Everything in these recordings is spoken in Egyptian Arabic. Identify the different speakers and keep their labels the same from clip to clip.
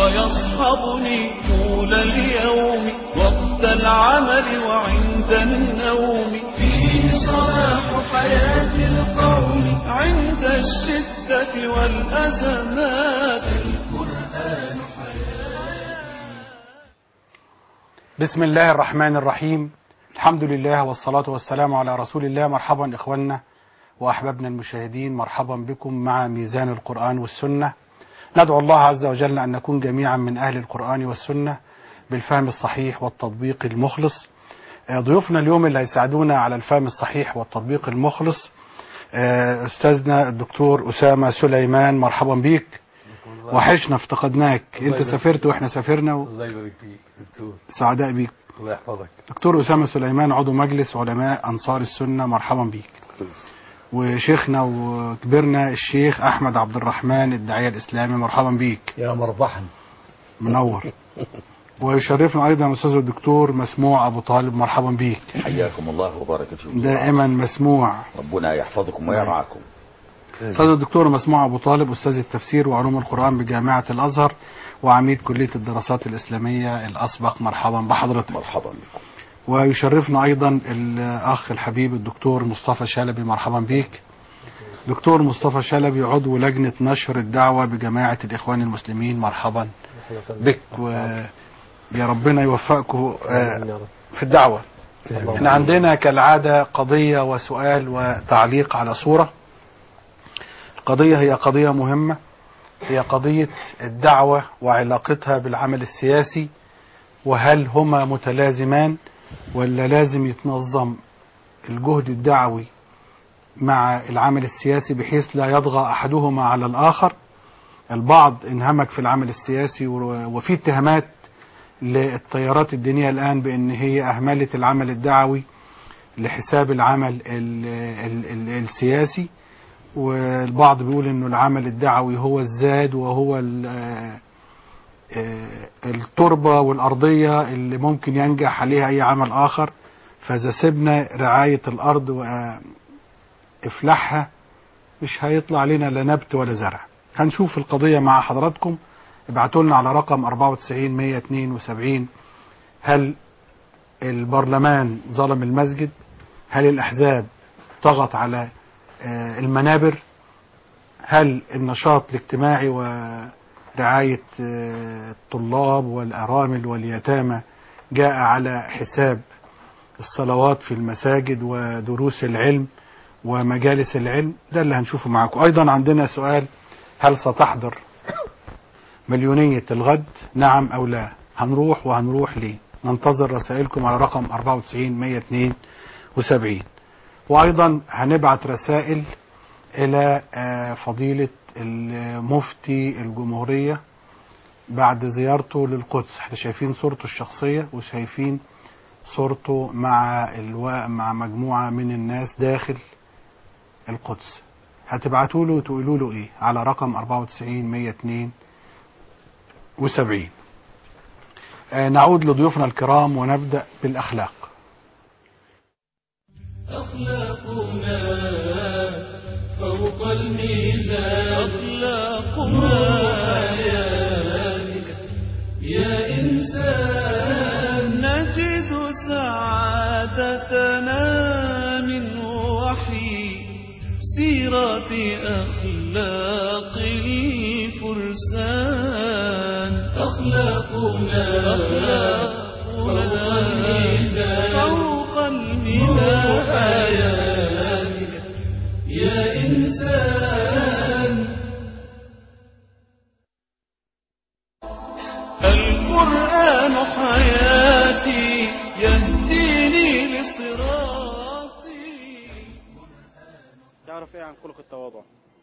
Speaker 1: ويصحبني طول اليوم وقت العمل وعند النوم فيه صلاح حياة القوم عند الشدة والأزمات القرآن
Speaker 2: بسم الله الرحمن الرحيم الحمد لله والصلاة والسلام على رسول الله مرحبا إخواننا وأحبابنا المشاهدين مرحبا بكم مع ميزان القرآن والسنة ندعو الله عز وجل أن نكون جميعا من أهل القرآن والسنة بالفهم الصحيح والتطبيق المخلص آه، ضيوفنا اليوم اللي هيساعدونا على الفهم الصحيح والتطبيق المخلص آه، أستاذنا الدكتور أسامة سليمان مرحبا بيك وحشنا افتقدناك انت سافرت واحنا سافرنا
Speaker 3: الله يبارك فيك دكتور
Speaker 2: وسعداء بيك
Speaker 3: الله يحفظك
Speaker 2: دكتور أسامة سليمان عضو مجلس علماء أنصار السنة مرحبا بيك وشيخنا وكبرنا الشيخ أحمد عبد الرحمن الداعية الإسلامي مرحبا بيك
Speaker 3: يا مربحا
Speaker 2: منور ويشرفنا أيضا أستاذ الدكتور مسموع أبو طالب مرحبا بيك
Speaker 4: حياكم الله وبارك فيكم
Speaker 2: دائما مسموع
Speaker 4: ربنا يحفظكم ويرعاكم
Speaker 2: أستاذ الدكتور مسموع أبو طالب أستاذ التفسير وعلوم القرآن بجامعة الأزهر وعميد كلية الدراسات الإسلامية الأسبق مرحبا بحضرتك
Speaker 4: مرحبا بكم
Speaker 2: ويشرفنا أيضا الأخ الحبيب الدكتور مصطفى شلبي مرحبا بيك دكتور مصطفى شلبي عضو لجنة نشر الدعوة بجماعة الإخوان المسلمين مرحبا بك ويا ربنا يوفقكم آه، في الدعوة احنا عندنا كالعادة قضية وسؤال وتعليق على صورة القضية هي قضية مهمة هي قضية الدعوة وعلاقتها بالعمل السياسي وهل هما متلازمان ولا لازم يتنظم الجهد الدعوي مع العمل السياسي بحيث لا يطغى احدهما على الاخر البعض انهمك في العمل السياسي و- وفي اتهامات للتيارات الدينيه الان بان هي اهملت العمل الدعوي لحساب العمل ال ال ال السياسي والبعض بيقول انه العمل الدعوي هو الزاد وهو ال- آه، آه، التربة والأرضية اللي ممكن ينجح عليها أي عمل آخر فإذا سيبنا رعاية الأرض وإفلاحها مش هيطلع لنا لا نبت ولا زرع هنشوف القضية مع حضراتكم ابعتوا لنا على رقم 94 172 هل البرلمان ظلم المسجد هل الأحزاب طغت على آه، المنابر هل النشاط الاجتماعي ورعاية آه، الطلاب والأرامل واليتامى جاء على حساب الصلوات في المساجد ودروس العلم ومجالس العلم ده اللي هنشوفه معاكم أيضا عندنا سؤال هل ستحضر مليونية الغد نعم أو لا هنروح وهنروح ليه ننتظر رسائلكم على رقم 94 172 وأيضا هنبعت رسائل إلى آه، فضيلة المفتي الجمهورية بعد زيارته للقدس احنا شايفين صورته الشخصية وشايفين صورته مع الو... مع مجموعة من الناس داخل القدس هتبعتوا له وتقولوا له ايه على رقم 94 172 آه نعود لضيوفنا الكرام ونبدأ بالأخلاق
Speaker 1: أخلاقنا فوق الميزان أخلاقنا حياتك يا إنسان نجد سعادتنا من وحي سيرة أخلاق الفرسان أخلاقنا فوق الميزان فوق الميزان حياتك يا إنسان القرآن حياتي يهديني لصراطي
Speaker 5: تعرف ايه عن خلق التواضع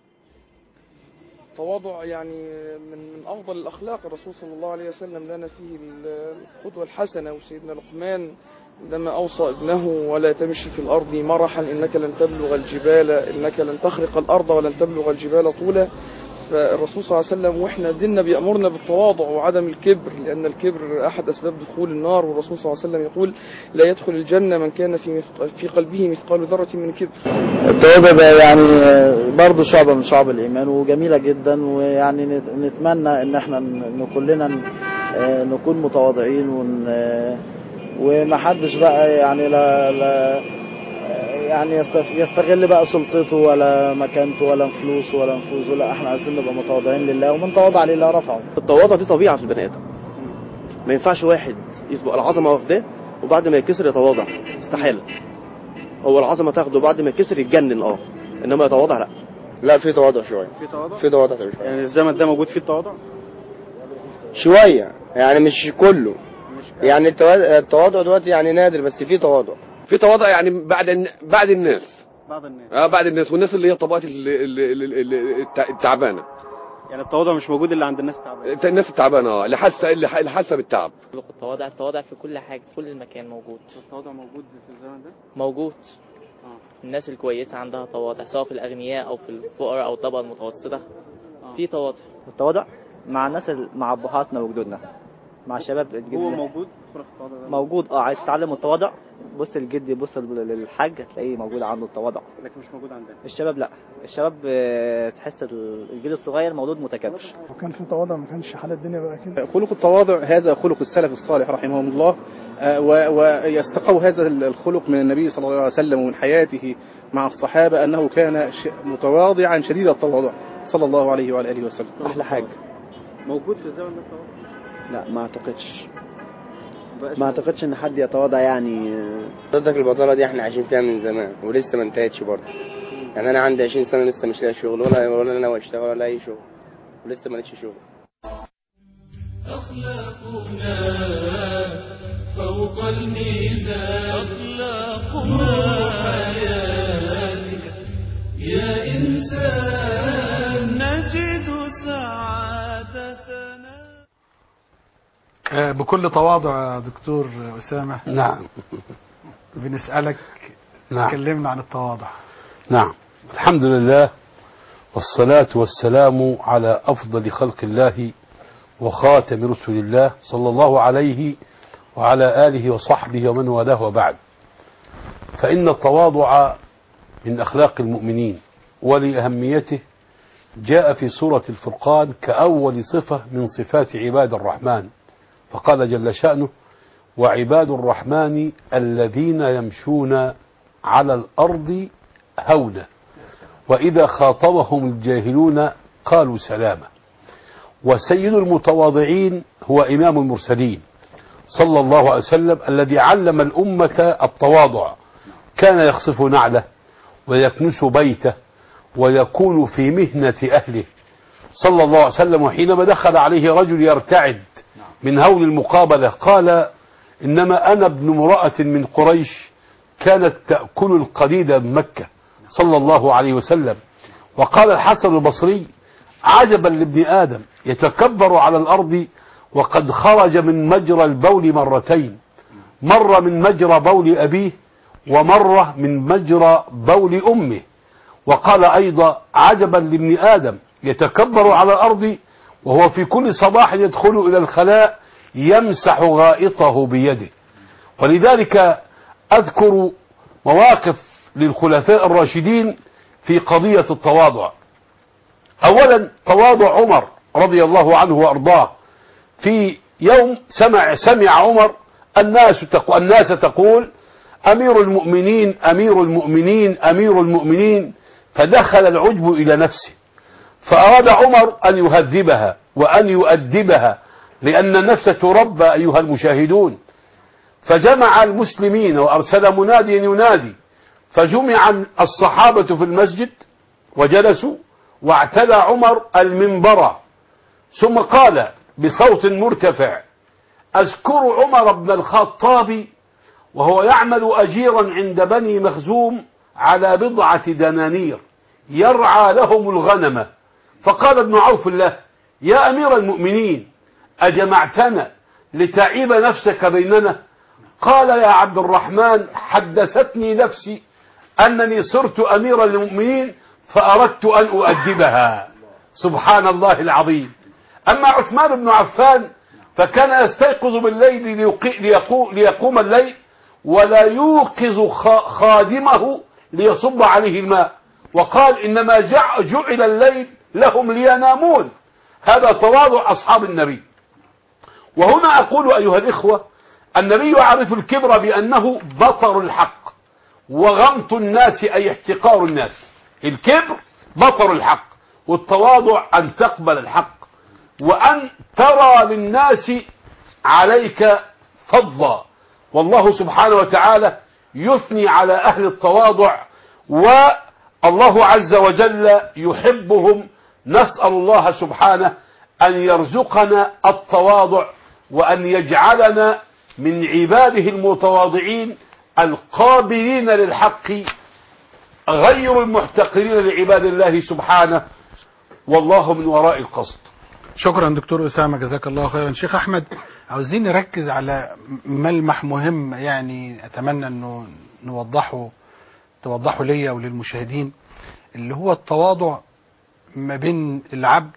Speaker 5: التواضع يعني من من افضل الاخلاق الرسول صلى الله عليه وسلم لنا فيه القدوه الحسنه وسيدنا لقمان عندما اوصى ابنه ولا تمشي في الارض مرحا انك لن تبلغ الجبال انك لن تخرق الارض ولن تبلغ الجبال طولا فالرسول صلى الله عليه وسلم واحنا ديننا بيأمرنا بالتواضع وعدم الكبر لأن الكبر أحد أسباب دخول النار والرسول صلى الله عليه وسلم يقول لا يدخل الجنة من كان في مثق- في قلبه مثقال ذرة من كبر
Speaker 6: التوبة ده يعني برضه شعبة من شعب الإيمان وجميلة جدا ويعني نت- نتمنى إن احنا ن- ن- كلنا ن- آه، نكون متواضعين ون آه، ومحدش بقى يعني لا لا آه، يعني يستف- يستغل بقى سلطته ولا مكانته ولا فلوسه ولا نفوذه لا احنا عايزين نبقى متواضعين لله ومن تواضع لله رفعه
Speaker 7: التواضع دي طبيعه في البني ادم ما ينفعش واحد يسبق العظمه واخداه وبعد ما يكسر يتواضع استحاله هو العظمه تاخده بعد ما يكسر يتجنن اه انما يتواضع لا
Speaker 8: لا في تواضع شويه
Speaker 7: في تواضع
Speaker 8: في تواضع شويه
Speaker 7: يعني الزمن ده موجود فيه التواضع
Speaker 8: شويه يعني مش كله يعني التوا- التواضع دلوقتي يعني نادر بس في تواضع
Speaker 9: في تواضع يعني بعد الن- بعد الناس
Speaker 7: بعض الناس
Speaker 9: اه بعد الناس والناس اللي هي الطبقات اللي- اللي- اللي- اللي- التع- التعبانه
Speaker 7: يعني التواضع مش موجود الا عند الناس تعبانه
Speaker 9: الناس التعبانه اه اللي حاسه اللي ح- اللي حاسه بالتعب
Speaker 10: التواضع التواضع في كل حاجة في كل مكان موجود
Speaker 7: التواضع موجود في الزمن ده
Speaker 10: موجود
Speaker 7: آه.
Speaker 10: الناس الكويسة عندها تواضع سواء في الأغنياء أو في الفقراء أو الطبقة المتوسطة في تواضع
Speaker 6: التواضع مع الناس مع أبهاتنا وجدودنا مع الشباب
Speaker 7: هو موجود فرق التواضع ده
Speaker 6: موجود اه عايز تتعلم التواضع بص الجد بص للحاج هتلاقيه موجود عنده التواضع
Speaker 7: لكن مش موجود عندنا
Speaker 6: الشباب لا الشباب آه، تحس ال- الجيل الصغير مولود متكبر
Speaker 11: وكان في تواضع ما كانش حال الدنيا بقى كده
Speaker 12: خلق التواضع هذا خلق السلف الصالح رحمهم الله آه، و- ويستقوا هذا الخلق من النبي صلى الله عليه وسلم ومن حياته مع الصحابة أنه كان ش- متواضعا شديد التواضع صلى الله عليه وعلى آله وسلم
Speaker 7: احلى حاجه موجود في الزمن ده التواضع
Speaker 13: لا ما اعتقدش ما اعتقدش ان حد يتواضع يعني
Speaker 8: ضدك البطاله دي احنا عايشين فيها من زمان ولسه ما انتهتش برضه يعني انا عندي 20 سنه لسه مش لاقي شغل ولا ولا انا اشتغل ولا اي شغل ولسه ما لقيتش شغل
Speaker 1: أخلاقنا فوق الميزان أخلاقنا حياتك يا إنسان نجد سعادتنا
Speaker 2: آه، بكل تواضع يا دكتور أسامة
Speaker 14: نعم
Speaker 2: بنسألك
Speaker 14: نعم.
Speaker 2: كلمنا عن التواضع
Speaker 14: نعم الحمد لله والصلاة والسلام على أفضل خلق الله وخاتم رسل الله صلى الله عليه وعلى آله وصحبه ومن والاه وبعد فإن التواضع من أخلاق المؤمنين ولأهميته جاء في سورة الفرقان كأول صفة من صفات عباد الرحمن فقال جل شأنه وعباد الرحمن الذين يمشون على الأرض هونا وإذا خاطبهم الجاهلون قالوا سلاما وسيد المتواضعين هو إمام المرسلين صلى الله عليه وسلم الذي علم الأمة التواضع كان يخصف نعله ويكنس بيته ويكون في مهنة أهله صلى الله عليه وسلم وحينما دخل عليه رجل يرتعد من هول المقابلة قال إنما أنا ابن امرأة من قريش كانت تأكل القديد من مكة صلى الله عليه وسلم وقال الحسن البصري عجبا لابن آدم يتكبر على الأرض وقد خرج من مجرى البول مرتين مرة من مجرى بول أبيه ومرة من مجرى بول أمه وقال أيضا عجبا لابن آدم يتكبر على الأرض وهو في كل صباح يدخل إلى الخلاء يمسح غائطه بيده ولذلك أذكر مواقف للخلفاء الراشدين في قضية التواضع أولا تواضع عمر رضي الله عنه وأرضاه في يوم سمع سمع عمر الناس تقول الناس تقول أمير المؤمنين أمير المؤمنين أمير المؤمنين فدخل العجب إلى نفسه فأراد عمر أن يهذبها وأن يؤدبها لأن النفس تربى أيها المشاهدون فجمع المسلمين وأرسل مناديا ينادي فجمع الصحابة في المسجد وجلسوا واعتلى عمر المنبر ثم قال بصوت مرتفع أذكر عمر بن الخطاب وهو يعمل أجيرا عند بني مخزوم على بضعة دنانير يرعى لهم الغنم فقال ابن عوف له يا أمير المؤمنين أجمعتنا لتعيب نفسك بيننا قال يا عبد الرحمن حدثتني نفسي أنني صرت أميرا للمؤمنين فأردت أن أؤدبها سبحان الله العظيم أما عثمان بن عفان فكان يستيقظ بالليل ليقي- ليقو- ليقوم الليل ولا يوقظ خ- خادمه ليصب عليه الماء وقال إنما جع- جعل الليل لهم لينامون هذا تواضع أصحاب النبي وهنا أقول أيها الإخوة النبي يعرف الكبر بأنه بطر الحق وغمط الناس أي احتقار الناس الكبر بطر الحق والتواضع أن تقبل الحق وأن ترى للناس عليك فضلا والله سبحانه وتعالى يثني على أهل التواضع والله عز وجل يحبهم نسأل الله سبحانه أن يرزقنا التواضع وأن يجعلنا من عباده المتواضعين القابلين للحق غير المحتقرين لعباد الله سبحانه والله من وراء القصد
Speaker 2: شكرا دكتور أسامة جزاك الله خيرا شيخ أحمد عاوزين نركز على ملمح مهم يعني أتمنى أنه نوضحه توضحه ليا وللمشاهدين اللي هو التواضع ما بين العبد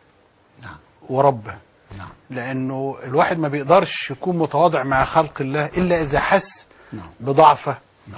Speaker 2: وربه لأنه الواحد ما بيقدرش يكون متواضع مع خلق الله إلا إذا حس بضعفه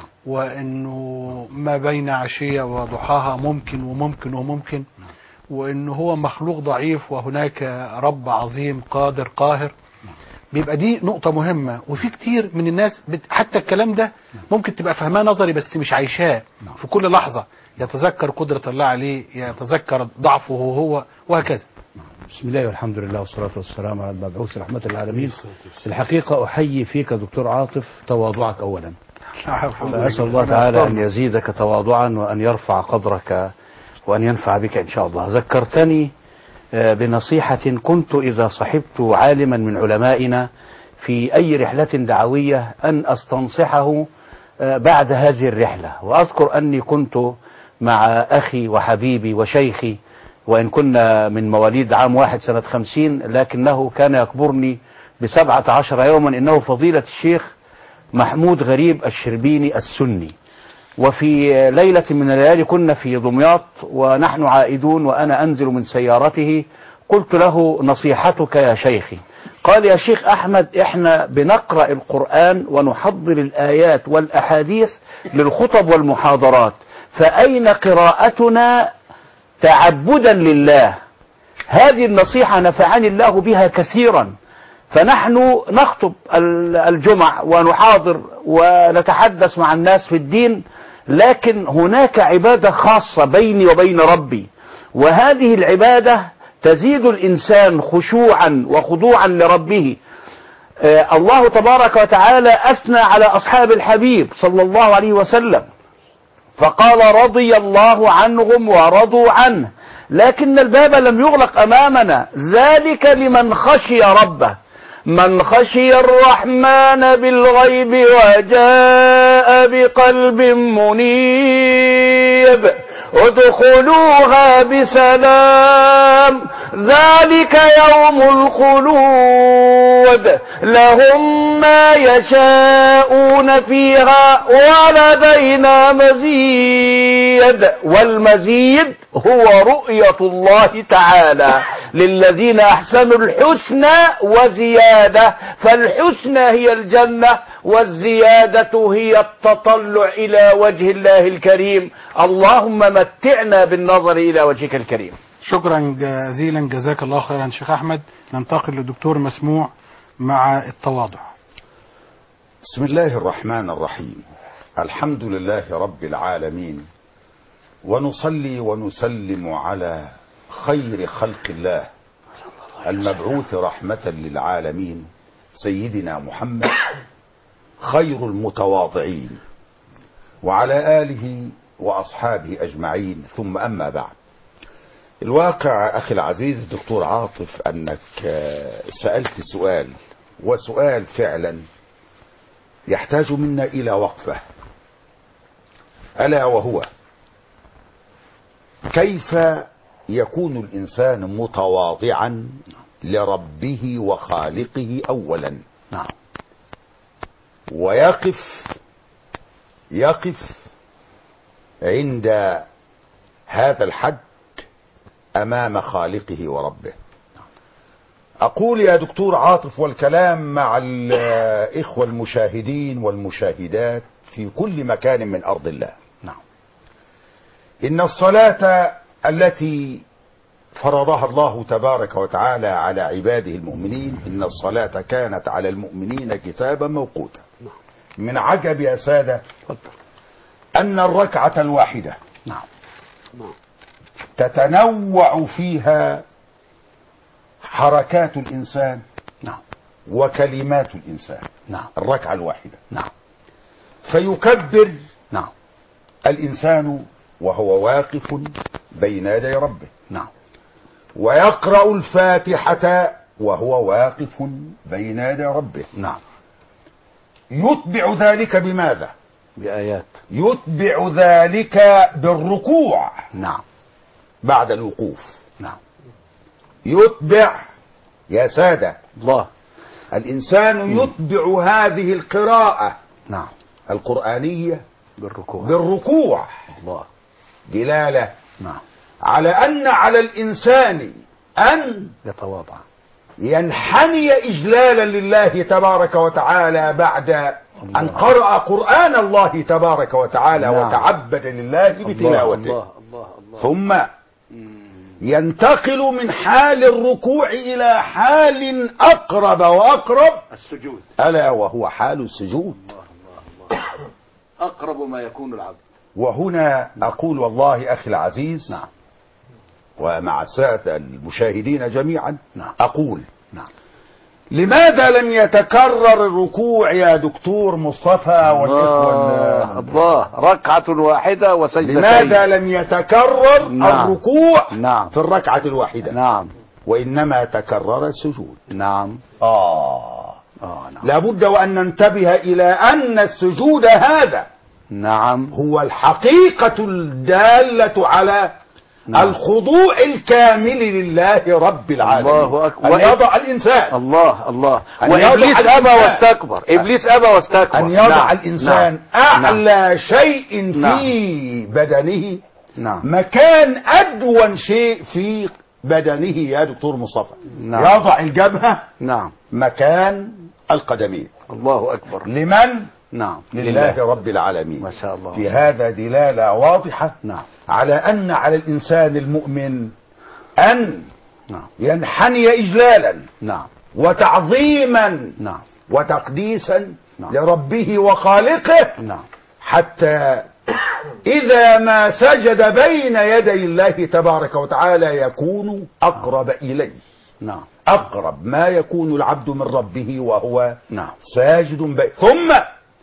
Speaker 2: وانه ما بين عشيه وضحاها ممكن وممكن وممكن وانه هو مخلوق ضعيف وهناك رب عظيم قادر قاهر بيبقى دي نقطة مهمة وفي كتير من الناس بت... حتى الكلام ده ممكن تبقى فهماه نظري بس مش عايشاه في كل لحظة يتذكر قدرة الله عليه يتذكر ضعفه هو وهكذا
Speaker 15: بسم الله والحمد لله والصلاة والسلام على المبعوث رحمة العالمين في الحقيقة أحيي فيك دكتور عاطف تواضعك أولا فأسأل الله تعالى أن يزيدك تواضعا وأن يرفع قدرك وأن ينفع بك إن شاء الله ذكرتني آه، بنصيحة كنت إذا صحبت عالما من علمائنا في أي رحلة دعوية أن أستنصحه آه، بعد هذه الرحلة وأذكر أني كنت مع أخي وحبيبي وشيخي وإن كنا من مواليد عام واحد سنة خمسين لكنه كان يكبرني بسبعة عشر يوما إنه فضيلة الشيخ محمود غريب الشربيني السني وفي ليلة من الليالي كنا في دمياط ونحن عائدون وأنا أنزل من سيارته قلت له نصيحتك يا شيخي قال يا شيخ أحمد إحنا بنقرأ القرآن ونحضر الآيات والأحاديث للخطب والمحاضرات فأين قراءتنا تعبدا لله هذه النصيحة نفعني الله بها كثيرا فنحن نخطب ال- الجمع ونحاضر ونتحدث مع الناس في الدين لكن هناك عبادة خاصة بيني وبين ربي وهذه العبادة تزيد الإنسان خشوعا وخضوعا لربه آه، الله تبارك وتعالى أثنى على أصحاب الحبيب صلى الله عليه وسلم فقال رضي الله عنهم ورضوا عنه لكن الباب لم يغلق أمامنا ذلك لمن خشي ربه من خشي الرحمن بالغيب وجاء بقلب منيب ادخلوها بسلام ذلك يوم الخلود لهم ما يشاءون فيها ولدينا مزيد والمزيد هو رؤية الله تعالى للذين أحسنوا الحسنى وزيادة فالحسنى هي الجنة والزيادة هي التطلع إلى وجه الله الكريم اللهم متعنا بالنظر إلى وجهك الكريم
Speaker 2: شكرا جزيلا جزاك الله خيرا شيخ أحمد ننتقل للدكتور مسموع مع التواضع
Speaker 4: بسم الله الرحمن الرحيم الحمد لله رب العالمين ونصلي ونسلم على خير خلق الله المبعوث رحمة للعالمين سيدنا محمد خير المتواضعين وعلى آله وأصحابه أجمعين ثم أما بعد الواقع أخي العزيز الدكتور عاطف أنك آه، سألت سؤال وسؤال فعلا يحتاج منا إلى وقفة ألا وهو كيف يكون الإنسان متواضعا لربه وخالقه أولا
Speaker 15: نعم
Speaker 4: ويقف يقف عند هذا الحد أمام خالقه وربه أقول يا دكتور عاطف والكلام مع الإخوة المشاهدين والمشاهدات في كل مكان من أرض الله
Speaker 15: نعم
Speaker 4: إن الصلاة التي فرضها الله تبارك وتعالى على عباده المؤمنين إن الصلاة كانت على المؤمنين كتابا موقوتا من عجب يا سادة أن الركعة الواحدة
Speaker 15: نعم
Speaker 4: تتنوع فيها حركات الإنسان
Speaker 15: نعم
Speaker 4: وكلمات الإنسان
Speaker 15: نعم
Speaker 4: الركعة الواحدة
Speaker 15: نعم
Speaker 4: فيكبر
Speaker 15: نعم
Speaker 4: الإنسان وهو واقف بين يدي ربه
Speaker 15: نعم
Speaker 4: ويقرأ الفاتحة وهو واقف بين يدي ربه
Speaker 15: نعم
Speaker 4: يتبع ذلك بماذا
Speaker 15: بآيات
Speaker 4: يتبع ذلك بالركوع
Speaker 15: نعم
Speaker 4: بعد الوقوف
Speaker 15: نعم
Speaker 4: يتبع يا سادة
Speaker 15: الله
Speaker 4: الإنسان يتبع هذه القراءة
Speaker 15: نعم
Speaker 4: القرآنية
Speaker 15: بالركوع
Speaker 4: بالركوع
Speaker 15: الله
Speaker 4: دلالة
Speaker 15: نعم
Speaker 4: على أن على الإنسان أن
Speaker 15: يتواضع
Speaker 4: ينحني إجلالا لله تبارك وتعالى بعد أن قرأ قرآن الله تبارك وتعالى
Speaker 15: نعم.
Speaker 4: وتعبد لله بتلاوته
Speaker 15: الله الله الله
Speaker 4: ثم ينتقل من حال الركوع إلى حال أقرب وأقرب
Speaker 15: السجود
Speaker 4: ألا وهو حال السجود
Speaker 15: أقرب ما يكون العبد
Speaker 4: وهنا أقول والله أخي العزيز
Speaker 15: نعم
Speaker 4: ومع السادة المشاهدين جميعا
Speaker 15: نعم.
Speaker 4: أقول
Speaker 15: نعم
Speaker 4: لماذا لم يتكرر الركوع يا دكتور مصطفى والإخوة
Speaker 15: الله الله ركعة واحدة وسجدتين
Speaker 4: لماذا لم يتكرر
Speaker 15: نعم.
Speaker 4: الركوع
Speaker 15: نعم
Speaker 4: في الركعة الواحدة
Speaker 15: نعم
Speaker 4: وإنما تكرر السجود
Speaker 15: نعم
Speaker 4: آه
Speaker 15: آه نعم
Speaker 4: لابد وأن ننتبه إلى أن السجود هذا
Speaker 15: نعم
Speaker 4: هو الحقيقة الدالة على
Speaker 15: نعم.
Speaker 4: الخضوع الكامل لله رب العالمين
Speaker 15: الله أكبر.
Speaker 4: أن يضع الإنسان
Speaker 15: الله الله
Speaker 4: أن
Speaker 15: وإبليس
Speaker 4: يضع
Speaker 15: أبى
Speaker 4: الإنسان.
Speaker 15: واستكبر إبليس أبى واستكبر
Speaker 4: أن يضع
Speaker 15: نعم.
Speaker 4: الإنسان
Speaker 15: نعم.
Speaker 4: أعلى شيء
Speaker 15: نعم.
Speaker 4: في بدنه
Speaker 15: نعم
Speaker 4: مكان أدون شيء في بدنه يا دكتور مصطفى
Speaker 15: نعم.
Speaker 4: يضع الجبهة
Speaker 15: نعم
Speaker 4: مكان القدمين
Speaker 15: الله أكبر
Speaker 4: لمن؟
Speaker 15: نعم
Speaker 4: لله رب العالمين
Speaker 15: ما شاء الله
Speaker 4: في هذا دلالة واضحة
Speaker 15: نعم
Speaker 4: على أن على الإنسان المؤمن أن
Speaker 15: نعم
Speaker 4: ينحني إجلالا
Speaker 15: نعم
Speaker 4: وتعظيما
Speaker 15: نعم
Speaker 4: وتقديسا
Speaker 15: نعم.
Speaker 4: لربه وخالقه
Speaker 15: نعم
Speaker 4: حتى إذا ما سجد بين يدي الله تبارك وتعالى يكون أقرب إليه
Speaker 15: نعم
Speaker 4: أقرب ما يكون العبد من ربه وهو
Speaker 15: نعم
Speaker 4: ساجد بين ثم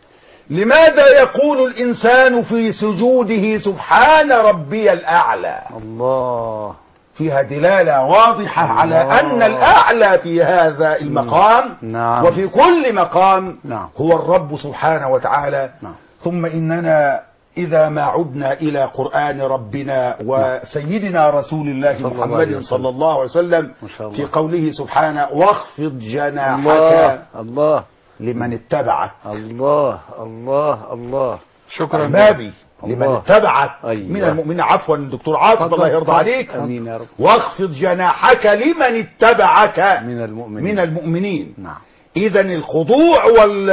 Speaker 4: لماذا يقول الإنسان في سجوده سبحان ربي الأعلى
Speaker 15: الله
Speaker 4: فيها دلالة واضحة على
Speaker 15: الله.
Speaker 4: أن الأعلى في هذا المقام
Speaker 15: نعم
Speaker 4: وفي كل مقام
Speaker 15: نعم
Speaker 4: هو الرب سبحانه وتعالى
Speaker 15: نعم
Speaker 4: ثم إننا إذا ما عدنا إلى قرآن ربنا وسيدنا رسول الله
Speaker 15: صلى الله عليه
Speaker 4: محمد
Speaker 15: وسلم.
Speaker 4: صلى الله عليه وسلم
Speaker 15: ما شاء الله.
Speaker 4: في قوله سبحانه واخفض جناحك
Speaker 15: الله الله
Speaker 4: لمن اتبعك
Speaker 15: الله الله الله
Speaker 2: شكرا
Speaker 4: أحبابي لمن
Speaker 15: الله.
Speaker 4: اتبعك
Speaker 15: أيوة.
Speaker 4: من المؤمنين عفوا دكتور عاطف
Speaker 2: اتفضل.
Speaker 4: الله يرضى عليك
Speaker 15: امين يا رب
Speaker 4: واخفض جناحك لمن اتبعك
Speaker 15: من المؤمنين
Speaker 4: من المؤمنين
Speaker 15: نعم
Speaker 4: إذا الخضوع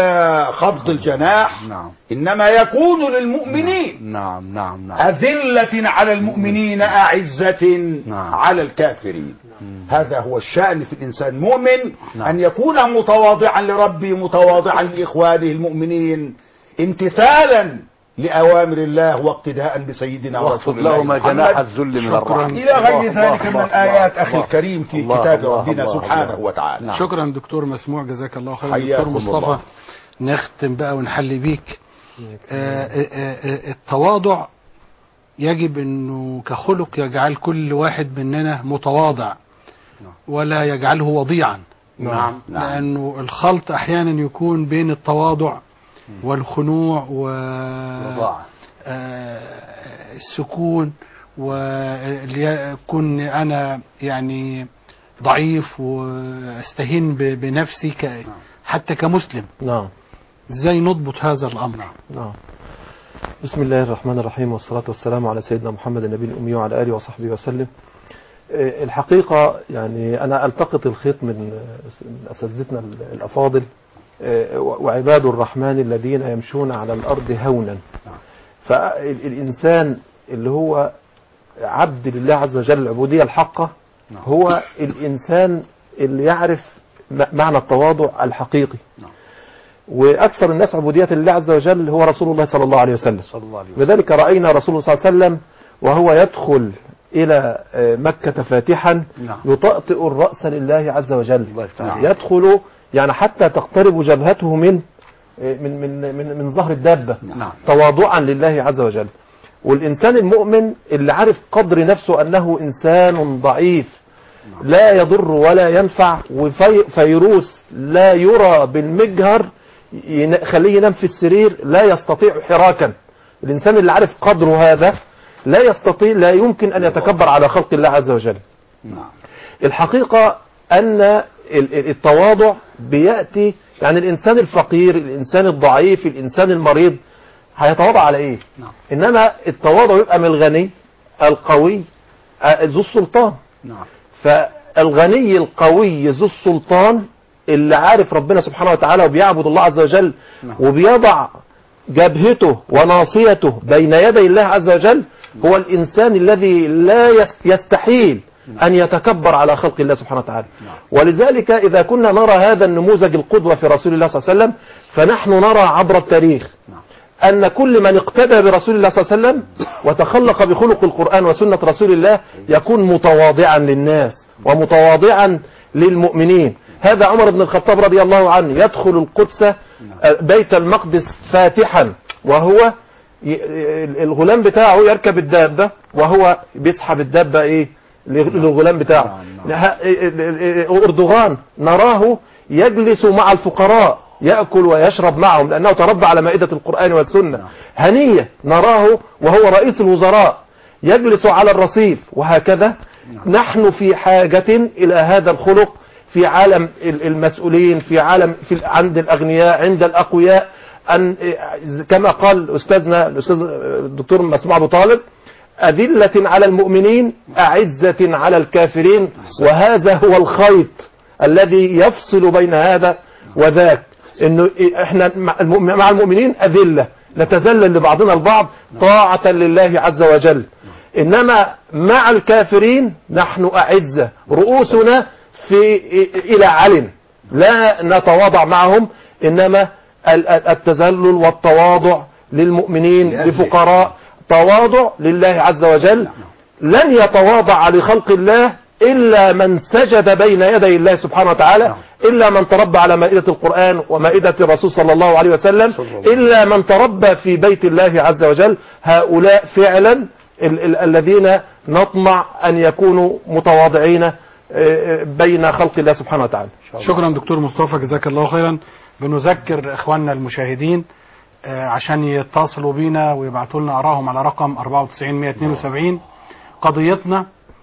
Speaker 4: وخفض الجناح
Speaker 15: نعم
Speaker 4: إنما يكون للمؤمنين
Speaker 15: نعم نعم نعم
Speaker 4: أذلة على المؤمنين أعزة
Speaker 15: نعم.
Speaker 4: على الكافرين هذا هو الشأن في الإنسان مؤمن
Speaker 15: نعم.
Speaker 4: أن يكون متواضعا لربه متواضعا لإخوانه المؤمنين امتثالا لأوامر الله واقتداء بسيدنا
Speaker 15: واخفض
Speaker 4: ورسول الله
Speaker 15: لهما جناح
Speaker 4: محمد
Speaker 15: الذل من
Speaker 2: شكراً.
Speaker 15: الرحمة
Speaker 4: إلى غير
Speaker 15: الله،
Speaker 4: ذلك من
Speaker 15: الله،
Speaker 4: الآيات
Speaker 15: الله،
Speaker 4: أخي
Speaker 15: الله.
Speaker 4: الكريم في
Speaker 15: الله،
Speaker 4: كتاب
Speaker 15: الله،
Speaker 4: ربنا
Speaker 15: الله،
Speaker 4: سبحانه
Speaker 15: الله.
Speaker 4: وتعالى
Speaker 15: نعم.
Speaker 2: شكرا دكتور مسموع جزاك الله خيرا
Speaker 4: حياكم
Speaker 2: دكتور مصطفى
Speaker 4: الله.
Speaker 2: نختم بقى ونحلي بيك آه، آه، آه، التواضع يجب انه كخلق يجعل كل واحد مننا متواضع ولا يجعله وضيعا
Speaker 15: نعم
Speaker 2: لانه الخلط احيانا يكون بين التواضع والخنوع و
Speaker 15: وضاعة
Speaker 2: آه، السكون وليكون انا يعني ضعيف واستهين ب- بنفسي ك حتى كمسلم
Speaker 16: نعم
Speaker 2: ازاي نضبط هذا الامر
Speaker 16: نعم بسم الله الرحمن الرحيم والصلاة والسلام على سيدنا محمد النبي الأمي وعلى آله وصحبه وسلم آه، الحقيقة يعني أنا ألتقط الخيط من آه، من أساتذتنا الأفاضل آه، وعباد الرحمن الذين يمشون على الأرض هونا فالإنسان اللي هو عبد لله عز وجل العبودية الحقة هو الإنسان اللي يعرف م- معنى التواضع الحقيقي وأكثر الناس عبودية لله عز وجل هو رسول الله صلى الله عليه وسلم
Speaker 15: صلى الله عليه وسلم
Speaker 16: لذلك رأينا رسول الله صلى الله عليه وسلم وهو يدخل إلى آه، مكة فاتحا
Speaker 15: نعم.
Speaker 16: يطأطئ الرأس لله عز وجل
Speaker 15: عليك.
Speaker 16: يدخل يعني حتى تقترب جبهته من آه، من من من, من ظهر الدابة
Speaker 15: نعم
Speaker 16: تواضعا لله عز وجل والإنسان المؤمن اللي عارف قدر نفسه أنه إنسان ضعيف لا يضر ولا ينفع وفيروس لا يرى بالمجهر ين- خليه ينام في السرير لا يستطيع حراكا الإنسان اللي عارف قدره هذا لا يستطيع لا يمكن أن يتكبر على خلق الله عز وجل الحقيقة أن ال- ال- التواضع بيأتي يعني الإنسان الفقير الإنسان الضعيف الإنسان المريض هيتواضع على إيه
Speaker 15: نعم.
Speaker 16: إنما التواضع يبقى من الغني القوي آه، ذو السلطان
Speaker 15: نعم
Speaker 16: فالغني القوي ذو السلطان اللي عارف ربنا سبحانه وتعالى وبيعبد الله عز وجل
Speaker 15: نعم.
Speaker 16: وبيضع جبهته وناصيته بين يدي الله عز وجل هو الإنسان الذي لا يس- يستحيل أن يتكبر على خلق الله سبحانه وتعالى ولذلك إذا كنا نرى هذا النموذج القدوة في رسول الله صلى الله عليه وسلم فنحن نرى عبر التاريخ أن كل من اقتدى برسول الله صلى الله عليه وسلم وتخلق بخلق القرآن وسنة رسول الله يكون متواضعا للناس ومتواضعا للمؤمنين هذا عمر بن الخطاب رضي الله عنه يدخل القدس آه، بيت المقدس فاتحا وهو ي- الغلام بتاعه يركب الدابة وهو بيسحب الدابة ايه للغلام بتاعه ه- أردوغان نراه يجلس مع الفقراء يأكل ويشرب معهم لأنه تربى على مائدة القرآن والسنة هنية نراه وهو رئيس الوزراء يجلس على الرصيف وهكذا نحن في حاجة إلى هذا الخلق في عالم ال- المسؤولين في عالم في عند الأغنياء عند الأقوياء أن كما قال أستاذنا الأستاذ الدكتور مسموع أبو طالب أذلة على المؤمنين أعزة على الكافرين وهذا هو الخيط الذي يفصل بين هذا وذاك انه احنا مع المؤمن- مع المؤمنين أذلة نتذلل لبعضنا البعض طاعة لله عز وجل إنما مع الكافرين نحن أعزة رؤوسنا في إلى علم لا نتواضع معهم إنما ال- ال- التذلل والتواضع للمؤمنين لفقراء تواضع لله عز وجل لن يتواضع لخلق الله إلا من سجد بين يدي الله سبحانه وتعالى إلا من تربى على مائدة القرآن ومائدة الرسول صلى الله عليه وسلم إلا من تربى في بيت الله عز وجل هؤلاء فعلا ال- ال- الذين نطمع أن يكونوا متواضعين آه، آه، بين خلق الله سبحانه وتعالى
Speaker 2: شكرا دكتور مصطفى جزاك الله خيرا بنذكر اخواننا المشاهدين آه، عشان يتصلوا بينا ويبعتوا لنا ارائهم على رقم 94172 قضيتنا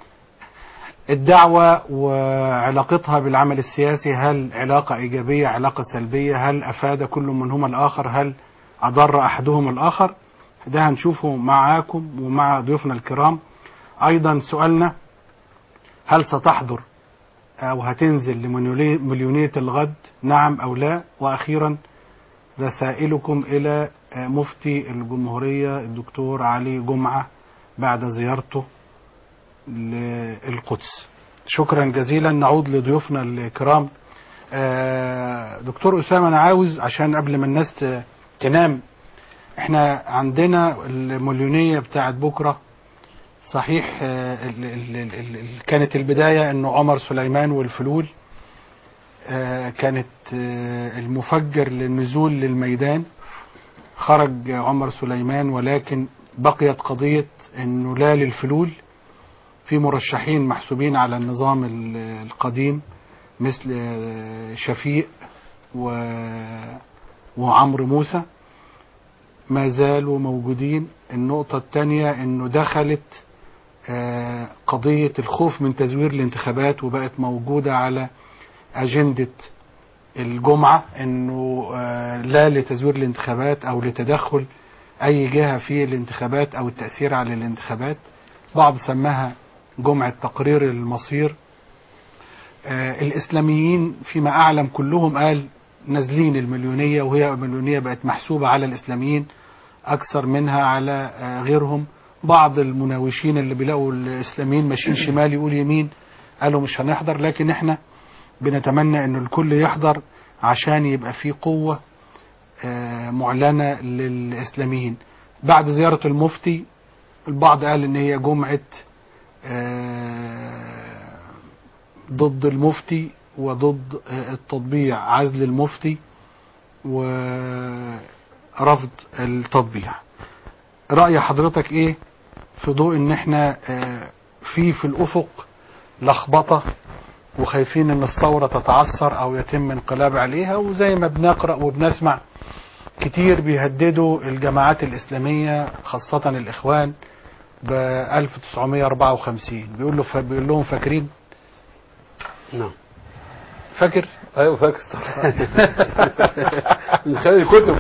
Speaker 2: الدعوة وعلاقتها بالعمل السياسي هل علاقة إيجابية علاقة سلبية هل أفاد كل منهما الآخر هل أضر أحدهم الآخر ده هنشوفه معاكم ومع ضيوفنا الكرام أيضا سؤالنا هل ستحضر أو هتنزل لمليونية الغد نعم أو لا وأخيرا رسائلكم إلى مفتي الجمهورية الدكتور علي جمعة بعد زيارته للقدس شكرا جزيلا نعود لضيوفنا الكرام آه، دكتور أسامة أنا عاوز عشان قبل ما الناس ت- تنام احنا عندنا المليونية بتاعت بكرة صحيح آه، ال- ال- ال- ال- كانت البداية انه عمر سليمان والفلول آه، كانت آه، المفجر للنزول للميدان خرج عمر سليمان ولكن بقيت قضية انه لا للفلول في مرشحين محسوبين على النظام ال- القديم مثل آه، شفيق و وعمرو موسى ما زالوا موجودين النقطة الثانية انه دخلت آه، قضية الخوف من تزوير الانتخابات وبقت موجودة على أجندة الجمعة انه آه، لا لتزوير الانتخابات او لتدخل اي جهة في الانتخابات او التأثير على الانتخابات بعض سماها جمعة تقرير المصير آه، الإسلاميين فيما أعلم كلهم قال نازلين المليونية وهي المليونية بقت محسوبة على الإسلاميين أكثر منها على آه، غيرهم بعض المناوشين اللي بيلاقوا الإسلاميين ماشيين شمال يقول يمين قالوا مش هنحضر لكن احنا بنتمنى انه الكل يحضر عشان يبقى في قوة آه، معلنة للإسلاميين بعد زيارة المفتي البعض قال ان هي جمعة آه، ضد المفتي وضد آه، التطبيع عزل المفتي ورفض التطبيع رأي حضرتك ايه في ضوء ان احنا آه، في في الافق لخبطة وخايفين ان الثورة تتعثر او يتم انقلاب عليها وزي ما بنقرأ وبنسمع كتير بيهددوا الجماعات الإسلامية خاصة الإخوان ب 1954 بيقول له ف... بيقول لهم فاكرين
Speaker 14: نعم
Speaker 2: فاكر
Speaker 14: ايوه فاكر طبعا من خلال الكتب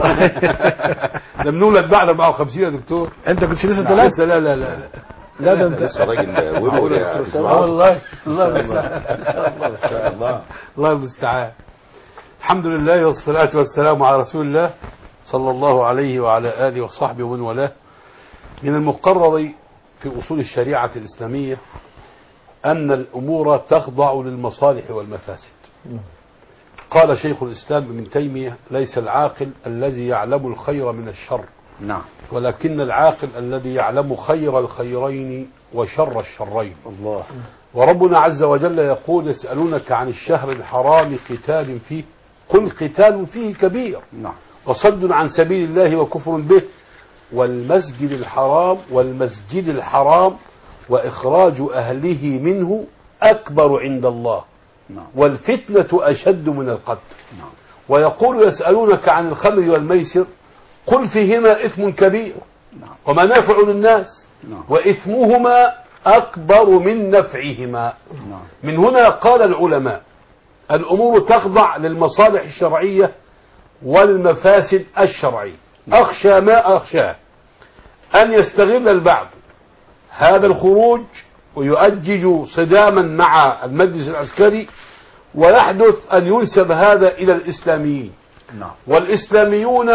Speaker 14: لم نولد بعد 54 يا دكتور
Speaker 2: انت كنتش لسه
Speaker 14: لا،
Speaker 2: ثلاث
Speaker 14: لسه لا لا لا
Speaker 2: لا ده انت
Speaker 4: لسه راجل ولد
Speaker 14: معقول يا
Speaker 4: يا
Speaker 14: دكتور
Speaker 4: دكتور
Speaker 14: أسامة؟
Speaker 4: عاطف.
Speaker 14: والله الله
Speaker 4: ما شاء الله.
Speaker 14: المستعان
Speaker 4: ما شاء الله ما شاء الله
Speaker 14: الله المستعان الحمد لله والصلاة والسلام على رسول الله صلى الله عليه وعلى آله وصحبه ومن والاه من المقرر في أصول الشريعة الإسلامية أن الأمور تخضع للمصالح والمفاسد قال شيخ الإسلام ابن تيمية ليس العاقل الذي يعلم الخير من الشر
Speaker 4: نعم
Speaker 14: ولكن العاقل الذي يعلم خير الخيرين وشر الشرين
Speaker 4: الله
Speaker 14: وربنا عز وجل يقول يسألونك عن الشهر الحرام قتال فيه قل قتال فيه كبير
Speaker 4: نعم
Speaker 14: وصد عن سبيل الله وكفر به والمسجد الحرام والمسجد الحرام وإخراج أهله منه أكبر عند الله
Speaker 4: نعم
Speaker 14: والفتنة أشد من القتل
Speaker 4: نعم
Speaker 14: ويقول يسألونك عن الخمر والميسر قل فيهما إثم كبير
Speaker 4: نعم
Speaker 14: ومنافع للناس
Speaker 4: نعم
Speaker 14: وإثمهما أكبر من نفعهما
Speaker 4: نعم
Speaker 14: من هنا قال العلماء الأمور تخضع للمصالح الشرعية والمفاسد الشرعية أخشى ما أخشاه أن يستغل البعض هذا الخروج ويؤجج صداما مع المجلس العسكري ويحدث أن ينسب هذا إلى الإسلاميين
Speaker 4: نعم
Speaker 14: والإسلاميون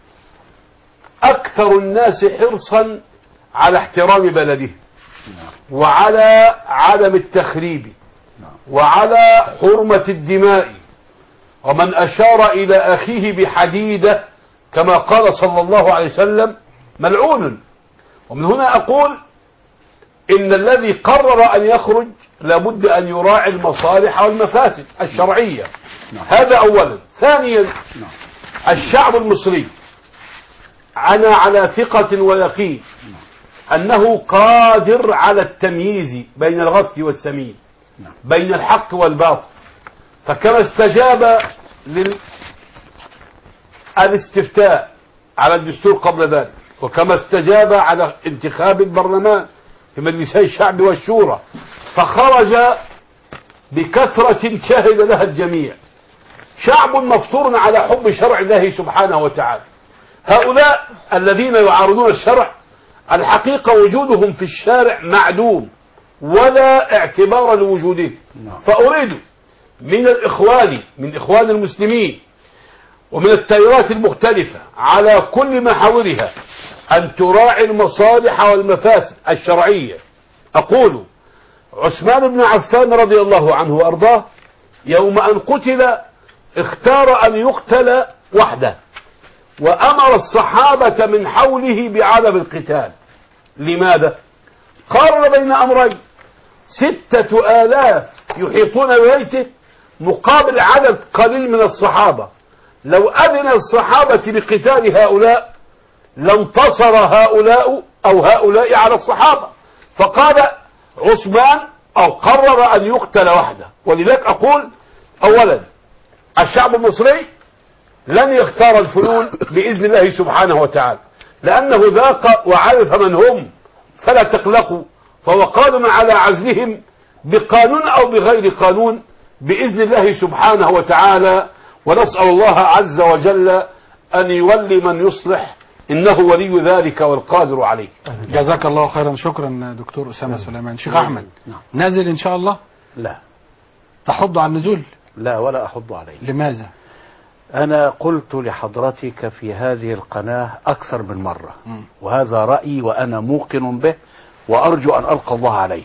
Speaker 14: أكثر الناس حرصا على احترام بلده وعلى عدم التخريب وعلى حرمة الدماء ومن أشار إلى أخيه بحديدة كما قال صلى الله عليه وسلم ملعون ومن هنا أقول إن الذي قرر أن يخرج لابد أن يراعي المصالح والمفاسد الشرعية هذا أولا ثانيا الشعب المصري أنا على ثقة ويقين أنه قادر على التمييز بين الغث والسمين بين الحق والباطل فكما استجاب للاستفتاء على الدستور قبل ذلك وكما استجاب على انتخاب البرلمان في مجلسي الشعب والشورى فخرج بكثرة شهد لها الجميع شعب مفطور على حب شرع الله سبحانه وتعالى هؤلاء الذين يعارضون الشرع الحقيقة وجودهم في الشارع معدوم ولا اعتبار لوجودهم فأريد من الإخوان من إخوان المسلمين ومن التيارات المختلفة على كل محاورها أن تراعي المصالح والمفاسد الشرعية أقول عثمان بن عفان رضي الله عنه وأرضاه يوم أن قتل اختار أن يقتل وحده وأمر الصحابة من حوله بعدم القتال لماذا؟ قارن بين أمرين ستة آلاف يحيطون ببيته مقابل عدد قليل من الصحابة لو أذن الصحابة بقتال هؤلاء لانتصر هؤلاء أو هؤلاء على الصحابة فقال عثمان أو قرر أن يقتل وحده ولذلك أقول أولا الشعب المصري لن يختار الفلول بإذن الله سبحانه وتعالى لأنه ذاق وعرف من هم فلا تقلقوا فهو قادم على عزلهم بقانون أو بغير قانون بإذن الله سبحانه وتعالى ونسأل الله عز وجل أن يولي من يصلح إنه ولي ذلك والقادر عليه
Speaker 2: جزاك الله خيرا شكرا دكتور اسامه سليمان شيخ احمد نازل ان شاء الله
Speaker 15: لا
Speaker 2: تحض على النزول
Speaker 15: لا ولا أحض عليه
Speaker 2: لماذا
Speaker 15: أنا قلت لحضرتك في هذه القناة أكثر من مرة وهذا رأيي وأنا موقن به وأرجو أن ألقى الله عليه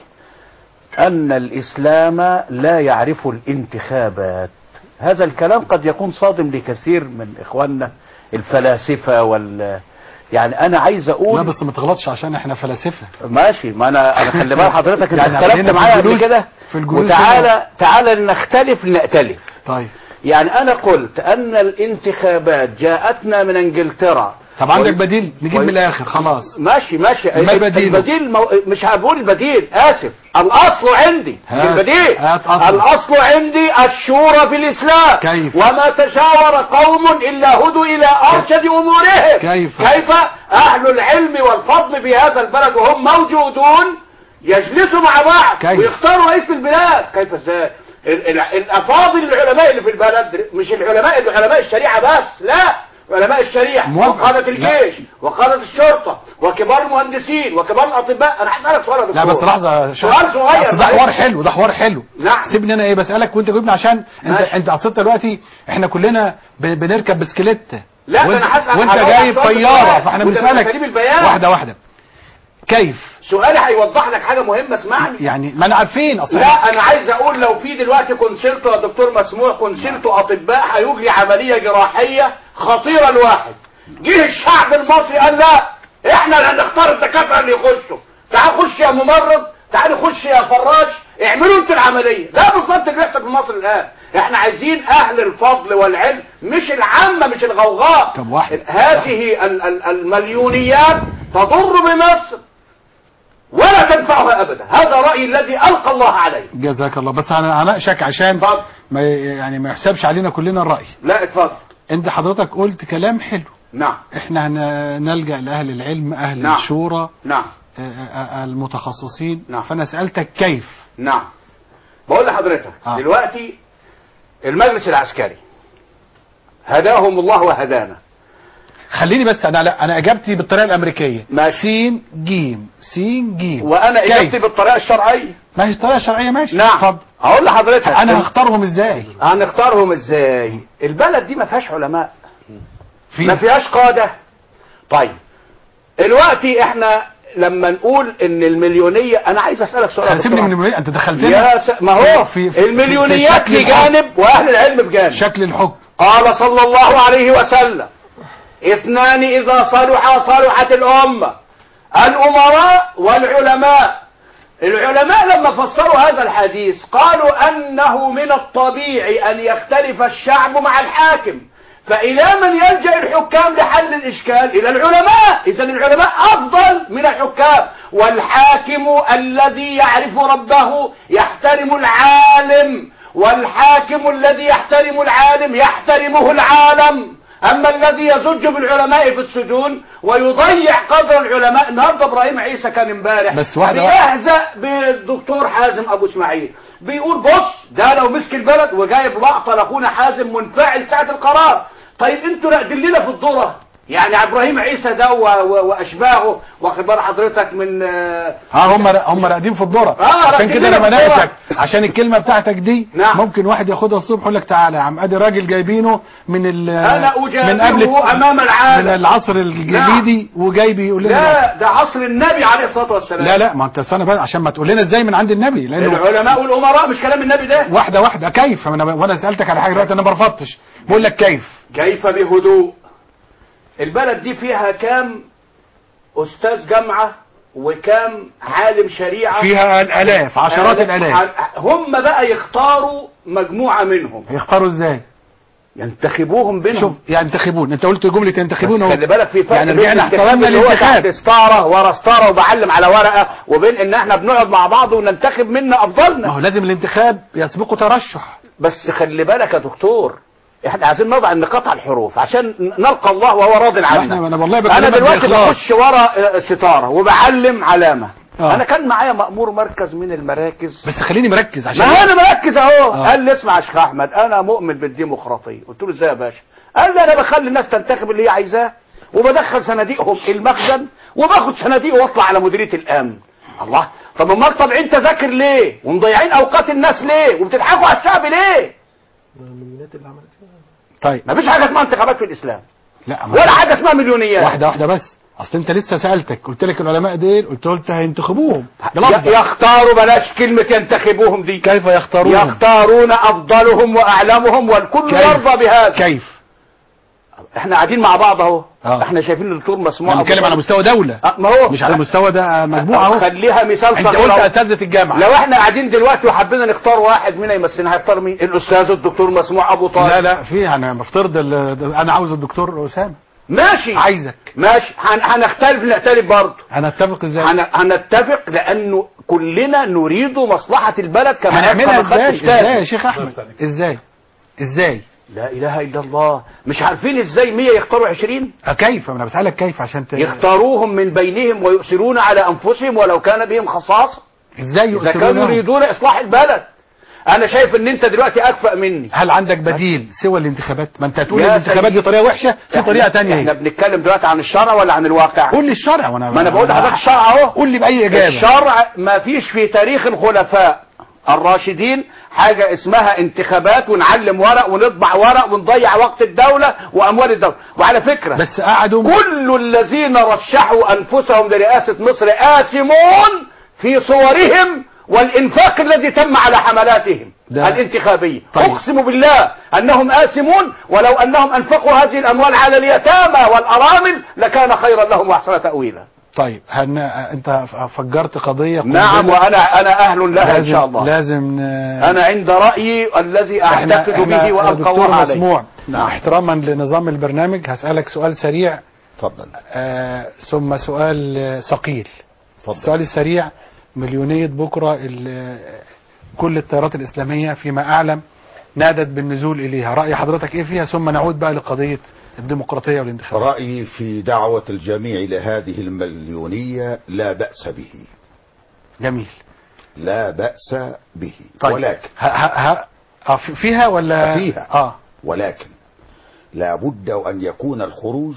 Speaker 15: أن الإسلام لا يعرف الانتخابات هذا الكلام قد يكون صادم لكثير من إخواننا الفلاسفة وال يعني أنا عايز أقول
Speaker 2: لا بس ما تغلطش عشان احنا فلاسفه
Speaker 15: ماشي ما انا انا خلي بال حضرتك انت
Speaker 2: يعني
Speaker 15: اختلفت
Speaker 2: خلينا في
Speaker 15: معايا قبل
Speaker 2: الجلوس-
Speaker 15: كده
Speaker 2: في الجلوس
Speaker 15: وتعالى تعالى نختلف نأتلف
Speaker 2: طيب
Speaker 15: يعني انا قلت ان الانتخابات جاءتنا من انجلترا
Speaker 2: طب عندك
Speaker 15: وال-
Speaker 2: بديل نجيب من
Speaker 15: وال-
Speaker 2: الاخر خلاص
Speaker 15: ماشي ماشي
Speaker 2: ما البديل؟
Speaker 15: البديل مو... مش هقول البديل اسف الاصل عندي مش
Speaker 2: هات-
Speaker 15: البديل
Speaker 2: هات أصل.
Speaker 15: الاصل عندي الشورى في الاسلام
Speaker 2: كيف؟
Speaker 15: وما تشاور قوم الا هدوا الى ارشد امورهم
Speaker 2: كيف؟
Speaker 15: كيف اهل العلم والفضل في هذا البلد وهم موجودون يجلسوا مع بعض
Speaker 2: كيف؟
Speaker 15: ويختاروا رئيس البلاد كيف ازاي ال- ال- الافاضل العلماء اللي في البلد مش العلماء اللي علماء الشريعه بس لا علماء الشريعه
Speaker 2: موافق.
Speaker 15: وقاده
Speaker 2: لا.
Speaker 15: الجيش وقاده الشرطه وكبار المهندسين وكبار الاطباء انا هسالك سؤال يا
Speaker 2: لا
Speaker 15: دكتور
Speaker 2: بس لحظه
Speaker 15: سؤال صغير
Speaker 2: أصل ده حوار حلو ده حوار حلو
Speaker 15: نعم.
Speaker 2: سيبني انا ايه بسالك وانت جاوبني عشان انت
Speaker 15: ماشي.
Speaker 2: انت اصل دلوقتي احنا كلنا ب- بنركب بسكليت
Speaker 15: لا،
Speaker 2: وانت,
Speaker 15: أنا هسأل-
Speaker 2: وانت
Speaker 15: هجاوب
Speaker 2: جايب
Speaker 15: سؤال
Speaker 2: طياره
Speaker 15: بسؤال.
Speaker 2: فاحنا
Speaker 15: وده من
Speaker 2: بنسالك
Speaker 15: أساليب البيان.
Speaker 2: واحده واحده كيف
Speaker 15: سؤالي هيوضح لك حاجه مهمه اسمعني
Speaker 2: يعني ما انا عارفين اصلا
Speaker 15: لا انا عايز اقول لو في دلوقتي كونسلتو يا دكتور مسموع كونسلتو اطباء هيجري عمليه جراحيه خطيره لواحد جه الشعب المصري قال لا احنا اللي هنختار الدكاتره اللي يخشوا تعال خش يا ممرض تعال خش يا فراش اعملوا انتوا العمليه ده بالظبط اللي بيحصل في مصر الان احنا عايزين اهل الفضل والعلم مش العامه مش الغوغاء
Speaker 2: طب واحد.
Speaker 15: هذه ال- ال- المليونيات تضر بمصر ولا تنفعها ابدا هذا رايي الذي القى الله عليه
Speaker 2: جزاك الله بس انا هناقشك عشان
Speaker 15: اتفضل
Speaker 2: ما يعني ما يحسبش علينا كلنا الراي
Speaker 15: لا اتفضل
Speaker 2: انت حضرتك قلت كلام حلو
Speaker 15: نعم
Speaker 2: احنا هن- نلجا لاهل العلم اهل
Speaker 15: نعم.
Speaker 2: الشورى
Speaker 15: نعم
Speaker 2: آه، آه، المتخصصين
Speaker 15: نعم.
Speaker 2: فانا سالتك كيف
Speaker 15: نعم بقول لحضرتك
Speaker 2: آه.
Speaker 15: دلوقتي المجلس العسكري هداهم الله وهدانا
Speaker 2: خليني بس انا لا انا اجابتي بالطريقه الامريكيه
Speaker 15: ماشي.
Speaker 2: سين جيم سين جيم
Speaker 15: وانا
Speaker 2: كيف؟
Speaker 15: اجابتي بالطريقه الشرعيه
Speaker 2: ما هي الطريقه الشرعيه ماشي
Speaker 15: نعم
Speaker 2: اتفضل
Speaker 15: اقول لحضرتك
Speaker 2: انا هختارهم ازاي
Speaker 15: هنختارهم ازاي البلد دي ما فيهاش علماء
Speaker 2: في
Speaker 15: ما فيهاش قاده طيب دلوقتي احنا لما نقول ان المليونيه انا عايز اسالك سؤال يا
Speaker 2: سيبني
Speaker 15: دكتور
Speaker 2: من المليون انت دخلتني
Speaker 15: يا س... ما هو
Speaker 2: في- في-
Speaker 15: المليونيات
Speaker 2: في شكل
Speaker 15: بجانب واهل العلم بجانب
Speaker 2: شكل الحكم
Speaker 15: قال صلى الله عليه وسلم اثنان اذا صلحا صلحت الامه الامراء والعلماء العلماء لما فسروا هذا الحديث قالوا انه من الطبيعي ان يختلف الشعب مع الحاكم فإلى من يلجأ الحكام لحل الإشكال إلى العلماء إذا العلماء أفضل من الحكام والحاكم الذي يعرف ربه يحترم العالم والحاكم الذي يحترم العالم يحترمه العالم أما الذي يزج بالعلماء في السجون ويضيع قدر العلماء النهارده إبراهيم عيسى كان امبارح
Speaker 2: بس واحدة
Speaker 15: بيهزأ بالدكتور حازم أبو إسماعيل بيقول بص ده لو مسك البلد وجايب لقطة لأخونا حازم منفعل ساعة القرار طيب انتوا راقدين لنا في الذرة يعني ابراهيم عيسى ده و- و- واشباهه واخد بال حضرتك من آه،
Speaker 2: ها هم هم راقدين في الذره
Speaker 15: آه،
Speaker 2: عشان
Speaker 15: راقدين
Speaker 2: كده
Speaker 15: في
Speaker 2: انا
Speaker 15: الذرة.
Speaker 2: بناقشك عشان الكلمه بتاعتك دي
Speaker 15: نعم.
Speaker 2: ممكن واحد ياخدها الصبح يقول لك تعالى يا عم ادي راجل جايبينه من ال
Speaker 15: انا
Speaker 2: من قبل
Speaker 15: اجادله امام العالم
Speaker 2: من العصر الجليدي وجاي بيقول لنا
Speaker 15: لا ده عصر النبي عليه الصلاه والسلام
Speaker 2: لا لا ما انت استنى بقى عشان ما تقول لنا ازاي من عند النبي لانه
Speaker 15: العلماء والامراء مش كلام النبي ده
Speaker 2: واحده واحده كيف انا وانا سالتك على حاجه دلوقتي انا ما رفضتش بقول لك كيف
Speaker 15: كيف بهدوء البلد دي فيها كام استاذ جامعه وكام عالم شريعه
Speaker 2: فيها الالاف عشرات
Speaker 15: آلاف.
Speaker 2: الالاف
Speaker 15: هم بقى يختاروا مجموعه منهم
Speaker 2: هيختاروا ازاي
Speaker 15: ينتخبوهم بينهم
Speaker 2: شوف ينتخبون انت قلت جمله ينتخبون
Speaker 15: بس
Speaker 2: اهو.
Speaker 15: خلي بالك في فرق
Speaker 2: يعني
Speaker 15: بين
Speaker 2: رجعنا
Speaker 15: الانتخاب
Speaker 2: احترمنا
Speaker 15: اللي هو تحت
Speaker 2: الانتخاب
Speaker 15: ستاره ورا ستاره وبعلم على ورقه وبين ان احنا بنقعد مع بعض وننتخب منا
Speaker 2: ما
Speaker 15: افضلنا
Speaker 2: هو لازم الانتخاب يسبقه ترشح
Speaker 15: بس خلي بالك يا دكتور احنا عايزين نضع النقاط على الحروف عشان نلقى الله وهو راض عنا
Speaker 2: احنا انا والله
Speaker 15: انا
Speaker 2: بكلمك
Speaker 15: دلوقتي
Speaker 2: بإخلاص.
Speaker 15: بخش ورا ستاره وبعلم علامه
Speaker 2: آه.
Speaker 15: انا كان معايا مأمور مركز من المراكز
Speaker 2: بس خليني مركز عشان
Speaker 15: ما انا مركز اهو
Speaker 2: آه.
Speaker 15: قال لي اسمع يا شيخ احمد انا مؤمن بالديمقراطيه قلت له ازاي يا باشا قال لي انا بخلي الناس تنتخب اللي هي عايزاه
Speaker 17: وبدخل صناديقهم المخزن وباخد صناديق واطلع على مديريه الامن الله طب امال طالعين تذاكر ليه ومضيعين اوقات الناس ليه وبتضحكوا على الشعب ليه
Speaker 2: طيب
Speaker 17: مفيش حاجه اسمها انتخابات في الاسلام
Speaker 2: لا ما-
Speaker 17: ولا حاجه اسمها مليونيات
Speaker 2: واحده واحده بس اصل انت لسه سالتك قلت لك العلماء دول قلت قلت هينتخبوهم
Speaker 17: ي- يختاروا بلاش كلمة ينتخبوهم دي
Speaker 2: كيف يختارون
Speaker 17: يختارون أفضلهم وأعلمهم والكل
Speaker 2: كيف؟
Speaker 17: يرضى بهذا
Speaker 2: كيف
Speaker 17: احنا قاعدين مع بعض اهو
Speaker 2: آه.
Speaker 17: احنا شايفين الدكتور مسموع
Speaker 2: احنا بنتكلم
Speaker 17: أبو
Speaker 2: على مستوى دوله
Speaker 17: آه، ما هو
Speaker 2: مش على مستوى ده مجموعه اهو
Speaker 17: خليها مثال
Speaker 2: انت
Speaker 17: صغير
Speaker 2: قلت
Speaker 17: أهو.
Speaker 2: اساتذه الجامعه
Speaker 17: لو احنا قاعدين دلوقتي وحبينا نختار واحد منا يمثلنا هيختار مين الاستاذ الدكتور مسموع ابو طالب
Speaker 2: لا لا في انا بفترض ال- انا عاوز الدكتور اسامه
Speaker 17: ماشي
Speaker 2: عايزك
Speaker 17: ماشي هن- هنختلف نختلف برضه
Speaker 2: هنتفق ازاي
Speaker 17: هن- هنتفق لانه كلنا نريد مصلحة البلد كما
Speaker 2: هنعملها
Speaker 17: كما خد
Speaker 2: ازاي
Speaker 17: أستاذ.
Speaker 2: ازاي يا شيخ احمد ازاي ازاي
Speaker 17: لا اله الا الله مش عارفين ازاي 100 يختاروا 20
Speaker 2: أه كيف انا بسالك كيف عشان ت...
Speaker 17: يختاروهم من بينهم ويؤثرون على انفسهم ولو كان بهم خصاصه
Speaker 2: ازاي
Speaker 17: اذا كانوا
Speaker 2: يؤثرونهم
Speaker 17: يريدون اصلاح البلد انا شايف ان انت دلوقتي اكفأ مني
Speaker 2: هل عندك بديل سوى الانتخابات ما انت هتقول
Speaker 17: يا
Speaker 2: الانتخابات دي
Speaker 17: سيدي.
Speaker 2: طريقه وحشه في
Speaker 17: إحنا-
Speaker 2: طريقه تانية
Speaker 17: احنا
Speaker 2: ايه
Speaker 17: بنتكلم دلوقتي عن الشرع ولا عن الواقع
Speaker 2: قول لي الشرع وانا
Speaker 17: ما انا بقول لحضرتك الشرع اهو
Speaker 2: قول لي باي اجابه
Speaker 17: الشرع ما فيش في تاريخ الخلفاء الراشدين حاجة اسمها انتخابات ونعلم ورق ونطبع ورق ونضيع وقت الدولة وأموال الدولة وعلى فكرة
Speaker 2: بس قعدوا
Speaker 17: كل الذين رشحوا أنفسهم لرئاسة مصر آثمون في صورهم والإنفاق الذي تم على حملاتهم
Speaker 2: ده-
Speaker 17: الانتخابية
Speaker 2: طيب.
Speaker 17: أقسم بالله أنهم آثمون ولو أنهم أنفقوا هذه الأموال على اليتامى والأرامل لكان خيرا لهم وأحسن تأويلا
Speaker 2: طيب هن... انت فجرت قضيه
Speaker 17: نعم
Speaker 2: قنبلة.
Speaker 17: وأنا أنا أهل لها إن
Speaker 2: لازم
Speaker 17: شاء الله
Speaker 2: لازم ن...
Speaker 17: أنا عند رأيي الذي
Speaker 2: احنا
Speaker 17: أعتقد
Speaker 2: احنا
Speaker 17: به
Speaker 2: يا
Speaker 17: وأبقى
Speaker 2: دكتور
Speaker 17: الله عليه
Speaker 2: مسموع
Speaker 17: نعم.
Speaker 2: احتراما لنظام البرنامج هسألك سؤال سريع
Speaker 4: اتفضل
Speaker 2: آه ثم سؤال آه، ثقيل
Speaker 4: اتفضل.
Speaker 2: السؤال السريع مليونية بكرة ال- كل التيارات الإسلامية فيما أعلم نادت بالنزول إليها رأي حضرتك إيه فيها ثم نعود بقى لقضية الديمقراطية والانتخابات
Speaker 4: رأيي في دعوة الجميع لهذه المليونية لا بأس به
Speaker 2: جميل
Speaker 4: لا بأس به
Speaker 2: طيب
Speaker 4: ولكن
Speaker 2: ها ها ها آه، في- فيها ولا
Speaker 4: فيها
Speaker 2: اه
Speaker 4: ولكن لا بد أن يكون الخروج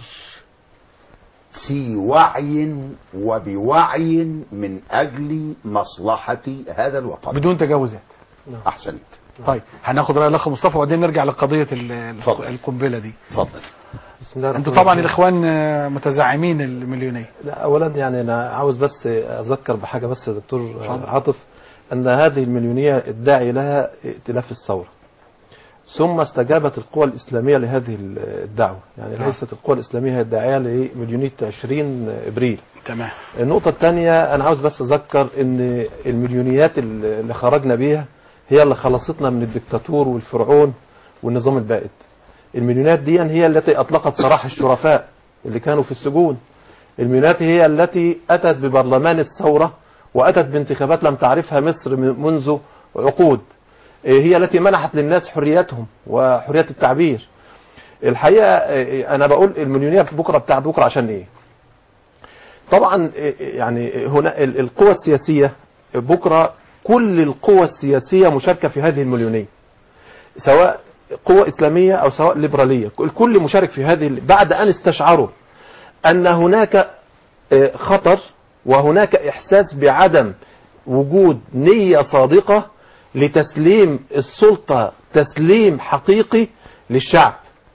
Speaker 4: في وعي وبوعي من أجل مصلحة هذا الوطن
Speaker 2: بدون تجاوزات
Speaker 4: أحسنت
Speaker 2: طيب هناخد رأي الأخ مصطفى وبعدين نرجع لقضية ال- ال-
Speaker 4: اتفضل.
Speaker 2: القنبلة دي
Speaker 4: اتفضل
Speaker 16: بسم الله الرحمن
Speaker 2: انتوا طبعا
Speaker 16: الرحيم.
Speaker 2: الإخوان آه، متزعمين المليونية
Speaker 16: لا اولا يعني انا عاوز بس اذكر بحاجه بس يا دكتور عاطف ان هذه المليونيه الداعي لها ائتلاف الثوره ثم استجابت القوى الاسلاميه لهذه الدعوه يعني
Speaker 2: نعم.
Speaker 16: ليست القوى الاسلاميه هي الداعيه لمليونيه 20 ابريل
Speaker 2: تمام
Speaker 16: النقطة الثانية أنا عاوز بس أذكر إن المليونيات اللي خرجنا بيها هي اللي خلصتنا من الدكتاتور والفرعون والنظام البائد. المليونيات دي هي التي أطلقت سراح الشرفاء اللي كانوا في السجون. المليونيات هي التي أتت ببرلمان الثورة وأتت بانتخابات لم تعرفها مصر من- منذ عقود. هي التي منحت للناس حرياتهم وحرية التعبير. الحقيقة أنا بقول المليونية بكرة بتاع بكرة عشان إيه؟ طبعا يعني هنا ال- القوى السياسية بكرة كل القوى السياسية مشاركة في هذه المليونية سواء قوة إسلامية أو سواء ليبرالية الكل مشارك في هذه ال- بعد أن استشعروا أن هناك آه، خطر وهناك إحساس بعدم وجود نية صادقة لتسليم السلطة تسليم حقيقي للشعب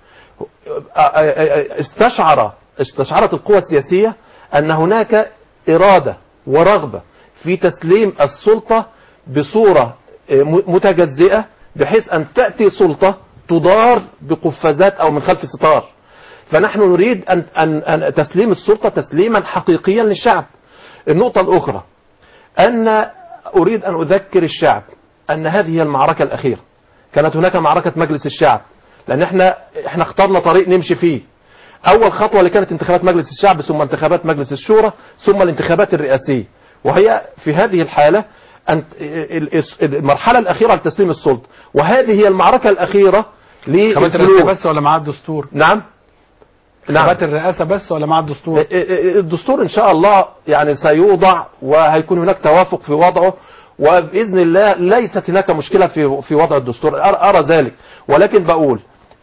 Speaker 16: استشعر استشعرت القوى السياسية أن هناك إرادة ورغبة في تسليم السلطة بصورة م- متجزئة بحيث أن تأتي سلطة تدار بقفازات أو من خلف ستار فنحن نريد أن, أن, أن تسليم السلطة تسليما حقيقيا للشعب النقطة الأخرى أن أريد أن أذكر الشعب أن هذه هي المعركة الأخيرة كانت هناك معركة مجلس الشعب لأن احنا احنا اخترنا طريق نمشي فيه أول خطوة اللي كانت انتخابات مجلس الشعب ثم انتخابات مجلس الشورى ثم الانتخابات الرئاسية وهي في هذه الحالة أن ال- ال- المرحلة الأخيرة لتسليم السلطة وهذه هي المعركة الأخيرة
Speaker 2: انتخابات
Speaker 16: للفلوس
Speaker 2: الرئاسة بس ولا مع الدستور
Speaker 16: نعم
Speaker 2: انتخابات الرئاسة بس ولا مع الدستور
Speaker 16: الدستور ان شاء الله يعني سيوضع وهيكون هناك توافق في وضعه وباذن الله ليست هناك مشكله في في وضع الدستور أر- ارى ذلك ولكن بقول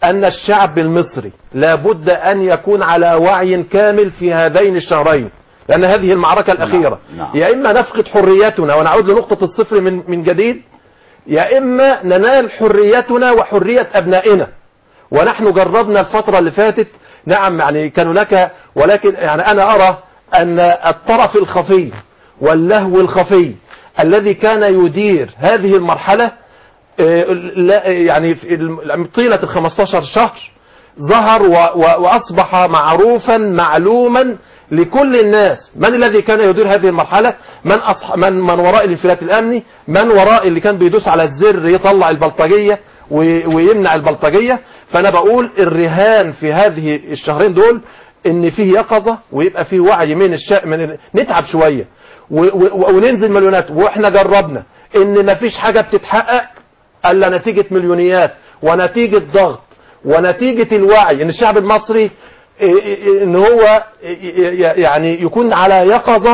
Speaker 16: أن الشعب المصري لابد أن يكون على وعي كامل في هذين الشهرين لأن هذه المعركة الأخيرة
Speaker 4: نعم.
Speaker 16: يا إما نفقد حريتنا ونعود لنقطة الصفر من من جديد يا إما ننال حريتنا وحرية أبنائنا ونحن جربنا الفترة اللي فاتت نعم يعني كان هناك ولكن يعني أنا أرى أن الطرف الخفي واللهو الخفي الذي كان يدير هذه المرحلة آه، لا- يعني في الم- طيلة ال 15 شهر ظهر و- و- وأصبح معروفا معلوما لكل الناس من الذي كان يدير هذه المرحلة من, أصح من, من وراء الانفلات الأمني من وراء اللي كان بيدوس على الزر يطلع البلطجية و- ويمنع البلطجية فأنا بقول الرهان في هذه الشهرين دول ان فيه يقظة ويبقى فيه وعي من الشا... من ال- نتعب شوية و... و... وننزل مليونات واحنا جربنا ان مفيش حاجة بتتحقق الا نتيجة مليونيات ونتيجة ضغط ونتيجة الوعي ان الشعب المصري إيه- إيه- ان هو إيه- يعني يكون على يقظة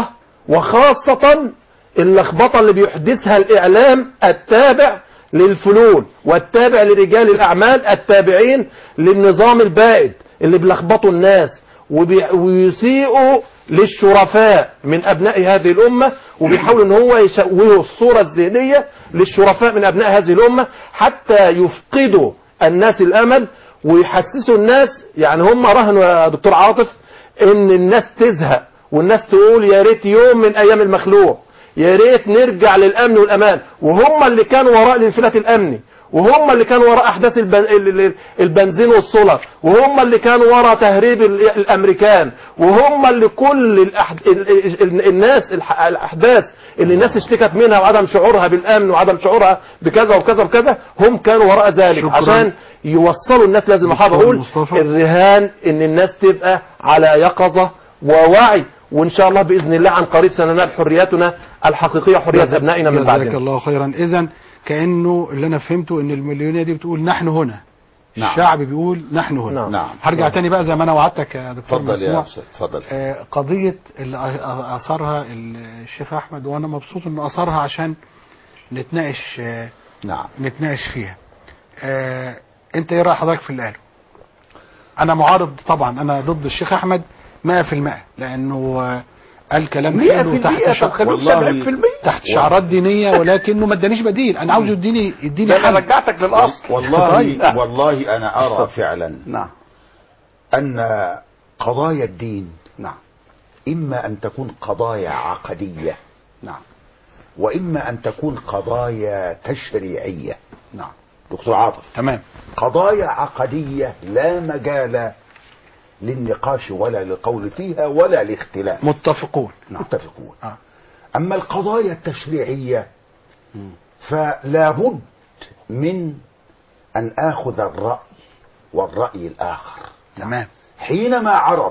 Speaker 16: وخاصة اللخبطة اللي بيحدثها الاعلام التابع للفنون والتابع لرجال الاعمال التابعين للنظام البائد اللي بيلخبطوا الناس وبي- ويسيئوا للشرفاء من ابناء هذه الامه وبيحاولوا ان هو يشوهوا الصوره الذهنيه للشرفاء من ابناء هذه الامه حتى يفقدوا الناس الامل ويحسسوا الناس يعني هم رهنوا يا دكتور عاطف ان الناس تزهق والناس تقول يا ريت يوم من ايام المخلوع يا ريت نرجع للامن والامان وهم اللي كانوا وراء الانفلات الامني وهم اللي كانوا وراء احداث الب- ال- ال- البنزين والسولر وهم اللي كانوا وراء تهريب ال- الامريكان وهم اللي كل الأحد... ال- ال- ال- الناس الح- الاحداث اللي الناس اشتكت منها وعدم شعورها بالامن وعدم شعورها بكذا وكذا وكذا هم كانوا وراء ذلك
Speaker 2: شكراً.
Speaker 16: عشان يوصلوا الناس لازم احب
Speaker 2: دكتور
Speaker 16: اقول
Speaker 2: مصطفى.
Speaker 16: الرهان ان الناس تبقى على يقظة ووعي وان شاء الله باذن الله عن قريب سننال حريتنا الحقيقيه حريه ابنائنا من
Speaker 2: جزاك
Speaker 16: بعدنا
Speaker 2: الله خيرا اذا كانه اللي انا فهمته ان المليونيه دي بتقول نحن هنا
Speaker 4: نعم.
Speaker 2: الشعب بيقول نحن هنا
Speaker 4: نعم.
Speaker 2: هرجع
Speaker 4: نعم.
Speaker 2: تاني بقى زي ما انا وعدتك يا دكتور
Speaker 4: اتفضل يا
Speaker 2: مسموع.
Speaker 4: أستاذ، اتفضل
Speaker 2: آه، قضيه اللي أ- أ- اثرها الشيخ احمد وانا مبسوط انه اثرها عشان نتناقش آه،
Speaker 4: نعم
Speaker 2: نتناقش فيها آه، انت ايه راي حضرتك في اللي قاله انا معارض طبعا انا ضد الشيخ احمد 100% لانه آه، قال كلام
Speaker 17: 100%
Speaker 2: حلو تحت
Speaker 17: طب
Speaker 2: شع-
Speaker 17: خلوك
Speaker 2: والله
Speaker 17: 70%.
Speaker 2: تحت شعارات دينيه ولكنه ما ادانيش بديل انا عاوزه يديني يديني
Speaker 17: ده انا
Speaker 2: حل.
Speaker 17: رجعتك للاصل
Speaker 4: والله والله انا ارى فعلا
Speaker 17: نعم
Speaker 4: ان قضايا الدين
Speaker 17: نعم
Speaker 4: اما ان تكون قضايا عقديه
Speaker 17: نعم
Speaker 4: واما ان تكون قضايا تشريعيه
Speaker 17: نعم
Speaker 4: دكتور عاطف
Speaker 2: تمام
Speaker 4: قضايا عقديه لا مجال للنقاش ولا للقول فيها ولا الاختلاف
Speaker 2: متفقون
Speaker 4: متفقون
Speaker 2: آه.
Speaker 4: اما القضايا التشريعيه فلا بد من ان اخذ الراي والراي الاخر
Speaker 2: تمام
Speaker 4: حينما عرض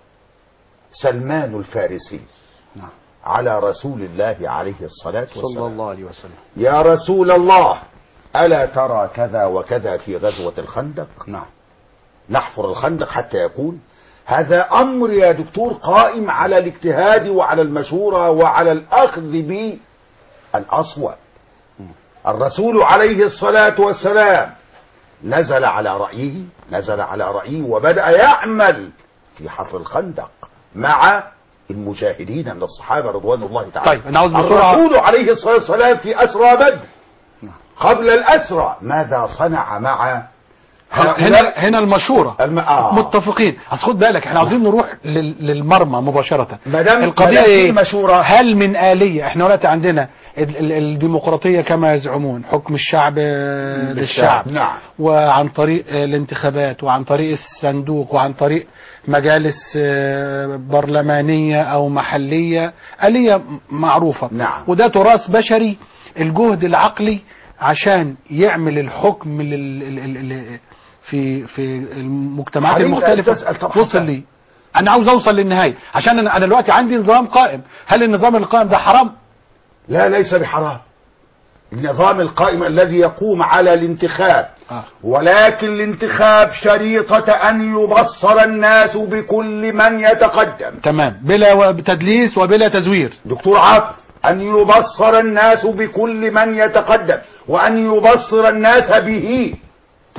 Speaker 4: سلمان الفارسي
Speaker 17: نعم.
Speaker 4: على رسول الله عليه الصلاه
Speaker 17: صلى
Speaker 4: والسلام
Speaker 17: الله عليه وسلم
Speaker 4: يا رسول الله الا ترى كذا وكذا في غزوه الخندق
Speaker 17: نعم
Speaker 4: نحفر الخندق حتى يكون هذا امر يا دكتور قائم على الاجتهاد وعلى المشوره وعلى الاخذ بالاصوات الرسول عليه الصلاه والسلام نزل على رايه نزل على رايه وبدا يعمل في حفر الخندق مع المجاهدين من الصحابه رضوان الله تعالى
Speaker 2: طيب، أنا عاوز بسرعة-
Speaker 4: الرسول عليه الصلاه والسلام في اسرى بدر قبل الاسرى ماذا صنع مع
Speaker 2: هنا هنا المشوره
Speaker 4: الم... آه.
Speaker 2: متفقين اصل خد بالك احنا عاوزين نروح لل- للمرمى مباشره
Speaker 4: ما دام- ما
Speaker 2: القضيه
Speaker 4: دام في
Speaker 2: ايه
Speaker 4: مشورة.
Speaker 2: هل من اليه احنا دلوقتي عندنا ال- ال- الديمقراطيه كما يزعمون حكم الشعب آه، للشعب
Speaker 4: نعم
Speaker 2: وعن طريق آه، الانتخابات وعن طريق الصندوق وعن طريق مجالس آه، برلمانيه او محليه اليه م- معروفه
Speaker 4: نعم.
Speaker 2: وده تراث بشري الجهد العقلي عشان يعمل الحكم لل... لل... لل... في في المجتمعات
Speaker 4: عليك أن
Speaker 2: المختلفه
Speaker 4: تسأل طبعاً.
Speaker 2: وصل لي انا عاوز اوصل للنهايه عشان انا انا دلوقتي عندي نظام قائم هل النظام القائم ده حرام
Speaker 4: لا ليس بحرام النظام القائم الذي يقوم على الانتخاب
Speaker 2: آه.
Speaker 4: ولكن الانتخاب شريطة أن يبصر الناس بكل من يتقدم
Speaker 2: تمام بلا و- تدليس وبلا تزوير
Speaker 4: دكتور عاطف أن يبصر الناس بكل من يتقدم وأن يبصر الناس به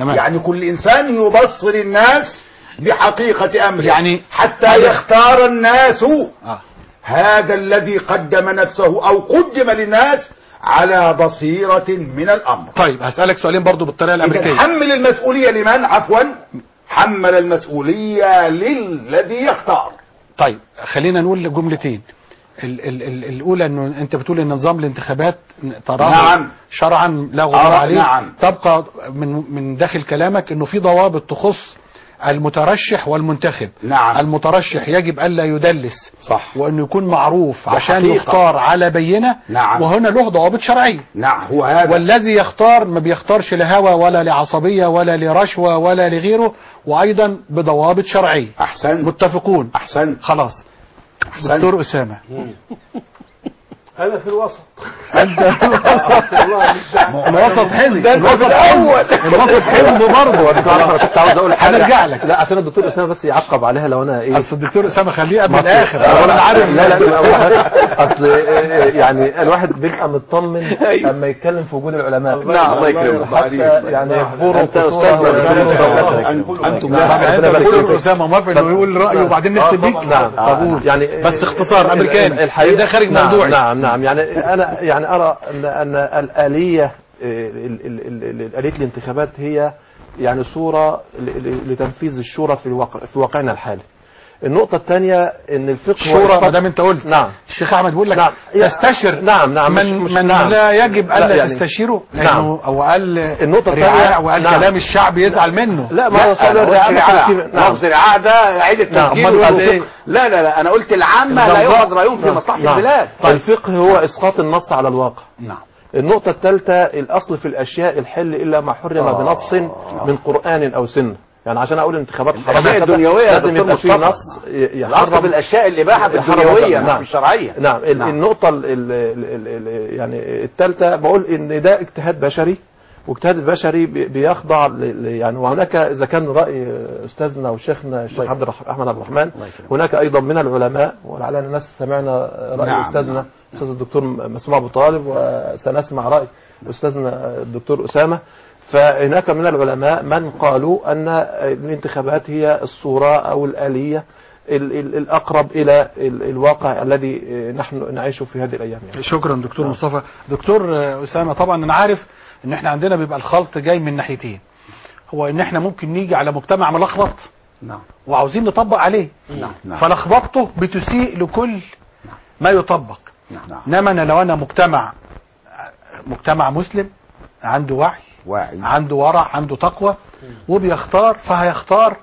Speaker 2: تمام.
Speaker 4: يعني كل انسان يبصر الناس بحقيقة امره
Speaker 2: يعني-
Speaker 4: حتى يختار الناس
Speaker 2: آه.
Speaker 4: هذا الذي قدم نفسه او قدم للناس على بصيرة من الامر
Speaker 2: طيب هسألك سؤالين برضو بالطريقة
Speaker 4: إذا
Speaker 2: الأمريكية
Speaker 4: حمل المسؤولية لمن عفوا حمل المسؤولية للذي يختار
Speaker 2: طيب خلينا نقول جملتين ال ال ال الأولى أنه أنت بتقول أن نظام الانتخابات تراه
Speaker 4: نعم.
Speaker 2: شرعا لا غبار
Speaker 4: آه،
Speaker 2: عليه
Speaker 4: نعم.
Speaker 2: تبقى من من داخل كلامك أنه في ضوابط تخص المترشح والمنتخب
Speaker 4: نعم.
Speaker 2: المترشح يجب ألا يدلس
Speaker 4: صح
Speaker 2: وأنه يكون معروف
Speaker 4: ده
Speaker 2: عشان
Speaker 4: حقيقة.
Speaker 2: يختار على بينة
Speaker 4: نعم.
Speaker 2: وهنا له ضوابط شرعية
Speaker 4: نعم هو هذا
Speaker 2: والذي يختار ما بيختارش لهوى ولا لعصبية ولا لرشوة ولا لغيره وأيضا بضوابط شرعية
Speaker 4: أحسن
Speaker 2: متفقون
Speaker 4: أحسن
Speaker 2: خلاص
Speaker 4: أحسن
Speaker 2: دكتور أسامة
Speaker 14: انا في الوسط
Speaker 2: أنت الوسط حلو
Speaker 16: ده
Speaker 2: الوسط
Speaker 16: الأول.
Speaker 2: الوسط حلو برضه
Speaker 16: انا كنت عاوز اقول حاجه
Speaker 2: هنرجع لك
Speaker 16: لا عشان الدكتور اسامه بس يعقب عليها لو انا ايه
Speaker 2: أصل الدكتور أسامة خليه قبل
Speaker 16: مصر.
Speaker 2: الآخر
Speaker 16: آه،
Speaker 2: ولا عارف
Speaker 16: لا لا لا اصل آه، يعني الواحد بيبقى مطمن اما يتكلم في وجود العلماء
Speaker 7: نعم، الله يكرمك.
Speaker 16: حتى يعني يخبروا
Speaker 7: أنت أستاذنا
Speaker 16: قصورا
Speaker 7: أنتم
Speaker 2: دكتور أسامة موافق إنه يقول رأيه وبعدين نختم بيك
Speaker 16: نعم
Speaker 2: قبول
Speaker 16: يعني
Speaker 2: بس اختصار أمريكاني
Speaker 16: الحقيقة
Speaker 2: ده خارج
Speaker 16: نعم
Speaker 2: موضوعي
Speaker 16: نعم نعم يعني انا يعني ارى ان ان الاليه ال- ال- ال- ال- آلية الانتخابات هي يعني صورة ل- ل- لتنفيذ الشورى في الواقع في واقعنا الحالي. النقطة الثانية ان الفقه
Speaker 2: الشورى ما دام انت قلت
Speaker 16: نعم
Speaker 2: الشيخ احمد بيقول لك
Speaker 16: نعم.
Speaker 2: تستشر
Speaker 16: نعم نعم
Speaker 2: من,
Speaker 16: مش- مش-
Speaker 2: من
Speaker 16: نعم.
Speaker 2: لا يجب
Speaker 16: لا،
Speaker 2: الا
Speaker 16: يعني-
Speaker 2: تستشيره
Speaker 16: نعم.
Speaker 2: لانه او قال
Speaker 16: النقطة
Speaker 2: رعاع
Speaker 16: الثانية
Speaker 2: وقال
Speaker 16: نعم.
Speaker 2: كلام الشعب يزعل منه
Speaker 16: لا ما هو صار
Speaker 17: أنا قلت
Speaker 16: الرعاية
Speaker 17: رعاع.
Speaker 16: في- نعم.
Speaker 17: لفظ رعاع ده عيد التسجيل
Speaker 2: أمال قال
Speaker 17: والفقه.
Speaker 2: إيه؟
Speaker 17: لا لا لا انا قلت العامة لا
Speaker 2: الضوضاء.
Speaker 17: يؤخذ رايهم في
Speaker 16: نعم.
Speaker 17: مصلحة
Speaker 16: نعم.
Speaker 17: البلاد
Speaker 16: الفقه هو اسقاط النص على الواقع
Speaker 2: نعم
Speaker 16: النقطة الثالثة الأصل في الأشياء الحل إلا ما حرم بنص من قرآن أو سنة يعني عشان أقول انتخابات حرام
Speaker 17: الأشياء
Speaker 16: كذا،
Speaker 17: الدنيوية يا
Speaker 16: لازم
Speaker 17: دكتور
Speaker 16: يبقى في
Speaker 17: مصطفى.
Speaker 16: نص ي-
Speaker 17: الاصل
Speaker 16: يحرم
Speaker 17: بالاشياء الاباحه في
Speaker 16: يحرم
Speaker 17: الدنيويه
Speaker 16: نعم.
Speaker 17: نعم. في الشرعيه
Speaker 16: نعم ال-
Speaker 17: نعم.
Speaker 16: النقطة ال ال ال ال ال يعني الثالثة بقول إن ده اجتهاد بشري واجتهاد البشري بي- بيخضع ل- ل- يعني وهناك إذا كان رأي أستاذنا وشيخنا الشيخ عبد الرحمن أحمد عبد الرحمن هناك أيضا من العلماء ولعلنا الناس سمعنا رأي
Speaker 4: نعم،
Speaker 16: أستاذنا
Speaker 4: نعم.
Speaker 16: أستاذ الدكتور مسموع أبو طالب وسنسمع رأي أستاذنا الدكتور أسامة فهناك من العلماء من قالوا أن الانتخابات هي الصورة أو الآلية ال- ال- الأقرب إلى ال- الواقع الذي نحن نعيشه في هذه الأيام يعني.
Speaker 2: شكرا دكتور مصطفى دكتور آه، اسامه طبعا انا عارف ان احنا عندنا بيبقى الخلط جاي من ناحيتين هو ان احنا ممكن نيجي على مجتمع ملخبط
Speaker 17: نعم
Speaker 2: وعاوزين نطبق عليه
Speaker 17: نعم
Speaker 4: نعم.
Speaker 2: فلخبطته بتسيء لكل ما يطبق
Speaker 4: نعم.
Speaker 2: انما انا لو انا مجتمع مجتمع مسلم عنده وعي
Speaker 4: واعي
Speaker 2: عنده ورع عنده تقوى وبيختار فهيختار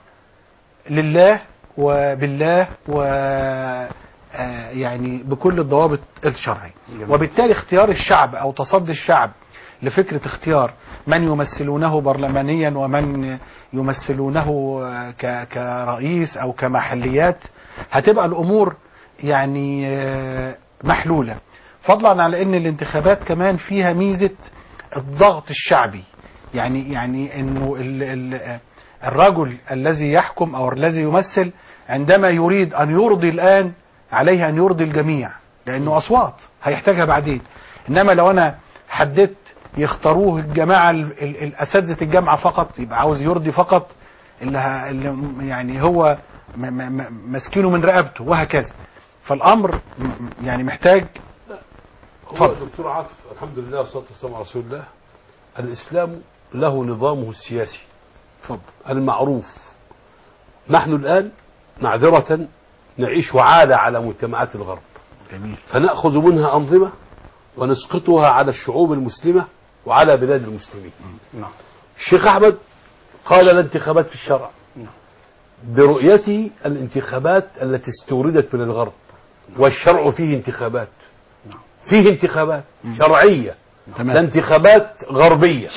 Speaker 2: لله وبالله و آه، يعني بكل الضوابط الشرعية وبالتالي اختيار الشعب او تصدي الشعب لفكرة اختيار من يمثلونه برلمانيا ومن يمثلونه آه، ك- كرئيس او كمحليات هتبقى الامور يعني آه، محلولة فضلا على ان الانتخابات كمان فيها ميزة الضغط الشعبي يعني يعني انه ال ال الرجل الذي يحكم او الذي يمثل عندما يريد ان يرضي الان عليه ان يرضي الجميع لانه اصوات هيحتاجها بعدين انما لو انا حددت يختاروه الجماعه ال- ال- الاساتذه الجامعه فقط يبقى عاوز يرضي فقط اللي, ه- اللي م- يعني هو م- م- م- ماسكينه من رقبته وهكذا فالامر م- م- يعني محتاج
Speaker 14: هو
Speaker 2: اتفضل.
Speaker 14: دكتور عاطف الحمد لله والصلاه والسلام على رسول الله الاسلام له نظامه السياسي
Speaker 2: اتفضل
Speaker 14: المعروف نحن الان معذره نعيش عاده على مجتمعات الغرب
Speaker 2: جميل
Speaker 14: فناخذ منها انظمه ونسقطها على الشعوب المسلمه وعلى بلاد المسلمين
Speaker 2: نعم
Speaker 14: الشيخ احمد قال لا انتخابات في الشرع برؤيته الانتخابات التي استوردت من الغرب والشرع فيه انتخابات فيه انتخابات شرعية
Speaker 2: تمام.
Speaker 14: لا انتخابات غربية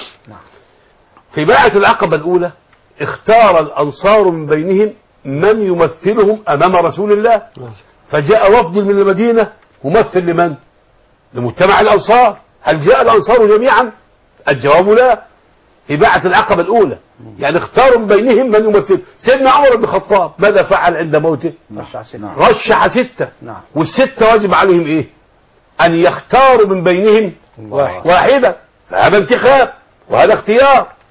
Speaker 14: في بيعة العقبة الأولى اختار الأنصار من بينهم من يمثلهم أمام رسول الله فجاء وفد من المدينة ممثل لمن؟ لمجتمع الأنصار هل جاء الأنصار جميعا؟ الجواب لا في بيعة العقبة الأولى يعني اختاروا من بينهم من يمثل سيدنا عمر بن الخطاب ماذا فعل عند موته؟
Speaker 4: نعم.
Speaker 14: رشح ستة
Speaker 17: نعم.
Speaker 14: والستة واجب عليهم ايه أن يختاروا من بينهم
Speaker 4: واحد.
Speaker 14: واحدة فهذا انتخاب وهذا اختيار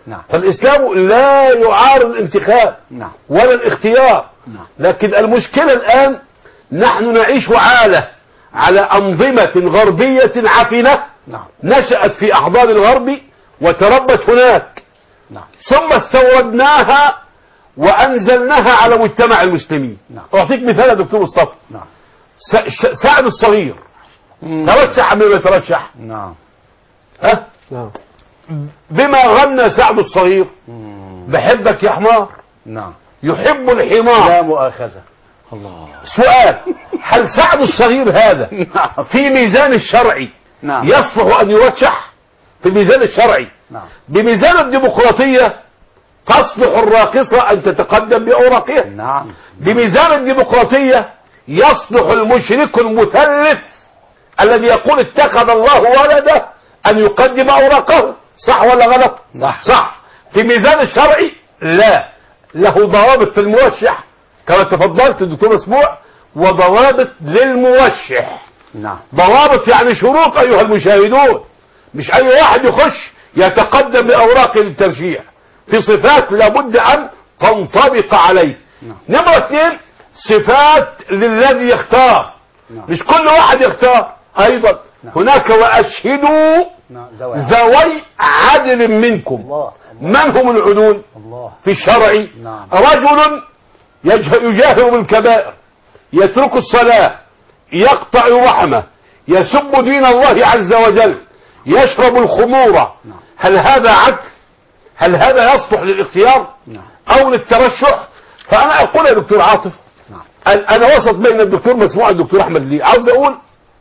Speaker 15: نعم
Speaker 14: فالإسلام لا يعارض الانتخاب
Speaker 15: نعم
Speaker 14: ولا الاختيار
Speaker 15: نعم.
Speaker 14: لكن المشكلة الآن نحن نعيش عالة على أنظمة غربية عفنة
Speaker 15: نعم
Speaker 14: نشأت في أحضان الغرب وتربت هناك
Speaker 15: نعم
Speaker 14: ثم استوردناها وأنزلناها على مجتمع المسلمين
Speaker 15: نعم.
Speaker 14: أعطيك مثال يا دكتور مصطفى
Speaker 15: نعم
Speaker 14: س- ش- سعد الصغير ترشح أم لم يترشح
Speaker 15: نعم
Speaker 14: ها
Speaker 15: نعم
Speaker 14: بما غنى سعد الصغير بحبك يا حمار
Speaker 15: نعم
Speaker 14: يحب الحمار
Speaker 15: لا مؤاخذة الله
Speaker 14: سؤال هل سعد الصغير هذا في ميزان الشرعي
Speaker 15: نعم
Speaker 14: يصلح أن يرشح في الميزان الشرعي
Speaker 15: نعم
Speaker 14: بميزان الديمقراطية تصلح الراقصة أن تتقدم بأوراقها
Speaker 15: نعم
Speaker 14: بميزان الديمقراطية يصلح المشرك المثلث الذي يقول اتخذ الله ولده أن يقدم أوراقه صح ولا غلط
Speaker 15: صح.
Speaker 14: صح في ميزان الشرعي لا له ضوابط للموشح كما تفضلت الدكتور مسموع وضوابط للموشح
Speaker 15: نعم
Speaker 14: ضوابط يعني شروط أيها المشاهدون مش أي واحد يخش يتقدم بأوراق للترشيح في صفات لابد أن تنطبق عليه
Speaker 15: نعم.
Speaker 14: نمرة اثنين صفات للذي يختار
Speaker 15: نعم.
Speaker 14: مش كل واحد يختار أيضا
Speaker 15: نعم.
Speaker 14: هناك وأشهدوا
Speaker 15: نعم ذوي
Speaker 14: ذوي عدل منكم
Speaker 15: الله
Speaker 14: من هم العدول
Speaker 15: الله
Speaker 14: في الشرع
Speaker 15: نعم.
Speaker 14: رجل يجه- يجاهر بالكبائر يترك الصلاة يقطع رحمه يسب دين الله عز وجل يشرب الخمور
Speaker 15: نعم.
Speaker 14: هل هذا عدل هل هذا يصلح للاختيار
Speaker 15: نعم
Speaker 14: او للترشح فانا اقول يا دكتور عاطف
Speaker 15: نعم
Speaker 14: أن- انا وسط بين الدكتور مسموع والدكتور احمد لي عاوز اقول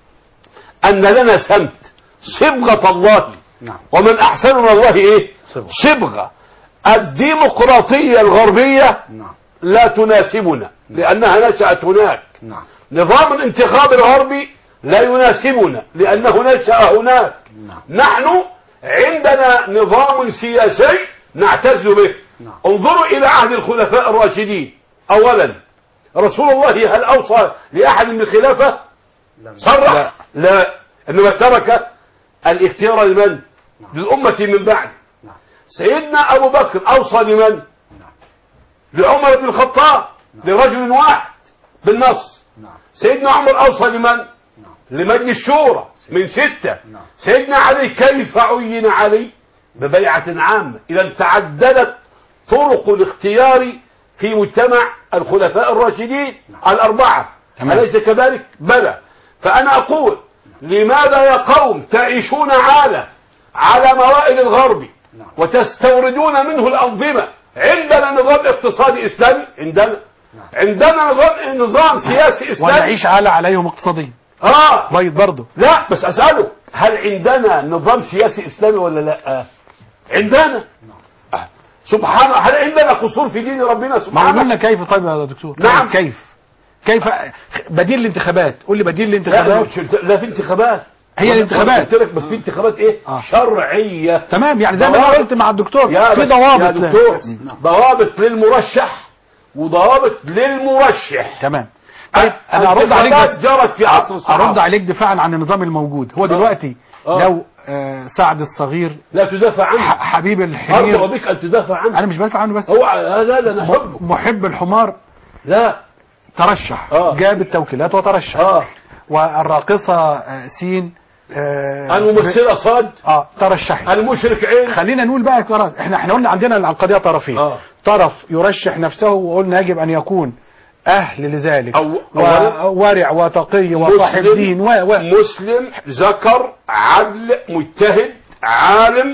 Speaker 14: ان لنا سمت صبغة الله
Speaker 15: نعم
Speaker 14: ومن احسن من الله ايه
Speaker 15: صبغة.
Speaker 14: صبغة الديمقراطية الغربية
Speaker 15: نعم
Speaker 14: لا تناسبنا لانها نشأت هناك
Speaker 15: نعم
Speaker 14: نظام الانتخاب الغربي لا يناسبنا لانه نشأ هناك
Speaker 15: نعم
Speaker 14: نحن عندنا نظام سياسي نعتز به
Speaker 15: نعم.
Speaker 14: انظروا الى عهد الخلفاء الراشدين اولا رسول الله هل اوصى لاحد من الخلافه
Speaker 15: لم-
Speaker 14: صرح لا, لا. انما ترك الاختيار لمن للامه من بعد
Speaker 15: نعم.
Speaker 14: سيدنا ابو بكر اوصى لمن
Speaker 15: نعم.
Speaker 14: لعمر بن الخطاب لرجل واحد بالنص
Speaker 15: نعم
Speaker 14: سيدنا عمر اوصى لمن لمجلس الشورى من ستة
Speaker 15: نعم.
Speaker 14: سيدنا علي كيف عين علي ببيعة عامة إذا تعددت طرق الاختيار في مجتمع الخلفاء الراشدين الأربعة
Speaker 2: تمام.
Speaker 14: أليس كذلك؟ بلى فأنا أقول لماذا يا قوم تعيشون عالة على موائد الغرب
Speaker 15: نعم.
Speaker 14: وتستوردون منه الأنظمة عندنا نظام اقتصادي إسلامي عندنا عندنا نظام نظام سياسي إسلامي
Speaker 2: ونعيش على عليهم اقتصاديا
Speaker 14: اه
Speaker 2: بيض برضه
Speaker 14: لا بس اساله هل عندنا نظام سياسي اسلامي ولا لا عندنا آه. سبحان هل عندنا قصور في دين ربنا
Speaker 2: ما
Speaker 14: سبحانه
Speaker 2: لنا كيف طيب يا دكتور
Speaker 14: نعم.
Speaker 2: كيف كيف بديل الانتخابات قول لي بديل
Speaker 14: لا,
Speaker 2: الانتخابات
Speaker 14: لا في انتخابات
Speaker 2: هي الانتخابات.
Speaker 14: قلت لك بس في انتخابات ايه
Speaker 2: آه.
Speaker 14: شرعيه
Speaker 2: تمام يعني زي ما انا
Speaker 14: ضوابط.
Speaker 2: قلت مع الدكتور
Speaker 14: يا
Speaker 2: في
Speaker 14: بس-
Speaker 2: ضوابط
Speaker 14: يا
Speaker 2: له.
Speaker 14: دكتور ضوابط للمرشح وضوابط للمرشح
Speaker 2: تمام طيب انا ارد عليك
Speaker 14: الانتخابات
Speaker 2: بس
Speaker 14: جرت في عصر الصحابه
Speaker 2: ارد عليك دفاعا عن النظام الموجود هو دلوقتي
Speaker 14: آه.
Speaker 2: لو آه، سعد الصغير
Speaker 14: لا تدافع عنه
Speaker 2: ح- حبيب
Speaker 14: ارجو
Speaker 2: الحمير
Speaker 14: بك ان تدافع عنه
Speaker 2: انا مش بدافع عنه بس
Speaker 14: هو لا لا انا احبه
Speaker 2: محب الحمار
Speaker 14: لا
Speaker 2: ترشح
Speaker 14: آه.
Speaker 2: جاب التوكيلات وترشح
Speaker 14: اه
Speaker 2: والراقصة آه، سين آه،
Speaker 14: الممثله صاد
Speaker 2: اه ترشحت
Speaker 14: المشرك عين
Speaker 2: خلينا نقول بقى خلاص احنا احنا قلنا عندنا القضيه طرفين
Speaker 14: آه.
Speaker 2: طرف يرشح نفسه وقلنا يجب ان يكون اهل لذلك
Speaker 14: أو-
Speaker 2: و-
Speaker 14: أولاً
Speaker 2: ورع وتقي وصاحب
Speaker 14: مسلم-
Speaker 2: دين و و
Speaker 14: مسلم ذكر عدل مجتهد عالم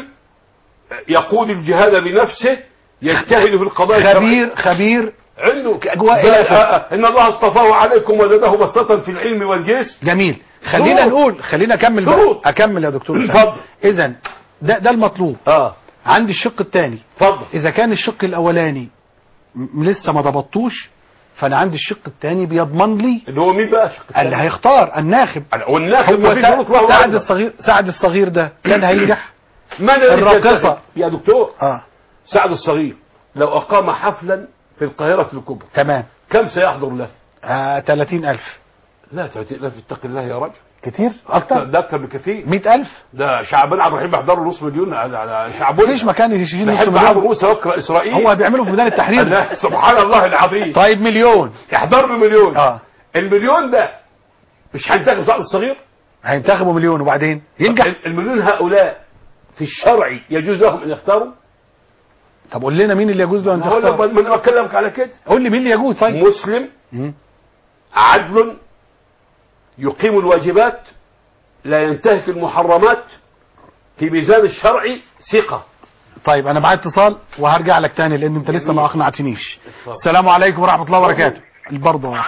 Speaker 14: يقود الجهاد بنفسه يجتهد في القضايا الشرعية.
Speaker 2: خبير خبير
Speaker 14: عنده
Speaker 2: أجواء
Speaker 14: بل-
Speaker 2: إلى
Speaker 14: آه، آه، ان الله اصطفاه عليكم وزاده بسطة في العلم والجسم
Speaker 2: جميل خلينا
Speaker 14: شروط.
Speaker 2: نقول خلينا اكمل
Speaker 14: شروط.
Speaker 2: بقى اكمل يا دكتور
Speaker 14: اتفضل.
Speaker 2: اذا ده ده المطلوب
Speaker 14: اه
Speaker 2: عندي الشق الثاني
Speaker 14: اتفضل
Speaker 2: اذا كان الشق الاولاني م- لسه ما ضبطوش فانا عندي الشق الثاني بيضمن لي
Speaker 14: اللي هو مين بقى شق
Speaker 2: اللي هيختار الناخب
Speaker 14: والناخب
Speaker 2: هو
Speaker 14: ما فيش شروط له
Speaker 2: سعد
Speaker 14: أيضا.
Speaker 2: الصغير سعد الصغير ده كان هينجح
Speaker 14: من الذي
Speaker 2: الراقصة.
Speaker 14: ينتخب؟ يا دكتور
Speaker 2: اه
Speaker 14: سعد الصغير لو اقام حفلا في القاهرة الكبرى
Speaker 2: تمام
Speaker 14: كم سيحضر له
Speaker 2: آه 30000
Speaker 14: لا 30000 اتق الله يا رجل
Speaker 2: كتير
Speaker 14: اكتر
Speaker 2: اكتر
Speaker 14: ده اكتر بكثير
Speaker 2: 100000
Speaker 14: ده شعبان عبد الرحيم بيحضروا نص مليون على على شعبان
Speaker 2: مفيش مكان يشيل نص
Speaker 14: بحب
Speaker 2: مليون
Speaker 14: عمرو موسى واقرا اسرائيل
Speaker 2: هو بيعملوا في ميدان التحرير
Speaker 14: لا، سبحان الله العظيم
Speaker 2: طيب مليون
Speaker 14: يحضر له مليون
Speaker 2: اه
Speaker 14: المليون ده مش هينتخب صعد الصغير
Speaker 2: هينتخبوا مليون وبعدين ينجح
Speaker 14: المليون هؤلاء في الشرع يجوز لهم ان يختاروا
Speaker 2: طب قول لنا مين اللي يجوز له ان
Speaker 14: ما هو
Speaker 2: تختار
Speaker 14: لما انا بكلمك على كده
Speaker 2: قول لي مين اللي يجوز طيب
Speaker 14: مسلم
Speaker 2: مم.
Speaker 14: عدل يقيم الواجبات لا ينتهك المحرمات في ميزان الشرعي ثقة
Speaker 2: طيب انا معايا اتصال وهرجع لك تاني لان انت لسه ما اقنعتنيش السلام عليكم ورحمه الله وبركاته برضه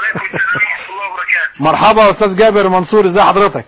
Speaker 2: مرحبا استاذ جابر منصور ازي حضرتك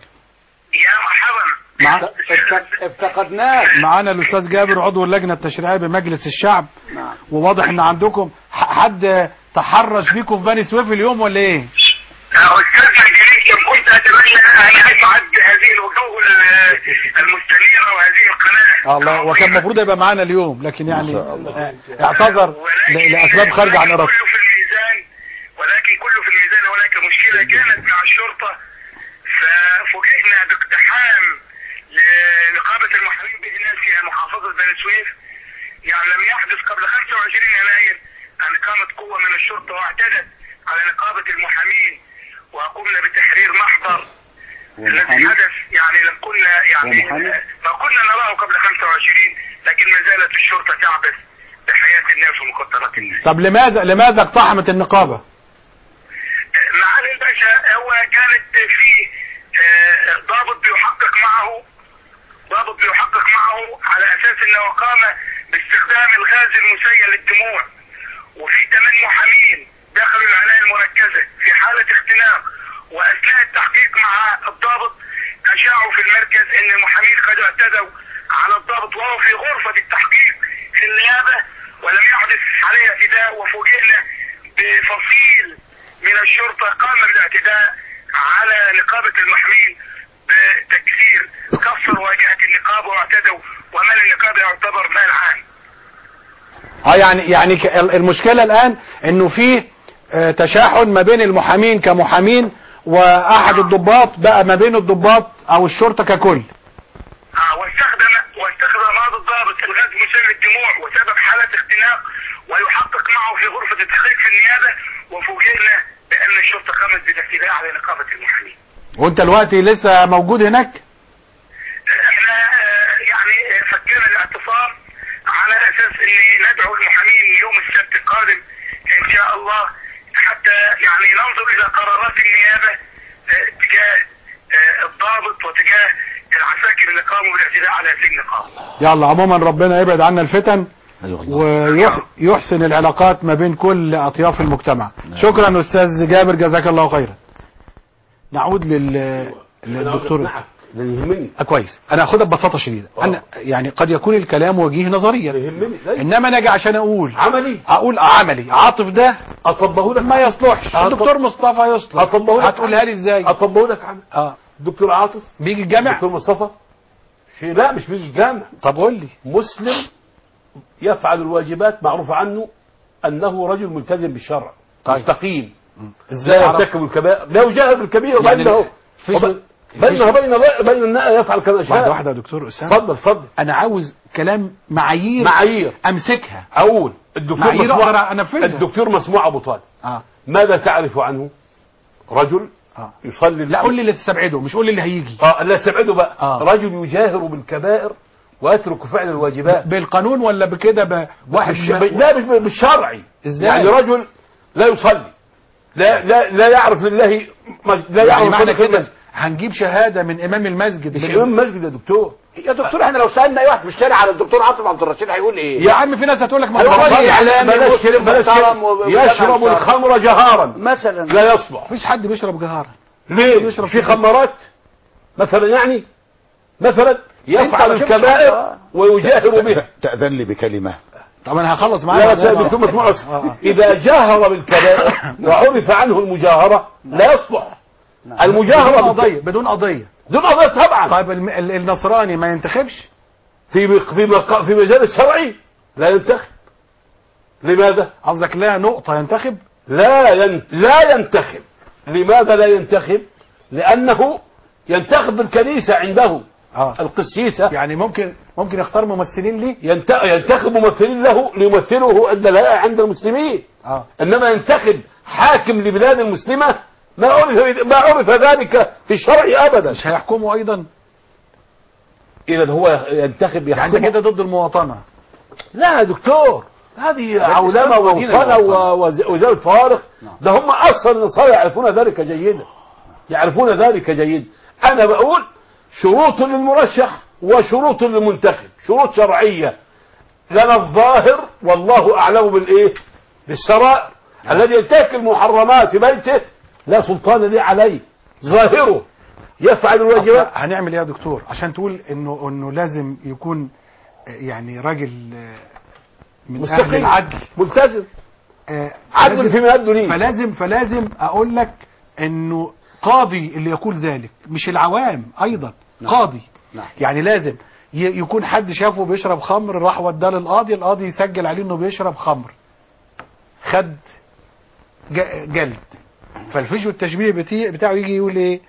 Speaker 2: مع...
Speaker 17: افتقدناك
Speaker 2: معانا الاستاذ جابر عضو اللجنه التشريعيه بمجلس الشعب
Speaker 17: نعم
Speaker 2: وواضح ان عندكم ح- حد تحرش بيكم في بني سويف اليوم ولا ايه
Speaker 18: استاذ الجليل كم كنت اتمنى ان يسعد هذه الوجوه ال- المستنيره وهذه القناه
Speaker 2: آه الله وكان المفروض يبقى معانا اليوم لكن يعني آه، اعتذر ل- لاسباب خارجه عن ارادته
Speaker 18: كله في الميزان ولكن كله في الميزان هناك مشكله كانت مع الشرطه ففوجئنا باقتحام لنقابه المحامين بهنا في محافظه بني سويف يعني لم يحدث قبل 25 يناير ان قامت قوه من الشرطه واعتدت على نقابه المحامين وقمنا بتحرير محضر الذي حدث يعني لم كنا يعني ما كنا نراه قبل 25 لكن ما زالت الشرطه تعبث بحياه الناس ومقدرات الناس.
Speaker 2: طب لماذا لماذا اقتحمت النقابه
Speaker 18: معالي الباشا هو كانت في آه، ضابط بيحقق معه ضابط بيحقق معه على اساس انه قام باستخدام الغاز المسيل للدموع وفي ثمان محامين دخلوا العنايه المركزه في حاله اختناق واثناء التحقيق مع الضابط اشاعوا في المركز ان المحامين قد اعتدوا على الضابط وهو في غرفه التحقيق في النيابه ولم يحدث عليه اعتداء وفوجئنا بفصيل من الشرطه قام بالاعتداء على نقابه المحامين بتكسير كسر واجهه النقابه واعتدوا ومال النقابه يعتبر مال عام
Speaker 2: اه يعني يعني ك- ال- المشكله الان انه في آه، تشاحن ما بين المحامين كمحامين واحد الضباط بقى ما بين الضباط او الشرطه ككل
Speaker 18: آه، واستخدم واستخدم هذا الضابط الغاز مسيل للدموع وسبب حالة اختناق ويحقق معه في غرفة التحقيق في النيابة وفوجئنا بأن الشرطة قامت بالاعتداء على نقابة المحامين.
Speaker 2: وانت دلوقتي لسه موجود هناك
Speaker 18: احنا آه، يعني آه، فكينا الاعتصام على اساس ان ندعو المحامين يوم السبت القادم ان شاء الله حتى يعني ننظر الى قرارات النيابه آه، تجاه آه، الضابط وتجاه العساكر اللي قاموا بالاعتداء على هذه النقابه.
Speaker 2: يلا عموما ربنا يبعد عنا الفتن ويحسن العلاقات ما بين كل اطياف المجتمع شكرا استاذ جابر جزاك الله خيرا نعود لل للدكتور
Speaker 14: ده يهمني
Speaker 2: آه كويس انا هاخدها ببساطه شديده انا يعني قد يكون الكلام وجيه نظريا
Speaker 14: يهمني لا
Speaker 2: انما انا اجي عشان اقول
Speaker 14: عملي
Speaker 2: اقول عملي عاطف ده
Speaker 14: اطبقه لك
Speaker 2: ما يصلحش
Speaker 14: أطب-
Speaker 2: الدكتور مصطفى يصلح
Speaker 14: اطبقه لك
Speaker 2: هتقولها لي ازاي
Speaker 14: اطبقه لك عمل
Speaker 2: اه
Speaker 14: دكتور عاطف
Speaker 2: بيجي الجامع
Speaker 14: دكتور مصطفى شيء لا مش بيجي الجامع
Speaker 2: طب قول لي
Speaker 14: مسلم يفعل الواجبات معروف عنه انه رجل ملتزم بالشرع
Speaker 2: طيب.
Speaker 14: مستقيم
Speaker 2: ازاي
Speaker 14: لا
Speaker 2: أعرف؟
Speaker 14: يرتكب الكبائر لا يجاهر بالكبيره
Speaker 2: يعني
Speaker 14: بينه
Speaker 2: فيش-
Speaker 14: وب- بينه وبين بين الناس يفعل كما شاء
Speaker 2: واحده واحده يا دكتور اسامه
Speaker 14: اتفضل اتفضل
Speaker 2: انا عاوز كلام معايير
Speaker 14: معايير
Speaker 2: امسكها
Speaker 14: اقول الدكتور
Speaker 2: معايير
Speaker 14: مسموع
Speaker 2: أقدر أنفذها.
Speaker 14: الدكتور مسموع ابو طالب
Speaker 2: اه
Speaker 14: ماذا تعرف عنه رجل
Speaker 2: اه
Speaker 14: يصلي
Speaker 2: لا قول لي اللي تستبعده مش قول لي اللي هيجي
Speaker 14: اه لا استبعده بقى
Speaker 2: آه.
Speaker 14: رجل يجاهر بالكبائر ويترك فعل الواجبات
Speaker 2: بالقانون ولا بكده ب- واحد
Speaker 14: بالش...
Speaker 2: ما-
Speaker 14: لا مش بالشرعي
Speaker 2: ازاي
Speaker 14: يعني رجل لا يصلي لا لا لا يعرف لله مز... لا
Speaker 2: يعني
Speaker 14: يعرف
Speaker 2: معنى
Speaker 14: صدق
Speaker 2: كده
Speaker 14: المسجد.
Speaker 2: هنجيب شهاده من امام المسجد
Speaker 14: مش
Speaker 2: بال-
Speaker 14: امام مسجد يا دكتور
Speaker 17: يا دكتور احنا لو سالنا اي واحد في الشارع على الدكتور عاطف عبد الرشيد هيقول ايه؟
Speaker 2: يا عم في ناس هتقول لك ما
Speaker 17: هو
Speaker 2: هو
Speaker 17: راجل
Speaker 2: راجل.
Speaker 17: اعلامي
Speaker 14: بلاش
Speaker 17: مسلم
Speaker 14: كده بلاش
Speaker 17: محترم
Speaker 14: كده
Speaker 17: و-
Speaker 14: يشرب
Speaker 17: وجمع
Speaker 14: الخمر جهارا
Speaker 17: مثلا
Speaker 14: لا يصلح
Speaker 2: مفيش حد بيشرب جهارا
Speaker 14: ليه
Speaker 2: يشرب
Speaker 14: في
Speaker 2: كده.
Speaker 14: خمرات مثلا يعني مثلا يفعل
Speaker 17: ما شفتش
Speaker 14: الكبائر
Speaker 17: حاجة.
Speaker 14: ويجاهر بها
Speaker 4: تأذن لي بكلمة
Speaker 2: طب انا هخلص
Speaker 14: لا
Speaker 2: معاك
Speaker 14: يا دكتور مسموع إذا جاهر بالكبائر وعرف عنه المجاهرة لا يصلح
Speaker 2: بدون
Speaker 14: المجاهرة بالك-
Speaker 2: قضيه بدون قضيه
Speaker 14: دون قضية طبعا
Speaker 2: طيب الم- ال- النصراني ما ينتخبش
Speaker 14: في في مق- في مجال الشرعي لا ينتخب لماذا؟
Speaker 2: قصدك لا نقطه ينتخب
Speaker 14: لا ين... لا ينتخب لماذا لا ينتخب لأنه ينتخب الكنيسة عنده
Speaker 2: اه
Speaker 14: القسيسة
Speaker 2: يعني ممكن ممكن يختار ممثلين ليه
Speaker 14: ينت- ينتخب ممثلين له ليمثله عند الهيئة عند المسلمين
Speaker 2: اه
Speaker 14: انما ينتخب حاكم لبلاد المسلمه ما عرف ما عرف ذلك في الشرع ابدا
Speaker 2: مش هيحكموا ايضا
Speaker 14: اذا هو ينتخب
Speaker 2: يعني انت
Speaker 14: يحكم
Speaker 2: كده ضد المواطنه
Speaker 14: لا يا دكتور هذه عولمه
Speaker 2: الإسلام هو دين
Speaker 14: ووطنه
Speaker 2: المواطنة.
Speaker 14: و- وز- وزاوية فارق ده هم اصلا النصارى يعرفون ذلك جيدا يعرفون ذلك جيدا انا بقول شروط للمرشح وشروط للمنتخب شروط شرعيه لنا الظاهر والله اعلم بالايه بالسرائر الذي ينتهك المحرمات في بيته لا سلطان لي عليه ظاهره يفعل الواجبات
Speaker 2: أصل هنعمل ايه يا دكتور عشان تقول انه انه لازم يكون آه، يعني راجل آه، من اهل
Speaker 14: مستقيم
Speaker 2: العدل
Speaker 14: ملتزم
Speaker 2: آه،
Speaker 14: عدل
Speaker 2: فلازم-
Speaker 14: فيما يبدو لي
Speaker 2: فلازم فلازم اقول لك انه قاضي اللي يقول ذلك مش العوام ايضا
Speaker 14: نعم.
Speaker 2: قاضي
Speaker 14: نعم.
Speaker 2: يعني لازم ي- يكون حد شافه بيشرب خمر راح وداه للقاضي القاضي يسجل عليه انه بيشرب خمر خد ج- جلد فالفيجو التشبيه بتي- بتاعه يجي يقول ايه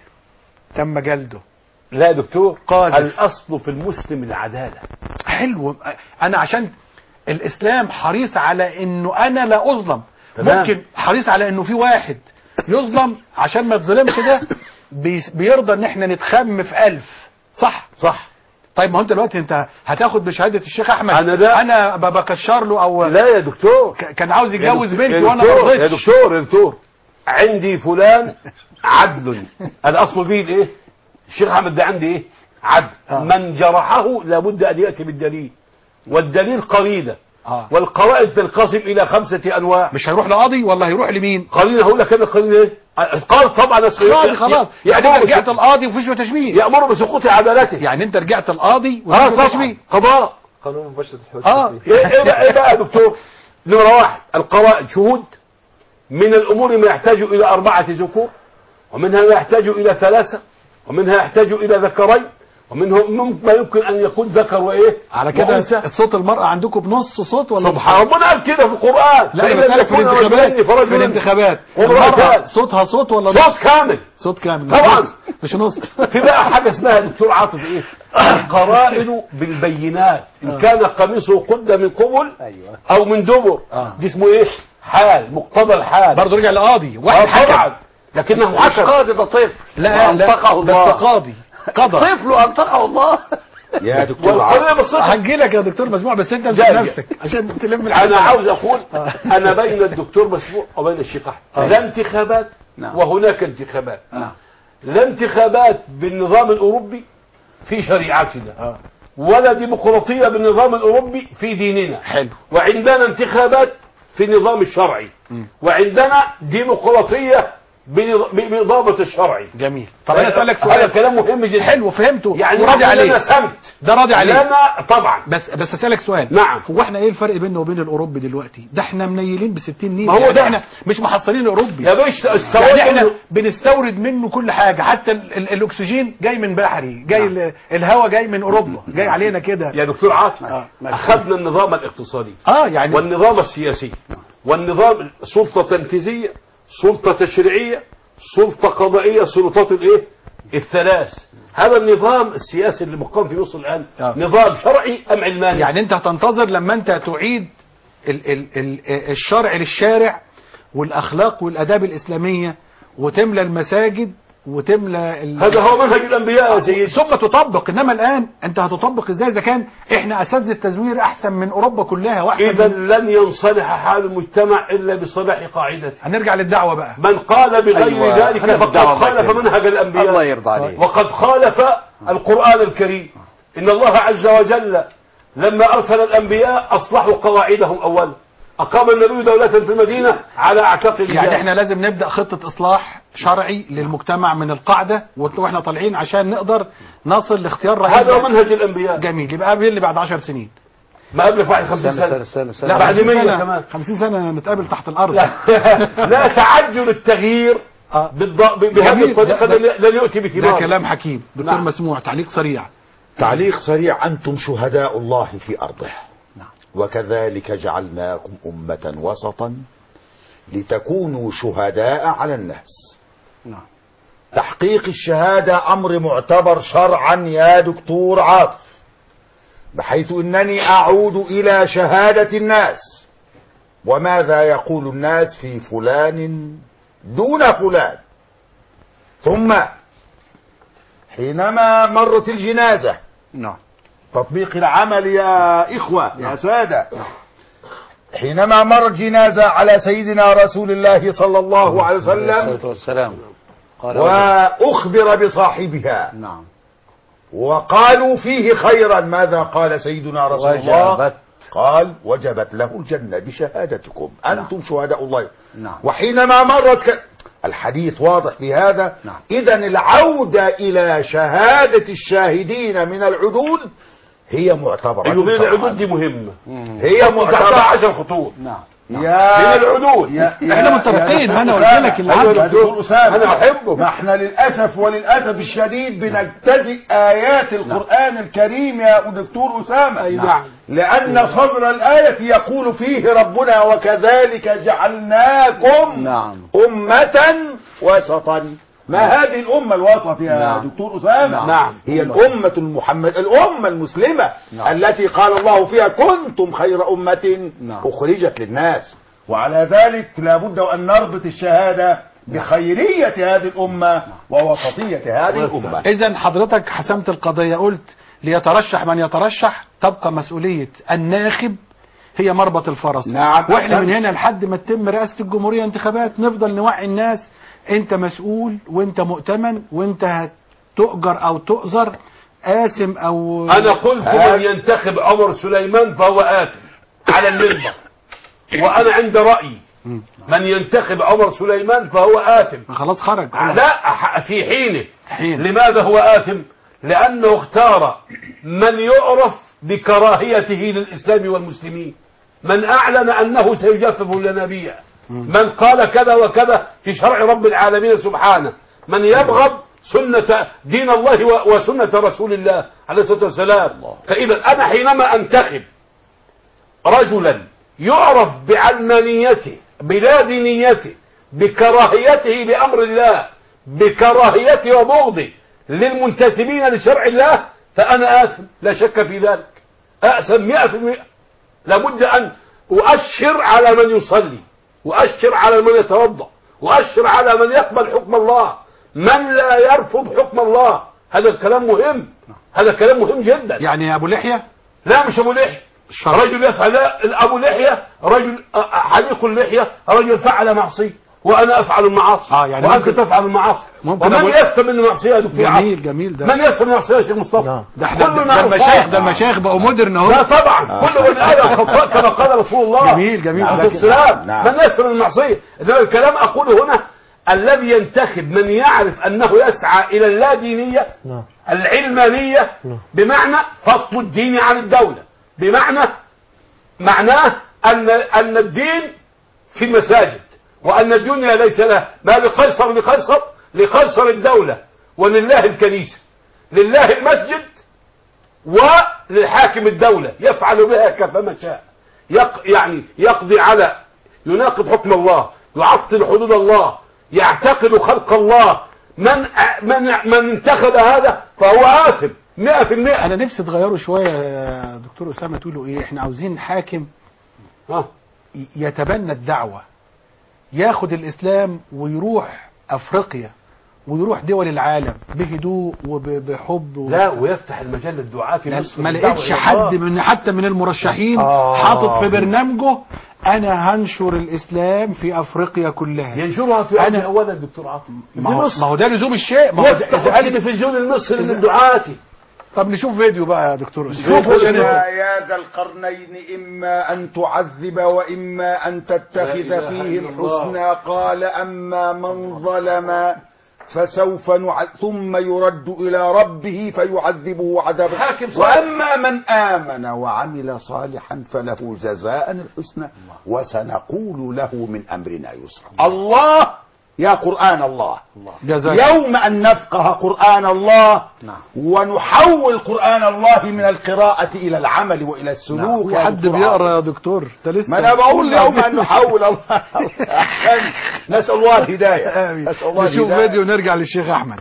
Speaker 2: تم جلده
Speaker 14: لا يا دكتور
Speaker 2: قال
Speaker 14: الاصل في المسلم العداله
Speaker 2: حلو انا عشان الاسلام حريص على انه انا لا اظلم
Speaker 14: تمام.
Speaker 2: ممكن حريص على انه في واحد يظلم عشان ما يتظلمش ده بيس- بيرضى ان احنا نتخم في ألف صح
Speaker 14: صح
Speaker 2: طيب ما هو انت دلوقتي انت هتاخد بشهاده الشيخ احمد
Speaker 14: أنا ده-
Speaker 2: انا ب- بكشر له او
Speaker 14: لا يا دكتور
Speaker 2: ك- كان عاوز
Speaker 14: يا
Speaker 2: يتجوز
Speaker 14: دكتور-
Speaker 2: بنتي
Speaker 14: يا
Speaker 2: وانا ما
Speaker 14: دكتور- يا
Speaker 2: رضيتش
Speaker 14: دكتور يا دكتور عندي فلان عدل الاصل فيه الايه الشيخ احمد ده عندي ايه عدل
Speaker 2: آه.
Speaker 14: من جرحه لابد ان ياتي بالدليل والدليل قرينه
Speaker 2: آه.
Speaker 14: والقواعد تنقسم الى خمسه انواع
Speaker 2: مش هيروح لقاضي ولا هيروح لمين
Speaker 14: قرينه هقول لك انا قرينه ايه قال طبعا
Speaker 2: خلاص خلاص يعني انت رجعت القاضي وفيش تشبيه
Speaker 14: يامر بسقوط عدالته
Speaker 2: يعني انت رجعت القاضي
Speaker 14: اه
Speaker 2: وفيش
Speaker 14: طبعا
Speaker 2: تشبيه
Speaker 14: قضاء
Speaker 3: قانون مباشرة الحدود
Speaker 2: اه
Speaker 14: ايه ايه بقى, إيه بقى يا دكتور نمرة واحد القرائن شهود من الامور ما يحتاج الى اربعة ذكور ومنها ما يحتاج الى ثلاثة ومنها يحتاج الى ذكرين ومنه مم- ما يمكن ان يكون ذكر وايه
Speaker 2: على كده
Speaker 14: وأنثى.
Speaker 2: الصوت المرأة عندكم بنص صوت ولا
Speaker 14: سبحان ربنا قال كده في القرآن
Speaker 2: لا انا
Speaker 14: فإذا
Speaker 2: بسألك في
Speaker 14: يكون
Speaker 2: الانتخابات
Speaker 14: رجلين
Speaker 2: في
Speaker 14: فرجل
Speaker 2: الانتخابات
Speaker 14: وامرأتان.
Speaker 2: المرأة صوتها صوت ولا
Speaker 14: صوت
Speaker 2: نص؟
Speaker 14: كامل
Speaker 2: صوت كامل
Speaker 14: طبعا.
Speaker 2: نص، مش نص
Speaker 14: في بقى حاجة اسمها يا دكتور عاطف ايه القرائن بالبينات ان كان قميصه قد من قبل
Speaker 3: ايوه
Speaker 14: او من دبر
Speaker 2: آه.
Speaker 14: دي اسمه ايه حال مقتضى الحال
Speaker 2: برضه رجع لقاضي
Speaker 14: آه
Speaker 2: واحد حكم
Speaker 14: طبعا لكنه
Speaker 17: مش
Speaker 14: حكم
Speaker 17: قاضي ده طفل
Speaker 2: لا
Speaker 17: وأنطقه
Speaker 2: لا
Speaker 17: الله.
Speaker 2: بس قاضي قضى
Speaker 17: طفل أنطقه الله
Speaker 4: يا دكتور
Speaker 14: والقضية
Speaker 4: عاطف
Speaker 14: بسيطة
Speaker 2: هجي لك يا دكتور مسموع بس انت مش
Speaker 14: جاي.
Speaker 2: نفسك عشان تلم
Speaker 14: انا
Speaker 2: الحاجة.
Speaker 14: عاوز اقول انا بين الدكتور مسموع وبين الشيخ احمد لا انتخابات
Speaker 17: نعم.
Speaker 14: وهناك انتخابات
Speaker 2: نعم.
Speaker 14: لا انتخابات بالنظام الاوروبي في شريعتنا ولا ديمقراطيه بالنظام الاوروبي في ديننا
Speaker 2: حلو
Speaker 14: وعندنا انتخابات في النظام الشرعي
Speaker 2: مم.
Speaker 14: وعندنا ديمقراطيه بنظ- بنظامة الشرعي
Speaker 2: جميل طب انا اسالك
Speaker 14: هذا
Speaker 2: سؤال
Speaker 14: كلام مهم جدا
Speaker 2: حلو فهمته
Speaker 14: يعني
Speaker 2: وراضي
Speaker 14: نحن لنا
Speaker 2: عليه
Speaker 14: سمت
Speaker 2: ده راضي عليه
Speaker 14: لنا طبعا
Speaker 2: بس بس اسالك سؤال
Speaker 14: نعم
Speaker 2: هو احنا ايه الفرق بيننا وبين الاوروبي دلوقتي ده احنا منيلين ب 60 نيل
Speaker 14: ما هو
Speaker 2: يعني
Speaker 14: ده.
Speaker 2: احنا مش محصلين الاوروبي
Speaker 14: يا باشا
Speaker 2: يعني
Speaker 14: السواد
Speaker 2: احنا بنستورد منه كل حاجه حتى ال ال الاكسجين جاي من بحري جاي ال- الهواء جاي من اوروبا جاي علينا كده
Speaker 14: يا دكتور عاطف
Speaker 2: آه، ماشي.
Speaker 14: اخذنا النظام الاقتصادي
Speaker 2: اه يعني
Speaker 14: والنظام السياسي والنظام سلطة تنفيذية سلطة تشريعية سلطة قضائية سلطات الايه الثلاث هذا النظام السياسي اللي مقام في مصر الان
Speaker 2: آه.
Speaker 14: نظام شرعي ام علماني
Speaker 2: يعني انت هتنتظر لما انت تعيد ال ال ال الشرع للشارع والاخلاق والاداب الاسلاميه وتملى المساجد وتملى ال...
Speaker 14: هذا هو منهج الانبياء يا سيدي
Speaker 2: ثم تطبق انما الان انت هتطبق ازاي اذا كان احنا اساتذه التزوير احسن من اوروبا كلها واحسن
Speaker 14: اذا
Speaker 2: من...
Speaker 14: لن ينصلح حال المجتمع الا بصلاح قاعدته
Speaker 2: هنرجع للدعوه بقى
Speaker 14: من قال بغير
Speaker 3: أيوة.
Speaker 14: ذلك
Speaker 3: خلينا في
Speaker 14: فقد
Speaker 3: الدعوة
Speaker 14: خالف
Speaker 3: الله يكرمك.
Speaker 14: منهج الانبياء
Speaker 3: الله يرضى عليك.
Speaker 14: وقد خالف القرآن الكريم إن الله عز وجل لما أرسل الأنبياء أصلحوا قواعدهم أولا أقام النبي دولة في المدينة على أعتاق الرجال
Speaker 2: يعني احنا لازم نبدا خطه اصلاح شرعي للمجتمع من القاعده وإنت- واحنا طالعين عشان نقدر نصل لاختيار رئيس
Speaker 14: هذا هو منهج الأنبياء
Speaker 2: جميل يبقى قابل بعد 10 سنين
Speaker 14: ما قبلك بعد 50
Speaker 3: استنى
Speaker 14: سنة
Speaker 3: استنى استنى
Speaker 2: لا
Speaker 3: استنى
Speaker 14: بعد
Speaker 2: 50
Speaker 14: 100
Speaker 2: سنة
Speaker 14: كمان
Speaker 2: 50 سنه نتقابل تحت الارض
Speaker 14: لا, لا تعجل التغيير
Speaker 2: آه.
Speaker 14: بالض- بهذه
Speaker 2: جميل.
Speaker 14: الطريقة
Speaker 2: ده- ده-
Speaker 14: لن لن يؤتي
Speaker 2: ده
Speaker 14: بثمار
Speaker 2: كلام حكيم دكتور
Speaker 14: نعم.
Speaker 2: مسموع تعليق سريع
Speaker 4: تعليق سريع أنتم شهداء الله في أرضه
Speaker 2: نعم.
Speaker 4: وكذلك جعلناكم أمة وسطا لتكونوا شهداء على الناس
Speaker 2: نعم
Speaker 4: تحقيق الشهادة أمر معتبر شرعا يا دكتور عاطف بحيث أنني أعود إلى شهادة الناس وماذا يقول الناس في فلان دون فلان ثم حينما مرت الجنازة
Speaker 2: نعم
Speaker 4: تطبيق العمل يا إخوة يا سادة حينما مرت جنازة على سيدنا رسول الله صلى الله عليه وسلم
Speaker 15: الصلاة والسلام قال
Speaker 4: وأخبر بصاحبها
Speaker 15: نعم
Speaker 4: وقالوا فيه خيرا ماذا قال سيدنا رسول الله
Speaker 15: وجبت
Speaker 4: قال وجبت له الجنة بشهادتكم أنتم شهداء الله
Speaker 15: نعم
Speaker 4: وحينما مرت ك... الحديث واضح بهذا
Speaker 15: نعم.
Speaker 4: إذا العودة إلى شهادة الشاهدين من العدول هي معتبرة
Speaker 14: ايوه بين
Speaker 4: شرعاً.
Speaker 14: العدود دي مهمه
Speaker 4: هي
Speaker 14: تحتها
Speaker 4: معتبرة
Speaker 14: 10 خطوط
Speaker 15: نعم
Speaker 4: يا
Speaker 14: بين العدود
Speaker 4: يا- يا-
Speaker 2: احنا متفقين،
Speaker 4: يا
Speaker 2: ما أنا
Speaker 4: دكتور
Speaker 2: قلت لك
Speaker 4: أسامة.
Speaker 2: اللي
Speaker 4: أيوة
Speaker 2: عنده.
Speaker 4: يا دكتور أسامة
Speaker 14: أنا بحبه.
Speaker 4: ما احنا للأسف وللأسف الشديد بنجتزئ آيات القرآن الكريم يا دكتور أسامة
Speaker 2: نعم.
Speaker 4: لأن صدر الآية يقول فيه ربنا وكذلك جعلناكم
Speaker 15: نعم
Speaker 4: أمة وسطا ما هذه الأمة الوسط يا
Speaker 15: نعم.
Speaker 4: دكتور أسامة
Speaker 15: نعم.
Speaker 4: هي الأمة المحمد الأمة المسلمة
Speaker 15: نعم.
Speaker 4: التي قال الله فيها كنتم خير أمة
Speaker 15: نعم.
Speaker 4: أخرجت للناس وعلى ذلك لابد أن نربط الشهادة بخيرية هذه الأمة ووسطية هذه الأمة
Speaker 2: اذا حضرتك حسمت القضيه قلت ليترشح من يترشح تبقى مسؤوليه الناخب هي مربط الفرس
Speaker 4: نعم،
Speaker 2: واحنا
Speaker 4: أحسنت.
Speaker 2: من هنا لحد ما تتم رئاسه الجمهوريه انتخابات نفضل نوعي الناس انت مسؤول وانت مؤتمن وانت هتؤجر او تؤذر قاسم او
Speaker 14: انا قلت من ينتخب عمر سليمان فهو آثم على المنبر وانا عند رأيي من ينتخب عمر سليمان فهو آثم
Speaker 2: خلاص خرج خلاص.
Speaker 14: لا ح- في حينه
Speaker 2: حين.
Speaker 14: لماذا هو آثم لأنه اختار من يعرف بكراهيته للإسلام والمسلمين من أعلن أنه سيجفف النبي من قال كذا وكذا في شرع رب العالمين سبحانه من يبغض سنة دين الله و- وسنة رسول الله عليه الصلاة والسلام فإذا أنا حينما أنتخب رجلا يعرف بعلمانيته بلا دينيته بكراهيته لأمر الله بكراهيته وبغضه للمنتسبين لشرع الله فأنا آثم لا شك في ذلك أأسم مئة في المئة لابد أن أؤشر على من يصلي وأشر على من يتوضأ وأشر على من يقبل حكم الله من لا يرفض حكم الله هذا الكلام مهم هذا الكلام مهم جدا
Speaker 2: يعني يا ابو لحيه
Speaker 14: لا مش ابو لحيه رجل يفعل لا ابو لحيه رجل أ- أ- حليق اللحيه رجل فعل معصيه وانا افعل المعاصي
Speaker 2: آه، يعني
Speaker 14: وانت
Speaker 2: ممكن-
Speaker 14: تفعل المعاصي
Speaker 2: ممكن
Speaker 14: ومن
Speaker 2: أبو-
Speaker 14: يسر من المعصيه يا دكتور عاطف؟
Speaker 2: جميل جميل ده
Speaker 14: من يسر من المعصيه يا شيخ مصطفى
Speaker 2: ده احنا
Speaker 14: كل
Speaker 2: ده
Speaker 14: معروف
Speaker 2: المشايخ
Speaker 14: خطأ.
Speaker 2: ده المشايخ بقوا مودرن اهو
Speaker 14: لا طبعا كل من ادم خطاء كما قال رسول الله
Speaker 2: جميل جميل
Speaker 14: عليه
Speaker 2: ده
Speaker 14: السلام
Speaker 2: كده.
Speaker 4: نعم.
Speaker 14: من يسر من المعصيه انما الكلام اقوله هنا الذي ينتخب من يعرف انه يسعى الى اللادينيه
Speaker 16: نعم
Speaker 14: العلمانيه
Speaker 16: نعم.
Speaker 14: بمعنى فصل الدين عن الدوله بمعنى معناه ان ان الدين في المساجد وان الدنيا ليس لها ما لقيصر لقيصر لقيصر الدوله ولله الكنيسه لله المسجد وللحاكم الدولة يفعل بها كيفما شاء يق يعني يقضي على يناقض حكم الله يعطل حدود الله يعتقد خلق الله من من من انتخب هذا فهو آثم 100%
Speaker 2: انا نفسي تغيروا شويه يا دكتور اسامه تقولوا ايه احنا عاوزين حاكم
Speaker 14: ها
Speaker 2: ي- يتبنى الدعوه ياخد الاسلام ويروح افريقيا ويروح دول العالم بهدوء وبحب و...
Speaker 14: لا ويفتح المجال للدعاة في
Speaker 2: لا،
Speaker 14: مصر
Speaker 2: ما
Speaker 14: للدعوة
Speaker 2: لقيتش
Speaker 14: إلى
Speaker 2: حد
Speaker 14: الله.
Speaker 2: من حتى من المرشحين
Speaker 14: آه.
Speaker 2: حاطط في برنامجه انا هنشر الاسلام في افريقيا كلها
Speaker 14: ينشرها في أرض
Speaker 2: أنا-
Speaker 14: أولا دكتور عاطف
Speaker 2: ما هو, ما هو ده لزوم الشيء ما هو ده-
Speaker 14: يفتح
Speaker 2: إذا قال-
Speaker 14: التلفزيون المصري للدعاة
Speaker 2: طب نشوف فيديو بقى يا دكتور
Speaker 4: شوفوا
Speaker 2: عشان نفهم.
Speaker 4: يا ذا القرنين إما أن تعذب وإما أن تتخذ
Speaker 14: لا إله
Speaker 4: فيه
Speaker 14: إلا الله.
Speaker 4: الحسنى قال أما من ظلم فسوف نع... ثم يرد إلى ربه فيعذبه عذابا
Speaker 14: حاكم صالح.
Speaker 4: وأما من آمن وعمل صالحا فله جزاء الحسنى وسنقول له من أمرنا يسرا الله يا قرآن الله
Speaker 2: جزاك
Speaker 4: يوم أن نفقه قرآن الله
Speaker 15: نعم.
Speaker 4: ونحول قرآن الله من القراءة إلى العمل وإلى السلوك
Speaker 2: هو
Speaker 4: يا
Speaker 2: حد
Speaker 4: دكتور
Speaker 2: بيقرا
Speaker 4: عاطف.
Speaker 2: يا دكتور انت لسه
Speaker 4: ما أنا بقول يوم أن نحول الله أحسن نسأل الله الهداية
Speaker 2: آمين.
Speaker 4: نسأل الله
Speaker 2: نشوف
Speaker 4: الهداية
Speaker 2: فيديو ونرجع للشيخ احمد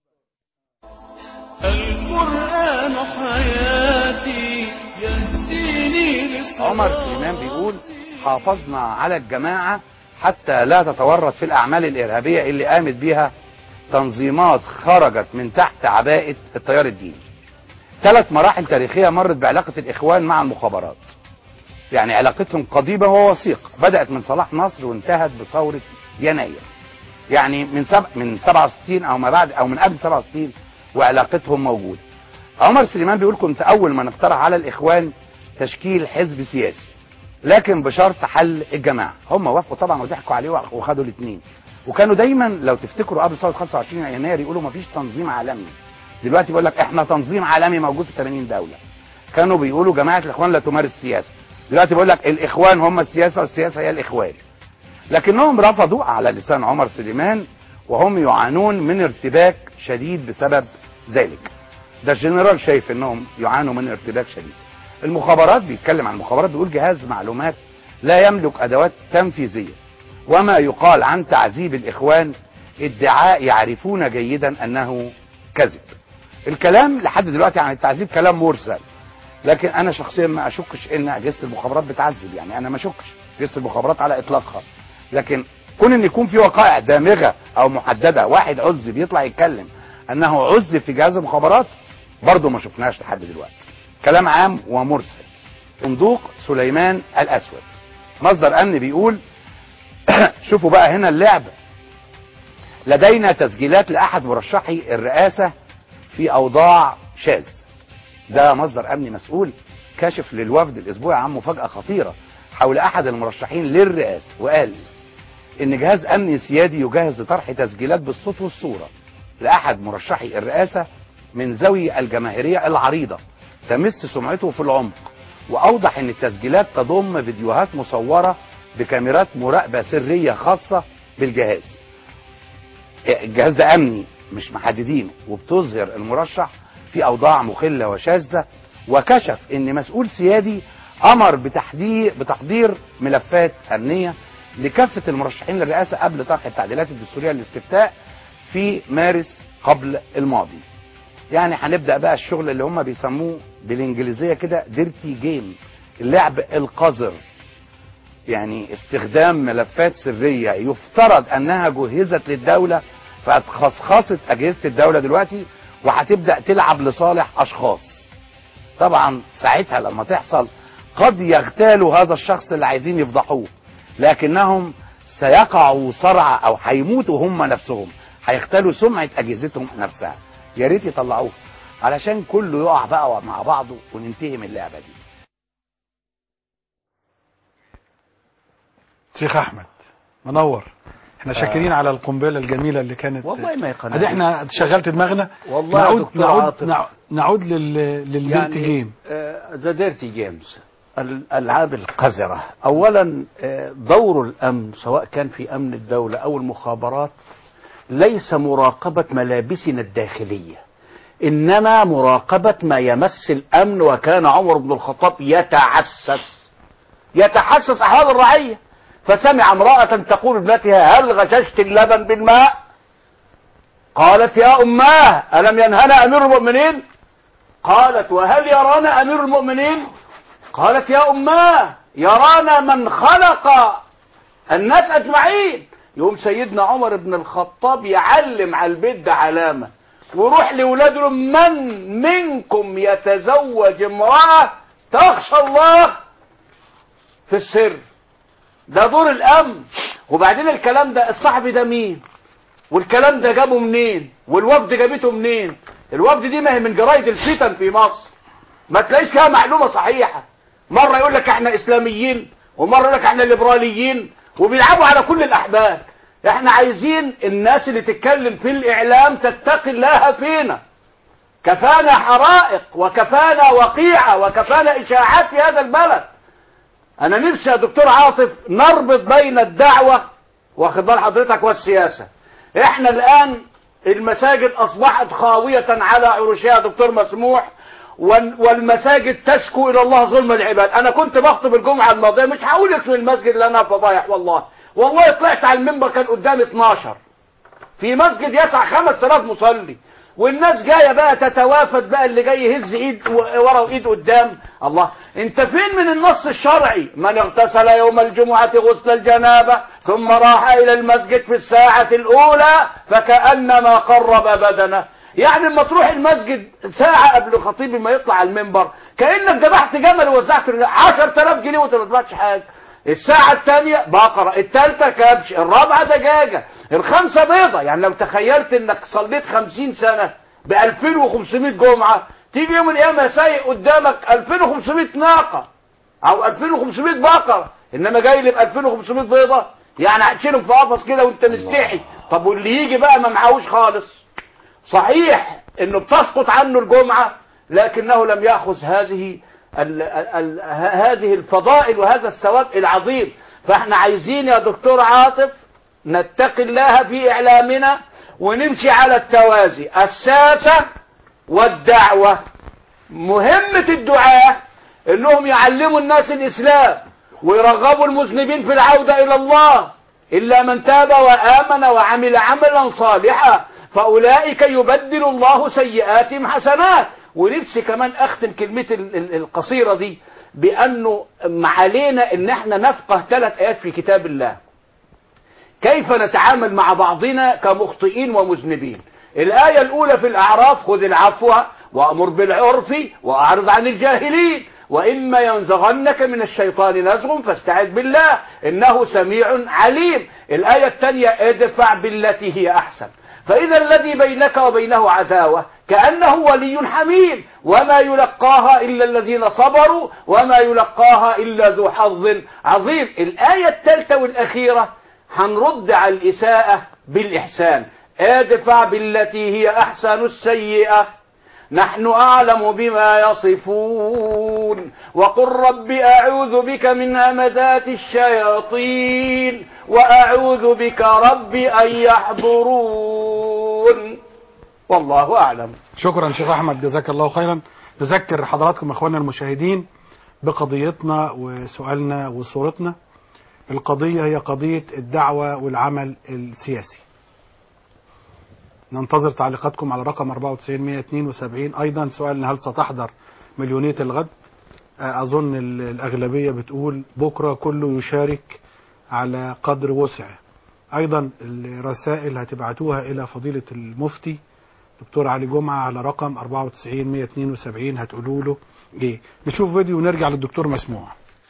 Speaker 1: القرآن حياتي يهديني
Speaker 17: عمر سليمان بيقول حافظنا على الجماعة حتى لا تتورط في الأعمال الإرهابية اللي قامت بها تنظيمات خرجت من تحت عباءة التيار الديني ثلاث مراحل تاريخية مرت بعلاقة الإخوان مع المخابرات يعني علاقتهم قضيبة ووثيقة بدأت من صلاح نصر وانتهت بثورة يناير يعني من سب... من 67 او ما بعد او من قبل 67 وعلاقتهم موجوده. عمر سليمان بيقول كنت اول من اقترح على الاخوان تشكيل حزب سياسي لكن بشرط حل الجماعه، هم وافقوا طبعا وضحكوا عليه وخدوا الاثنين. وكانوا دايما لو تفتكروا قبل ثوره 25 يناير يقولوا مفيش تنظيم عالمي. دلوقتي بيقول لك احنا تنظيم عالمي موجود في 80 دوله. كانوا بيقولوا جماعه الاخوان لا تمارس سياسه. دلوقتي بيقول لك الاخوان هم السياسه والسياسه هي الاخوان. لكنهم رفضوا على لسان عمر سليمان وهم يعانون من ارتباك شديد بسبب ذلك ده الجنرال شايف انهم يعانوا من ارتباك شديد المخابرات بيتكلم عن المخابرات بيقول جهاز معلومات لا يملك ادوات تنفيذيه وما يقال عن تعذيب الاخوان ادعاء يعرفون جيدا انه كذب الكلام لحد دلوقتي عن التعذيب كلام مرسل لكن انا شخصيا ما اشكش ان اجهزه المخابرات بتعذب يعني انا ما اشكش اجهزه المخابرات على اطلاقها لكن كون ان يكون في وقائع دامغه او محدده واحد عذب يطلع يتكلم انه عذب في جهاز المخابرات برضه ما شفناش لحد دلوقتي كلام عام ومرسل صندوق سليمان الاسود مصدر امن بيقول شوفوا بقى هنا اللعب لدينا تسجيلات لاحد مرشحي الرئاسه في اوضاع شاذ ده مصدر امني مسؤول كاشف للوفد الاسبوعي عن مفاجاه خطيره حول احد المرشحين للرئاسه وقال ان جهاز امني سيادي يجهز لطرح تسجيلات بالصوت والصوره لاحد مرشحي الرئاسه من زاوية الجماهيريه العريضه تمس سمعته في العمق واوضح ان التسجيلات تضم فيديوهات مصوره بكاميرات مراقبه سريه خاصه بالجهاز الجهاز ده امني مش محددينه وبتظهر المرشح في اوضاع مخله وشاذه وكشف ان مسؤول سيادي امر بتحضير بتحضير ملفات امنيه لكافه المرشحين للرئاسه قبل طرح التعديلات الدستوريه للاستفتاء في مارس قبل الماضي. يعني هنبدا بقى الشغل اللي هم بيسموه بالانجليزيه كده ديرتي جيم اللعب القذر. يعني استخدام ملفات سريه يفترض انها جهزت للدوله فاتخصصت اجهزه الدوله دلوقتي وهتبدا تلعب لصالح اشخاص. طبعا ساعتها لما تحصل قد يغتالوا هذا الشخص اللي عايزين يفضحوه لكنهم سيقعوا صرع او هيموتوا هم نفسهم هيختلوا سمعه اجهزتهم نفسها يا ريت يطلعوه علشان كله يقع بقى مع بعضه وننتهي من اللعبه دي
Speaker 2: شيخ احمد منور احنا شاكرين على القنبله الجميله اللي كانت
Speaker 15: والله ما يقنعني.
Speaker 2: ادي احنا شغلت دماغنا
Speaker 15: والله يا
Speaker 2: نعود
Speaker 15: دكتور
Speaker 2: نعود
Speaker 15: عاطف.
Speaker 2: نعود, نعود لل للديرتي جيم
Speaker 15: ذا ديرتي جيمز الالعاب القذره اولا آه، دور الامن سواء كان في امن الدوله او المخابرات ليس مراقبه ملابسنا الداخليه انما مراقبه ما يمس الامن وكان عمر بن الخطاب يتعسس يتحسس احوال الرعيه فسمع امراه تقول ابنتها هل غششت اللبن بالماء قالت يا اماه الم ينهنا امير المؤمنين قالت وهل يرانا امير المؤمنين قالت يا اماه يرانا من خلق الناس اجمعين يقوم سيدنا عمر بن الخطاب يعلم على البيت ده علامه ويروح لاولاده يقول لهم، من منكم يتزوج امراه تخشى الله في السر ده دور الامن وبعدين الكلام ده الصحفي ده مين والكلام ده جابه منين والوفد جابته منين الوفد دي ما هي من جرايد الفتن في مصر ما تلاقيش فيها معلومه صحيحه مره يقول لك احنا اسلاميين ومره يقول لك احنا ليبراليين وبيلعبوا على كل الاحبال احنا عايزين الناس اللي تتكلم في الاعلام تتقي الله فينا كفانا حرائق وكفانا وقيعه وكفانا اشاعات في هذا البلد انا نفسي يا دكتور عاطف نربط بين الدعوه واخد بال حضرتك والسياسة احنا الآن المساجد أصبحت خاوية على عروشها دكتور مسموح وال- والمساجد تشكو إلى الله ظلم العباد أنا كنت بخطب الجمعة الماضية مش هقول اسم المسجد لأنها فضايح والله والله طلعت على المنبر كان قدامي 12 في مسجد يسع 5000 مصلي والناس جايه بقى تتوافد بقى اللي جاي يهز ايد و- ورا وايد قدام الله انت فين من النص الشرعي من اغتسل يوم الجمعه غسل الجنابه ثم راح الى المسجد في الساعه الاولى فكانما قرب بدنه يعني لما تروح المسجد ساعة قبل خطيب ما يطلع على المنبر كأنك ذبحت جمل ووزعت 10000 جنيه وانت ما دفعتش حاجة الساعة الثانية بقرة الثالثة كبش الرابعة دجاجة الخامسة بيضة يعني لو تخيلت انك صليت خمسين سنة ب 2500 جمعة تيجي يوم القيامة سايق قدامك 2500 ناقة او 2500 بقرة انما جاي لي ب 2500 بيضة يعني هتشيلهم في قفص كده وانت مستحي طب واللي يجي بقى ما معهوش خالص صحيح انه بتسقط عنه الجمعة لكنه لم يأخذ هذه ال ال ه- هذه الفضائل وهذا الثواب العظيم فاحنا عايزين يا دكتور عاطف نتقي الله في اعلامنا ونمشي على التوازي الساسة والدعوة مهمة الدعاة انهم يعلموا الناس الاسلام ويرغبوا المذنبين في العودة الى الله الا من تاب وامن وعمل عملا صالحا فاولئك يبدل الله سيئاتهم حسنات ونفسي كمان اختم كلمتي ال- ال- القصيرة دي بانه علينا ان احنا نفقه ثلاث ايات في كتاب الله كيف نتعامل مع بعضنا كمخطئين ومذنبين الآية الأولى في الأعراف خذ العفو وأمر بالعرف وأعرض عن الجاهلين وإما ينزغنك من الشيطان نزغ فاستعذ بالله إنه سميع عليم الآية الثانية ادفع بالتي هي أحسن فإذا الذي بينك وبينه عداوة كأنه ولي حميم وما يلقاها إلا الذين صبروا وما يلقاها إلا ذو حظ عظيم الآية الثالثة والأخيرة هنرد على الإساءة بالإحسان ادفع بالتي هي أحسن السيئة نحن أعلم بما يصفون وقل رب أعوذ بك من همزات الشياطين وأعوذ بك رب أن يحضرون والله أعلم
Speaker 2: شكرا شيخ احمد جزاك الله خيرا نذكر حضراتكم اخواننا المشاهدين بقضيتنا وسؤالنا وصورتنا القضية هي قضية الدعوة والعمل السياسي ننتظر تعليقاتكم على رقم 94172 أيضا سؤالنا هل ستحضر مليونية الغد آه، أظن ال- الأغلبية بتقول بكرة كله يشارك على قدر وسعه أيضا الرسائل هتبعتوها إلى فضيلة المفتي دكتور علي جمعة على رقم 94172 هتقولوا له إيه نشوف فيديو ونرجع للدكتور مسموع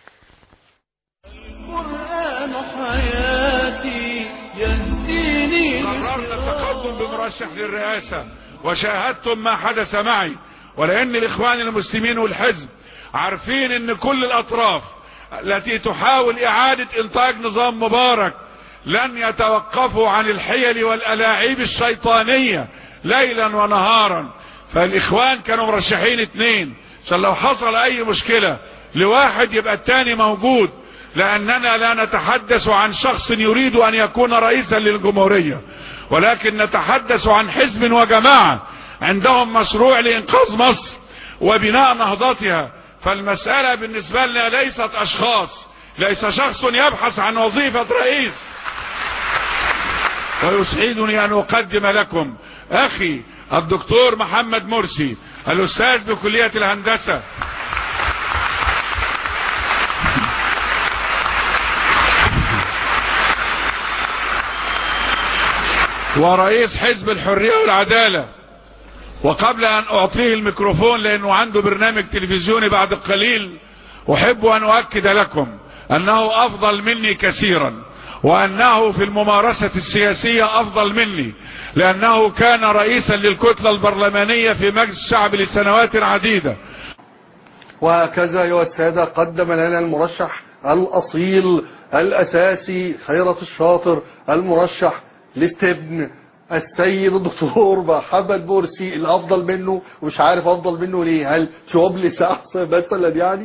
Speaker 1: القرآن حياتي يهديني
Speaker 19: قررنا التقدم بمرشح للرئاسة وشاهدتم ما حدث معي ولأن الإخوان المسلمين والحزب عارفين أن كل الأطراف التي تحاول إعادة إنتاج نظام مبارك لن يتوقفوا عن الحيل والألاعيب الشيطانية ليلا ونهارا فالإخوان كانوا مرشحين اتنين عشان لو حصل أي مشكلة لواحد يبقى التاني موجود لأننا لا نتحدث عن شخص يريد أن يكون رئيسا للجمهورية ولكن نتحدث عن حزب وجماعة عندهم مشروع لإنقاذ مصر وبناء نهضتها فالمسألة بالنسبة لنا ليست أشخاص ليس شخص يبحث عن وظيفة رئيس ويسعدني أن أقدم لكم أخي الدكتور محمد مرسي الأستاذ بكلية الهندسة ورئيس حزب الحرية والعدالة وقبل أن أعطيه الميكروفون لأنه عنده برنامج تلفزيوني بعد قليل أحب أن أؤكد لكم أنه أفضل مني كثيرا وأنه في الممارسة السياسية أفضل مني لأنه كان رئيسا للكتلة البرلمانية في مجلس الشعب لسنوات عديدة
Speaker 20: وهكذا أيها السادة قدم لنا المرشح الأصيل الأساسي خيرة الشاطر المرشح لاستبن السيد الدكتور محمد مرسي الأفضل منه ومش عارف أفضل منه ليه هل شوبلس أحسن مثلا يعني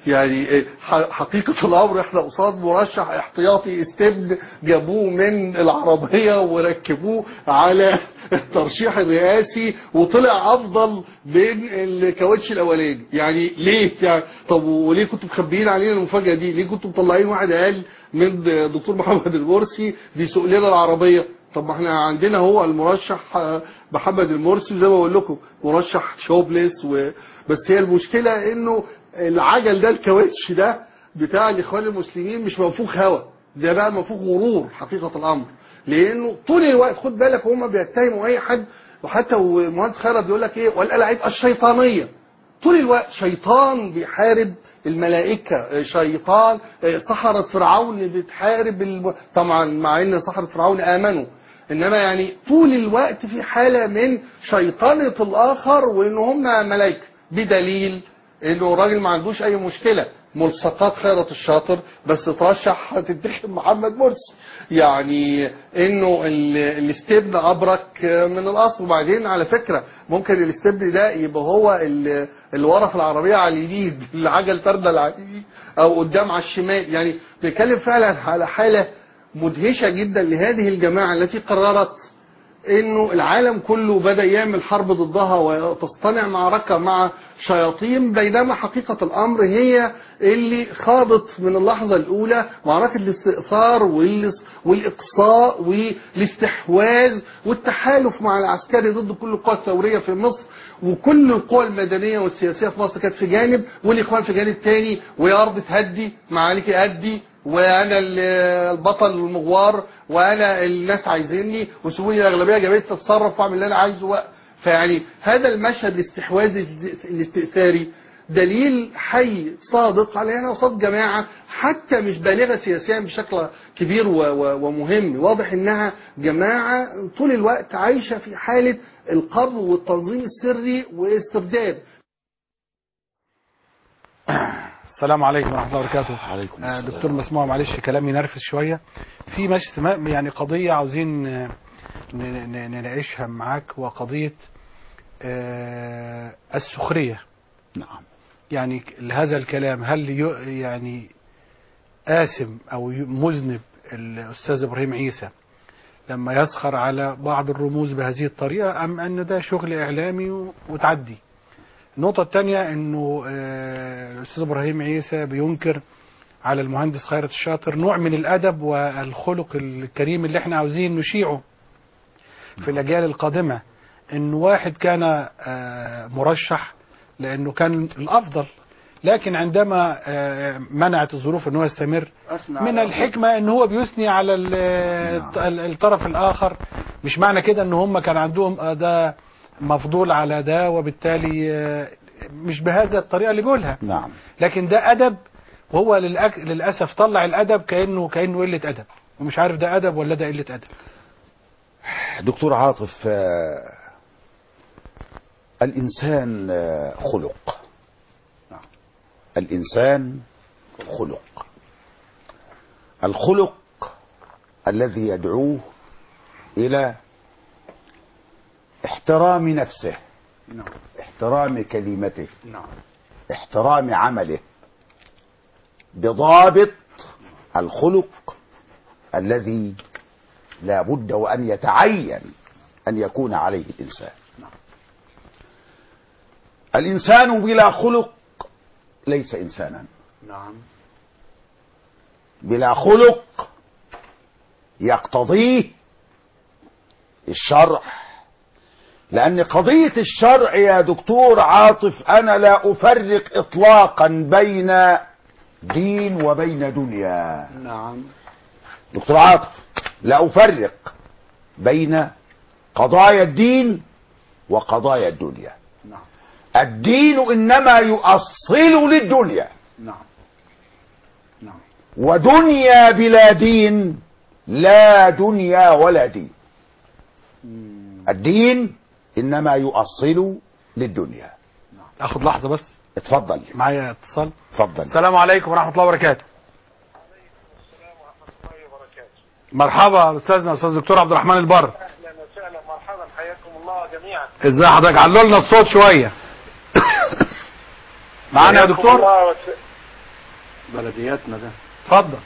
Speaker 20: يعني ح- حقيقة الأمر احنا قصاد مرشح احتياطي استبن جابوه من العربية وركبوه على الترشيح الرئاسي وطلع أفضل من الكاوتش الأولاني يعني ليه يعني طب وليه كنتوا مخبيين علينا المفاجأة دي ليه كنتوا مطلعين واحد أقل من دكتور محمد المرسي بيسوق لنا العربية طب ما احنا عندنا هو المرشح آه، محمد المرسي زي ما بقول لكم مرشح شوبليس و... بس هي المشكلة انه العجل ده الكاوتش ده بتاع الاخوان المسلمين مش منفوخ هوا ده بقى منفوخ غرور حقيقة الامر لانه طول الوقت خد بالك هم بيتهموا اي حد وحتى ومهندس خيرت بيقول لك ايه والالعاب الشيطانية طول الوقت شيطان بيحارب الملائكة شيطان سحرة فرعون بتحارب الم... طبعا مع ان سحرة فرعون امنوا انما يعني طول الوقت في حالة من شيطنة الاخر وان هم ملائكة بدليل انه الراجل ما عندوش اي مشكلة ملصقات خيرة الشاطر بس ترشح هتنتخب محمد مرسي يعني انه ال- الاستبن ابرك من الاصل وبعدين على فكرة ممكن الاستبن ده يبقى هو ال- اللي ورا في العربية على اليمين العجل تردل على اليمين او قدام على الشمال يعني بنتكلم فعلا على حالة مدهشة جدا لهذه الجماعة التي قررت انه العالم كله بدأ يعمل حرب ضدها وتصطنع معركة مع شياطين بينما حقيقة الامر هي اللي خاضت من اللحظة الاولى معركة الاستئثار والاس- والاقصاء والاستحواذ والتحالف مع العسكري ضد كل القوى الثورية في مصر وكل القوى المدنية والسياسية في مصر كانت في جانب والاخوان في جانب تاني ويا ارض تهدي معاليك ادي وانا ال- البطل المغوار وانا الناس عايزيني وسيبوني الاغلبيه جابت تتصرف واعمل اللي انا عايزه و- فيعني هذا المشهد الاستحواذ الاستئثاري دليل حي صادق على هنا قصاد جماعه حتى مش بالغه سياسيا بشكل كبير و- و- ومهم واضح انها جماعه طول الوقت عايشه في حاله القبض والتنظيم السري واسترداد
Speaker 2: السلام عليكم ورحمه الله وبركاته عليكم آه دكتور مسموع معلش كلامي نرفز شويه في مش سما- يعني قضيه عاوزين آه، ن- ن- نناقشها معاك وقضيه آه، السخريه
Speaker 4: نعم
Speaker 2: يعني ك- هذا الكلام هل ي- يعني آثم أو ي- مذنب الأستاذ إبراهيم عيسى لما يسخر على بعض الرموز بهذه الطريقة أم أن ده شغل إعلامي و- وتعدي النقطة الثانية أنه آه، الأستاذ إبراهيم عيسى بينكر على المهندس خيرت الشاطر نوع من الأدب والخلق الكريم اللي احنا عاوزين نشيعه في الأجيال القادمة أن واحد كان آه، مرشح لأنه كان الأفضل لكن عندما آه، منعت الظروف أنه يستمر
Speaker 15: أثنى
Speaker 2: من
Speaker 15: على
Speaker 2: الحكمة ان هو بيثني على ال- ال- الطرف الاخر مش معنى كده ان هم كان عندهم آه، ده مفضول على ده وبالتالي آه، مش بهذا الطريقة اللي بيقولها
Speaker 4: نعم
Speaker 2: لكن ده ادب وهو للأك... للاسف طلع الادب كانه كانه قله ادب ومش عارف ده ادب ولا ده قله ادب
Speaker 4: دكتور عاطف آه، الإنسان آه، خلق الإنسان خلق الخلق الذي يدعوه إلى احترام نفسه
Speaker 15: نعم
Speaker 4: احترام كلمته
Speaker 15: نعم
Speaker 4: احترام عمله بضابط الخلق الذي لا بد وأن يتعين أن يكون عليه الإنسان الإنسان بلا خلق ليس إنسانا
Speaker 15: نعم
Speaker 4: بلا خلق يقتضيه الشرع لأن قضية الشرع يا دكتور عاطف أنا لا أفرق إطلاقا بين دين وبين دنيا
Speaker 15: نعم
Speaker 4: دكتور عاطف لا أفرق بين قضايا الدين وقضايا الدنيا
Speaker 15: نعم
Speaker 4: الدين إنما يؤصل للدنيا
Speaker 15: نعم نعم
Speaker 4: ودنيا بلا دين لا دنيا ولا دين الدين إنما يؤصل للدنيا
Speaker 2: اخد لحظة بس
Speaker 4: اتفضل
Speaker 2: معايا اتصال
Speaker 4: اتفضل
Speaker 2: السلام عليكم ورحمة الله وبركاته مرحبا استاذنا استاذ دكتور عبد الرحمن البر
Speaker 21: اهلا وسهلا مرحبا حياكم الله جميعا
Speaker 2: ازاي حضرتك علوا لنا الصوت شوية معانا يا
Speaker 21: حياكم
Speaker 2: دكتور
Speaker 21: الله وس...
Speaker 15: بلدياتنا ده
Speaker 2: اتفضل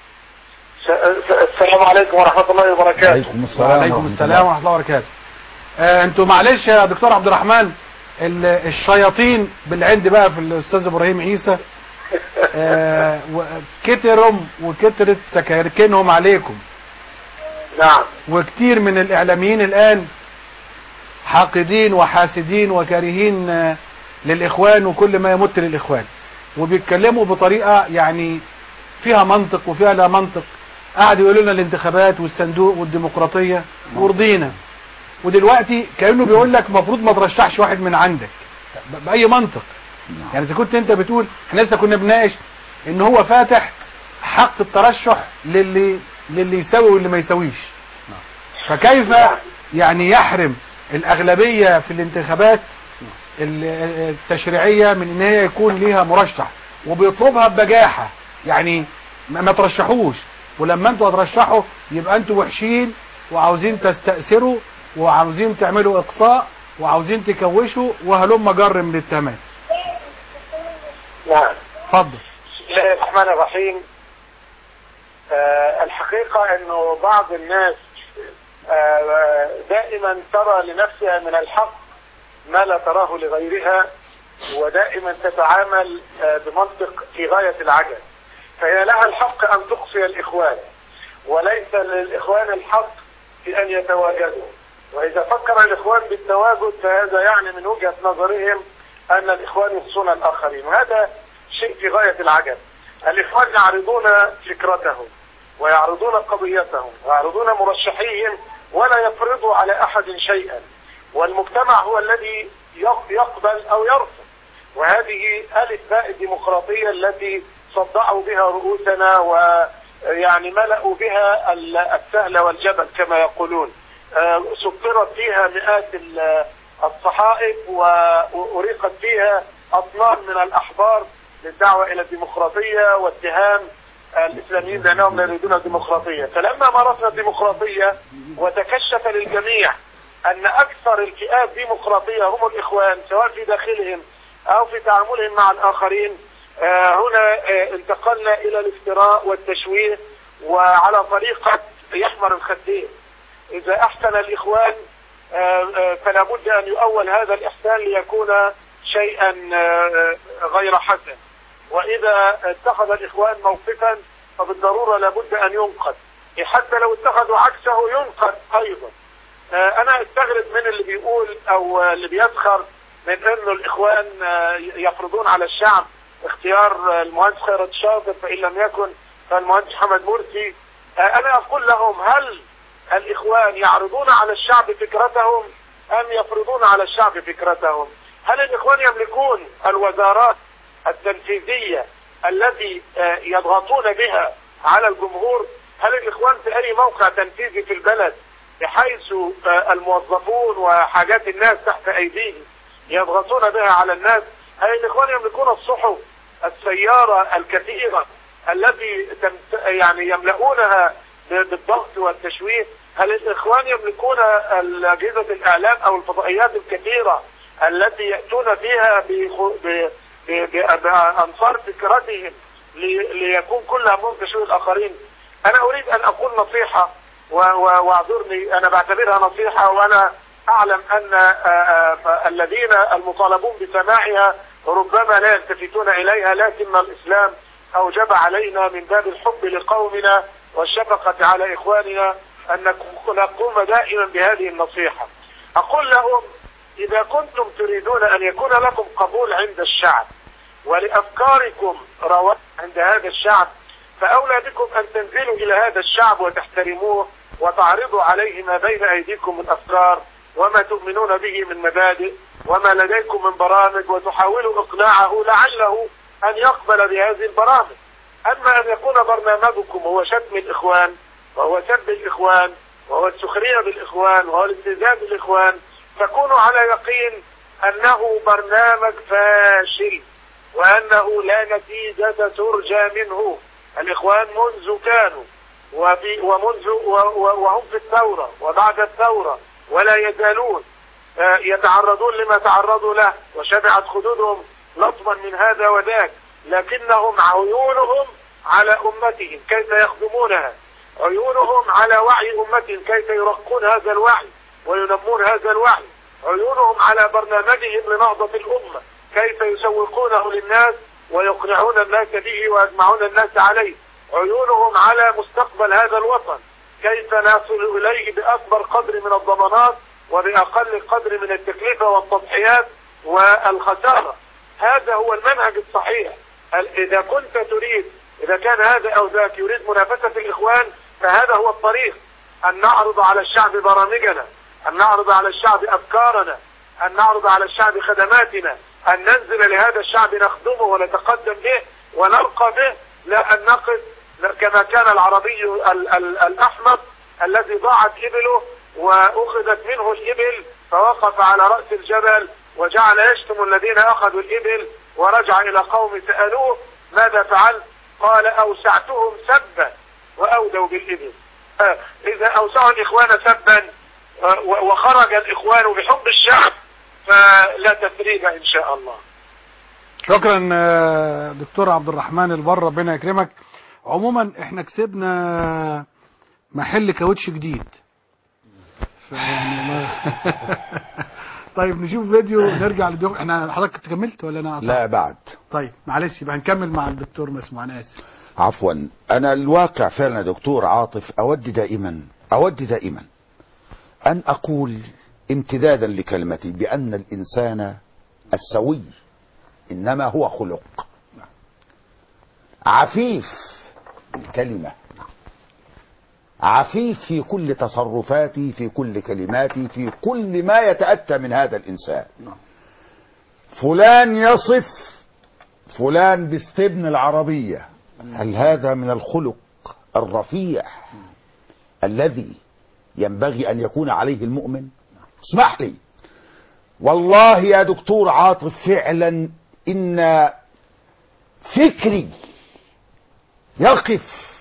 Speaker 21: السلام عليكم ورحمة الله وبركاته
Speaker 15: عليكم
Speaker 2: وعليكم السلام ورحمه الله وبركاته آه انتوا معلش يا دكتور عبد الرحمن ال- الشياطين بالعند بقى في الاستاذ ابراهيم عيسى آه و- كترهم وكترت سكاكينهم عليكم
Speaker 21: نعم
Speaker 2: وكتير من الاعلاميين الان حاقدين وحاسدين وكارهين آه، للاخوان وكل ما يمت للاخوان وبيتكلموا بطريقه يعني فيها منطق وفيها لا منطق قعدوا يقولوا لنا الانتخابات والصندوق والديمقراطيه ورضينا ودلوقتي كانه بيقول لك المفروض ما ترشحش واحد من عندك ب- باي منطق يعني اذا كنت انت بتقول احنا لسه كنا بناقش ان هو فاتح حق الترشح للي للي يساوي واللي ما يساويش فكيف يعني يحرم الاغلبيه في الانتخابات ال- التشريعيه من ان هي يكون ليها مرشح وبيطلبها ببجاحه يعني ما ما ترشحوش ولما انتوا هترشحوا يبقى انتوا وحشين وعاوزين تستأثروا وعاوزين تعملوا اقصاء وعاوزين تكوشوا وهلم جر من التمام
Speaker 21: نعم
Speaker 2: اتفضل
Speaker 21: بسم الله الرحمن الرحيم آه الحقيقة انه بعض الناس آه دائما ترى لنفسها من الحق ما لا تراه لغيرها ودائما تتعامل آه بمنطق في غاية العجل فهي لها الحق ان تقصي الاخوان وليس للاخوان الحق في ان يتواجدوا واذا فكر الاخوان بالتواجد فهذا يعني من وجهة نظرهم ان الاخوان يقصون الاخرين وهذا شيء في غاية العجب الاخوان يعرضون فكرتهم ويعرضون قضيتهم ويعرضون مرشحيهم ولا يفرضوا على احد شيئا والمجتمع هو الذي يق- يقبل او يرفض وهذه الف باء الديمقراطيه التي صدعوا بها رؤوسنا ويعني ملأوا بها ال- السهل والجبل كما يقولون آه، سطرت فيها مئات ال- الصحائف و- وأريقت فيها أطنان من الأحبار للدعوة إلى الديمقراطية واتهام الإسلاميين بأنهم لا يريدون الديمقراطية فلما مارسنا الديمقراطية وتكشف للجميع أن أكثر الفئات ديمقراطية هم الإخوان سواء في داخلهم أو في تعاملهم مع الآخرين آه، هنا آه، انتقلنا إلى الافتراء والتشويه وعلى طريقة يحمر الخدين إذا أحسن الإخوان آه، آه، فلا بد أن يؤول هذا الإحسان ليكون شيئا آه، غير حسن وإذا اتخذ الإخوان موقفا فبالضرورة لابد أن ينقد حتى لو اتخذوا عكسه ينقد أيضا آه، أنا استغرب من اللي بيقول أو آه، اللي بيسخر من أنه الإخوان آه، يفرضون على الشعب اختيار آه، المهندس خيرت شاطر فإن لم يكن فالمهندس محمد مرسي آه، أنا أقول لهم هل الإخوان يعرضون على الشعب فكرتهم أم يفرضون على الشعب فكرتهم هل الإخوان يملكون الوزارات التنفيذية التي آه، يضغطون بها على الجمهور هل الإخوان في أي موقع تنفيذي في البلد بحيث آه، الموظفون وحاجات الناس تحت أيديهم يضغطون بها على الناس هل الإخوان يملكون الصحف السيارة الكثيرة التي تمت- يعني يملؤونها ب- بالضغط والتشويه هل الإخوان يملكون أجهزة الإعلام أو الفضائيات الكثيرة التي يأتون فيها بخ- ب- ب- ب- بأنصار فكرتهم لي- ليكون كل همهم تشويه الآخرين أنا أريد أن أقول نصيحة و- و- واعذرني أنا بعتبرها نصيحة وأنا أعلم أن آه، آه، الذين المطالبون بسماعها ربما لا يلتفتون إليها لكن الإسلام أوجب علينا من باب الحب لقومنا والشفقة على إخواننا أن نك- نقوم دائما بهذه النصيحة أقول لهم إذا كنتم تريدون أن يكون لكم قبول عند الشعب ولأفكاركم رواج عند هذا الشعب فأولى بكم أن تنزلوا إلى هذا الشعب وتحترموه وتعرضوا عليه ما بين أيديكم من أفكار وما تؤمنون به من مبادئ وما لديكم من برامج وتحاولوا إقناعه لعله أن يقبل بهذه البرامج أما أن يكون برنامجكم هو شتم الإخوان وهو سب الإخوان وهو السخرية بالإخوان وهو الاستهزاء بالإخوان فكونوا على يقين أنه برنامج فاشل وأنه لا نتيجة ترجى منه الإخوان منذ كانوا وفي ومنذ و- و- وهم في الثورة وبعد الثورة ولا يزالون آه، يتعرضون لما تعرضوا له وشبعت خدودهم لطما من هذا وذاك لكنهم عيونهم على أمتهم كيف يخدمونها عيونهم على وعي أمتهم كيف يرقون هذا الوعي وينمون هذا الوعي عيونهم على برنامجهم لنهضة الأمة كيف يسوقونه للناس ويقنعون الناس به ويجمعون الناس عليه عيونهم على مستقبل هذا الوطن كيف نصل إليه بأكبر قدر من الضمانات وبأقل قدر من التكلفة والتضحيات والخسارة هذا هو المنهج الصحيح إذا كنت تريد إذا كان هذا أو ذاك يريد منافسة الإخوان فهذا هو الطريق أن نعرض على الشعب برامجنا أن نعرض على الشعب أفكارنا أن نعرض على الشعب خدماتنا أن ننزل لهذا الشعب نخدمه ونتقدم به ونرقى به لا أن نقف كما كان العربي ال ال الأحمق الذي ضاعت إبله وأخذت منه الإبل فوقف على رأس الجبل وجعل يشتم الذين أخذوا الإبل ورجع إلى قوم سألوه ماذا فعلت قال أوسعتهم سبا وأودوا بالإبل إذا أوسعوا الإخوان سبا وخرج الإخوان بحب الشعب فلا تثريب إن شاء الله
Speaker 2: شكرا دكتور عبد الرحمن البر ربنا يكرمك عموما احنا كسبنا محل كاوتش جديد طيب نشوف فيديو نرجع لدوق احنا حضرتك كملت ولا انا
Speaker 4: لا بعد
Speaker 2: طيب معلش يبقى نكمل مع الدكتور مسموع انا اسف
Speaker 4: عفوا انا الواقع فعلا يا دكتور عاطف اود دائما اود دائما ان اقول امتدادا لكلمتي بان الانسان السوي انما هو خلق عفيف الكلمة عفيف في كل تصرفاتي في كل كلماتي في كل ما يتأتى من هذا الإنسان فلان يصف فلان باستبن العربية هل هذا من الخلق الرفيع الذي ينبغي أن يكون عليه المؤمن اسمح لي والله يا دكتور عاطف فعلا إن فكري يقف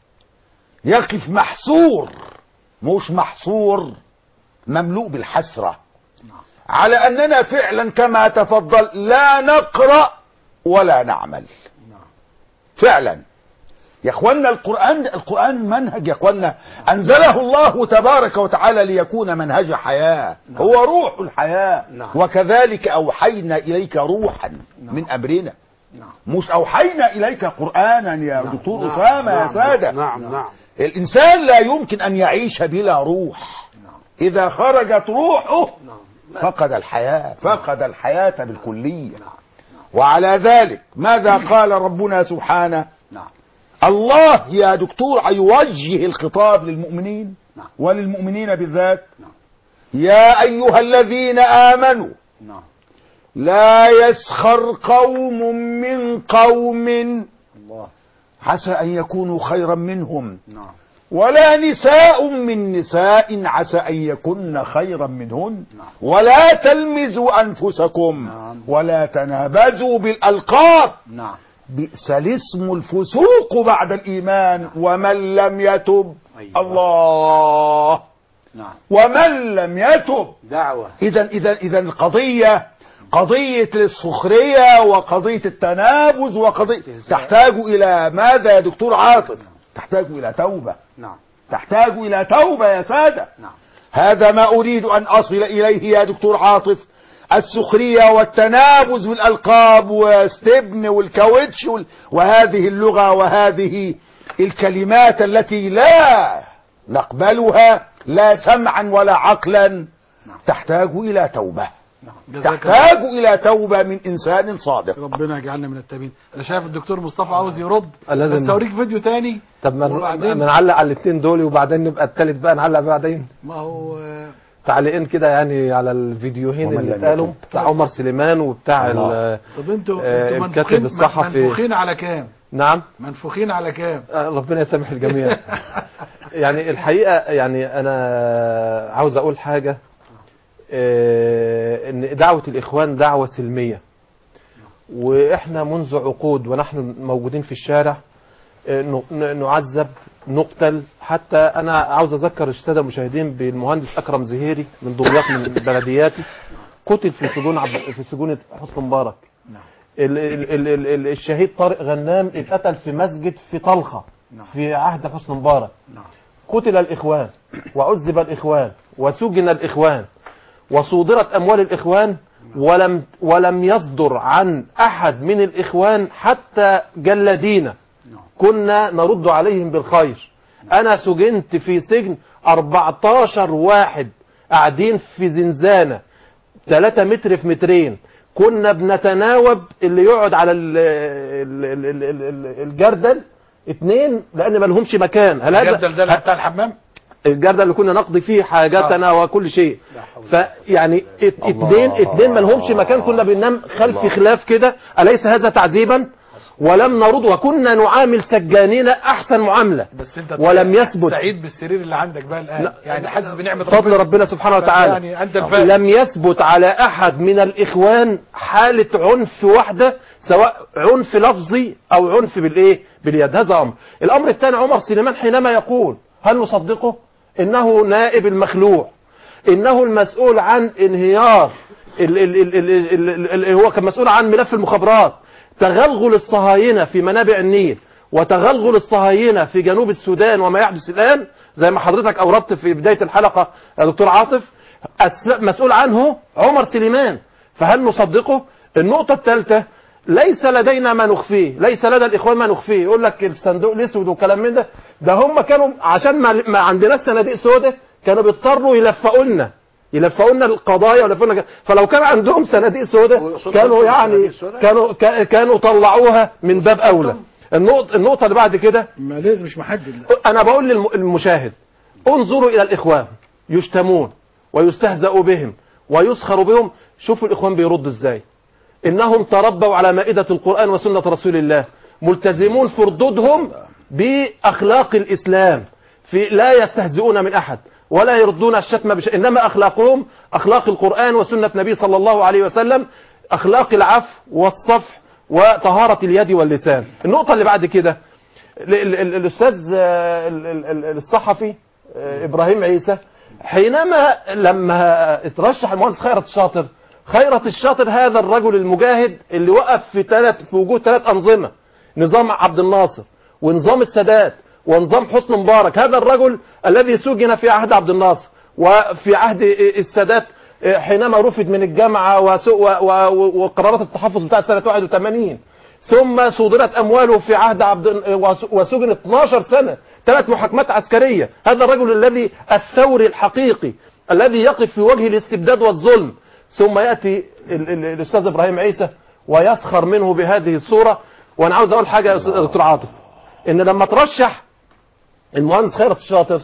Speaker 4: يقف محصور مش محصور مملوء بالحسرة على أننا فعلا كما تفضل لا نقرأ ولا نعمل فعلا يا اخوانا القرآن القرآن منهج يا اخوانا أنزله الله تبارك وتعالى ليكون منهج حياة هو روح الحياة وكذلك أوحينا إليك روحا من أمرنا مش أوحينا إليك قرآنا يا دكتور أسامة يا سادة
Speaker 14: نعم نعم
Speaker 4: الإنسان لا يمكن أن يعيش بلا روح إذا خرجت روحه فقد الحياة فقد الحياة بالكلية وعلى ذلك ماذا قال ربنا سبحانه الله يا دكتور يوجه الخطاب للمؤمنين وللمؤمنين بالذات يا أيها الذين آمنوا لا يسخر قوم من قوم عسى أن يكونوا خيرا منهم ولا نساء من نساء عسى أن يكن خيرا منهن ولا تلمزوا أنفسكم ولا تنابزوا بالألقاب بئس الاسم الفسوق بعد الإيمان ومن لم يتب الله ومن لم يتب
Speaker 17: دعوة
Speaker 4: إذا إذا إذا القضية قضية السخرية وقضية التنابز وقضية تحتاج إلى ماذا يا دكتور عاطف تحتاج إلى توبة
Speaker 17: نعم
Speaker 4: تحتاج إلى توبة يا سادة
Speaker 17: نعم
Speaker 4: هذا ما أريد أن أصل إليه يا دكتور عاطف السخرية والتنابز بالألقاب واستبن والكاوتش وال... وهذه اللغة وهذه الكلمات التي لا نقبلها لا سمعا ولا عقلا تحتاج إلى توبة تحتاج إلى توبة من إنسان صادق
Speaker 2: ربنا يجعلنا من التابعين انا شايف الدكتور مصطفى عاوز يرد
Speaker 16: لازم-
Speaker 2: بس اوريك فيديو تاني
Speaker 16: طب ما
Speaker 2: وبعدين-
Speaker 16: ما نعلق على الاثنين دول وبعدين نبقى التالت بقى نعلق بعدين
Speaker 2: ما هو آه،
Speaker 16: تعليقين كده يعني على الفيديوهين
Speaker 4: ومن
Speaker 16: اللي
Speaker 4: لم
Speaker 16: اتقالوا
Speaker 4: يتب.
Speaker 16: بتاع عمر سليمان وبتاع
Speaker 4: الله.
Speaker 16: ال-
Speaker 2: طب انتوا
Speaker 16: آه،
Speaker 2: انتوا
Speaker 16: الكاتب
Speaker 2: منفوخين
Speaker 16: الصحفي.
Speaker 2: منفوخين على كام
Speaker 16: نعم
Speaker 2: منفوخين على كام
Speaker 16: آه، ربنا يسامح الجميع يعني الحقيقة يعني أنا عاوز أقول حاجة آه، إن دعوة الإخوان دعوة سلمية وإحنا منذ عقود ونحن موجودين في الشارع آه، ن- ن- نعذب نقتل حتى أنا عاوز أذكر السادة المشاهدين بالمهندس أكرم زهيري من دمياط من بلدياتي قتل في سجون عب... في سجون حسن مبارك ال ال ال ال ال الشهيد طارق غنام اتقتل في مسجد في طلخة في عهد حسن مبارك قتل الإخوان وعذب الإخوان وسجن الإخوان وصودرت أموال الإخوان ولم ولم يصدر عن أحد من الإخوان حتى جلدينا كنا نرد عليهم بالخير أنا سجنت في سجن 14 واحد قاعدين في زنزانة 3 متر في مترين كنا بنتناوب اللي يقعد على ال- ال- ال- ال- ال- الجردل اتنين لان ما لهمش مكان هل هذا
Speaker 2: الجردل ده اللي بتاع الحمام
Speaker 16: الجردل اللي كنا نقضي فيه حاجاتنا وكل شيء فيعني ات- اتنين اتنين ما لهمش مكان كنا بننام خلف
Speaker 2: الله.
Speaker 16: خلاف كده اليس هذا تعذيبا ولم نرد وكنا نعامل سجانين احسن معامله
Speaker 2: بس انت
Speaker 16: ولم يثبت
Speaker 2: سعيد بالسرير اللي عندك بقى الان
Speaker 16: لا.
Speaker 2: يعني حاسس بنعمه
Speaker 16: فضل ربنا سبحانه وتعالى
Speaker 2: يعني انت الفاهم
Speaker 16: لم يثبت على احد من الاخوان حالة عنف واحدة سواء عنف لفظي او عنف بالايه باليد هذا امر الامر الثاني عمر سليمان حينما يقول هل نصدقه انه نائب المخلوع انه المسؤول عن انهيار ال ال ال ال ال ال ال هو كان مسؤول عن ملف المخابرات تغلغل الصهاينة في منابع النيل وتغلغل الصهاينة في جنوب السودان وما يحدث الآن زي ما حضرتك أوردت في بداية الحلقة يا دكتور عاطف الس- مسؤول عنه عمر سليمان فهل نصدقه النقطة الثالثة ليس لدينا ما نخفيه ليس لدى الإخوان ما نخفيه يقول لك الصندوق الأسود وكلام من ده ده هم كانوا عشان ما, ما عندناش صناديق سوداء كانوا بيضطروا يلفقوا لنا يلفقوا لنا القضايا ويلفقوا لنا فلو كان عندهم صناديق سوداء كانوا يعني كانوا كا- كانوا طلعوها من باب اولى النقطة النقطة اللي بعد كده
Speaker 2: ما لازم مش محدد
Speaker 16: انا بقول للمشاهد انظروا الى الاخوان يشتمون ويستهزأ بهم ويسخر بهم شوفوا الاخوان بيردوا ازاي انهم تربوا على مائدة القرآن وسنة رسول الله ملتزمون في ردودهم باخلاق الاسلام في لا يستهزئون من احد ولا يردون الشتم بشيء انما اخلاقهم اخلاق القرآن وسنة النبي صلى الله عليه وسلم اخلاق العفو والصفح وطهارة اليد واللسان النقطة اللي بعد كده ال- ال- ال- الاستاذ آه، ال- ال- ال- الصحفي آه، ابراهيم عيسى حينما لما اترشح المهندس خيرت الشاطر خيرت الشاطر هذا الرجل المجاهد اللي وقف في ثلاث في وجود ثلاث انظمه نظام عبد الناصر ونظام السادات ونظام حسن مبارك هذا الرجل الذي سجن في عهد عبد الناصر وفي عهد السادات حينما رفض من الجامعة وس- و- و- وقرارات التحفظ بتاعت سنة 81 ثم صدرت أمواله في عهد عبد وس- وسجن 12 سنة ثلاث محاكمات عسكرية هذا الرجل الذي الثوري الحقيقي الذي يقف في وجه الاستبداد والظلم ثم يأتي ال- ال- الأستاذ إبراهيم عيسى ويسخر منه بهذه الصورة وأنا عاوز أقول حاجة يا أستاذ- دكتور عاطف إن لما ترشح المهندس خيرت الشاطر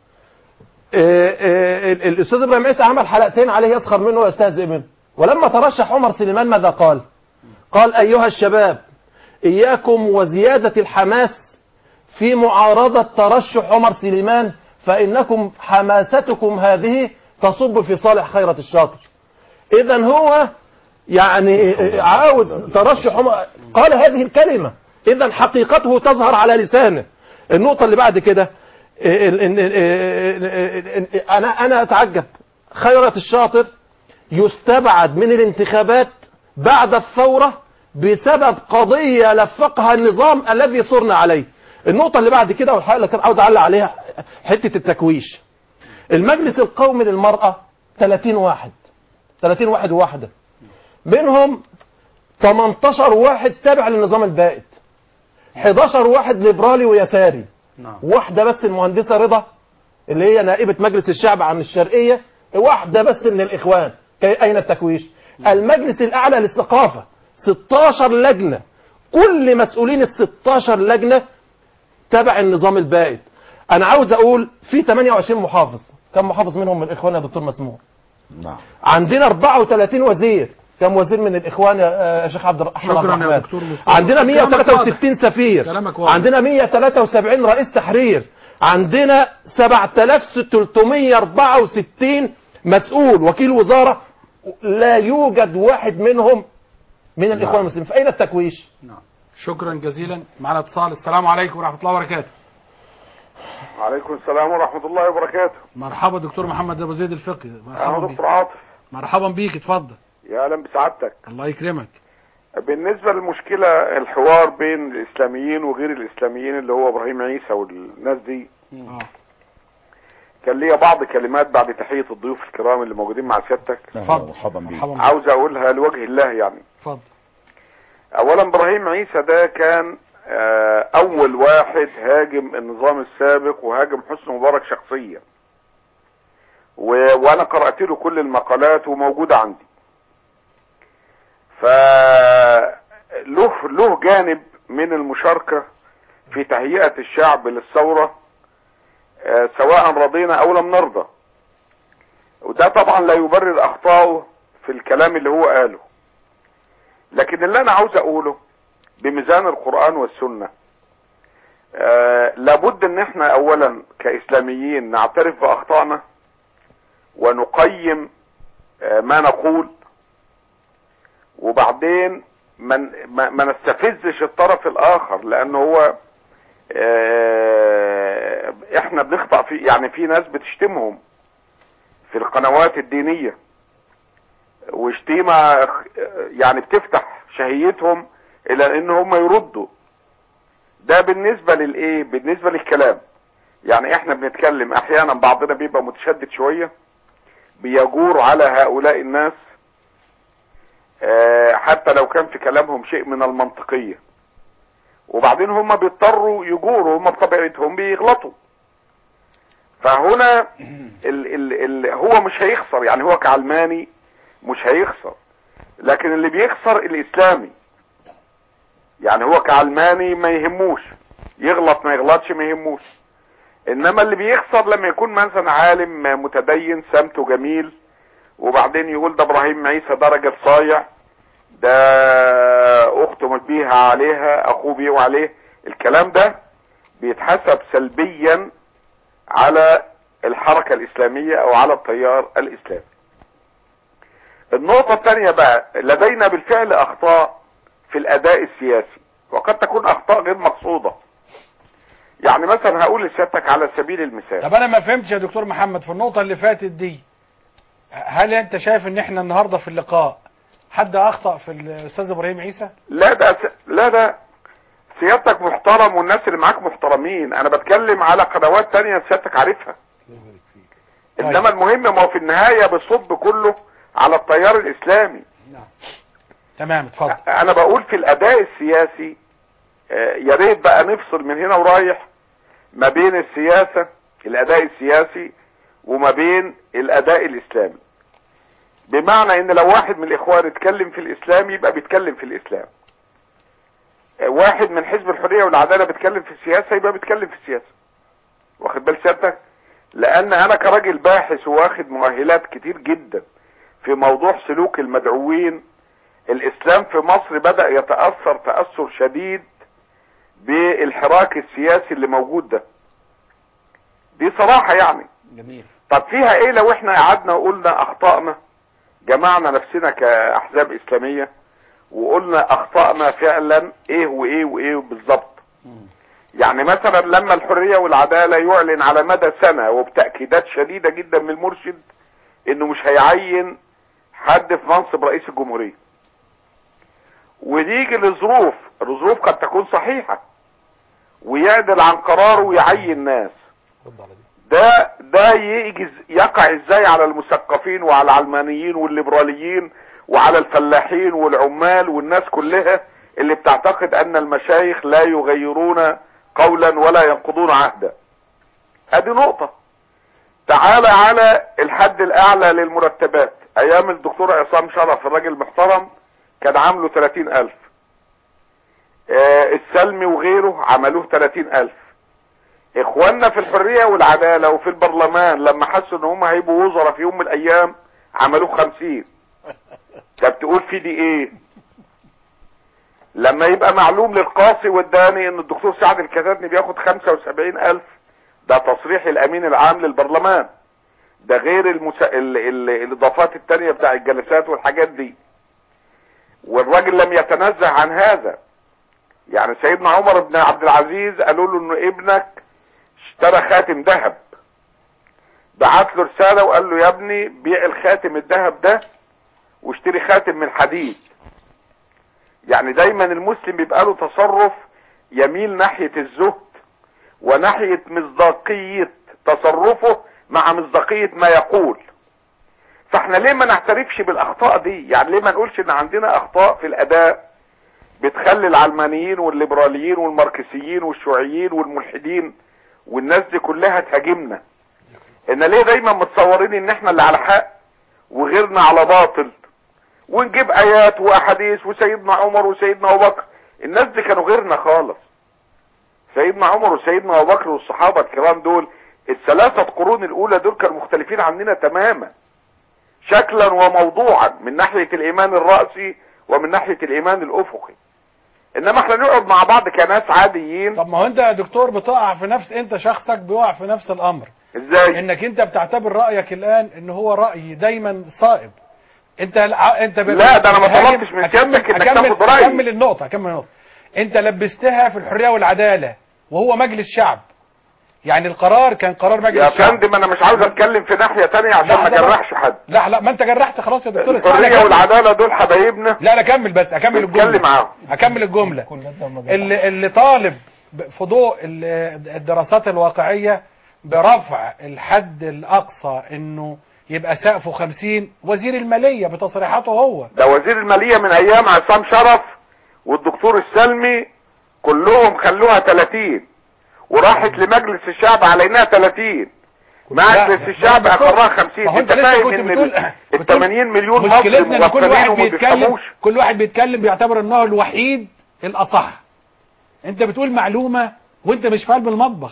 Speaker 16: آه، آه، ال- الاستاذ ابراهيم عيسى عمل حلقتين عليه يسخر منه ويستهزئ منه ولما ترشح عمر سليمان ماذا قال قال ايها الشباب اياكم وزياده الحماس في معارضه ترشح عمر سليمان فانكم حماستكم هذه تصب في صالح خيرة الشاطر اذا هو يعني عاوز ترشح عمر قال هذه الكلمه اذا حقيقته تظهر على لسانه النقطه اللي بعد كده ال- ال- ال- ال- ال- انا انا اتعجب خيرة الشاطر يستبعد من الانتخابات بعد الثورة بسبب قضية لفقها النظام الذي صرنا عليه النقطة اللي بعد كده والحقيقة اللي كنت عاوز اعلق عليها حتة التكويش المجلس القومي للمرأة 30 واحد 30 واحد وواحدة منهم 18 واحد تابع للنظام البائد 11 واحد ليبرالي ويساري واحدة بس المهندسة رضا اللي هي نائبة مجلس الشعب عن الشرقية واحدة بس من الإخوان كي أين التكويش المجلس الأعلى للثقافة 16 لجنة كل مسؤولين ال 16 لجنة تبع النظام البائد أنا عاوز أقول في 28 محافظ كم محافظ منهم من الإخوان يا دكتور مسموع
Speaker 4: نعم
Speaker 16: عندنا 34 وزير كم وزير من الإخوان يا يا شيخ عبد الرحمن
Speaker 2: شكراً
Speaker 16: عبد
Speaker 2: يا
Speaker 16: الرحمن؟
Speaker 2: دكتور مصطفى.
Speaker 16: عندنا
Speaker 2: كلامك
Speaker 16: 163 سفير
Speaker 2: كلامك واضح.
Speaker 16: عندنا 173 رئيس تحرير عندنا 7364 مسؤول وكيل وزارة لا يوجد واحد منهم من الإخوان المسلمين فأين التكويش
Speaker 2: شكرا جزيلا معنا اتصال السلام عليكم ورحمة الله وبركاته
Speaker 5: وعليكم السلام ورحمة الله وبركاته
Speaker 2: مرحبا دكتور محمد ابو زيد الفقي مرحبا
Speaker 5: أنا
Speaker 2: بيك
Speaker 5: دكتور عاطف
Speaker 2: مرحبا بيك اتفضل
Speaker 5: يا أهلا بسعادتك
Speaker 2: الله يكرمك
Speaker 5: بالنسبة للمشكلة الحوار بين الإسلاميين وغير الإسلاميين اللي هو إبراهيم عيسى والناس دي كان ليا بعض كلمات بعد تحية الضيوف الكرام اللي موجودين مع سيادتك
Speaker 4: اتفضل مرحبا بيك
Speaker 5: عاوز أقولها لوجه الله يعني
Speaker 2: اتفضل
Speaker 5: أولا إبراهيم عيسى ده كان آه، أول واحد هاجم النظام السابق وهاجم حسني مبارك شخصيا و... وأنا قرأت له كل المقالات وموجودة عندي فله له جانب من المشاركة في تهيئة الشعب للثورة آه، سواء رضينا أو لم نرضى وده طبعا لا يبرر أخطائه في الكلام اللي هو قاله لكن اللي أنا عاوز أقوله بميزان القرآن والسنة آه لابد ان احنا اولا كاسلاميين نعترف باخطائنا ونقيم آه ما نقول وبعدين من ما, ما نستفزش الطرف الاخر لان هو آه احنا بنخطأ في يعني في ناس بتشتمهم في القنوات الدينية وشتيمة آه، يعني بتفتح شهيتهم الى ان هم يردوا ده بالنسبة للايه بالنسبة للكلام يعني احنا بنتكلم احيانا بعضنا بيبقى متشدد شوية بيجور على هؤلاء الناس آه، حتى لو كان في كلامهم شيء من المنطقية وبعدين هم بيضطروا يجوروا هم بطبيعتهم بيغلطوا فهنا ال ال ال هو مش هيخسر يعني هو كعلماني مش هيخسر لكن اللي بيخسر الاسلامي يعني هو كعلماني ما يهموش يغلط ما يغلطش ما يهموش انما اللي بيخسر لما يكون مثلا عالم متدين سمته جميل وبعدين يقول ده ابراهيم عيسى ده راجل صايع ده اخته مبيها عليها اخوه بيه عليه الكلام ده بيتحسب سلبيا على الحركة الاسلامية او على التيار الاسلامي النقطة الثانية بقى لدينا بالفعل اخطاء في الاداء السياسي وقد تكون اخطاء غير مقصودة يعني مثلا هقول لسيادتك على سبيل المثال
Speaker 2: طب انا ما فهمتش يا دكتور محمد في النقطة اللي فاتت دي هل انت شايف ان احنا النهاردة في اللقاء حد اخطأ في الاستاذ ابراهيم عيسى
Speaker 5: لا ده لا ده سيادتك محترم والناس اللي معاك محترمين انا بتكلم على قنوات تانية سيادتك عارفها انما المهم ما هو في النهاية بيصب كله على التيار الاسلامي
Speaker 2: تمام اتفضل
Speaker 5: انا بقول في الاداء السياسي آه، يا ريت بقى نفصل من هنا ورايح ما بين السياسة الاداء السياسي وما بين الاداء الاسلامي بمعنى ان لو واحد من الاخوان اتكلم في الاسلام يبقى بيتكلم في الاسلام آه، واحد من حزب الحرية والعدالة بيتكلم في السياسة يبقى بيتكلم في السياسة واخد بال سيادتك لان انا كراجل باحث واخد مؤهلات كتير جدا في موضوع سلوك المدعوين الاسلام في مصر بدأ يتأثر تأثر شديد بالحراك السياسي اللي موجود ده دي صراحة يعني
Speaker 15: جميل
Speaker 5: طب فيها ايه لو احنا قعدنا وقلنا اخطأنا جمعنا نفسنا كاحزاب اسلامية وقلنا اخطأنا فعلا ايه وايه وايه بالظبط يعني مثلا لما الحرية والعدالة يعلن على مدى سنة وبتأكيدات شديدة جدا من المرشد انه مش هيعين حد في منصب رئيس الجمهورية ويجي لظروف الظروف قد تكون صحيحة ويعدل عن قراره ويعين ناس ده ده يجي يقع ازاي على المثقفين وعلى العلمانيين والليبراليين وعلى الفلاحين والعمال والناس كلها اللي بتعتقد ان المشايخ لا يغيرون قولا ولا ينقضون عهدا ادي نقطة تعالى على الحد الاعلى للمرتبات ايام الدكتور عصام شرف الراجل المحترم كان عامله 30 الف آه السلمي وغيره عملوه 30 الف اخواننا في الحرية والعدالة وفي البرلمان لما حسوا ان هم هيبقوا وزراء في يوم من الايام عملوه 50 طب تقول في دي ايه لما يبقى معلوم للقاصي والداني ان الدكتور سعد الكتاتني بياخد 75 الف ده تصريح الامين العام للبرلمان ده غير المسا... ال... ال... الاضافات التانية بتاع الجلسات والحاجات دي والراجل لم يتنزه عن هذا يعني سيدنا عمر بن عبد العزيز قالوا له انه ابنك اشترى خاتم ذهب بعت له رسالة وقال له يا ابني بيع الخاتم الذهب ده واشتري خاتم من حديد يعني دايما المسلم بيبقى له تصرف يميل ناحية الزهد وناحية مصداقية تصرفه مع مصداقية ما يقول فاحنا ليه ما نعترفش بالاخطاء دي يعني ليه ما نقولش ان عندنا اخطاء في الاداء بتخلي العلمانيين والليبراليين والماركسيين والشيوعيين والملحدين والناس دي كلها تهاجمنا ان ليه دايما متصورين ان احنا اللي على حق وغيرنا على باطل ونجيب ايات واحاديث وسيدنا عمر وسيدنا ابو بكر الناس دي كانوا غيرنا خالص سيدنا عمر وسيدنا ابو بكر والصحابه الكرام دول الثلاثه قرون الاولى دول كانوا مختلفين عننا تماما شكلا وموضوعا من ناحيه الايمان الراسي ومن ناحيه الايمان الافقي انما احنا نقعد مع بعض كناس عاديين
Speaker 2: طب ما هو انت يا دكتور بتقع في نفس انت شخصك بيقع في نفس الامر
Speaker 5: ازاي
Speaker 2: انك انت بتعتبر رايك الان ان هو راي دايما صائب انت انت ب-
Speaker 5: لا، ده أنا ما
Speaker 2: بتهاجم-
Speaker 5: طلبتش من
Speaker 2: أكمل-
Speaker 5: سيادتك إنك
Speaker 2: أكمل-
Speaker 5: تاخد رأيي.
Speaker 2: اكمل النقطه اكمل النقطه انت لبستها في الحريه والعداله وهو مجلس شعب يعني القرار كان قرار مجلس
Speaker 5: يا
Speaker 2: شعب
Speaker 5: فندم انا مش عاوز اتكلم في ناحيه تانية عشان
Speaker 2: لا،
Speaker 5: ما
Speaker 2: ده-
Speaker 5: جرحش حد
Speaker 2: لا لا ما انت جرحت خلاص يا دكتور اسمعني
Speaker 5: الحريه
Speaker 2: أكمل.
Speaker 5: والعداله دول حبايبنا
Speaker 2: لا لا كمل بس اكمل الجمله
Speaker 5: اتكلم معاهم
Speaker 2: اكمل الجمله اللي, اللي طالب ب- في ضوء ال- الدراسات الواقعيه برفع الحد الاقصى انه يبقى سقفه 50 وزير الماليه بتصريحاته هو
Speaker 5: ده وزير الماليه من ايام عصام شرف والدكتور السلمي كلهم خلوها 30 وراحت لمجلس الشعب على انها 30 مجلس الشعب اقرها 50
Speaker 2: ما هو
Speaker 5: انت
Speaker 2: انت لسه
Speaker 5: فاهم
Speaker 2: كنت
Speaker 5: ان
Speaker 2: بتقول
Speaker 5: ال 80 مليون مصري
Speaker 2: مشكلتنا ان كل واحد
Speaker 5: مغفلين وما
Speaker 2: بيتكلم
Speaker 5: بيفهموش
Speaker 2: كل واحد بيتكلم بيعتبر انه الوحيد الاصح انت بتقول معلومه وانت مش فاهم المطبخ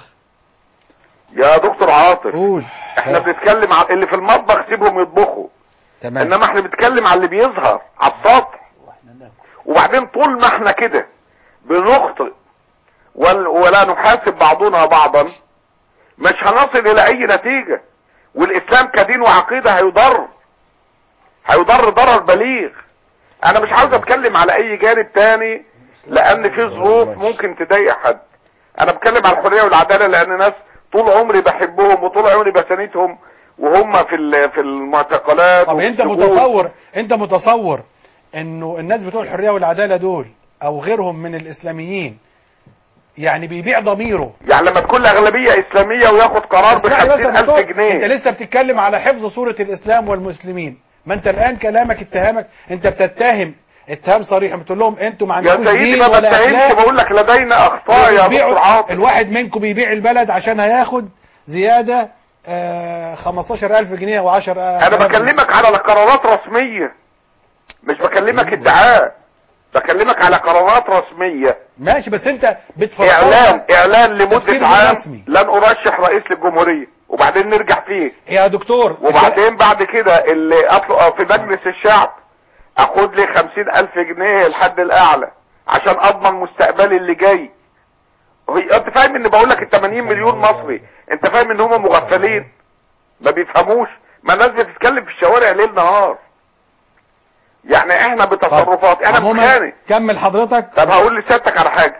Speaker 5: يا دكتور عاطف
Speaker 2: قول
Speaker 5: احنا بنتكلم على اللي في المطبخ سيبهم يطبخوا
Speaker 2: تمام
Speaker 5: انما احنا بنتكلم على اللي بيظهر على السطح وبعدين طول ما احنا كده بنخطئ ول- ولا نحاسب بعضنا بعضا مش هنصل الى اي نتيجة والاسلام كدين وعقيدة هيضر هيضر ضرر بليغ انا مش عاوز اتكلم على اي جانب تاني لان في ظروف ممكن تضايق حد انا بتكلم على الحرية والعدالة لان ناس طول عمري بحبهم وطول عمري بساندهم وهم في ال- في المعتقلات
Speaker 2: طب
Speaker 5: وفي
Speaker 2: انت
Speaker 5: السجون.
Speaker 2: متصور انت متصور انه الناس بتوع الحريه والعداله دول او غيرهم من الاسلاميين يعني بيبيع ضميره
Speaker 5: يعني لما تكون اغلبية اسلامية وياخد قرار
Speaker 2: اسمعني بس يا
Speaker 5: بخمسين الف
Speaker 2: دكتور، انت
Speaker 5: جنيه
Speaker 2: لسه بتتكلم على حفظ صورة الاسلام والمسلمين ما انت الان كلامك اتهامك انت بتتهم اتهام صريح بتقول لهم انتوا ما
Speaker 5: يا
Speaker 2: عندكوش
Speaker 5: سيدي
Speaker 2: دين
Speaker 5: ما
Speaker 2: ولا
Speaker 5: بتهمش
Speaker 2: اخلاق
Speaker 5: بقول لك لدينا اخطاء يا
Speaker 2: وبيبيعوا-
Speaker 5: دكتور عاطف
Speaker 2: الواحد منكم بيبيع البلد عشان هياخد زيادة آه 15000 جنيه او 10
Speaker 5: انا بكلمك على قرارات رسمية مش بكلمك ادعاء بكلمك على قرارات رسمية
Speaker 2: ماشي بس انت بتفكر
Speaker 5: اعلان اعلان
Speaker 2: تفسير
Speaker 5: لمدة عام
Speaker 2: رسمي.
Speaker 5: لن ارشح رئيس للجمهورية وبعدين نرجع فيه
Speaker 2: يا دكتور
Speaker 5: وبعدين بعد كده اللي اطلق في مجلس الشعب اخد لي خمسين الف جنيه الحد الاعلى عشان اضمن مستقبلي اللي جاي هي انت فاهم ان بقول لك ال 80 مليون مصري انت فاهم ان هم مغفلين ما بيفهموش ما الناس بتتكلم في الشوارع ليل نهار يعني احنا بتصرفات انا
Speaker 2: عموما
Speaker 5: مخانق
Speaker 2: كمل حضرتك
Speaker 5: طب هقول لسيادتك على حاجة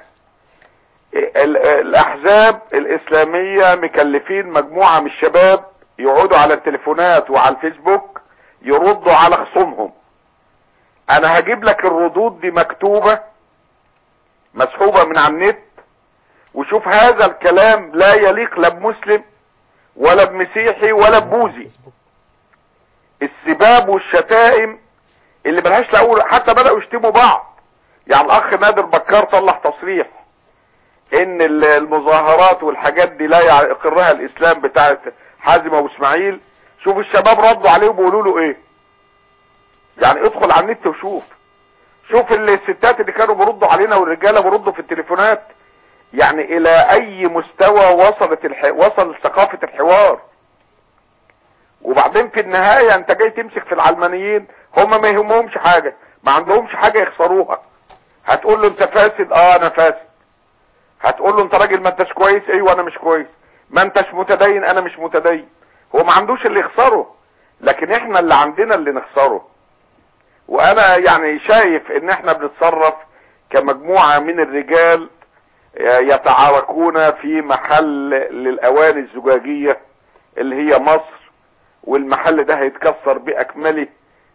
Speaker 5: ال- الاحزاب الاسلامية مكلفين مجموعة من الشباب يقعدوا على التليفونات وعلى الفيسبوك يردوا على خصومهم انا هجيب لك الردود دي مكتوبة مسحوبة من على النت وشوف هذا الكلام لا يليق لا بمسلم ولا بمسيحي ولا ببوذي السباب والشتائم اللي ملهاش لا أول حتى بدأوا يشتموا بعض يعني الاخ نادر بكار طلع تصريح ان ال- المظاهرات والحاجات دي لا يقرها الاسلام بتاعت حازم ابو اسماعيل شوف الشباب ردوا عليه وبيقولوا له ايه يعني ادخل على النت وشوف شوف ال- الستات اللي كانوا بيردوا علينا والرجاله بيردوا في التليفونات يعني الى اي مستوى وصلت الح... وصل ثقافه الحوار وبعدين في النهايه انت جاي تمسك في العلمانيين هم ما يهمهمش حاجه ما عندهمش حاجه يخسروها هتقول له انت فاسد اه انا فاسد هتقول له انت راجل ما انتش كويس ايوه انا مش كويس ما انتش متدين انا مش متدين هو ما عندوش اللي يخسره لكن احنا اللي عندنا اللي نخسره وانا يعني شايف ان احنا بنتصرف كمجموعة من الرجال يتعاركون في محل للاواني الزجاجية اللي هي مصر والمحل ده هيتكسر باكمله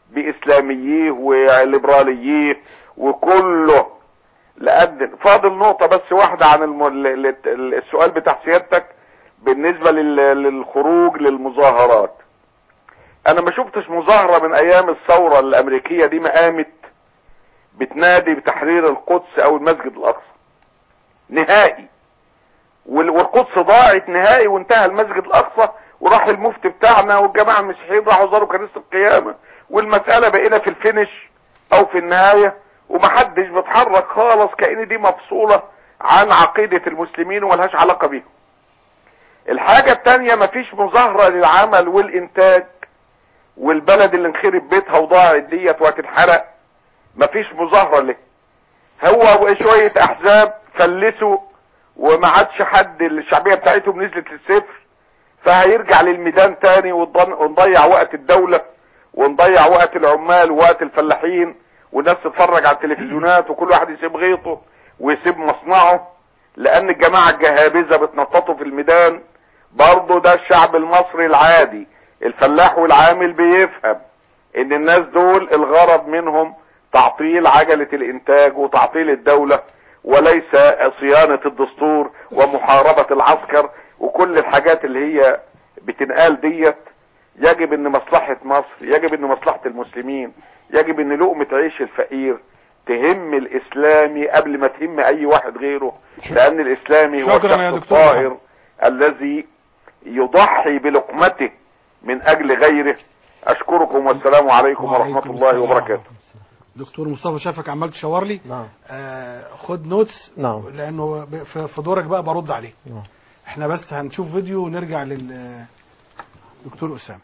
Speaker 5: باسلامييه وليبرالييه وكله لقد فاضل نقطة بس واحدة عن الم... ال- ال- السؤال بتاع سيادتك بالنسبة لل... للخروج للمظاهرات انا ما شفتش مظاهرة من ايام الثورة الامريكية دي ما قامت بتنادي بتحرير القدس او المسجد الاقصى نهائي وال- والقدس ضاعت نهائي وانتهى المسجد الاقصى وراح المفتي بتاعنا والجماعه المسيحيين راحوا زاروا كنيسه القيامه والمساله بقينا في الفينش او في النهايه ومحدش بيتحرك خالص كأن دي مفصوله عن عقيده المسلمين وملهاش علاقه بيهم. الحاجه التانيه مفيش مظاهره للعمل والانتاج والبلد اللي انخرب بيتها وضاعت ديت وهتتحرق مفيش مظاهره ليه. هو وشويه احزاب فلسوا وما عادش حد الشعبيه بتاعتهم نزلت للصفر فهيرجع للميدان تاني ونضن- ونضيع وقت الدولة ونضيع وقت العمال ووقت الفلاحين والناس تتفرج على التلفزيونات وكل واحد يسيب غيطه ويسيب مصنعه لان الجماعة الجهابذة بتنططوا في الميدان برضه ده الشعب المصري العادي الفلاح والعامل بيفهم ان الناس دول الغرض منهم تعطيل عجلة الانتاج وتعطيل الدولة وليس صيانة الدستور ومحاربة العسكر وكل الحاجات اللي هي بتنقال ديت يجب ان مصلحة مصر يجب ان مصلحة المسلمين يجب ان لقمة عيش الفقير تهم الاسلامي قبل ما تهم اي واحد غيره لان الاسلامي هو
Speaker 2: شكراً يا
Speaker 5: الشخص
Speaker 2: دكتور.
Speaker 5: الطاهر الذي يضحي بلقمته من اجل غيره اشكركم والسلام عليكم ورحمة
Speaker 2: وعليكم
Speaker 5: الله
Speaker 2: السلام
Speaker 5: وبركاته
Speaker 2: دكتور مصطفى شافك عمال تشاور لي
Speaker 16: نعم
Speaker 2: آه خد نوتس
Speaker 16: نعم
Speaker 2: لانه ب- في في دورك بقى برد عليه
Speaker 16: نعم.
Speaker 2: احنا بس هنشوف فيديو ونرجع لل دكتور اسامه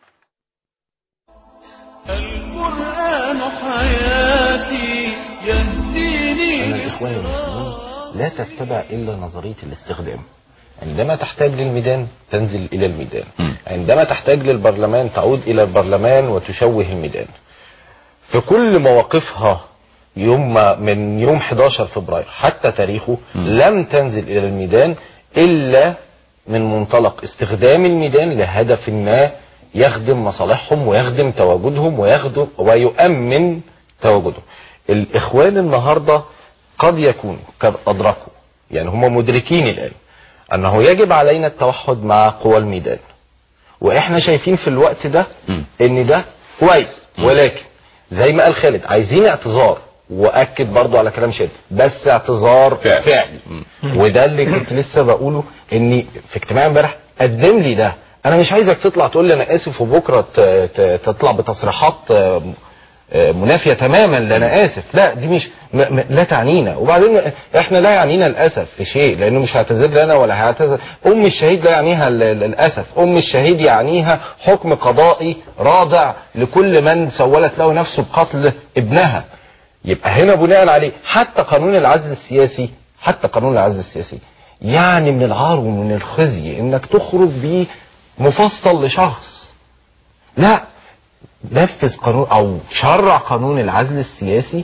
Speaker 1: القرآن حياتي يهديني
Speaker 9: أن الإخوان المسلمين لا تتبع إلا نظرية الاستخدام عندما تحتاج للميدان تنزل إلى الميدان عندما تحتاج للبرلمان تعود إلى البرلمان وتشوه الميدان في كل مواقفها يوم ما- من يوم 11 فبراير حتى تاريخه لم تنزل إلى الميدان إلا من منطلق استخدام الميدان لهدف ما يخدم مصالحهم ويخدم تواجدهم ويخدم ويؤمن تواجدهم الإخوان النهاردة قد يكون قد أدركوا يعني هم مدركين الآن أنه يجب علينا التوحد مع قوى الميدان وإحنا شايفين في الوقت ده إن ده كويس ولكن زي ما قال خالد عايزين اعتذار واكد برضو على كلام شد بس اعتذار فعلي, فعلي. وده اللي كنت لسه بقوله اني في اجتماع امبارح قدم لي ده انا مش عايزك تطلع تقول لي انا اسف وبكره ت- ت- تطلع بتصريحات آه، آه، منافيه تماما لانا اسف لا دي مش م م لا تعنينا وبعدين احنا لا يعنينا الاسف في شيء لانه مش هيعتذر لنا ولا هيعتذر ام الشهيد لا يعنيها ال- ال- الاسف ام الشهيد يعنيها حكم قضائي رادع لكل من سولت له نفسه بقتل ابنها يبقى هنا بناء عليه حتى قانون العزل السياسي حتى قانون العزل السياسي يعني من العار ومن الخزي انك تخرج بيه مفصل لشخص لا نفذ قانون او شرع قانون العزل السياسي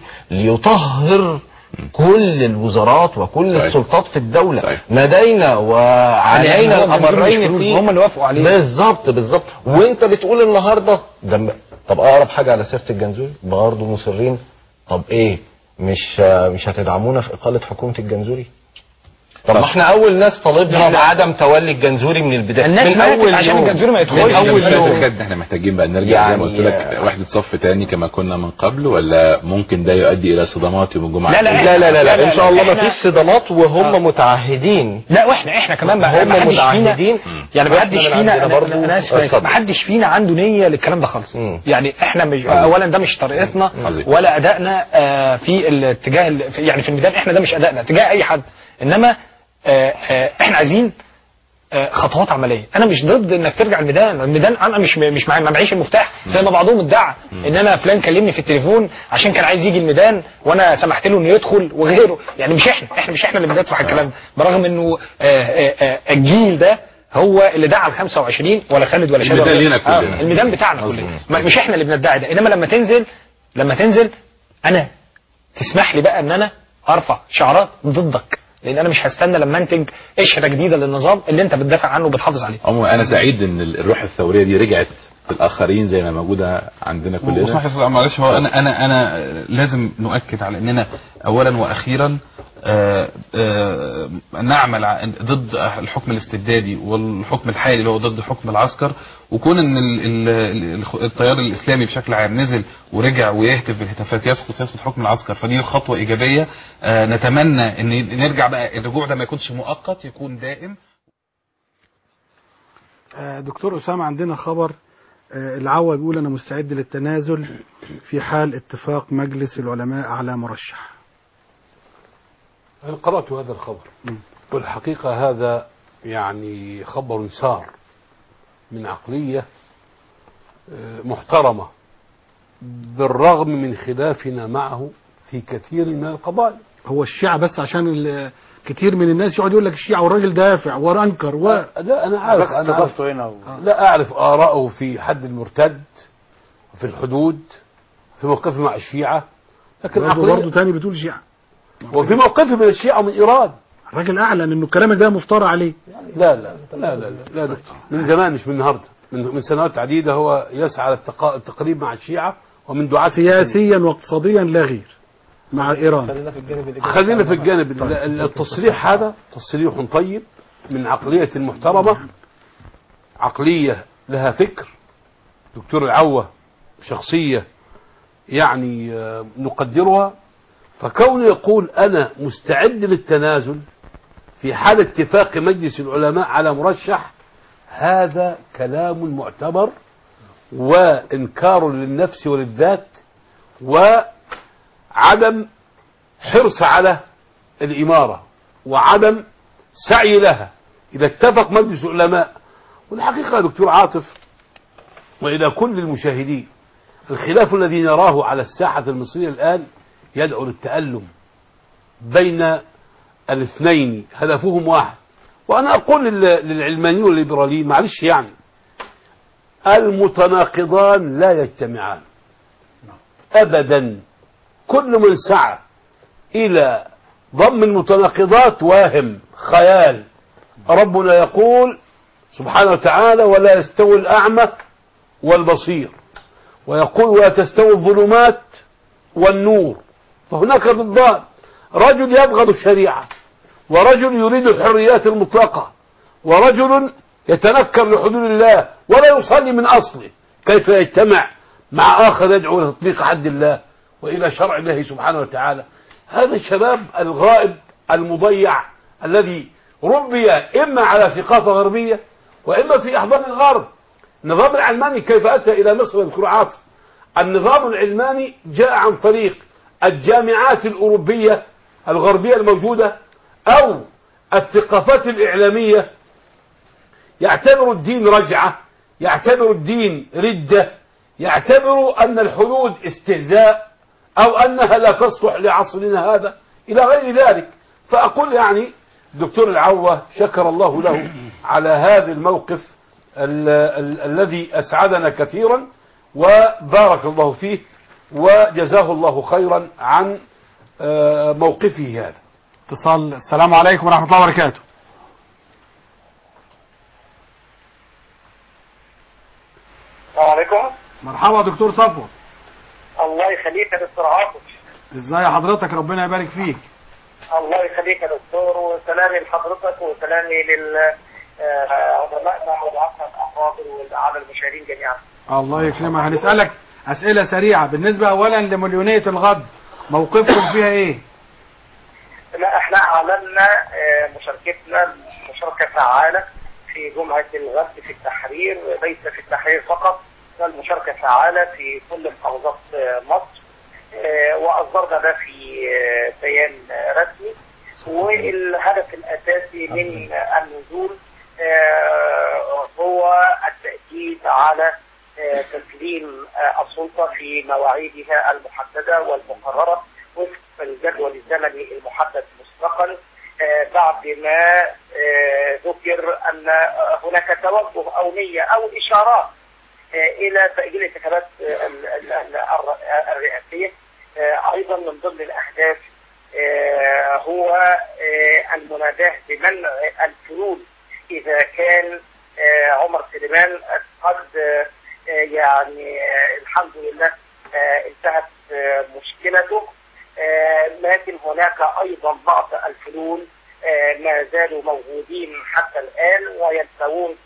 Speaker 9: ليطهر كل الوزارات وكل السلطات في الدولة نادينا وعلينا
Speaker 22: يعني هو منظور
Speaker 9: الامرين
Speaker 22: الشروط،
Speaker 9: فيه
Speaker 22: هم اللي وافقوا عليه.
Speaker 9: بالظبط بالظبط وانت بتقول النهارده ده م- طب اقرب حاجه على سيره الجنزوري برضه مصرين طب ايه مش مش هتدعمونا في اقاله حكومه الجنزوري طب ما احنا اول ناس طالبنا بعدم تولي الجنزوري من البدايه
Speaker 22: الناس
Speaker 9: من
Speaker 22: ماتت
Speaker 9: اول
Speaker 22: عشان
Speaker 9: يوم.
Speaker 22: الجنزوري ما يدخلش.
Speaker 9: من
Speaker 22: أول
Speaker 9: اول
Speaker 22: يوم.
Speaker 9: يوم
Speaker 23: بجد احنا محتاجين بقى نرجع زي
Speaker 9: يعني
Speaker 23: ما قلت لك وحدة صف تاني كما كنا من قبل ولا ممكن ده يؤدي الى صدامات يوم الجمعة
Speaker 9: لا لا
Speaker 23: الجاية؟
Speaker 9: لا لا, لا, لا ان شاء الله ما
Speaker 22: إحنا-
Speaker 9: فيش صدامات وهم متعهدين
Speaker 22: لا واحنا احنا كمان ما
Speaker 9: هم
Speaker 22: ما حدش فينا
Speaker 9: متعهدين
Speaker 22: يعني ما
Speaker 9: وإحنا
Speaker 22: حدش
Speaker 9: من
Speaker 22: فينا
Speaker 9: عندنا
Speaker 22: انا
Speaker 9: برضو-
Speaker 22: أنا- أنا اسف أنا آسف،
Speaker 9: اتفضل.
Speaker 22: ما حدش فينا عنده نيه للكلام ده خالص يعني احنا مش اولا ده مش طريقتنا
Speaker 23: عظيم.
Speaker 22: ولا ادائنا آه، في الاتجاه ال- في- يعني في الميدان احنا ده مش ادائنا تجاه اي حد انما آه، آه، احنا عايزين آه، خطوات عمليه انا مش ضد انك ترجع الميدان الميدان انا مش مش معي ما معيش المفتاح زي ما بعضهم ادعى ان انا فلان كلمني في التليفون عشان كان عايز يجي الميدان وانا سمحت له انه يدخل وغيره يعني مش احنا احنا مش احنا اللي بندفع الكلام ده برغم انه آه، آه، آه، الجيل ده هو اللي دعا ال 25 ولا خالد ولا شادي
Speaker 23: الميدان
Speaker 22: ولا-
Speaker 23: لينا
Speaker 22: آه،
Speaker 23: كلنا.
Speaker 22: الميدان بتاعنا
Speaker 23: مظبوط.
Speaker 22: كلنا ما- مش احنا اللي بندعي ده انما لما تنزل لما تنزل انا تسمح لي بقى ان انا ارفع شعارات ضدك لان انا مش هستنى لما انتج قشره جديده للنظام اللي انت بتدافع عنه وبتحافظ عليه
Speaker 23: عموما انا سعيد ان الروح الثوريه دي رجعت الاخرين زي ما موجوده عندنا
Speaker 6: وصحيح
Speaker 23: كلنا
Speaker 6: يا أستاذ معلش هو انا انا انا لازم نؤكد على اننا اولا واخيرا آه، آه، نعمل ع- ضد الحكم الاستبدادي والحكم الحالي اللي هو ضد حكم العسكر وكون ان ال- ال- ال- التيار الاسلامي بشكل عام نزل ورجع ويهتف بالهتافات يسقط يسقط حكم العسكر فدي خطوه ايجابيه آه، نتمنى ان نرجع بقى الرجوع ده ما يكونش مؤقت يكون دائم
Speaker 2: آه، دكتور أسامة عندنا خبر آه، العوا بيقول أنا مستعد للتنازل في حال اتفاق مجلس العلماء على مرشح
Speaker 14: أنا قرأت هذا الخبر والحقيقة هذا يعني خبر سار من عقلية آه، محترمة بالرغم من خلافنا معه في كثير من القضايا
Speaker 2: هو الشيعة بس عشان ال- كتير من الناس يقعد يقول لك الشيعة والراجل دافع وانكر و
Speaker 14: لا أنا عارف أنا عارف لا أعرف آراءه في حد المرتد في الحدود في موقفه مع الشيعة لكن
Speaker 2: برضه
Speaker 14: عقلية
Speaker 2: برضه تاني بتقول شيعة
Speaker 14: وفي موقفه من الشيعة ومن إيران
Speaker 2: الراجل أعلن إنه الكلام ده مفترى عليه
Speaker 14: لا لا لا لا لا دكتور من زمان مش من النهارده من من سنوات عديده هو يسعى للتقا- التقريب مع الشيعه ومن دعاة
Speaker 2: سياسيا واقتصاديا لا غير مع إيران
Speaker 22: خلينا في الجانب الإيجابي.
Speaker 14: خلينا في الجانب ال- ال- التصريح هذا تصريح طيب من عقلية محترمة عقلية لها فكر دكتور العوة شخصية يعني آه، نقدرها فكونه يقول أنا مستعد للتنازل في حال اتفاق مجلس العلماء على مرشح هذا كلام معتبر وإنكار للنفس وللذات وعدم حرص على الإمارة وعدم سعي لها إذا اتفق مجلس العلماء والحقيقة يا دكتور عاطف وإلى كل المشاهدين الخلاف الذي نراه على الساحة المصرية الآن يدعو للتألم بين الاثنين هدفهم واحد وأنا أقول لل- للعلمانيين والليبراليين معلش يعني المتناقضان لا يجتمعان أبدا كل من سعى إلى ضم المتناقضات واهم خيال ربنا يقول سبحانه وتعالى ولا يستوي الأعمى والبصير ويقول ولا تستوي الظلمات والنور فهناك ضدان رجل يبغض الشريعة ورجل يريد الحريات المطلقة ورجل يتنكر لحدود الله ولا يصلي من أصله كيف يجتمع مع آخر يدعو إلى تطبيق حد الله وإلى شرع الله سبحانه وتعالى هذا الشباب الغائب المضيع الذي ربي إما على ثقافة غربية وإما في أحضان الغرب النظام العلماني كيف أتى إلى مصر يذكر عاطف النظام العلماني جاء عن طريق الجامعات الأوروبية الغربية الموجودة أو الثقافات الإعلامية يعتبر الدين رجعة يعتبر الدين ردة يعتبر أن الحدود استهزاء أو أنها لا تصلح لعصرنا هذا إلى غير ذلك فأقول يعني دكتور العوة شكر الله له على هذا الموقف ال ال الذي أسعدنا كثيرا وبارك الله فيه وجزاه الله خيرا عن آه، موقفه هذا
Speaker 2: اتصال السلام عليكم ورحمة الله وبركاته
Speaker 21: السلام عليكم
Speaker 2: مرحبا دكتور صفوة
Speaker 21: الله يخليك يا دكتور عاطف
Speaker 2: ازاي حضرتك ربنا يبارك فيك
Speaker 21: الله يخليك يا دكتور وسلامي لحضرتك وسلامي لعلمائنا ودعاتنا الافاضل وعلى المشاهدين جميعا
Speaker 2: الله يكرمك هنسألك أسئلة سريعة بالنسبة أولا لمليونية الغد موقفكم فيها إيه؟
Speaker 21: لا احنا اعلنا آه، مشاركتنا مشاركه فعاله في جمعه الغد في التحرير ليس في التحرير فقط بل مشاركه فعاله في كل محافظات آه، مصر آه، واصدرنا ده في آه، بيان آه، رسمي والهدف الاساسي من النزول آه، هو التاكيد على آه، تسليم آه، السلطه في مواعيدها المحدده والمقرره وفق الجدول الزمني المحدد مسبقا آه، بعد ما آه، ذكر ان هناك توجه او نيه او اشارات آه، الى تاجيل الانتخابات آه، ال- ال- ال- الر- الرئاسيه آه، ايضا من ضمن الاهداف آه، هو آه، المناداه بمنع الفلول اذا كان آه، عمر سليمان قد آه، آه، يعني آه، الحمد لله آه، انتهت آه، مشكلته آه، لكن هناك ايضا بعض الفنون آه، ما زالوا موجودين حتى الان وينسون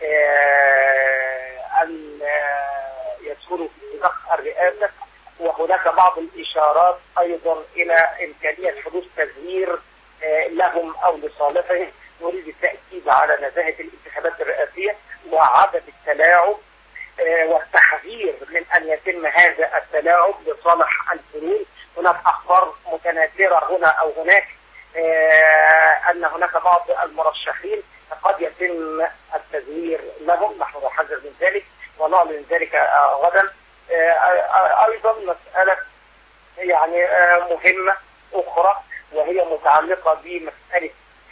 Speaker 21: آه، ان آه، يدخلوا في نطاق الرئاسه وهناك بعض الاشارات ايضا الى امكانيه حدوث تغيير آه، لهم او لصالحهم نريد التاكيد على نزاهه الانتخابات الرئاسيه وعدم التلاعب آه، والتحذير من ان يتم هذا التلاعب لصالح الفنون هناك اخبار متناثره هنا او هناك آه، ان هناك بعض المرشحين قد يتم التزوير لهم نحن نحذر من ذلك ونعلن ذلك آه، غدا آه، آه، ايضا مساله يعني آه، مهمه اخرى وهي متعلقه بمساله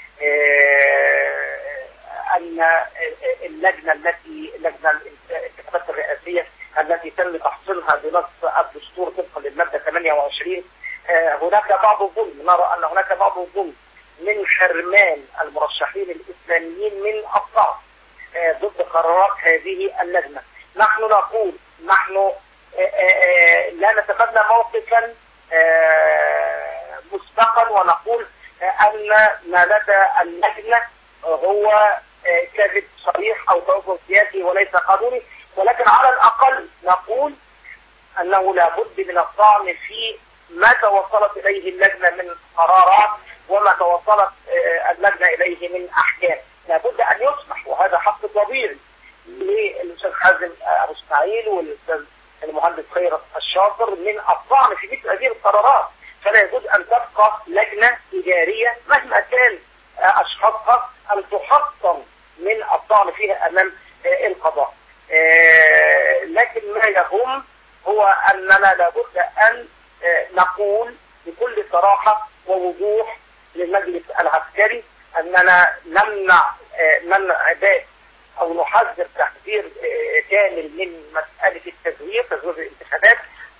Speaker 21: آه، ان اللجنه التي لجنه الانتخابات الرئاسيه التي تم تحصيلها بنص الدستور طبقا للماده 28 آه، هناك بعض الظلم نرى ان هناك بعض الظلم من حرمان المرشحين الاسلاميين من الطعن آه، ضد قرارات هذه اللجنه نحن نقول نحن آه، آه، آه، لا نتبنى موقفا آه، مسبقا ونقول آه، ان ما لدى اللجنه هو آه، كذب صريح او توافق سياسي وليس قانوني ولكن على الاقل نقول انه لابد من الطعن في ما توصلت اليه اللجنه من قرارات وما توصلت آه، اللجنه اليه من احكام لابد ان يسمح وهذا حق طبيعي للاستاذ حازم آه، ابو اسماعيل والاستاذ المهندس خيرت الشاطر من الطعن في مثل هذه القرارات فلا يجوز ان تبقى لجنه اداريه مهما كان آه، اشخاصها ان تحطم من الطعن فيها امام آه، القضاء آه، لكن ما يهم هو اننا لابد ان آه، نقول بكل صراحه ووضوح للمجلس العسكري اننا نمنع آه، منع بات او نحذر تحذير آه، كامل من مساله التزوير تزوير الانتخابات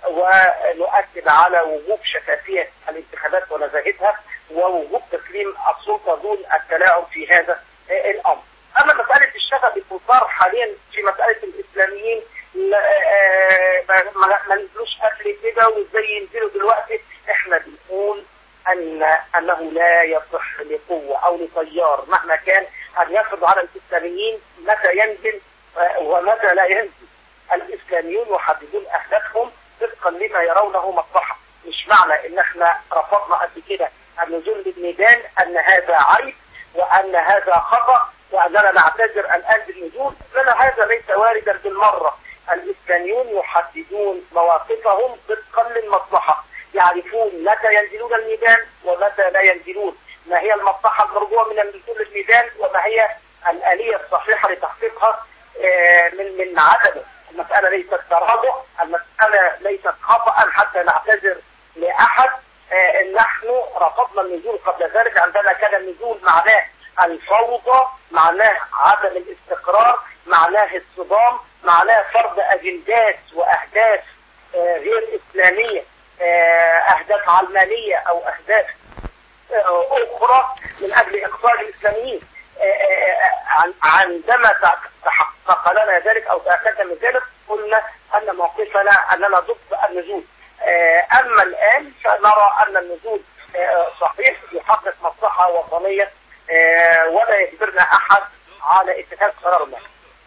Speaker 21: ونؤكد على وجوب شفافيه الانتخابات ونزاهتها ووجوب تسليم السلطه دون التلاعب في هذا آه، الامر. اما مساله الشغب المثار حاليا في مساله الاسلاميين لا- آه، ما- ما ما نزلوش قبل كده وازاي ينزلوا دلوقتي احنا بنقول ان انه لا يصح لقوه او لتيار مهما كان ان يفرض على الاسلاميين متى ينزل آه، ومتى لا ينزل. الاسلاميون يحددون اهدافهم طبقا لما يرونه مصلحه مش معنى ان احنا رفضنا قبل كده النزول للميدان ان هذا عيب وان هذا خطا واننا نعتذر الان بالنزول لنا هذا ليس واردا بالمره الاسلاميون يحددون مواقفهم طبقا للمصلحه يعرفون متى ينزلون الميدان ومتى لا ينزلون ما هي المصلحه المرجوه من النزول للميدان وما هي الاليه الصحيحه لتحقيقها آه، من من عدمه المساله ليست تراجع المساله ليست خطا حتى نعتذر لاحد آه، نحن رفضنا النزول قبل ذلك عندما كان النزول معناه الفوضى معناه عدم الاستقرار معناه الصدام معناه فرض اجندات واهداف آه، غير اسلاميه آه، اهداف علمانيه او اهداف آه، اخرى من اجل اقصاء الاسلاميين آه، آه، آه، عن- عندما تح- تحقق لنا ذلك او تاكدنا من ذلك قلنا ان موقفنا اننا ضد النزول آه، اما الان فنرى ان النزول آه، صحيح يحقق مصلحه وطنيه آه، ولا يجبرنا احد على اتخاذ قرار ما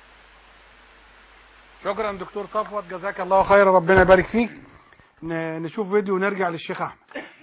Speaker 2: شكرا دكتور صفوت جزاك الله خيرا ربنا يبارك فيك ن- نشوف فيديو ونرجع للشيخ احمد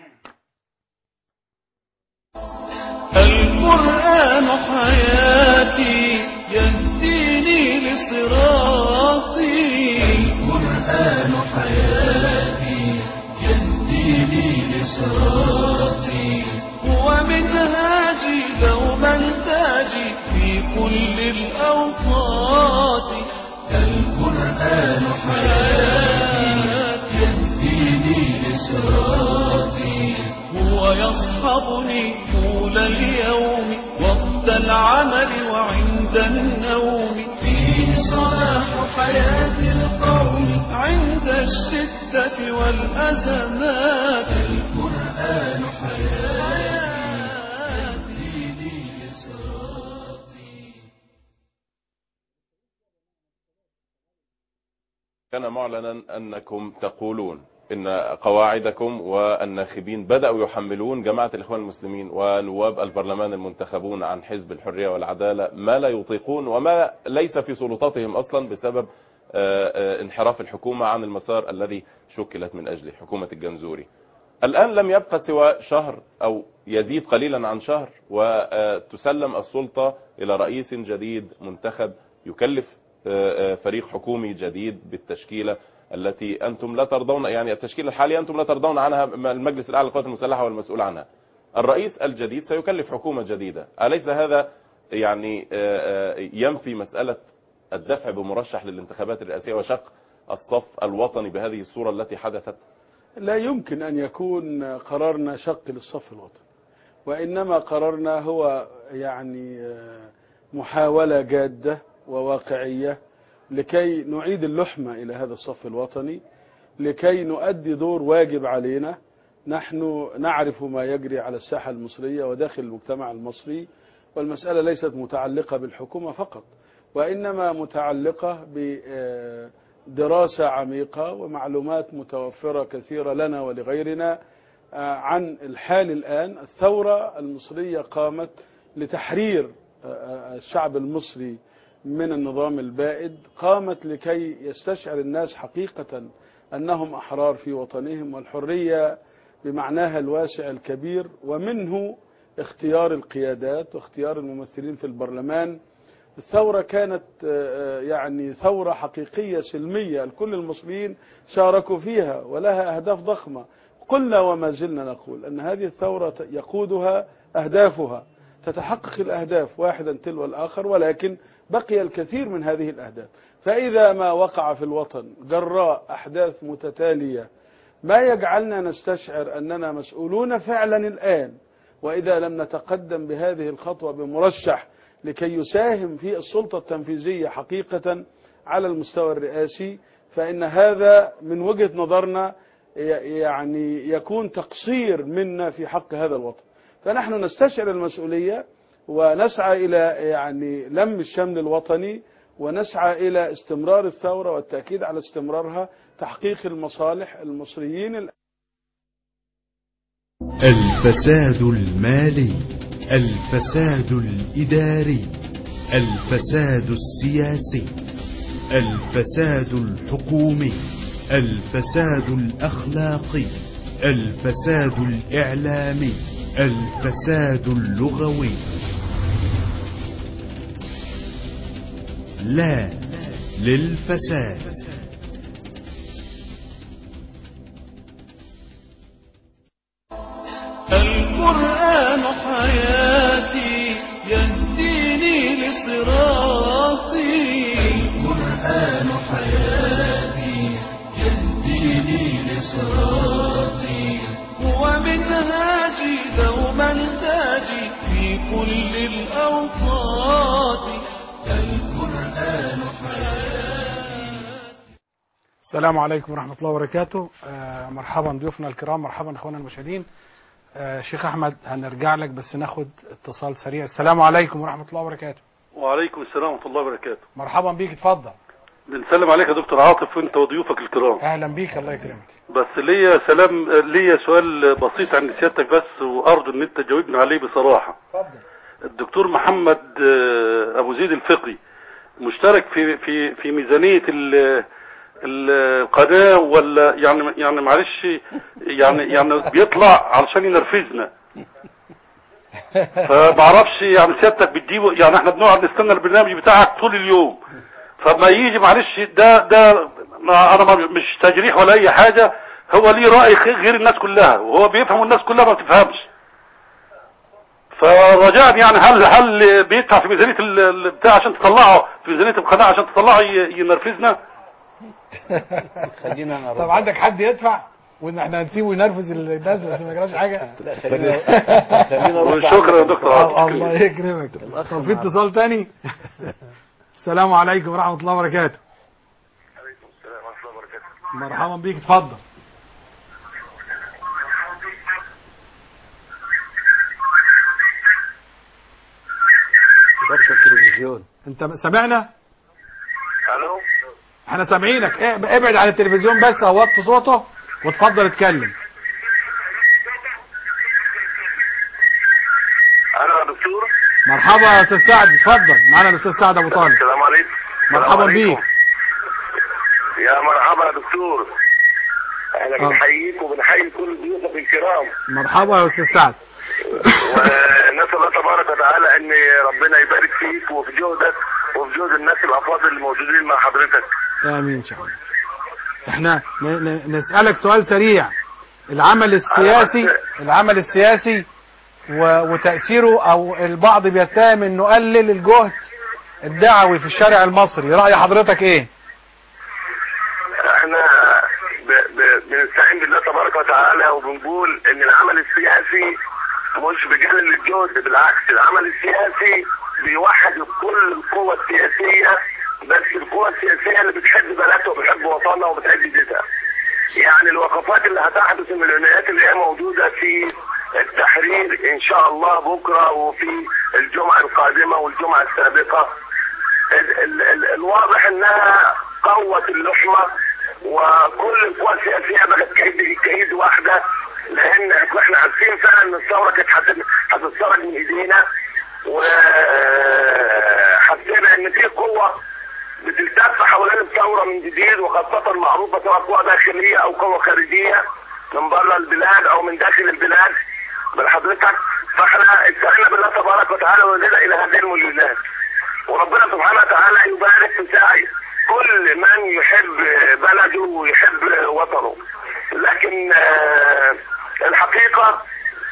Speaker 1: القرآن حياتي يهديني لصراطي القرآن حياتي يهديني لصراطي هو منهاجي دوما تاجي في كل الأوقات القرآن حياتي يهديني لصراطي هو يصحبني طول اليوم وقت العمل وعند النوم فيه صلاح حياة القوم عند الشدة والأزمات القرآن حياتي يهديني لصراطي
Speaker 10: كان معلنا أنكم تقولون إن قواعدكم والناخبين بدأوا يحملون جماعة الإخوان المسلمين ونواب البرلمان المنتخبون عن حزب الحرية والعدالة ما لا يطيقون وما ليس في سلطاتهم أصلا بسبب آه، آه، انحراف الحكومة عن المسار الذي شكلت من أجله حكومة الجنزوري الآن لم يبقى سوى شهر أو يزيد قليلا عن شهر وتسلم السلطة إلى رئيس جديد منتخب يكلف آه، آه، فريق حكومي جديد بالتشكيلة التي أنتم لا ترضون يعني التشكيلة الحالية أنتم لا ترضون عنها المجلس الأعلى للقوات المسلحة والمسؤول عنها الرئيس الجديد سيكلف حكومة جديدة أليس هذا يعني آه، آه، ينفي مسألة الدفع بمرشح للانتخابات الرئاسية وشق الصف الوطني بهذه الصورة التي حدثت
Speaker 14: لا يمكن أن يكون قرارنا شق للصف الوطني وإنما قرارنا هو يعني آه، محاولة جادة وواقعية لكي نعيد اللحمة إلى هذا الصف الوطني لكي نؤدي دور واجب علينا نحن نعرف ما يجري على الساحة المصرية وداخل المجتمع المصري والمسألة ليست متعلقة بالحكومة فقط وإنما متعلقة بدراسة عميقة ومعلومات متوفرة كثيرة لنا ولغيرنا آه، عن الحال الآن الثورة المصرية قامت لتحرير آه، آه، الشعب المصري من النظام البائد قامت لكي يستشعر الناس حقيقة أنهم أحرار في وطنهم والحرية بمعناها الواسع الكبير ومنه اختيار القيادات واختيار الممثلين في البرلمان الثورة كانت آه، يعني ثورة حقيقية سلمية الكل المصريين شاركوا فيها ولها أهداف ضخمة قلنا وما زلنا نقول أن هذه الثورة يقودها أهدافها تتحقق الأهداف واحدا تلو الآخر ولكن بقي الكثير من هذه الأهداف فإذا ما وقع في الوطن جراء أحداث متتالية ما يجعلنا نستشعر أننا مسؤولون فعلا الآن وإذا لم نتقدم بهذه الخطوة بمرشح لكي يساهم في السلطة التنفيذية حقيقة على المستوى الرئاسي فإن هذا من وجهة نظرنا ي- يعني يكون تقصير منا في حق هذا الوطن فنحن نستشعر المسؤولية ونسعى إلى يعني لم الشمل الوطني ونسعى إلى استمرار الثورة والتأكيد على استمرارها تحقيق المصالح المصريين
Speaker 1: الفساد المالي الفساد الإداري الفساد السياسي الفساد الحكومي الفساد الأخلاقي الفساد الإعلامي الفساد اللغوي لا للفساد القرآن حياتي يهديني لصراطي القرآن حياتي يهديني لصراطي هو منهاجي دوما تاجي في كل الأوقات القرآن حياتي
Speaker 2: السلام عليكم ورحمة الله وبركاته آه، مرحبا ضيوفنا الكرام مرحبا اخوانا المشاهدين آه، شيخ احمد هنرجع لك بس ناخد اتصال سريع السلام عليكم ورحمة الله وبركاته
Speaker 11: وعليكم السلام ورحمة الله وبركاته
Speaker 2: مرحبا بيك اتفضل
Speaker 11: بنسلم عليك يا دكتور عاطف وانت وضيوفك الكرام
Speaker 2: اهلا بيك الله يكرمك
Speaker 11: بس ليا سلام ليا سؤال بسيط عند سيادتك بس وارجو ان انت تجاوبني عليه بصراحة
Speaker 2: اتفضل
Speaker 11: الدكتور محمد آه، ابو زيد الفقي مشترك في في في ميزانية ال- ال- القناة ولا يعني يعني معلش يعني يعني بيطلع علشان ينرفزنا فمعرفش يعني سيادتك بتجيبه يعني احنا بنقعد نستنى البرنامج بتاعك طول اليوم فما يجي معلش ده ده ما انا ما مش تجريح ولا اي حاجة هو ليه رأي خ- غير الناس كلها وهو بيفهم والناس كلها ما بتفهمش فرجاء يعني هل هل بيدفع في ميزانية ال- ال- بتاع عشان تطلعه في ميزانية القناة عشان تطلعه ي- ينرفزنا
Speaker 15: خلينا انا
Speaker 2: طب عندك حد يدفع وان احنا هنسيبه ينرفز الناس بس ما يجراش حاجه
Speaker 11: شكرا يا دكتور عاطف.
Speaker 2: آه، الله يكرمك طب في اتصال تاني السلام عليكم ورحمه الله وبركاته مرحبا بيك اتفضل
Speaker 15: شبكة التلفزيون
Speaker 2: انت سمعنا
Speaker 18: الو
Speaker 2: احنا سامعينك إيه، ابعد عن التلفزيون بس او وطي صوته وتفضل اتكلم
Speaker 18: انا يا دكتور
Speaker 2: مرحبا يا استاذ سعد اتفضل معانا الاستاذ سعد ابو طالب
Speaker 18: السلام عليكم السلام
Speaker 2: مرحبا
Speaker 18: عليكم.
Speaker 2: بيك
Speaker 18: يا مرحبا يا دكتور احنا
Speaker 2: آه.
Speaker 18: بنحييك وبنحيي كل ضيوفك الكرام
Speaker 2: مرحبا يا استاذ سعد
Speaker 18: ونسال الله تبارك وتعالى ان ربنا يبارك فيك وفي جهدك وفي جهد الناس الافاضل الموجودين مع حضرتك
Speaker 2: امين ان شاء الله احنا ن- ن- نسالك سؤال سريع العمل السياسي العمل السياسي و- وتاثيره او البعض بيتهم انه قلل الجهد الدعوي في الشارع المصري راي حضرتك ايه
Speaker 18: احنا ب- ب- بنستعين بالله تبارك وتعالى وبنقول ان العمل السياسي مش بجانب الجهد بالعكس العمل السياسي بيوحد كل القوى السياسية بس القوى السياسية اللي بتحب بلدها وبتحب وطنها وبتحب جيتها يعني الوقفات اللي هتحدث المليونيات اللي هي موجودة في التحرير ان شاء الله بكرة وفي الجمعة القادمة والجمعة السابقة ال ال ال الواضح انها قوت اللحمة وكل القوى السياسية بقت كيد كيد واحدة لان احنا عارفين فعلا ان الثورة كانت هت- هتتسرق من ايدينا وحسينا ان في قوة بتلتف حوالين الثورة من جديد وخاصة معروفة سواء قوة داخلية او قوة خارجية من بره البلاد او من داخل البلاد بل حضرتك فاحنا استعنا بالله تبارك وتعالى ولدنا الى هذه المليونات وربنا سبحانه وتعالى يبارك في سعي كل من يحب بلده ويحب وطنه لكن آه، الحقيقة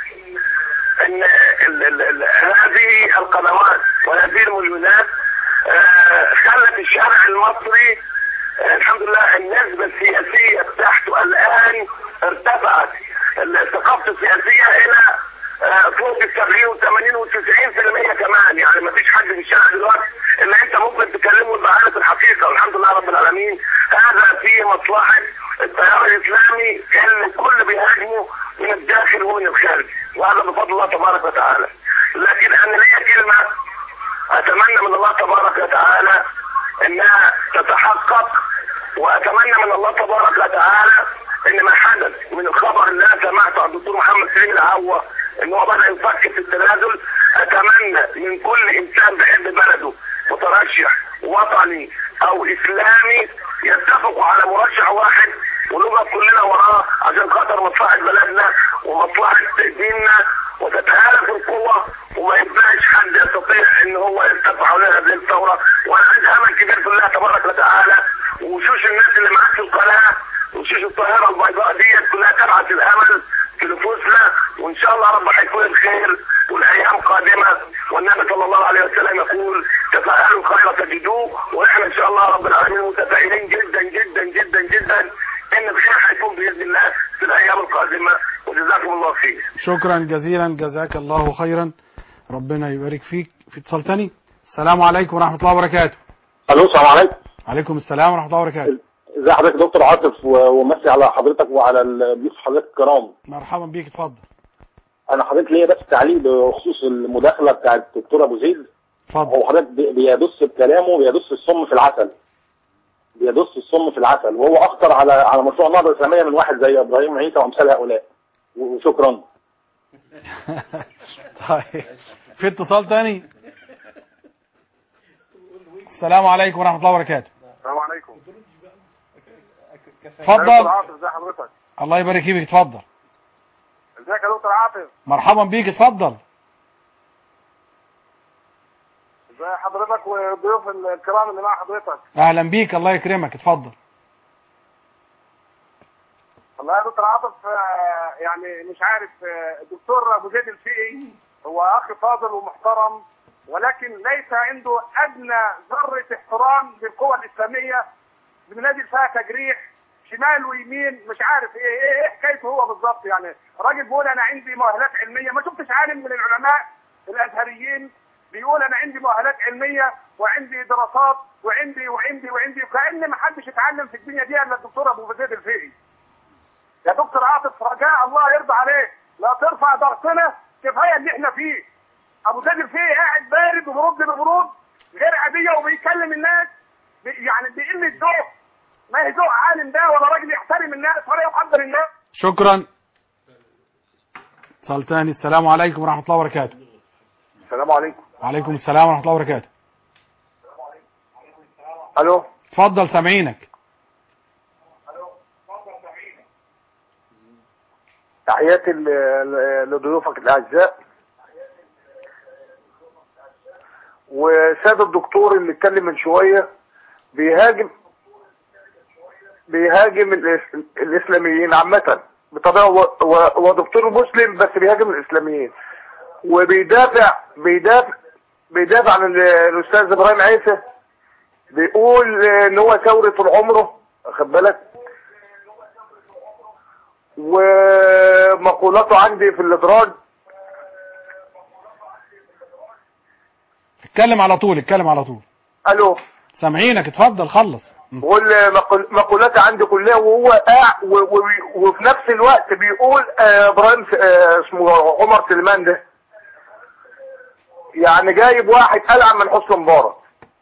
Speaker 18: ان ال ال ال هذه القنوات وهذه المليونات آه، خلت الشارع المصري آه، الحمد لله النسبة السياسية بتاعته الآن ارتفعت الثقافة السياسية إلى آه، فوق ال 70 و 80 و 90% كمان يعني ما فيش حد في الشارع دلوقتي إلا أنت ممكن تكلمه ويبقى عارف الحقيقة والحمد لله رب العالمين هذا في مصلحة التيار الإسلامي اللي الكل بيهاجمه من الداخل ومن الخارج وهذا بفضل الله تبارك وتعالى لكن أنا ليا كلمة اتمنى من الله تبارك وتعالى انها تتحقق واتمنى من الله تبارك وتعالى ان ما حدث من الخبر اللي انا سمعته عن الدكتور محمد سليم العوة ان هو بدا يفكر في التنازل اتمنى من كل انسان بيحب بلده مترشح وطني او اسلامي يتفقوا على مرشح واحد ونقف كلنا وراه عشان خاطر مصلحه بلدنا ومصلحه ديننا وتتهالك القوة وما يبقاش حد يستطيع ان هو يرتفع حوالين هذه الثورة وانا عندي امل كبير في الله تبارك وتعالى وشوش الناس اللي معاك في القناة وشوش الطاهرة البيضاء ديت كلها تبعت الامل في نفوسنا وان شاء الله رب هيكون الخير والايام قادمة والنبي صلى الله عليه وسلم يقول تفاءلوا الخير تجدوه واحنا ان شاء الله رب العالمين متفائلين جدا جدا جدا جدا ان الخير هيكون باذن الله في الايام القادمة وجزاكم الله خير
Speaker 2: شكرا جزيلا جزاك الله خيرا ربنا يبارك فيك في اتصال تاني السلام عليكم ورحمة الله وبركاته
Speaker 8: الو السلام عليكم
Speaker 2: عليكم السلام ورحمة الله وبركاته
Speaker 8: ازي حضرتك يا دكتور عاطف و- ومسي على حضرتك وعلى ضيوف حضرتك الكرام
Speaker 2: مرحبا بيك اتفضل
Speaker 8: انا حضرتك ليا بس تعليق بخصوص المداخله بتاعت الدكتور ابو زيد
Speaker 2: اتفضل
Speaker 8: هو حضرتك بي- بيدس بكلامه بيدس السم في العسل بيدس السم في العسل وهو اخطر على على مشروع النهضه الاسلاميه من واحد زي ابراهيم عيسى وامثال هؤلاء وشكرا
Speaker 2: طيب في اتصال تاني السلام عليكم ورحمة الله وبركاته
Speaker 12: السلام عليكم
Speaker 2: اتفضل.
Speaker 12: دكتور عاطف ازي حضرتك
Speaker 2: الله يبارك فيك اتفضل
Speaker 12: ازيك يا دكتور عاطف
Speaker 2: مرحبا بيك اتفضل
Speaker 12: ازي حضرتك والضيوف الكرام اللي مع حضرتك
Speaker 2: اهلا بيك الله يكرمك اتفضل
Speaker 12: والله يا دكتور عاطف آه، يعني مش عارف آه، الدكتور ابو زيد الفقي هو اخ فاضل ومحترم ولكن ليس عنده ادنى ذره احترام للقوى الاسلاميه بننادي فيها تجريح شمال ويمين مش عارف ايه ايه, إيه حكايته هو بالظبط يعني راجل بيقول انا عندي مؤهلات علميه ما شفتش عالم من العلماء الازهريين بيقول انا عندي مؤهلات علميه وعندي دراسات وعندي وعندي وعندي وكان ما حدش اتعلم في الدنيا دي الا الدكتور ابو زيد الفقي يا دكتور عاطف رجاء الله يرضى عليك لا ترفع ضغطنا كفايه اللي احنا فيه ابو زيد الفقي قاعد بارد وبرد ببرود غير عاديه وبيكلم الناس ب- يعني بقله ذوق ما يذوق عالم ده ولا راجل يحترم الناس ولا يقدر الناس
Speaker 2: شكرا اتصال تاني السلام عليكم ورحمة الله وبركاته
Speaker 3: السلام عليكم
Speaker 2: وعليكم السلام ورحمة الله وبركاته
Speaker 3: الو
Speaker 2: اتفضل سامعينك
Speaker 3: تحياتي ل- ل- لضيوفك الاعزاء وساد الدكتور اللي اتكلم من شويه بيهاجم بيهاجم الإس- الاسلاميين عامه بطبيعه و- و- هو دكتور مسلم بس بيهاجم الاسلاميين وبيدافع بيدافع بيدافع عن ال- الاستاذ ابراهيم عيسى بيقول ان هو ثوري طول عمره واخد بالك ومقولاته عندي في الادراج
Speaker 2: اتكلم على طول اتكلم على طول
Speaker 3: الو
Speaker 2: سامعينك اتفضل خلص
Speaker 3: بقول مقول- مقولاتي عندي كلها وهو قاع و- و- وفي نفس الوقت بيقول آه، ابراهيم س- آه، اسمه عمر سليمان ده يعني جايب واحد ألعن من حسن مبارك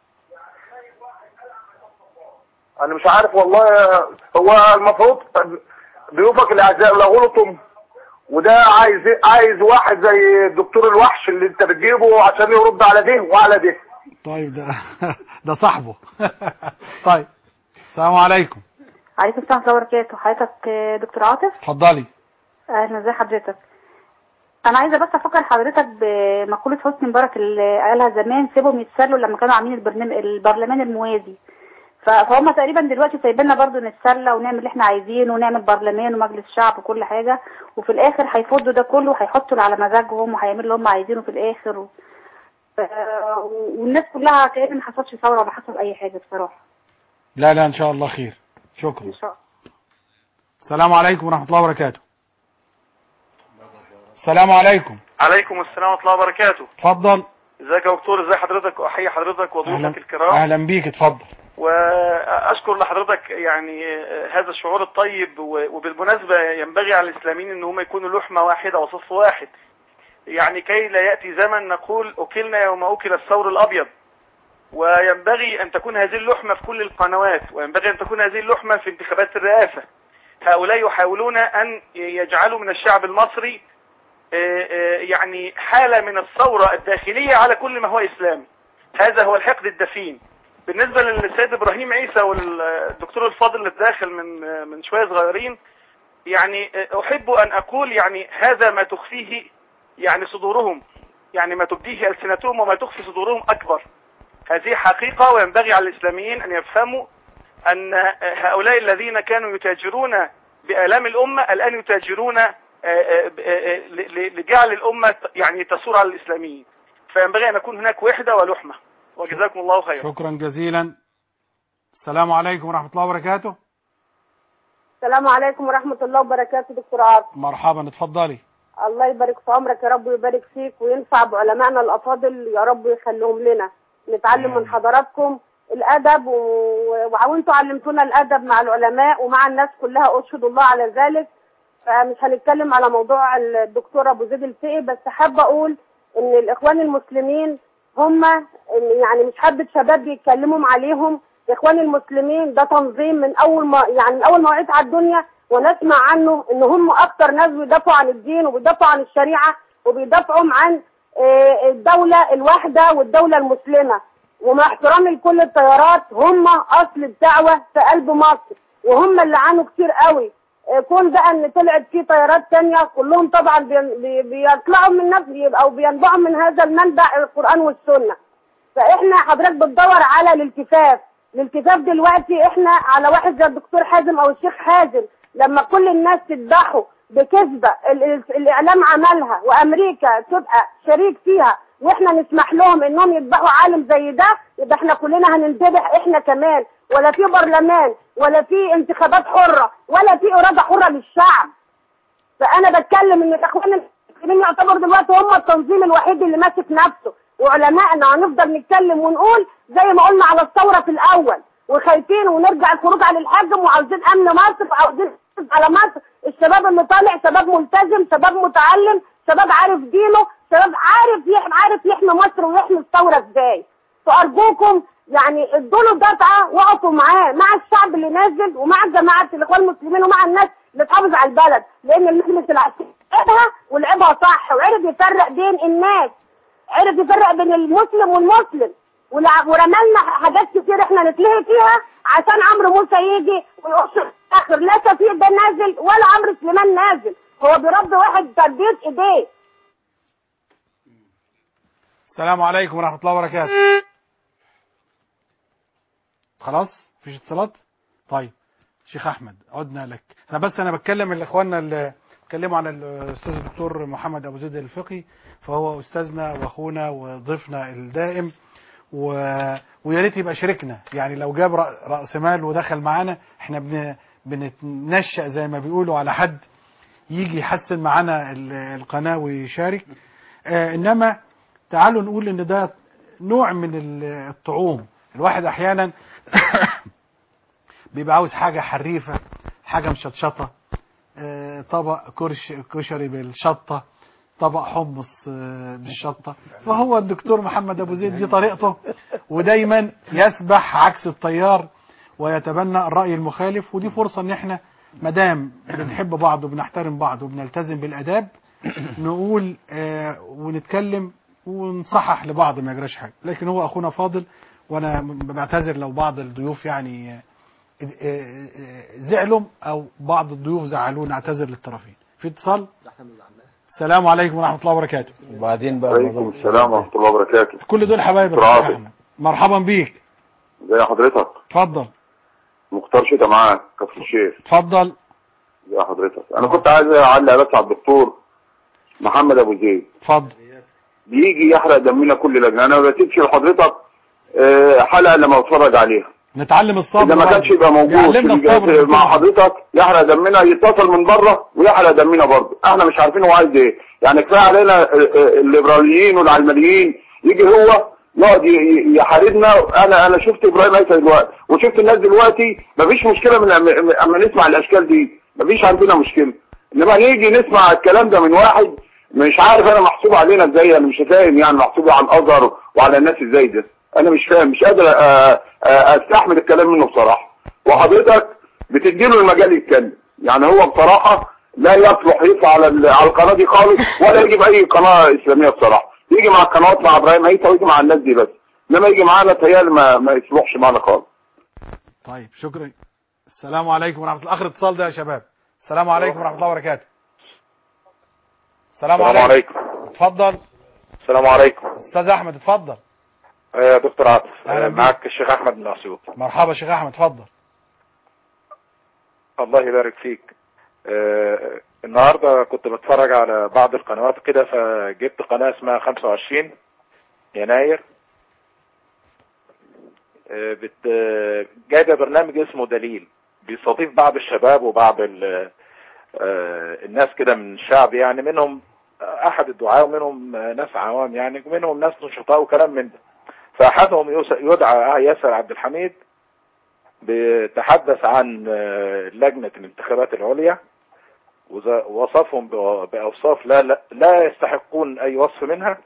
Speaker 3: انا مش عارف والله هو المفروض ضيوفك الاعزاء لو غلطوا وده عايز عايز واحد زي الدكتور الوحش اللي انت بتجيبه عشان يرد على ده وعلى ده
Speaker 2: طيب ده ده صاحبه طيب السلام عليكم
Speaker 7: عليكم السلام ورحمة الله وبركاته حضرتك آه، دكتور عاطف
Speaker 2: اتفضلي
Speaker 7: اهلا ازي حضرتك انا عايزه بس افكر حضرتك بمقوله حسني مبارك اللي قالها زمان سيبهم يتسلوا لما كانوا عاملين البرنامج البرلمان الموازي ف- فهم تقريبا دلوقتي سايبيننا برضو نتسلى ونعمل اللي احنا عايزينه ونعمل برلمان ومجلس شعب وكل حاجه وفي الاخر هيفضوا ده كله وهيحطوا اللي على مزاجهم وهيعملوا اللي هم عايزينه في الاخر و... ف- والناس كلها كأن ما حصلش ثوره ولا حصل اي حاجه بصراحه
Speaker 2: لا لا ان شاء الله خير شكرا
Speaker 7: ان شاء الله
Speaker 2: السلام عليكم ورحمة الله وبركاته السلام عليكم
Speaker 13: عليكم السلام ورحمة الله وبركاته
Speaker 2: اتفضل
Speaker 13: ازيك يا دكتور ازي حضرتك احيي حضرتك وضيوفك الكرام
Speaker 2: اهلا بيك اتفضل
Speaker 13: واشكر لحضرتك يعني هذا الشعور الطيب و- وبالمناسبة ينبغي على الاسلاميين ان هم يكونوا لحمة واحدة وصف واحد يعني كي لا يأتي زمن نقول اكلنا يوم اكل الثور الابيض وينبغي ان تكون هذه اللحمة في كل القنوات وينبغي ان تكون هذه اللحمة في انتخابات الرئاسة هؤلاء يحاولون ان يجعلوا من الشعب المصري آه، آه، يعني حالة من الثورة الداخلية على كل ما هو إسلامي هذا هو الحقد الدفين بالنسبة للسيد إبراهيم عيسى والدكتور الفاضل اللي داخل من آه، من شوية صغيرين يعني آه، أحب أن أقول يعني هذا ما تخفيه يعني صدورهم يعني ما تبديه ألسنتهم وما تخفي صدورهم أكبر هذه حقيقة وينبغي على الإسلاميين أن يفهموا أن هؤلاء الذين كانوا يتاجرون بآلام الأمة الآن يتاجرون آه، آه، آه، ل- ل- لجعل الأمة يعني تثور على الإسلاميين فينبغي أن يكون هناك وحدة ولحمة وجزاكم الله خيرا
Speaker 2: شكرا جزيلا السلام عليكم ورحمة الله وبركاته
Speaker 24: السلام عليكم ورحمة الله وبركاته دكتور عاطف
Speaker 2: مرحبا اتفضلي
Speaker 24: الله يبارك في عمرك يا رب ويبارك فيك وينفع بعلمائنا الأفاضل يا رب يخليهم لنا نتعلم من حضراتكم الأدب و- وانتوا علمتونا الأدب مع العلماء ومع الناس كلها أشهد الله على ذلك فمش هنتكلم على موضوع الدكتور أبو زيد الفقي بس حابة أقول إن الإخوان المسلمين هم يعني مش حبة شباب بيتكلموا عليهم الإخوان المسلمين ده تنظيم من أول ما يعني من أول ما وعيت على الدنيا ونسمع عنه إن هم أكتر ناس بيدافعوا عن الدين وبيدافعوا عن الشريعة وبيدافعوا عن آه، الدولة الواحدة والدولة المسلمة ومع احترامي لكل التيارات هم أصل الدعوة في قلب مصر وهم اللي عانوا كتير قوي آه، كون بقى ان طلعت في تيارات تانية كلهم طبعا بي- بي- بيطلعوا من نفس او بينبعوا من هذا المنبع القرآن والسنة فاحنا حضرتك بتدور على الالتفاف الالتفاف دلوقتي احنا على واحد زي الدكتور حازم او الشيخ حازم لما كل الناس تذبحوا بكذبة ال- ال- الاعلام عملها وامريكا تبقى شريك فيها واحنا نسمح لهم انهم يذبحوا عالم زي ده يبقى احنا كلنا هننذبح احنا كمان ولا في برلمان ولا في انتخابات حرة ولا في ارادة حرة للشعب فانا بتكلم ان الاخوان المسلمين يعتبر دلوقتي هم التنظيم الوحيد اللي ماسك نفسه وعلمائنا هنفضل نتكلم ونقول زي ما قلنا على الثوره في الاول وخايفين ونرجع الخروج عن الحاكم وعاوزين امن مصر وعاوزين نحافظ على مصر الشباب اللي طالع شباب ملتزم شباب متعلم شباب عارف دينه شباب عارف يح... عارف يحمي مصر ويحمي الثوره ازاي فارجوكم يعني ادوا له دفعه وقفوا معاه مع الشعب اللي نازل ومع جماعه الاخوان المسلمين ومع الناس اللي تحافظ على البلد لان المجلس العسكري لعبها ولعبها صح وعرف يفرق بين الناس عرف يفرق بين المسلم والمسلم ولع- ورمالنا حاجات كتير احنا نتلهي فيها عشان عمرو موسى يجي ويقص في الاخر لا شفيق ده نازل ولا عمرو سليمان نازل هو بيربي واحد تربيه ايديه
Speaker 2: السلام عليكم ورحمة الله وبركاته خلاص مفيش اتصالات طيب شيخ احمد عدنا لك انا بس انا بتكلم الاخواننا اللي اتكلموا عن الاستاذ الدكتور محمد ابو زيد الفقي فهو استاذنا واخونا وضيفنا الدائم و... ويا ريت يبقى شريكنا يعني لو جاب رأ- راس مال ودخل معانا احنا بن... بنتنشأ زي ما بيقولوا على حد يجي يحسن معانا ال- القناه ويشارك آه انما تعالوا نقول ان ده نوع من ال- الطعوم الواحد احيانا بيبقى عاوز حاجه حريفه حاجه مشطشطه آه، طبق كرش كشري بالشطه طبق حمص آه، بالشطه فهو الدكتور محمد ابو زيد دي طريقته ودايما يسبح عكس التيار ويتبنى الراي المخالف ودي فرصه ان احنا مدام بنحب بعض وبنحترم بعض وبنلتزم بالاداب نقول آه، ونتكلم ونصحح لبعض ما يجراش حاجه لكن هو اخونا فاضل وانا بعتذر لو بعض الضيوف يعني آه، آه، آه، زعلوا او بعض الضيوف زعلونا اعتذر للطرفين في اتصال السلام عليكم ورحمه الله وبركاته
Speaker 15: وبعدين بقى
Speaker 4: عليكم السلام ورحمة الله وبركاته
Speaker 2: كل دول حبايبك
Speaker 4: دكتور
Speaker 2: يا
Speaker 4: عاطف.
Speaker 2: احمد مرحبا بيك
Speaker 4: ازي حضرتك
Speaker 2: اتفضل
Speaker 4: مختار شتا معاك كفر الشيخ
Speaker 2: اتفضل
Speaker 4: ازي حضرتك انا كنت عايز اعلق بس على الدكتور محمد ابو زيد
Speaker 2: اتفضل
Speaker 4: بيجي يحرق دمنا كل لجنه انا ما بسيبش لحضرتك آه، حلقه لما بتفرج عليها
Speaker 2: نتعلم الصبر
Speaker 4: اذا ما
Speaker 2: برضه.
Speaker 4: كانش يبقى موجود
Speaker 2: يعلمنا
Speaker 4: في-
Speaker 2: الصبر
Speaker 4: مع حضرتك يحرق دمنا يتصل من بره ويحرق دمنا برضه احنا مش عارفين هو عايز ايه يعني كفايه علينا آه، آه، الليبراليين والعلمانيين يجي هو يقعد ي- ي- يحاربنا انا انا شفت ابراهيم عيسى دلوقتي وشفت الناس دلوقتي مفيش مشكله من أما- اما نسمع الاشكال دي مفيش عندنا مشكله انما نيجي نسمع الكلام ده من واحد مش عارف انا محسوب علينا ازاي انا مش فاهم يعني محسوب على الازهر وعلى الناس ازاي ده انا مش فاهم مش قادر آه، آه، استحمل الكلام منه بصراحه وحضرتك بتديله المجال يتكلم يعني هو بصراحه لا يصلح يطلع على ال- على القناه دي خالص ولا يجي باي قناه اسلاميه بصراحه يجي مع القنوات مع ابراهيم عيسى ويجي مع الناس دي بس انما يجي معانا تهيألي ما ما يصلحش معانا خالص
Speaker 2: طيب شكرا السلام عليكم ورحمه الله اخر اتصال ده يا شباب السلام عليكم ورحمه الله وبركاته السلام
Speaker 17: السلام
Speaker 2: عليكم
Speaker 17: عليكم
Speaker 2: اتفضل
Speaker 17: السلام عليكم
Speaker 2: استاذ احمد اتفضل
Speaker 17: يا دكتور عاطف
Speaker 2: أهلا
Speaker 17: آه،
Speaker 2: بيك.
Speaker 17: معك الشيخ احمد من اسيوط
Speaker 2: مرحبا شيخ احمد اتفضل
Speaker 17: الله يبارك فيك آه، النهارده كنت بتفرج على بعض القنوات كده فجبت قناه اسمها 25 يناير آه، بت آه، جايبه برنامج اسمه دليل بيستضيف بعض الشباب وبعض ال- آه، الناس كده من الشعب يعني منهم احد الدعاة ومنهم ناس عوام يعني ومنهم ناس نشطاء وكلام من ده فاحدهم يس- يدعى ياسر عبد الحميد بيتحدث عن آه، لجنة الانتخابات العليا وز- ووصفهم بأ- بأوصاف لا, لا, لا يستحقون أي وصف منها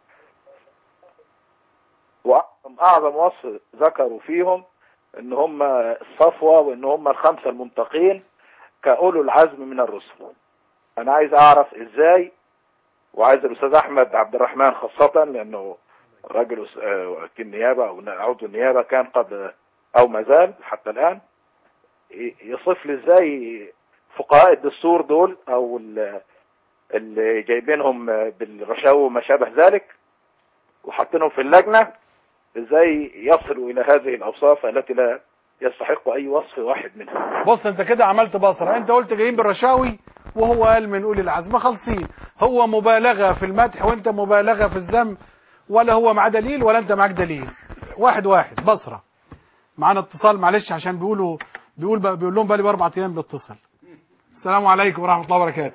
Speaker 17: وأعظم أعظم وصف ذكروا فيهم إن هم الصفوة وإن هم الخمسة المنتقين كأولو العزم من الرسل أنا عايز أعرف إزاي وعايز الأستاذ أحمد عبد الرحمن خاصة لأنه راجل أس- آه، وكيل نيابة أو عضو النيابة كان قبل أو ما زال حتى الآن ي- يصف لي إزاي فقهاء الدستور دول أو ال- اللي جايبينهم بالرشاوى وما شابه ذلك وحاطينهم في اللجنة إزاي يصلوا إلى هذه الأوصاف التي لا يستحق أي وصف واحد منها
Speaker 2: بص انت كده عملت بصره انت قلت جايين بالرشاوي وهو قال من اولي العزم خالصين هو مبالغه في المدح وانت مبالغه في الذم ولا هو معاه دليل ولا انت معاك دليل واحد واحد بصره معانا اتصال معلش عشان بيقولوا بيقول بقى بيقول لهم بقالي باربع ايام بيتصل السلام عليكم ورحمه الله وبركاته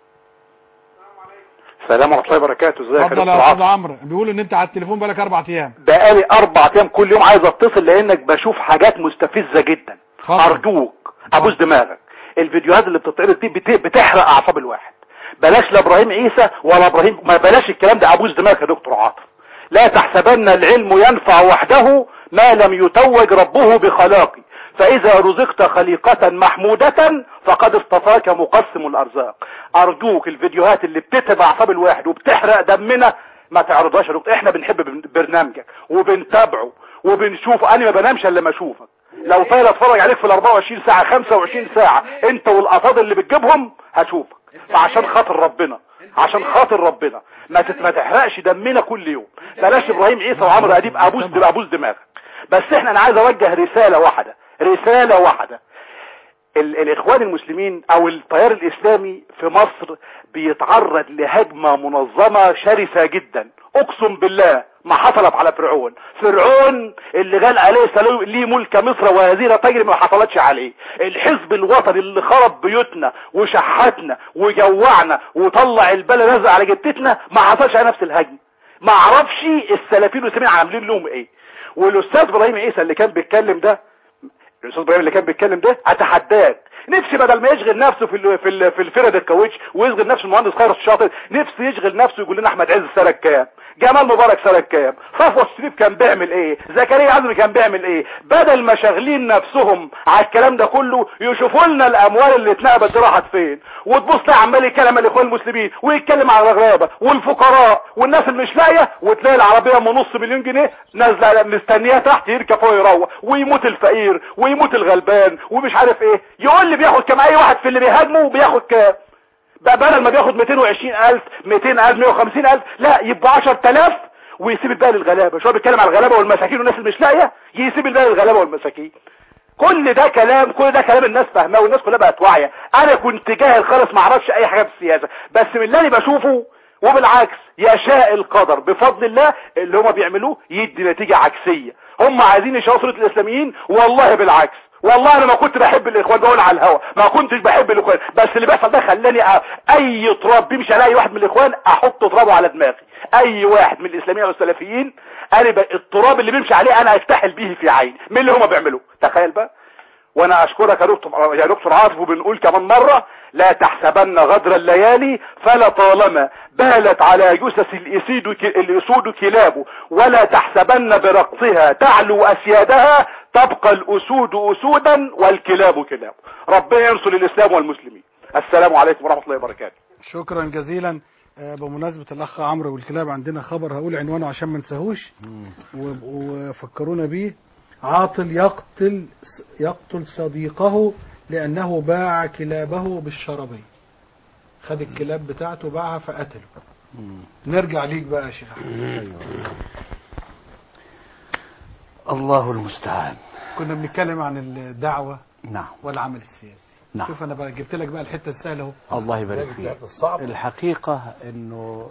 Speaker 19: السلام ورحمه الله وبركاته ازيك يا
Speaker 2: اتفضل
Speaker 19: دكتور
Speaker 2: يا استاذ
Speaker 19: عاطف
Speaker 2: عمرو بيقولوا ان انت على التليفون بقالك اربع ايام
Speaker 19: بقالي اربع ايام كل يوم عايز اتصل لانك بشوف حاجات مستفزه جدا ارجوك ابوس دماغك الفيديوهات اللي بتتعرض دي بت- بتحرق اعصاب الواحد بلاش لا ابراهيم عيسى ولا ابراهيم ما بلاش الكلام ده ابوس دماغك يا دكتور عاطف لا تحسبن العلم ينفع وحده ما لم يتوج ربه بخلاقه فإذا رزقت خليقة محمودة فقد اصطفاك مقسم الأرزاق أرجوك الفيديوهات اللي بتتعب أعصاب الواحد وبتحرق دمنا ما تعرضهاش يا دكتور احنا بنحب بن- برنامجك وبنتابعه وبنشوف انا ما بنامش الا لما اشوفك لو طايل اتفرج عليك في ال 24 ساعه 25 ساعه انت والقطاض اللي بتجيبهم هشوفك فعشان خاطر ربنا عشان خاطر ربنا ما تت- ما تحرقش دمنا كل يوم بلاش ابراهيم عيسى وعمرو اديب ابوس ابوس دماغك بس احنا انا عايز اوجه رساله واحده رساله واحده ال الاخوان المسلمين او التيار الاسلامي في مصر بيتعرض لهجمة منظمة شرسة جدا اقسم بالله ما حصلت على فرعون فرعون اللي قال عليه سلام ليه ملك مصر وهذه لا تجري ما حصلتش عليه الحزب الوطني اللي خرب بيوتنا وشحتنا وجوعنا وطلع البلا نزل على جتتنا ما حصلش على نفس الهجمة ما اعرفش السلفيين والسلفيين عاملين لهم ايه والاستاذ ابراهيم عيسى اللي كان بيتكلم ده الاستاذ ابراهيم اللي كان بيتكلم ده اتحداك نفسي بدل ما يشغل نفسه في ال في ال في الفرد الكاوتش ويشغل نفسه المهندس خيرت الشاطر نفسي يشغل نفسه يقول لنا احمد عز سنه كام جمال مبارك سنه كام صفوه الشريف كان بيعمل ايه زكريا عزمي كان بيعمل ايه بدل ما شاغلين نفسهم على الكلام ده كله يشوفوا لنا الاموال اللي اتنقبت دي راحت فين وتبص تلاقي عمال يتكلم على الاخوان المسلمين ويتكلم على الغلابه والفقراء والناس اللي مش لاقيه وتلاقي العربيه ام نص مليون جنيه نازله مستنيه تحت يركب فوق يروح ويموت الفقير ويموت الغلبان ومش عارف ايه يقول لي بياخد كام اي واحد في اللي بيهاجمه بياخد كام بقى بدل ما بياخد 120000 200000 150000 لا يبقى 10000 ويسيب الباقي للغلابه شو هو بيتكلم على الغلابه والمساكين والناس اللي مش لاقيه يسيب الباقي للغلابه والمساكين كل ده كلام كل ده كلام الناس فاهماه والناس كلها بقت واعيه انا كنت جاهل خالص ما اعرفش اي حاجه في السياسه بس من اللي انا بشوفه وبالعكس يشاء القدر بفضل الله اللي هم بيعملوه يدي نتيجه عكسيه هم عايزين يشاطروا الاسلاميين والله بالعكس والله انا ما كنت بحب الاخوان بقول على الهوا ما كنتش بحب الاخوان بس اللي بيحصل ده خلاني أ... اي تراب بيمشي على اي واحد من الاخوان احط ترابه على دماغي اي واحد من الاسلاميين والسلفيين انا ب... التراب اللي بيمشي عليه انا اكتحل به في عيني من اللي هم بيعملوه تخيل بقى وانا اشكرك يا دكتور يا دكتور عاطف وبنقول كمان مرة لا تحسبن غدر الليالي فلا طالما بالت على جثث الاسيد الاسود كلاب ولا تحسبن برقصها تعلو اسيادها تبقى الاسود اسودا والكلاب كلاب ربنا ينصر الاسلام والمسلمين السلام عليكم ورحمة الله وبركاته
Speaker 2: شكرا جزيلا آه، بمناسبة الأخ عمرو والكلاب عندنا خبر هقول عنوانه عشان ما نساهوش و- وفكرونا بيه عاطل يقتل يقتل صديقه لأنه باع كلابه بالشربي خد الكلاب بتاعته باعها فقتله نرجع ليك بقى يا شيخ أحمد
Speaker 15: الله المستعان
Speaker 2: كنا بنتكلم عن الدعوة
Speaker 15: نعم
Speaker 2: والعمل السياسي
Speaker 15: نعم.
Speaker 2: شوف أنا بقى جبت لك بقى الحتة السهلة اهو
Speaker 15: الله يبارك فيك الحقيقة انه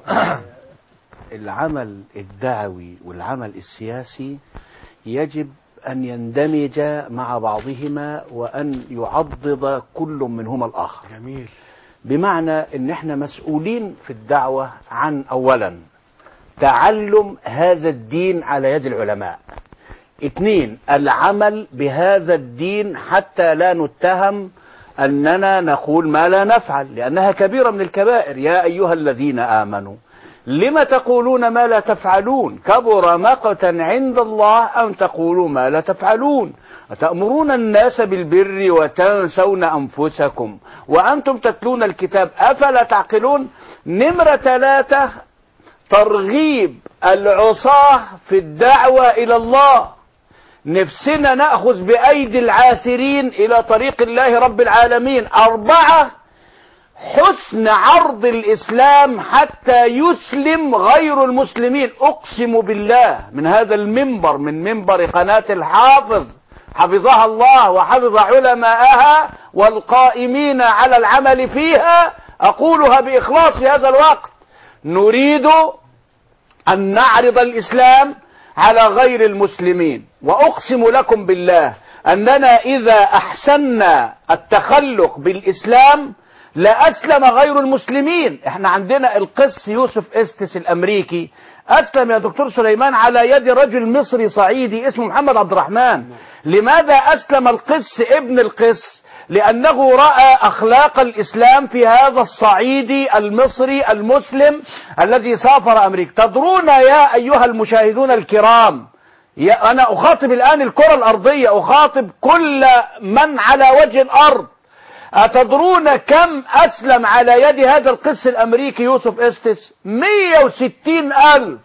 Speaker 15: العمل الدعوي والعمل السياسي يجب ان يندمج مع بعضهما وان يعضد كل منهما الاخر
Speaker 2: جميل
Speaker 15: بمعنى ان احنا مسؤولين في الدعوة عن اولا تعلم هذا الدين على يد العلماء اثنين العمل بهذا الدين حتى لا نتهم أننا نقول ما لا نفعل لأنها كبيرة من الكبائر يا أيها الذين آمنوا لم تقولون ما لا تفعلون كبر مقتا عند الله أن تقولوا ما لا تفعلون أتأمرون الناس بالبر وتنسون أنفسكم وأنتم تتلون الكتاب أفلا تعقلون نمرة ثلاثة ترغيب العصاة في الدعوة إلى الله نفسنا نأخذ بأيدي العاثرين إلى طريق الله رب العالمين أربعة حسن عرض الإسلام حتى يسلم غير المسلمين أقسم بالله من هذا المنبر من منبر قناة الحافظ حفظها الله وحفظ علماءها والقائمين على العمل فيها أقولها بإخلاص في هذا الوقت نريد أن نعرض الإسلام على غير المسلمين وأقسم لكم بالله أننا إذا أحسنا التخلق بالإسلام لأسلم غير المسلمين احنا عندنا القس يوسف استس الأمريكي أسلم يا دكتور سليمان على يد رجل مصري صعيدي اسمه محمد عبد الرحمن لماذا أسلم القس ابن القس لأنه رأى أخلاق الإسلام في هذا الصعيدي المصري المسلم الذي سافر أمريكا تدرون يا أيها المشاهدون الكرام يا- أنا أخاطب الآن الكرة الأرضية أخاطب كل من على وجه الأرض أتدرون كم أسلم على يد هذا القس الأمريكي يوسف إستس 160 ألف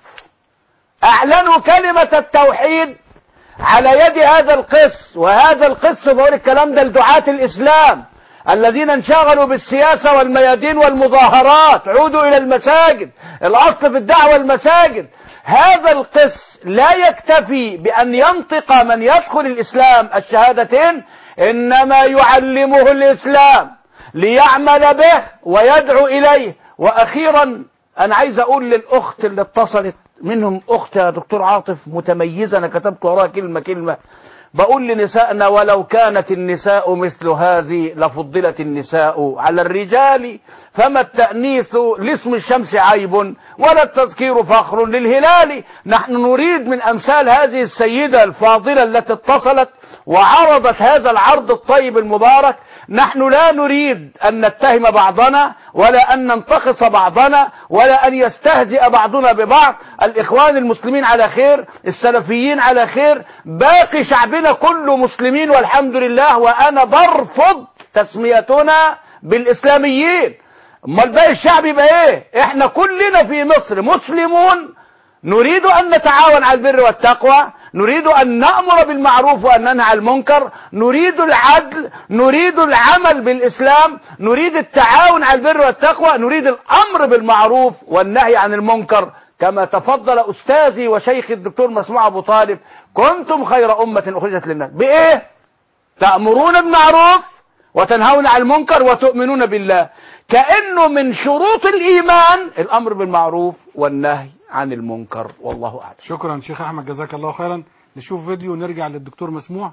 Speaker 15: أعلنوا كلمة التوحيد على يد هذا القس وهذا القس بقول الكلام ده لدعاة الإسلام الذين انشغلوا بالسياسة والميادين والمظاهرات عودوا إلى المساجد الأصل في الدعوة المساجد هذا القس لا يكتفي بأن ينطق من يدخل الإسلام الشهادتين إنما يعلمه الإسلام ليعمل به ويدعو إليه وأخيرا أنا عايز أقول للأخت اللي اتصلت منهم أخت يا دكتور عاطف متميزة أنا كتبت وراها كلمة كلمة بقول لنسائنا ولو كانت النساء مثل هذه لفضلت النساء على الرجال فما التأنيث لاسم الشمس عيب ولا التذكير فخر للهلال نحن نريد من أمثال هذه السيدة الفاضلة التي اتصلت وعرضت هذا العرض الطيب المبارك نحن لا نريد أن نتهم بعضنا ولا أن ننتقص بعضنا ولا أن يستهزئ بعضنا ببعض الإخوان المسلمين على خير السلفيين على خير باقي شعبنا كله مسلمين والحمد لله وأنا برفض تسميتنا بالإسلاميين امال باقي الشعب يبقى ايه احنا كلنا في مصر مسلمون نريد أن نتعاون على البر والتقوى نريد أن نأمر بالمعروف وأن ننهى عن المنكر نريد العدل نريد العمل بالإسلام نريد التعاون على البر والتقوى نريد الأمر بالمعروف والنهي عن المنكر كما تفضل أستاذي وشيخي الدكتور مسموع أبو طالب كنتم خير أمة أخرجت للناس بإيه؟ تأمرون بالمعروف وتنهون عن المنكر وتؤمنون بالله كأنه من شروط الإيمان الأمر بالمعروف والنهي عن المنكر والله أعلم
Speaker 2: شكرا شيخ احمد جزاك الله خيرا نشوف فيديو ونرجع للدكتور مسموع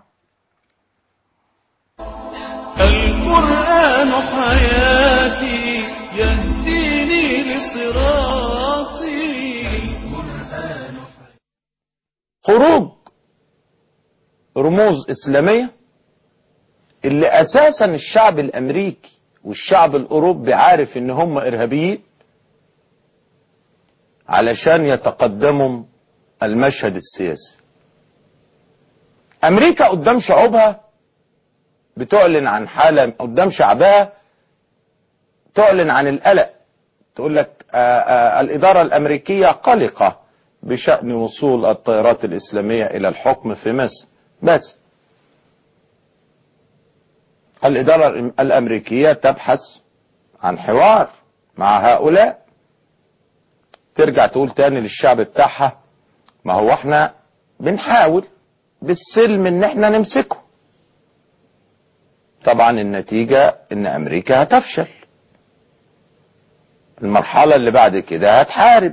Speaker 1: القرآن حياتي يهديني لصراطي
Speaker 5: خروج رموز إسلامية اللي أساسا الشعب الأمريكي والشعب الأوروبي عارف إن هم إرهابيين علشان يتقدموا المشهد السياسي أمريكا قدام شعوبها بتعلن عن حالة قدام شعبها تعلن عن القلق تقول لك آآ آآ الإدارة الأمريكية قلقة بشأن وصول الطائرات الإسلامية إلى الحكم في مصر بس الإدارة الأمريكية تبحث عن حوار مع هؤلاء ترجع تقول تاني للشعب بتاعها ما هو احنا بنحاول بالسلم ان احنا نمسكه طبعا النتيجة ان امريكا هتفشل المرحلة اللي بعد كده هتحارب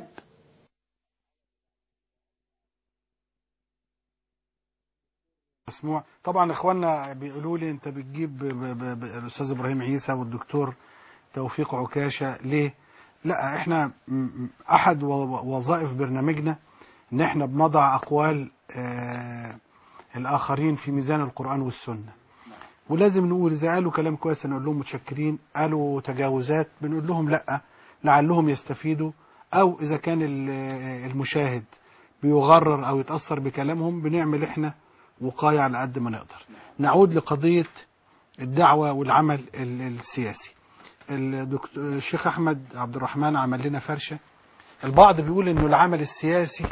Speaker 2: مسموع طبعا اخواننا بيقولوا لي انت بتجيب ب- ب- ب- الاستاذ ابراهيم عيسى والدكتور توفيق عكاشه ليه لا احنا م- م- احد و- وظائف برنامجنا ان احنا بنضع اقوال آه الاخرين في ميزان القران والسنه ولازم نقول اذا قالوا كلام كويس نقول لهم متشكرين قالوا تجاوزات بنقول لهم لا لعلهم يستفيدوا او اذا كان ال- المشاهد بيغرر او يتاثر بكلامهم بنعمل احنا وقايه على قد ما نقدر نعود لقضيه الدعوه والعمل ال- السياسي الدكتور الشيخ احمد عبد الرحمن عمل لنا فرشه البعض بيقول انه العمل السياسي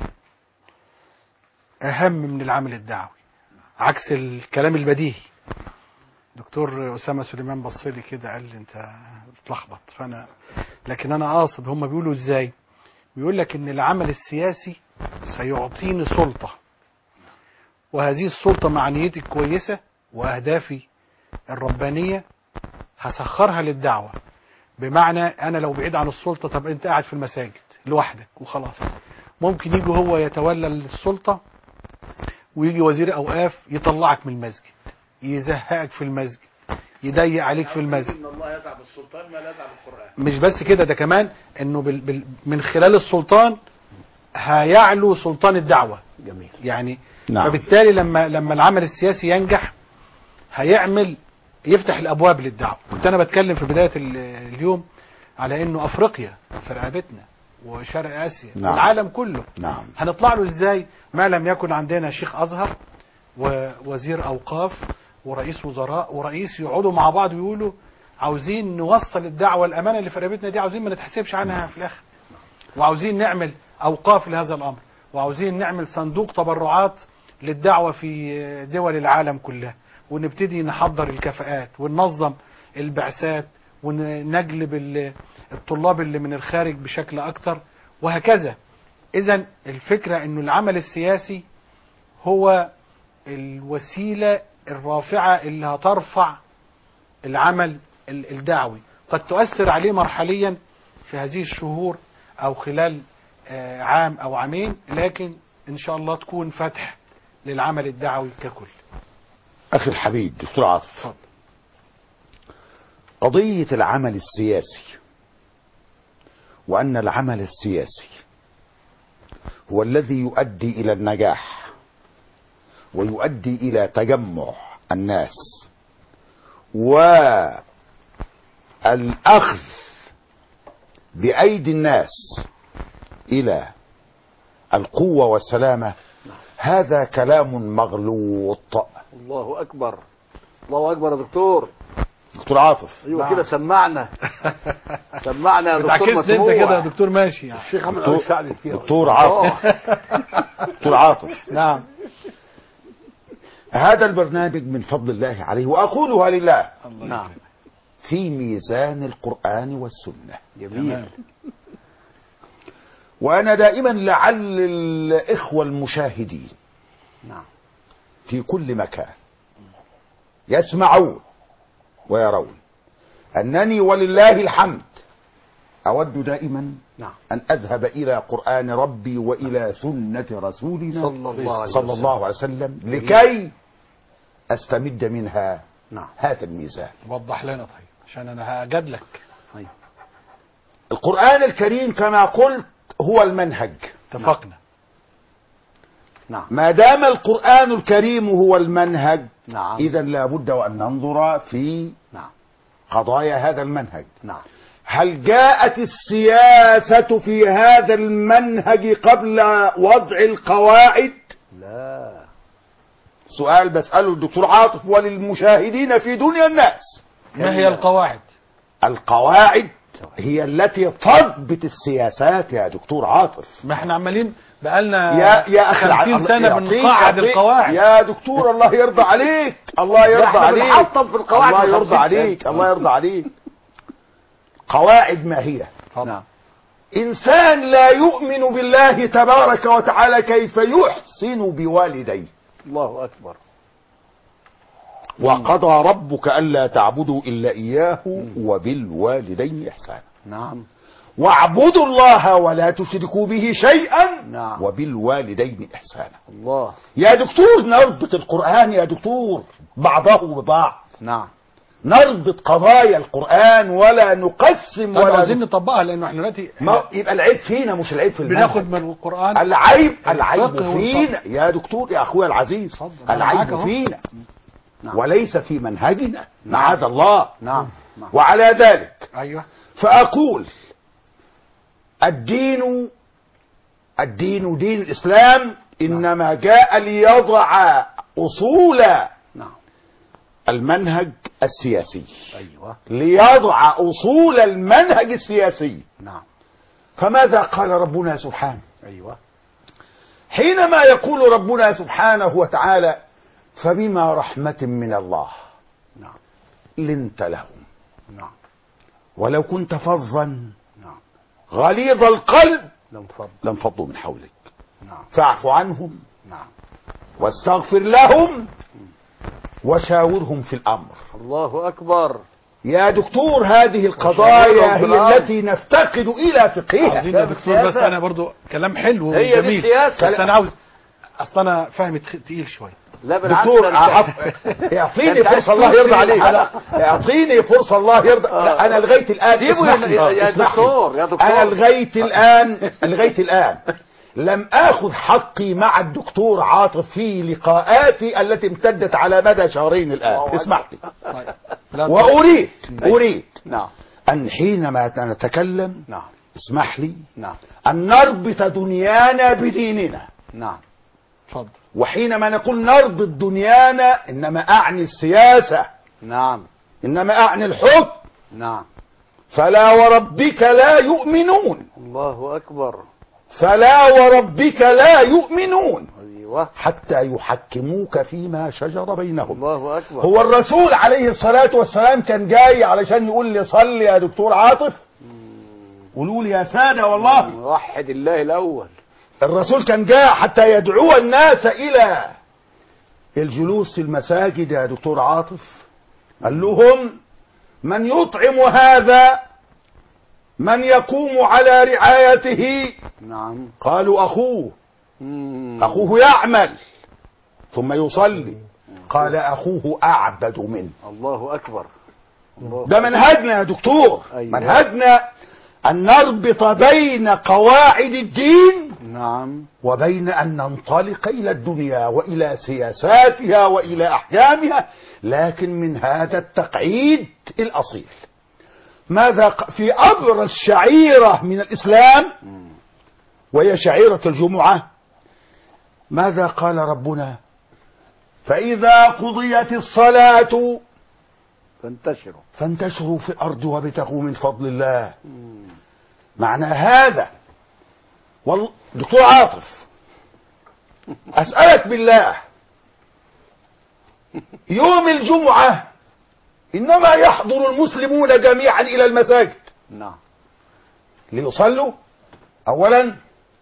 Speaker 2: اهم من العمل الدعوي عكس الكلام البديهي دكتور اسامه سليمان بص لي كده قال لي انت بتلخبط فانا لكن انا قاصد هم بيقولوا ازاي بيقول لك ان العمل السياسي سيعطيني سلطه وهذه السلطه مع نيتي الكويسه واهدافي الربانيه هسخرها للدعوه بمعنى انا لو بعيد عن السلطه طب انت قاعد في المساجد لوحدك وخلاص ممكن يجي هو يتولى السلطه ويجي وزير اوقاف يطلعك من المسجد يزهقك في المسجد يضيق عليك في المسجد
Speaker 15: ان الله يسعى بالسلطان ما لا يسعى بالقران
Speaker 2: مش بس كده ده كمان انه بال بال من خلال السلطان هيعلو سلطان الدعوه
Speaker 15: جميل
Speaker 2: يعني
Speaker 15: نعم.
Speaker 2: فبالتالي لما لما العمل السياسي ينجح هيعمل يفتح الابواب للدعوه كنت انا بتكلم في بدايه ال- اليوم على انه افريقيا في رقبتنا وشرق اسيا
Speaker 9: نعم.
Speaker 2: والعالم كله
Speaker 9: نعم
Speaker 2: هنطلع له ازاي ما لم يكن عندنا شيخ ازهر ووزير اوقاف ورئيس وزراء ورئيس يقعدوا مع بعض ويقولوا عاوزين نوصل الدعوه الامانه اللي في رقبتنا دي عاوزين ما نتحسبش عنها في الاخر وعاوزين نعمل اوقاف لهذا الامر وعاوزين نعمل صندوق تبرعات للدعوه في دول العالم كلها ونبتدي نحضر الكفاءات وننظم البعثات ونجلب ال- الطلاب اللي من الخارج بشكل اكتر وهكذا اذا الفكره انه العمل السياسي هو الوسيله الرافعه اللي هترفع العمل ال- الدعوي قد تؤثر عليه مرحليا في هذه الشهور او خلال آه، عام او عامين لكن ان شاء الله تكون فتح للعمل الدعوي ككل
Speaker 9: أخي الحبيب دكتور عاطف قضية العمل السياسي وأن العمل السياسي هو الذي يؤدي إلى النجاح ويؤدي إلى تجمع الناس والأخذ بأيدي الناس إلى القوة والسلامة هذا كلام مغلوط
Speaker 15: الله اكبر الله اكبر يا دكتور
Speaker 9: دكتور عاطف
Speaker 15: ايوه كده سمعنا سمعنا يا دكتور
Speaker 2: بتعكسني انت
Speaker 15: مسموع
Speaker 2: كده يا دكتور ماشي يعني
Speaker 15: الشيخ احمد
Speaker 9: دكتور-
Speaker 15: الشعبي فيها
Speaker 9: دكتور عاطف دكتور عاطف
Speaker 2: نعم
Speaker 9: هذا البرنامج من فضل الله عليه وأقولها لله
Speaker 15: نعم
Speaker 9: في ميزان القرآن والسنة
Speaker 15: جميل
Speaker 9: وأنا دائما لعل الإخوة المشاهدين
Speaker 15: نعم
Speaker 9: في كل مكان يسمعون ويرون أنني ولله الحمد أود دائما
Speaker 15: نعم
Speaker 9: أن أذهب إلى قرآن ربي وإلى سنة رسولنا
Speaker 15: صلى الله عليه
Speaker 9: صلى
Speaker 15: وسلم.
Speaker 9: الله عليه وسلم لكي أستمد منها
Speaker 15: نعم
Speaker 9: هذا الميزان
Speaker 2: وضح لنا طيب عشان انا هجادلك
Speaker 9: القرآن الكريم كما قلت هو المنهج
Speaker 2: اتفقنا
Speaker 15: نعم
Speaker 9: ما دام القرآن الكريم هو المنهج
Speaker 15: نعم
Speaker 9: إذا لابد وأن ننظر في
Speaker 15: نعم
Speaker 9: قضايا هذا المنهج
Speaker 15: نعم
Speaker 9: هل جاءت السياسة في هذا المنهج قبل وضع القواعد
Speaker 15: لا
Speaker 9: سؤال بسأله الدكتور عاطف وللمشاهدين في دنيا الناس
Speaker 2: ما هي القواعد
Speaker 9: القواعد هي التي تضبط السياسات يا دكتور عاطف
Speaker 2: ما احنا عمالين بقالنا
Speaker 9: يا يا اخي
Speaker 2: 50
Speaker 9: الله
Speaker 2: سنه
Speaker 9: يعطيك-
Speaker 2: بنقاعد
Speaker 9: يعطيك-
Speaker 2: القواعد
Speaker 9: يا دكتور الله يرضى عليك الله يرضى
Speaker 15: احنا
Speaker 9: عليك
Speaker 15: بنحطم في القواعد
Speaker 9: الله
Speaker 15: من
Speaker 9: يرضى
Speaker 15: 50
Speaker 9: عليك
Speaker 15: سنة.
Speaker 9: الله يرضى عليك قواعد ما هي
Speaker 15: نعم
Speaker 9: انسان لا يؤمن بالله تبارك وتعالى كيف يحسن بوالديه
Speaker 15: الله اكبر
Speaker 9: وقضى ربك الا تعبدوا الا اياه وبالوالدين احسانا
Speaker 15: نعم
Speaker 9: واعبدوا الله ولا تشركوا به شيئا
Speaker 15: نعم
Speaker 9: وبالوالدين احسانا
Speaker 15: الله
Speaker 9: يا دكتور نربط القرآن يا دكتور بعضه ببعض
Speaker 15: نعم
Speaker 9: نربط قضايا القرآن ولا نقسم
Speaker 2: طب
Speaker 9: ولا
Speaker 2: عاوزين
Speaker 9: نف-
Speaker 2: نطبقها لانه احنا دلوقتي
Speaker 9: ما يبقى العيب فينا مش العيب في المنهج
Speaker 2: بناخد من القران
Speaker 9: العيب العيب
Speaker 2: الفقه
Speaker 9: فينا يا دكتور يا اخويا العزيز
Speaker 2: أنا معاك
Speaker 9: العيب
Speaker 2: أهو.
Speaker 9: فينا
Speaker 15: نعم.
Speaker 9: وليس في منهجنا معاذ الله
Speaker 15: نعم نعم
Speaker 9: وعلى ذلك
Speaker 2: ايوه
Speaker 9: فأقول الدين الدين دين الإسلام إنما جاء ليضع أصول
Speaker 15: نعم
Speaker 9: المنهج السياسي
Speaker 15: ايوه
Speaker 9: ليضع أصول المنهج السياسي
Speaker 15: نعم
Speaker 9: فماذا قال ربنا سبحانه
Speaker 15: ايوه
Speaker 9: حينما يقول ربنا سبحانه وتعالى فبما رحمة من الله
Speaker 15: نعم
Speaker 9: لنت لهم
Speaker 15: نعم
Speaker 9: ولو كنت فظا
Speaker 15: نعم
Speaker 9: غليظ القلب
Speaker 15: لم تفضل
Speaker 9: لانفضوا من حولك
Speaker 15: نعم
Speaker 9: فاعف عنهم
Speaker 15: نعم
Speaker 9: واستغفر لهم وشاورهم في الامر
Speaker 15: الله اكبر
Speaker 9: يا دكتور هذه القضايا
Speaker 15: وشاورهم في
Speaker 9: هي
Speaker 15: الأمر.
Speaker 9: التي نفتقد الى فقهها
Speaker 2: عاوزين يا دكتور بس انا برضو كلام حلو
Speaker 15: هي دي
Speaker 2: وجميل
Speaker 15: السياسة.
Speaker 2: بس انا عاوز اصل انا فهمي تخ- تقيل شويه
Speaker 15: لا بالعكس
Speaker 9: دكتور
Speaker 15: ده أنت-
Speaker 9: عف- اعطيني
Speaker 15: أنت عايز
Speaker 9: فرصه الله
Speaker 15: تفصل
Speaker 9: يرضى عليك
Speaker 15: الحلقة.
Speaker 9: اعطيني فرصه الله يرضى لا انا لغايه الان
Speaker 15: سيبه
Speaker 9: اسمح
Speaker 15: يا-
Speaker 9: لي
Speaker 15: يا- يا
Speaker 9: اسمح لي.
Speaker 15: دكتور، يا دكتور.
Speaker 9: انا لغايه الان لغايه الان لم اخذ حقي مع الدكتور عاطف في لقاءاتي التي امتدت على مدى شهرين الان اسمح لي
Speaker 2: لا
Speaker 9: واريد اريد
Speaker 15: نعم
Speaker 9: ان حينما نتكلم
Speaker 15: نعم
Speaker 9: اسمح لي
Speaker 15: نعم
Speaker 9: أن نربط دنيانا بديننا
Speaker 15: نعم
Speaker 2: اتفضل
Speaker 9: وحينما نقول نربط دنيانا إنما أعني السياسة
Speaker 15: نعم
Speaker 9: إنما أعني الحكم
Speaker 15: نعم
Speaker 9: فلا وربك لا يؤمنون
Speaker 15: الله أكبر
Speaker 9: فلا وربك لا يؤمنون
Speaker 15: أيوة
Speaker 9: حتى يحكموك فيما شجر بينهم
Speaker 15: الله أكبر
Speaker 9: هو الرسول عليه الصلاة والسلام كان جاي علشان يقول لي صلي يا دكتور عاطف قولوا لي يا سادة والله
Speaker 15: وحد الله الأول
Speaker 9: الرسول كان جاء حتى يدعو الناس إلى الجلوس في المساجد يا دكتور عاطف قال لهم من يطعم هذا من يقوم على رعايته
Speaker 15: نعم
Speaker 9: قالوا أخوه
Speaker 15: مم.
Speaker 9: أخوه يعمل ثم يصلي قال أخوه أعبد منه
Speaker 15: الله أكبر الله
Speaker 9: ده منهجنا يا دكتور
Speaker 15: أيوة.
Speaker 9: منهجنا أن نربط بين قواعد الدين
Speaker 15: نعم
Speaker 9: وبين أن ننطلق إلى الدنيا وإلى سياساتها وإلى أحكامها لكن من هذا التقعيد الأصيل ماذا ق- في أبرز شعيرة من الإسلام وهي شعيرة الجمعة ماذا قال ربنا فإذا قضيت الصلاة
Speaker 15: فانتشروا
Speaker 9: فانتشروا في الأرض وابتغوا من فضل الله معنى هذا وال... دكتور عاطف أسألك بالله يوم الجمعة إنما يحضر المسلمون جميعا إلى المساجد
Speaker 15: نعم
Speaker 9: ليصلوا أولا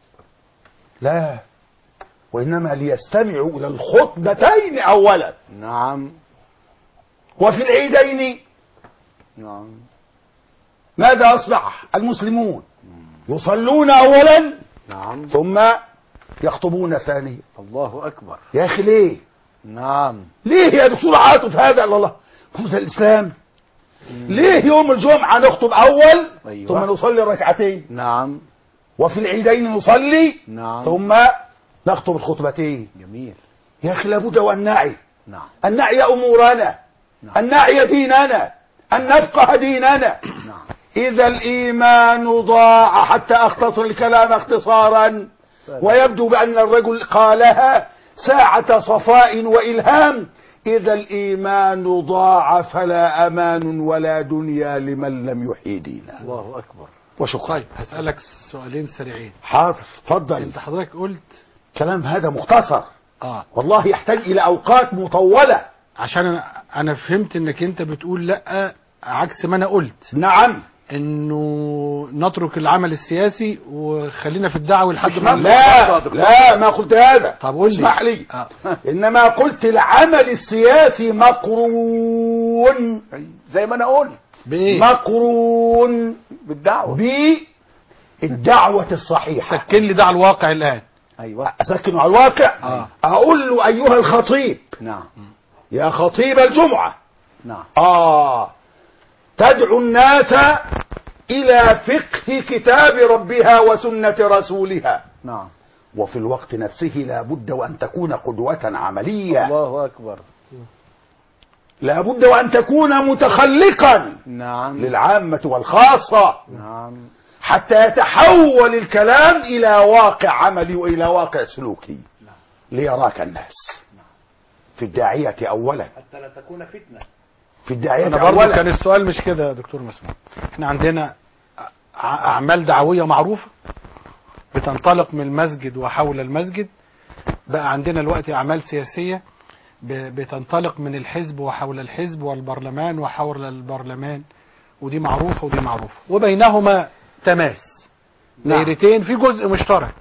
Speaker 9: لا وإنما ليستمعوا إلى الخطبتين أولا
Speaker 15: نعم
Speaker 9: وفي العيدين
Speaker 15: نعم
Speaker 9: ماذا أصبح المسلمون يصلون أولا
Speaker 15: نعم
Speaker 9: ثم يخطبون ثانيا
Speaker 15: الله أكبر
Speaker 9: يا أخي ليه
Speaker 15: نعم
Speaker 9: ليه يا دكتور عاطف هذا الله الله هو ده الإسلام ليه يوم الجمعة نخطب أول
Speaker 15: أيوة.
Speaker 9: ثم نصلي ركعتين
Speaker 15: نعم
Speaker 9: وفي العيدين نصلي
Speaker 15: نعم
Speaker 9: ثم نخطب الخطبتين
Speaker 15: جميل
Speaker 9: يا أخي لابد وأن نعي
Speaker 15: نعم
Speaker 9: أن نعي أمورنا أن نعي ديننا أن نفقه ديننا
Speaker 15: نعم
Speaker 9: إذا الإيمان ضاع حتى أختصر الكلام اختصارا ويبدو بأن الرجل قالها ساعة صفاء وإلهام إذا الإيمان ضاع فلا أمان ولا دنيا لمن لم يحيي دينا
Speaker 15: الله أكبر
Speaker 9: وشكرا
Speaker 2: طيب هسألك سؤالين سريعين
Speaker 9: حاضر اتفضل
Speaker 2: انت حضرتك قلت
Speaker 9: كلام هذا مختصر
Speaker 2: اه
Speaker 9: والله يحتاج إلى أوقات مطولة
Speaker 2: عشان انا انا فهمت انك انت بتقول لا عكس ما انا قلت
Speaker 9: نعم
Speaker 2: انه نترك العمل السياسي وخلينا في الدعوه لحد ما
Speaker 9: لا لا ما قلت هذا
Speaker 2: طب قول لي
Speaker 9: اسمح لي
Speaker 2: آه.
Speaker 9: إنما قلت العمل السياسي مقرون
Speaker 15: زي ما أنا قلت
Speaker 2: بايه
Speaker 9: مقرون
Speaker 15: بالدعوة
Speaker 9: بالدعوة الصحيحة
Speaker 2: سكن لي ده على الواقع الان
Speaker 15: أيوة
Speaker 9: أسكنه على الواقع
Speaker 2: آه.
Speaker 9: أقول له أيها الخطيب
Speaker 15: نعم
Speaker 9: يا خطيب الجمعة
Speaker 15: نعم
Speaker 9: آه تدعو الناس إلى فقه كتاب ربها وسنة رسولها
Speaker 15: نعم
Speaker 9: وفي الوقت نفسه لا بد وأن تكون قدوة عملية
Speaker 15: الله أكبر
Speaker 9: لا بد وأن تكون متخلقا
Speaker 15: نعم
Speaker 9: للعامة والخاصة
Speaker 15: نعم
Speaker 9: حتى يتحول الكلام إلى واقع عملي وإلى واقع سلوكي ليراك الناس في الداعية أولا
Speaker 15: حتى لا تكون فتنة
Speaker 9: في الداعية
Speaker 2: انا برضه كان
Speaker 9: أولا
Speaker 2: السؤال مش كده يا دكتور مسموح احنا عندنا أع- اعمال دعويه معروفه بتنطلق من المسجد وحول المسجد بقى عندنا الوقت اعمال سياسيه ب- بتنطلق من الحزب وحول الحزب والبرلمان وحول البرلمان ودي معروفه ودي معروفه وبينهما تماس
Speaker 9: نعم.
Speaker 2: دايرتين في جزء مشترك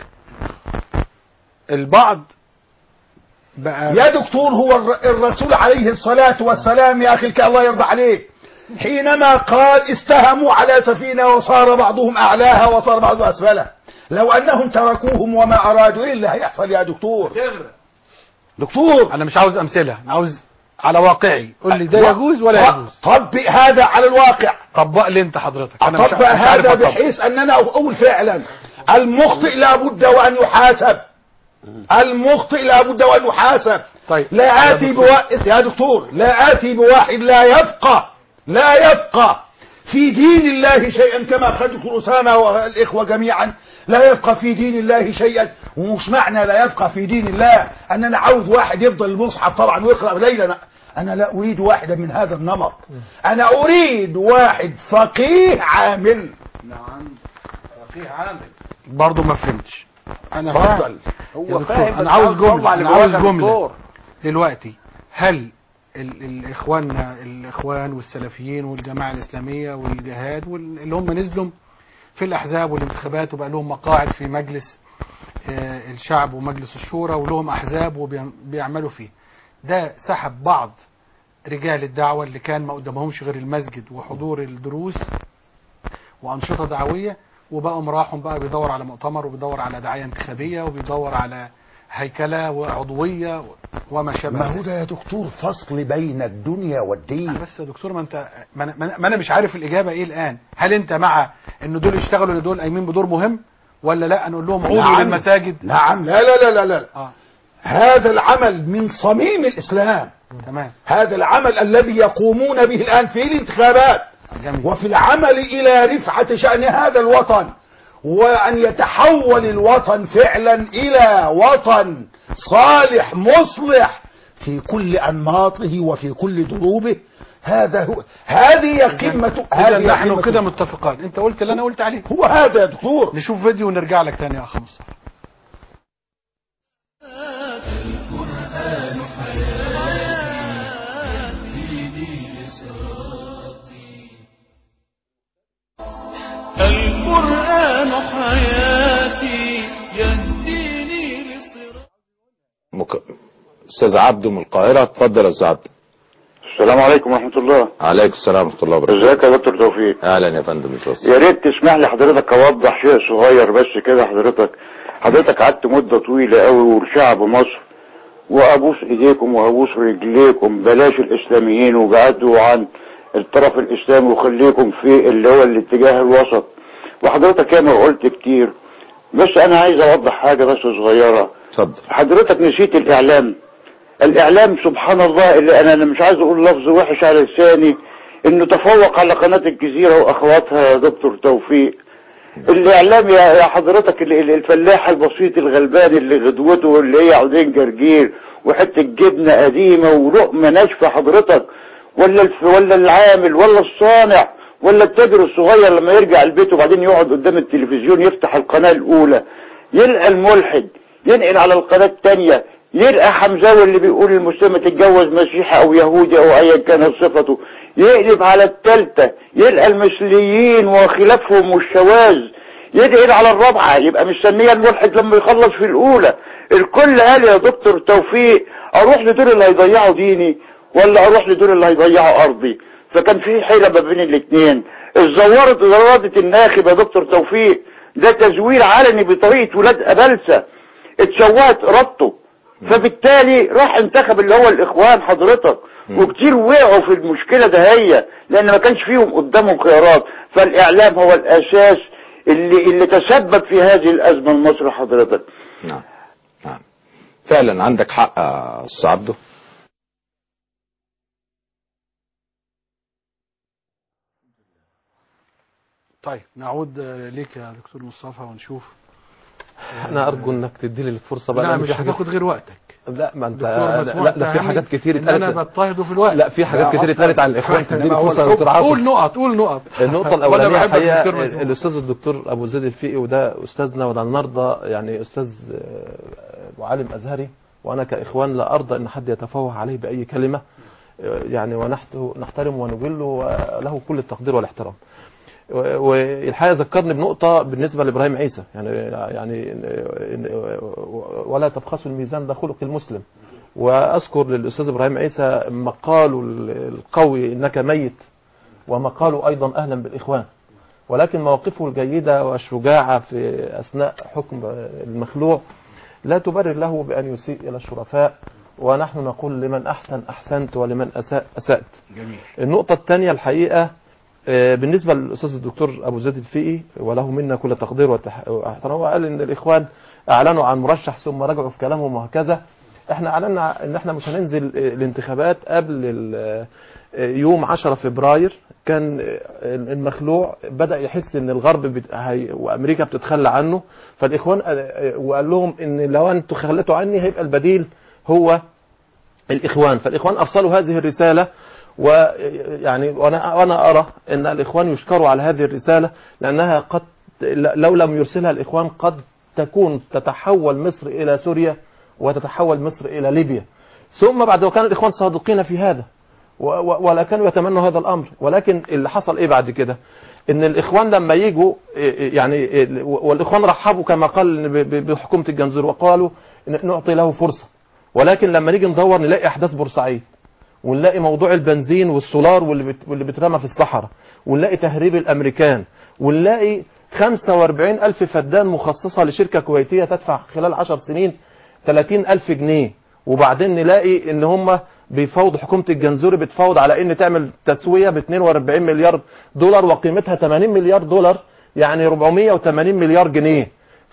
Speaker 2: البعض بقى
Speaker 9: يا دكتور هو الر- الرسول عليه الصلاة والسلام يا أخي الك- الله يرضى عليك حينما قال استهموا على سفينة وصار بعضهم أعلاها وصار بعضهم أسفلها لو أنهم تركوهم وما أرادوا إيه اللي هيحصل يا دكتور دكتور
Speaker 2: انا مش عاوز امثله انا عاوز على واقعي قول لي ده
Speaker 9: و-
Speaker 2: يجوز ولا
Speaker 9: ط-
Speaker 2: يجوز
Speaker 9: طبق هذا على الواقع
Speaker 2: طبق لي انت حضرتك انا مش
Speaker 9: أطبق
Speaker 2: مش عارف
Speaker 9: هذا
Speaker 2: أطبق.
Speaker 9: بحيث أننا أقول فعلا المخطئ لابد وأن يحاسب المخطئ لابد وأن يحاسب
Speaker 2: طيب
Speaker 9: لا آتي بوا... يا دكتور لا آتي بواحد لا يفقه لا يفقه في دين الله شيئا كما قال دكتور أسامة والإخوة جميعا لا يبقى في دين الله شيئا ومش معنى لا يبقى في دين الله أن أنا عاوز واحد يفضل المصحف طبعا ويقرأ ليلا أنا لا أريد واحدا من هذا النمط أنا أريد واحد فقيه عامل
Speaker 2: نعم فقيه عامل برضه ما فهمتش انا
Speaker 9: اتفضل.
Speaker 2: هو
Speaker 9: هو فاهم
Speaker 2: فاهم
Speaker 9: بس
Speaker 2: انا عاوز
Speaker 9: عاوز يطلع
Speaker 2: جمله
Speaker 9: اللي
Speaker 2: انا
Speaker 9: جواه
Speaker 2: عاوز جمله
Speaker 9: كدكتور.
Speaker 2: دلوقتي هل ال- الاخوان الاخوان والسلفيين والجماعه الاسلاميه والجهاد وال- اللي هم نزلوا في الاحزاب والانتخابات وبقى لهم مقاعد في مجلس آه، الشعب ومجلس الشورى ولهم احزاب وبيعملوا فيه ده سحب بعض رجال الدعوه اللي كان ما قدامهمش غير المسجد وحضور الدروس وانشطه دعويه وبقوا راحوا بقى بيدور على مؤتمر وبيدور على دعايه انتخابيه وبيدور على هيكله وعضويه وما شابه
Speaker 9: ما هو
Speaker 2: ذلك.
Speaker 9: ده يا دكتور فصل بين الدنيا والدين
Speaker 2: بس يا دكتور ما انت ما انا, ما أنا مش عارف الاجابه ايه الان هل انت مع ان دول يشتغلوا ان دول قايمين بدور مهم ولا لا نقول لهم عودوا
Speaker 9: نعم.
Speaker 2: للمساجد
Speaker 9: نعم لا لا لا لا, لا.
Speaker 2: آه.
Speaker 9: هذا العمل من صميم الإسلام
Speaker 2: تمام
Speaker 9: هذا العمل الذي يقومون به الآن في الانتخابات
Speaker 2: جميل.
Speaker 9: وفي العمل إلى رفعة شأن هذا الوطن وأن يتحول الوطن فعلا إلى وطن صالح مصلح في كل أنماطه وفي كل دروبه هذا هو هذه هي قمة
Speaker 2: اذا
Speaker 9: هذه
Speaker 2: نحن
Speaker 9: قمة
Speaker 2: كده متفقان انت قلت اللي انا قلت عليه
Speaker 9: هو هذا يا دكتور
Speaker 2: نشوف فيديو ونرجع لك تاني يا اخ مصطفى
Speaker 1: القرآن حياتي يهديني لصراط
Speaker 5: مك... استاذ عبده من القاهره اتفضل يا استاذ عبده
Speaker 4: السلام عليكم ورحمة الله
Speaker 5: عليكم السلام ورحمه الله وبركاته
Speaker 4: ازيك يا دكتور توفيق
Speaker 5: اهلا يا فندم استاذ
Speaker 4: يا ريت تسمح لي حضرتك اوضح شيء صغير بس كده حضرتك حضرتك قعدت مدة طويلة قوي والشعب مصر وابوس ايديكم وابوس رجليكم بلاش الاسلاميين وبعدوا عن الطرف الاسلامي وخليكم في اللي هو الاتجاه الوسط وحضرتك ياما قلت كتير بس انا عايز اوضح حاجة بس صغيرة
Speaker 5: اتفضل
Speaker 4: حضرتك نسيت الاعلام الاعلام سبحان الله اللي انا أنا مش عايز اقول لفظ وحش على لساني انه تفوق على قناة الجزيرة واخواتها يا دكتور توفيق الاعلام يا يا حضرتك ال- ال- الفلاح البسيط الغلبان اللي غدوته اللي هي عودين جرجير وحته جبنه قديمه ولقمه ناشفه حضرتك ولا الف ولا العامل ولا الصانع ولا التاجر الصغير لما يرجع البيت وبعدين يقعد قدام التلفزيون يفتح القناه الاولى يلقى الملحد ينقل على القناه الثانيه يلقى حمزاوي اللي بيقول المسلمة تتجوز مسيحي او يهودي او ايا كانت صفته يقلب على الثالثة يلقى المثليين وخلافهم والشواذ ينقل على الرابعة يبقى مستنية الملحد لما يخلص في الاولى الكل قال يا دكتور توفيق اروح لدول اللي هيضيعوا ديني ولا اروح لدول اللي هيضيعوا ارضي فكان في حيلة ما بين الاثنين الزورت زورت الناخب يا دكتور توفيق ده تزوير علني بطريقة ولاد أبلسة اتشوهت ارادته فبالتالي راح انتخب اللي هو الاخوان حضرتك وكتير وقعوا في المشكلة ده هي لان ما كانش فيهم قدامهم خيارات فالاعلام هو الاساس اللي, اللي تسبب في هذه الازمة المصري حضرتك
Speaker 5: نعم نعم فعلا عندك حق يا استاذ عبده
Speaker 2: طيب نعود آه، ليك يا دكتور مصطفى ونشوف
Speaker 14: انا ارجو انك تدي لي الفرصه بقى
Speaker 2: لا
Speaker 14: لأن
Speaker 2: مش
Speaker 14: في حاجات-
Speaker 2: هتاخد غير وقتك
Speaker 14: لا ما انت
Speaker 2: دكتور
Speaker 14: لا,
Speaker 2: مسموح
Speaker 14: لا ده في
Speaker 2: تفهمني
Speaker 14: حاجات كتير
Speaker 2: ان انا
Speaker 14: اتقالت
Speaker 2: بضطهده في الوقت
Speaker 14: لا في حاجات كتير اتقالت عن الاخوان تديني
Speaker 2: أنا بقول-
Speaker 14: فرصه يا دكتور عاطف
Speaker 2: قول نقط قول نقط
Speaker 14: النقطة
Speaker 2: وأنا
Speaker 14: الأولانية
Speaker 2: بحبك
Speaker 14: الحقيقة
Speaker 2: دكتور مسموح.
Speaker 14: الأستاذ الدكتور أبو زيد الفقي وده أستاذنا وده النهاردة يعني أستاذ آه، وعالم أزهري وأنا كإخوان لا أرضى أن حد يتفوه عليه بأي كلمة آه، يعني ونحت- نحترمه ونجله وله كل التقدير والاحترام و- والحقيقة ذكرني بنقطة بالنسبة لإبراهيم عيسى يعني يعني ولا تبخسوا الميزان ده خلق المسلم وأذكر للأستاذ إبراهيم عيسى مقاله القوي إنك ميت ومقاله أيضا أهلا بالإخوان ولكن مواقفه الجيدة والشجاعة في أثناء حكم المخلوع لا تبرر له بأن يسيء إلى الشرفاء ونحن نقول لمن أحسن أحسنت ولمن أساء أسأت
Speaker 2: جميل
Speaker 14: النقطة الثانية الحقيقة آه، بالنسبة للأستاذ الدكتور أبو زيد الفقي وله منا كل تقدير وتح- واحترام هو قال إن الإخوان أعلنوا عن مرشح ثم رجعوا في كلامهم وهكذا احنا أعلنا إن احنا مش هننزل آه، الانتخابات قبل ال- آه، يوم 10 فبراير
Speaker 6: كان المخلوع بدأ يحس ان الغرب بت... هي... وامريكا بتتخلى عنه فالاخوان وقال لهم ان لو انتوا خليتوا عني هيبقى البديل هو الاخوان فالاخوان ارسلوا هذه الرسالة ويعني وانا وانا ارى ان الاخوان يشكروا على هذه الرسالة لانها قد لو لم يرسلها الاخوان قد تكون تتحول مصر الى سوريا وتتحول مصر الى ليبيا ثم بعد وكان الاخوان صادقين في هذا ولا كانوا يتمنوا هذا الامر ولكن اللي حصل ايه بعد كده ان الاخوان لما يجوا يعني والاخوان رحبوا كما قال بحكومه الجنزور وقالوا نعطي له فرصه ولكن لما نيجي ندور نلاقي احداث بورسعيد ونلاقي موضوع البنزين والسولار واللي بيترمى في الصحراء ونلاقي تهريب الامريكان ونلاقي 45 ألف فدان مخصصة لشركة كويتية تدفع خلال 10 سنين 30 ألف جنيه وبعدين نلاقي ان هم بيفاوضوا حكومة الجنزوري بتفاوض على ان تعمل تسوية ب 42 مليار دولار وقيمتها 80 مليار دولار يعني 480 مليار جنيه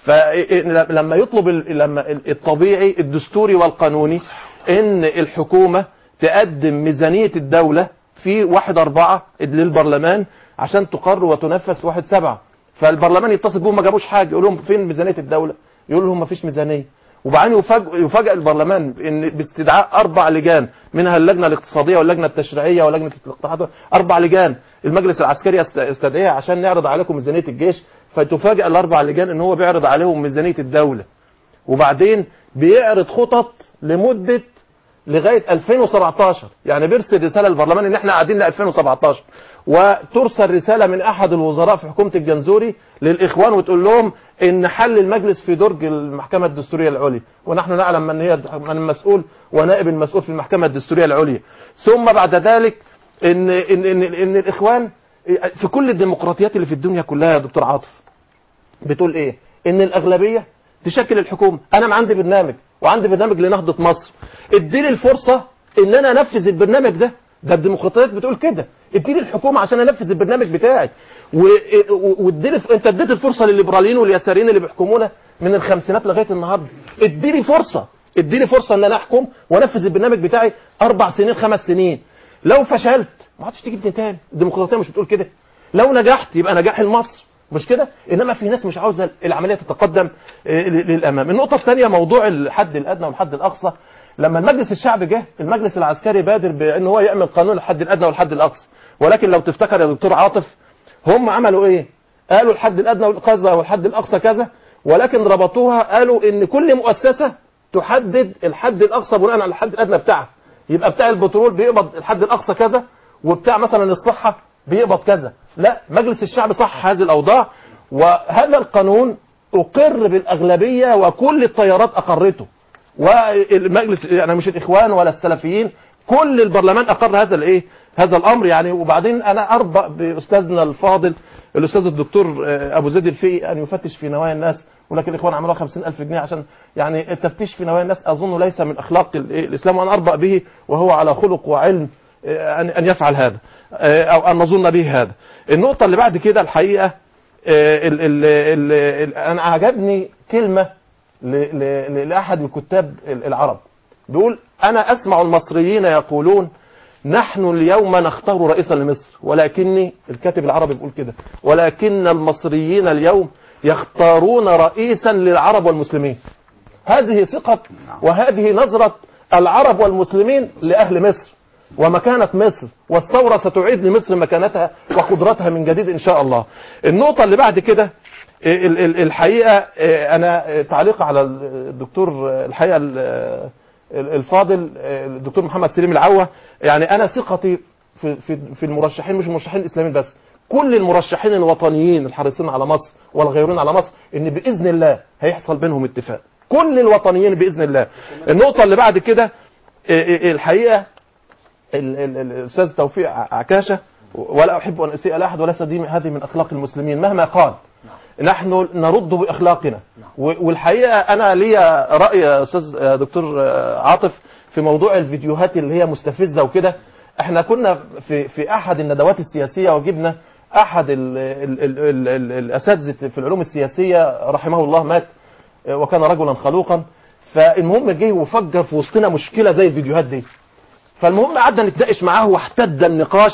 Speaker 6: فلما يطلب لما الطبيعي الدستوري والقانوني ان الحكومة تقدم ميزانية الدولة في واحد أربعة للبرلمان عشان تقر وتنفذ في واحد سبعة فالبرلمان يتصل بهم ما جابوش حاجة يقول لهم فين ميزانية الدولة يقول لهم ما فيش ميزانية وبعدين يفاجئ يفاجئ البرلمان ان باستدعاء اربع لجان منها اللجنه الاقتصاديه واللجنه التشريعيه ولجنه الاقتراحات اربع لجان المجلس العسكري استدعيها عشان نعرض عليكم ميزانيه الجيش فتفاجئ الاربع لجان ان هو بيعرض عليهم ميزانيه الدوله وبعدين بيعرض خطط لمده لغايه 2017 يعني بيرسل رساله للبرلمان ان احنا قاعدين ل 2017 وترسل رساله من احد الوزراء في حكومه الجنزوري للاخوان وتقول لهم ان حل المجلس في درج المحكمه الدستوريه العليا ونحن نعلم من هي من المسؤول ونائب المسؤول في المحكمه الدستوريه العليا ثم بعد ذلك ان ان ان, إن الاخوان في كل الديمقراطيات اللي في الدنيا كلها يا دكتور عاطف بتقول ايه ان الاغلبيه تشكل الحكومه انا ما عندي برنامج وعندي برنامج لنهضه مصر اديني الفرصه ان انا انفذ البرنامج ده ده الديمقراطيات بتقول كده اديني الحكومه عشان انفذ البرنامج بتاعي واديني انت اديت الفرصه للليبراليين واليساريين اللي بيحكمونا من الخمسينات لغايه النهارده اديني فرصه اديني فرصه ان انا احكم وانفذ البرنامج بتاعي اربع سنين خمس سنين لو فشلت ما عادش تيجي تاني الديمقراطيه مش بتقول كده لو نجحت يبقى نجاح لمصر مش كده انما في ناس مش عاوزه العمليه تتقدم للامام النقطه الثانيه موضوع الحد الادنى والحد الاقصى لما المجلس الشعب جه المجلس العسكري بادر بان هو يعمل قانون الحد الادنى والحد الاقصى ولكن لو تفتكر يا دكتور عاطف هم عملوا ايه قالوا الحد الادنى والقصدى والحد الاقصى كذا ولكن ربطوها قالوا ان كل مؤسسه تحدد الحد الاقصى بناء على الحد الادنى بتاعها يبقى بتاع البترول بيقبض الحد الاقصى كذا وبتاع مثلا الصحه بيقبض كذا لا مجلس الشعب صح هذه الاوضاع وهذا القانون اقر بالاغلبيه وكل التيارات اقرته والمجلس يعني مش الاخوان ولا السلفيين كل البرلمان اقر هذا الايه هذا الامر يعني وبعدين انا اربأ باستاذنا الفاضل الاستاذ الدكتور ابو زيد الفقي ان يفتش في نوايا الناس ولكن الاخوان عملوها 50000 جنيه عشان يعني التفتيش في نوايا الناس اظن ليس من اخلاق الاسلام وانا اربأ به وهو على خلق وعلم ان ان يفعل هذا او ان نظن به هذا النقطه اللي بعد كده الحقيقه ال ال ال ال انا عجبني كلمه لاحد الكتاب العرب بيقول انا اسمع المصريين يقولون نحن اليوم نختار رئيسا لمصر ولكني الكاتب العربي بيقول كده ولكن المصريين اليوم يختارون رئيسا للعرب والمسلمين هذه ثقة وهذه نظرة العرب والمسلمين لأهل مصر ومكانة مصر والثورة ستعيد لمصر مكانتها وقدرتها من جديد إن شاء الله النقطة اللي بعد كده الحقيقة أنا تعليق على الدكتور الحقيقة الفاضل الدكتور محمد سليم العوة يعني أنا ثقتي في, في, في المرشحين مش المرشحين الإسلاميين بس كل المرشحين الوطنيين الحريصين على مصر والغيرين على مصر ان باذن الله هيحصل بينهم اتفاق كل الوطنيين باذن الله النقطه اللي بعد كده الحقيقه الاستاذ توفيق عكاشه ولا احب ان اسيء لاحد وليس دي هذه من اخلاق المسلمين مهما قال نحن نرد باخلاقنا والحقيقه انا ليا راي يا استاذ دكتور عاطف في موضوع الفيديوهات اللي هي مستفزه وكده احنا كنا في في احد الندوات السياسيه وجبنا احد ال ال ال ال ال الاساتذه في العلوم السياسيه رحمه الله مات وكان رجلا خلوقا فالمهم جه وفجر في وسطنا مشكله زي الفيديوهات دي فالمهم قعدنا نتناقش معاه واحتد النقاش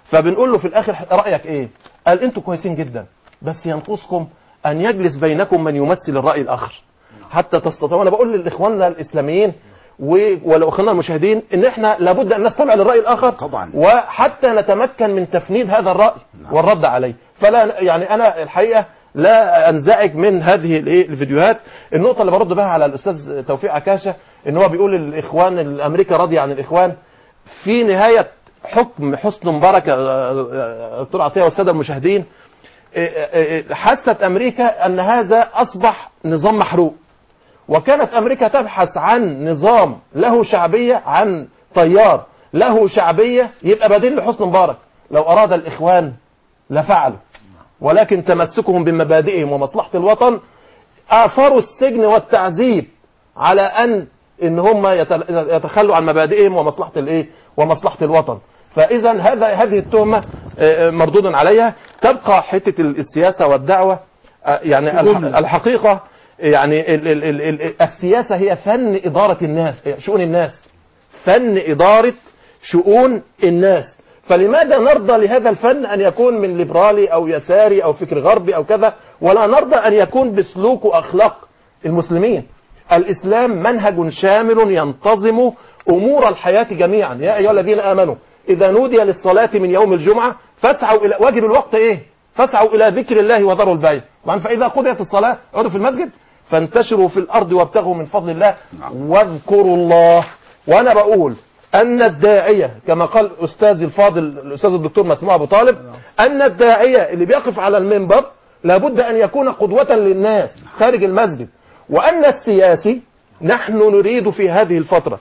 Speaker 6: فبنقول له في الاخر رايك ايه قال انتوا كويسين جدا بس ينقصكم ان يجلس بينكم من يمثل الراي الاخر حتى تستطيعوا انا بقول لاخواننا الاسلاميين و- ولو اخواننا المشاهدين ان احنا لابد ان نستمع للراي الاخر طبعا وحتى نتمكن من تفنيد هذا الراي والرد عليه فلا يعني انا الحقيقه لا انزعج من هذه الايه الفيديوهات النقطه اللي برد بها على الاستاذ توفيق عكاشه ان هو بيقول الاخوان الامريكا راضيه عن الاخوان في نهايه حكم حسن مبارك آه، آه، دكتور عطيه والساده المشاهدين آه، آه، آه، حست امريكا ان هذا اصبح نظام محروق وكانت امريكا تبحث عن نظام له شعبيه عن تيار له شعبيه يبقى بديل لحسن مبارك لو اراد الاخوان لفعلوا ولكن تمسكهم بمبادئهم ومصلحه الوطن اثروا السجن والتعذيب على ان ان هم يتل- يتخلوا عن مبادئهم ومصلحه الايه ومصلحه الوطن فاذا هذا هذه التهمه آه، مردود عليها تبقى حته السياسه والدعوه آه، يعني الح-
Speaker 2: جملة.
Speaker 6: الحقيقه يعني ال ال ال ال السياسه هي فن اداره الناس شؤون الناس فن اداره شؤون الناس فلماذا نرضى لهذا الفن ان يكون من ليبرالي او يساري او فكر غربي او كذا ولا نرضى ان يكون بسلوك واخلاق المسلمين الاسلام منهج شامل ينتظم امور الحياه جميعا يا ايها الذين امنوا اذا نودي للصلاه من يوم الجمعه فاسعوا الى واجب الوقت ايه فاسعوا الى ذكر الله وذروا البيع طبعا فاذا قضيت الصلاه اقعدوا في المسجد فانتشروا في الارض وابتغوا من فضل الله واذكروا الله وانا بقول ان الداعيه كما قال استاذي الفاضل الاستاذ الدكتور مسموع ابو طالب ان الداعيه اللي بيقف على المنبر لابد ان يكون قدوه للناس خارج المسجد وان السياسي نحن نريد في هذه الفتره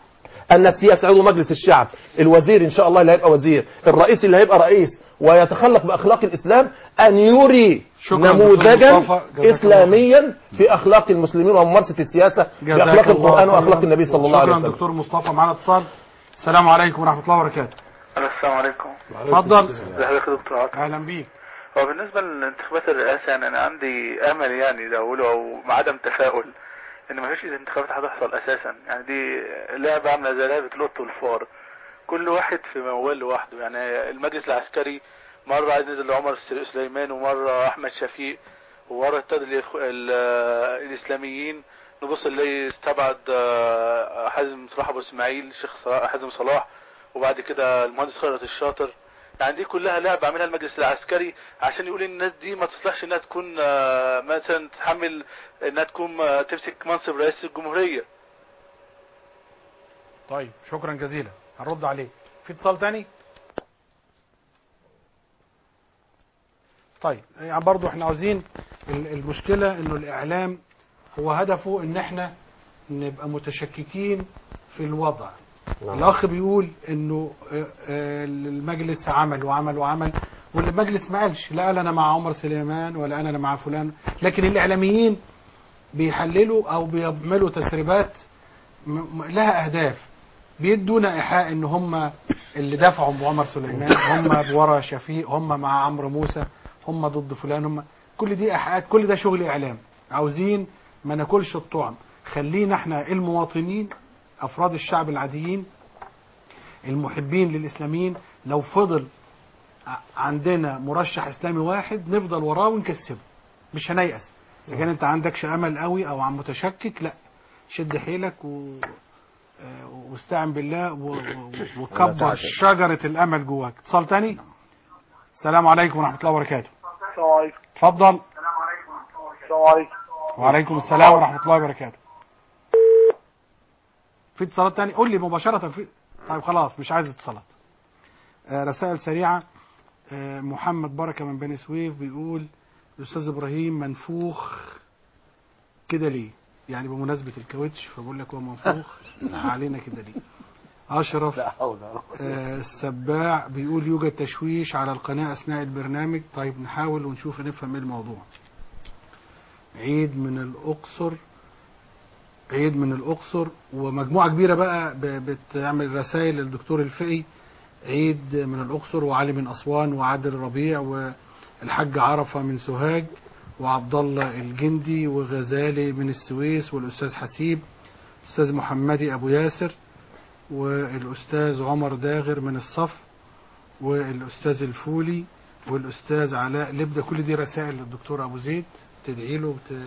Speaker 6: ان السياسي عضو مجلس الشعب الوزير ان شاء الله اللي هيبقى وزير الرئيس اللي هيبقى رئيس ويتخلق باخلاق الاسلام ان يري
Speaker 2: شكراً
Speaker 6: نموذجا
Speaker 2: دكتور مصطفى. جزاك الله
Speaker 6: اسلاميا في اخلاق المسلمين وممارسه السياسه
Speaker 2: جزاك
Speaker 6: باخلاق
Speaker 2: الله
Speaker 6: القران
Speaker 2: خيراً.
Speaker 6: واخلاق النبي صلى الله عليه
Speaker 2: شكرا
Speaker 6: وسلم
Speaker 2: دكتور مصطفى معنا اتصال السلام عليكم ورحمه الله وبركاته
Speaker 16: السلام عليكم
Speaker 2: اتفضل
Speaker 16: ازي حضرتك يا دكتور عاطف
Speaker 2: اهلا بيك
Speaker 16: هو بالنسبه لانتخابات الرئاسه يعني انا عندي امل يعني لو اقوله او عدم تفاؤل ان ما فيش انتخابات هتحصل اساسا يعني دي لعبه عامله زي لعبه القط والفار كل واحد في موال لوحده يعني المجلس العسكري مره عايز نزل عمر الس- سليمان ومره احمد شفيق ومره ابتدى الإخ- ال- الاسلاميين نبص نلاقي استبعد آه، حازم صلاح ابو اسماعيل الشيخ صلاح- حازم صلاح وبعد كده المهندس خيرت الشاطر يعني دي كلها لعبة عاملها المجلس العسكري عشان يقول ان الناس دي ما تصلحش انها تكون آه، مثلا تتحمل انها تكون آه، تمسك منصب رئيس الجمهورية
Speaker 2: طيب شكرا جزيلا هنرد عليه في اتصال تاني طيب يعني برضو احنا عاوزين ال- المشكلة انه الاعلام هو هدفه ان احنا نبقى متشككين في الوضع
Speaker 20: نعم.
Speaker 2: الاخ بيقول انه آه، آه، المجلس عمل وعمل وعمل والمجلس ما قالش لا قال انا مع عمر سليمان ولا انا مع فلان لكن الاعلاميين بيحللوا او بيعملوا تسريبات م- م- لها اهداف بيدونا ايحاء ان هم اللي دفعوا بعمر سليمان هم ورا شفيق هم مع عمرو موسى هم ضد فلان هم كل دي ايحاءات كل ده شغل اعلام عاوزين ما ناكلش الطعم خلينا احنا المواطنين افراد الشعب العاديين المحبين للاسلاميين لو فضل ع- عندنا مرشح اسلامي واحد نفضل وراه ونكسبه مش هنيأس اذا كان انت عندكش امل قوي او عم متشكك لا شد حيلك و آه، واستعن بالله و- و- وكبر
Speaker 20: تعتد.
Speaker 2: شجرة الأمل جواك اتصال تاني السلام عليكم ورحمة الله وبركاته
Speaker 12: السلام عليكم
Speaker 2: اتفضل
Speaker 12: السلام عليكم
Speaker 2: وعليكم السلام ورحمة الله وبركاته في اتصالات تاني قول لي مباشرة في طيب خلاص مش عايز اتصالات آه، رسائل سريعة آه، محمد بركة من بني سويف بيقول الأستاذ إبراهيم منفوخ كده ليه يعني بمناسبة الكاوتش فبقول لك هو منفوخ علينا كده ليه أشرف آه، السباع بيقول يوجد تشويش على القناة أثناء البرنامج طيب نحاول ونشوف نفهم ايه الموضوع عيد من الأقصر عيد من الأقصر ومجموعة كبيرة بقى ب- بتعمل رسائل للدكتور الفقي عيد من الأقصر وعلي من أسوان وعادل ربيع والحاج عرفة من سوهاج وعبد الله الجندي وغزالي من السويس والأستاذ حسيب أستاذ محمدي أبو ياسر والأستاذ عمر داغر من الصف والاستاذ الفولي والاستاذ علاء لبده كل دي رسائل للدكتور ابو زيد تدعي له بت...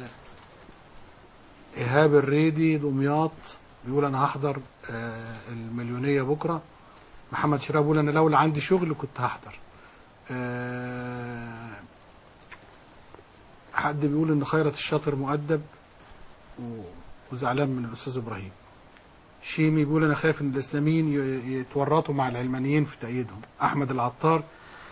Speaker 2: ايهاب الريدي دمياط بيقول انا هحضر آه، المليونيه بكره محمد شراب بيقول انا لولا عندي شغل كنت هحضر آه، حد بيقول ان خيرت الشاطر مؤدب و- وزعلان من الاستاذ ابراهيم شيمي بيقول انا خايف ان الاسلاميين ي- يتورطوا مع العلمانيين في تأييدهم احمد العطار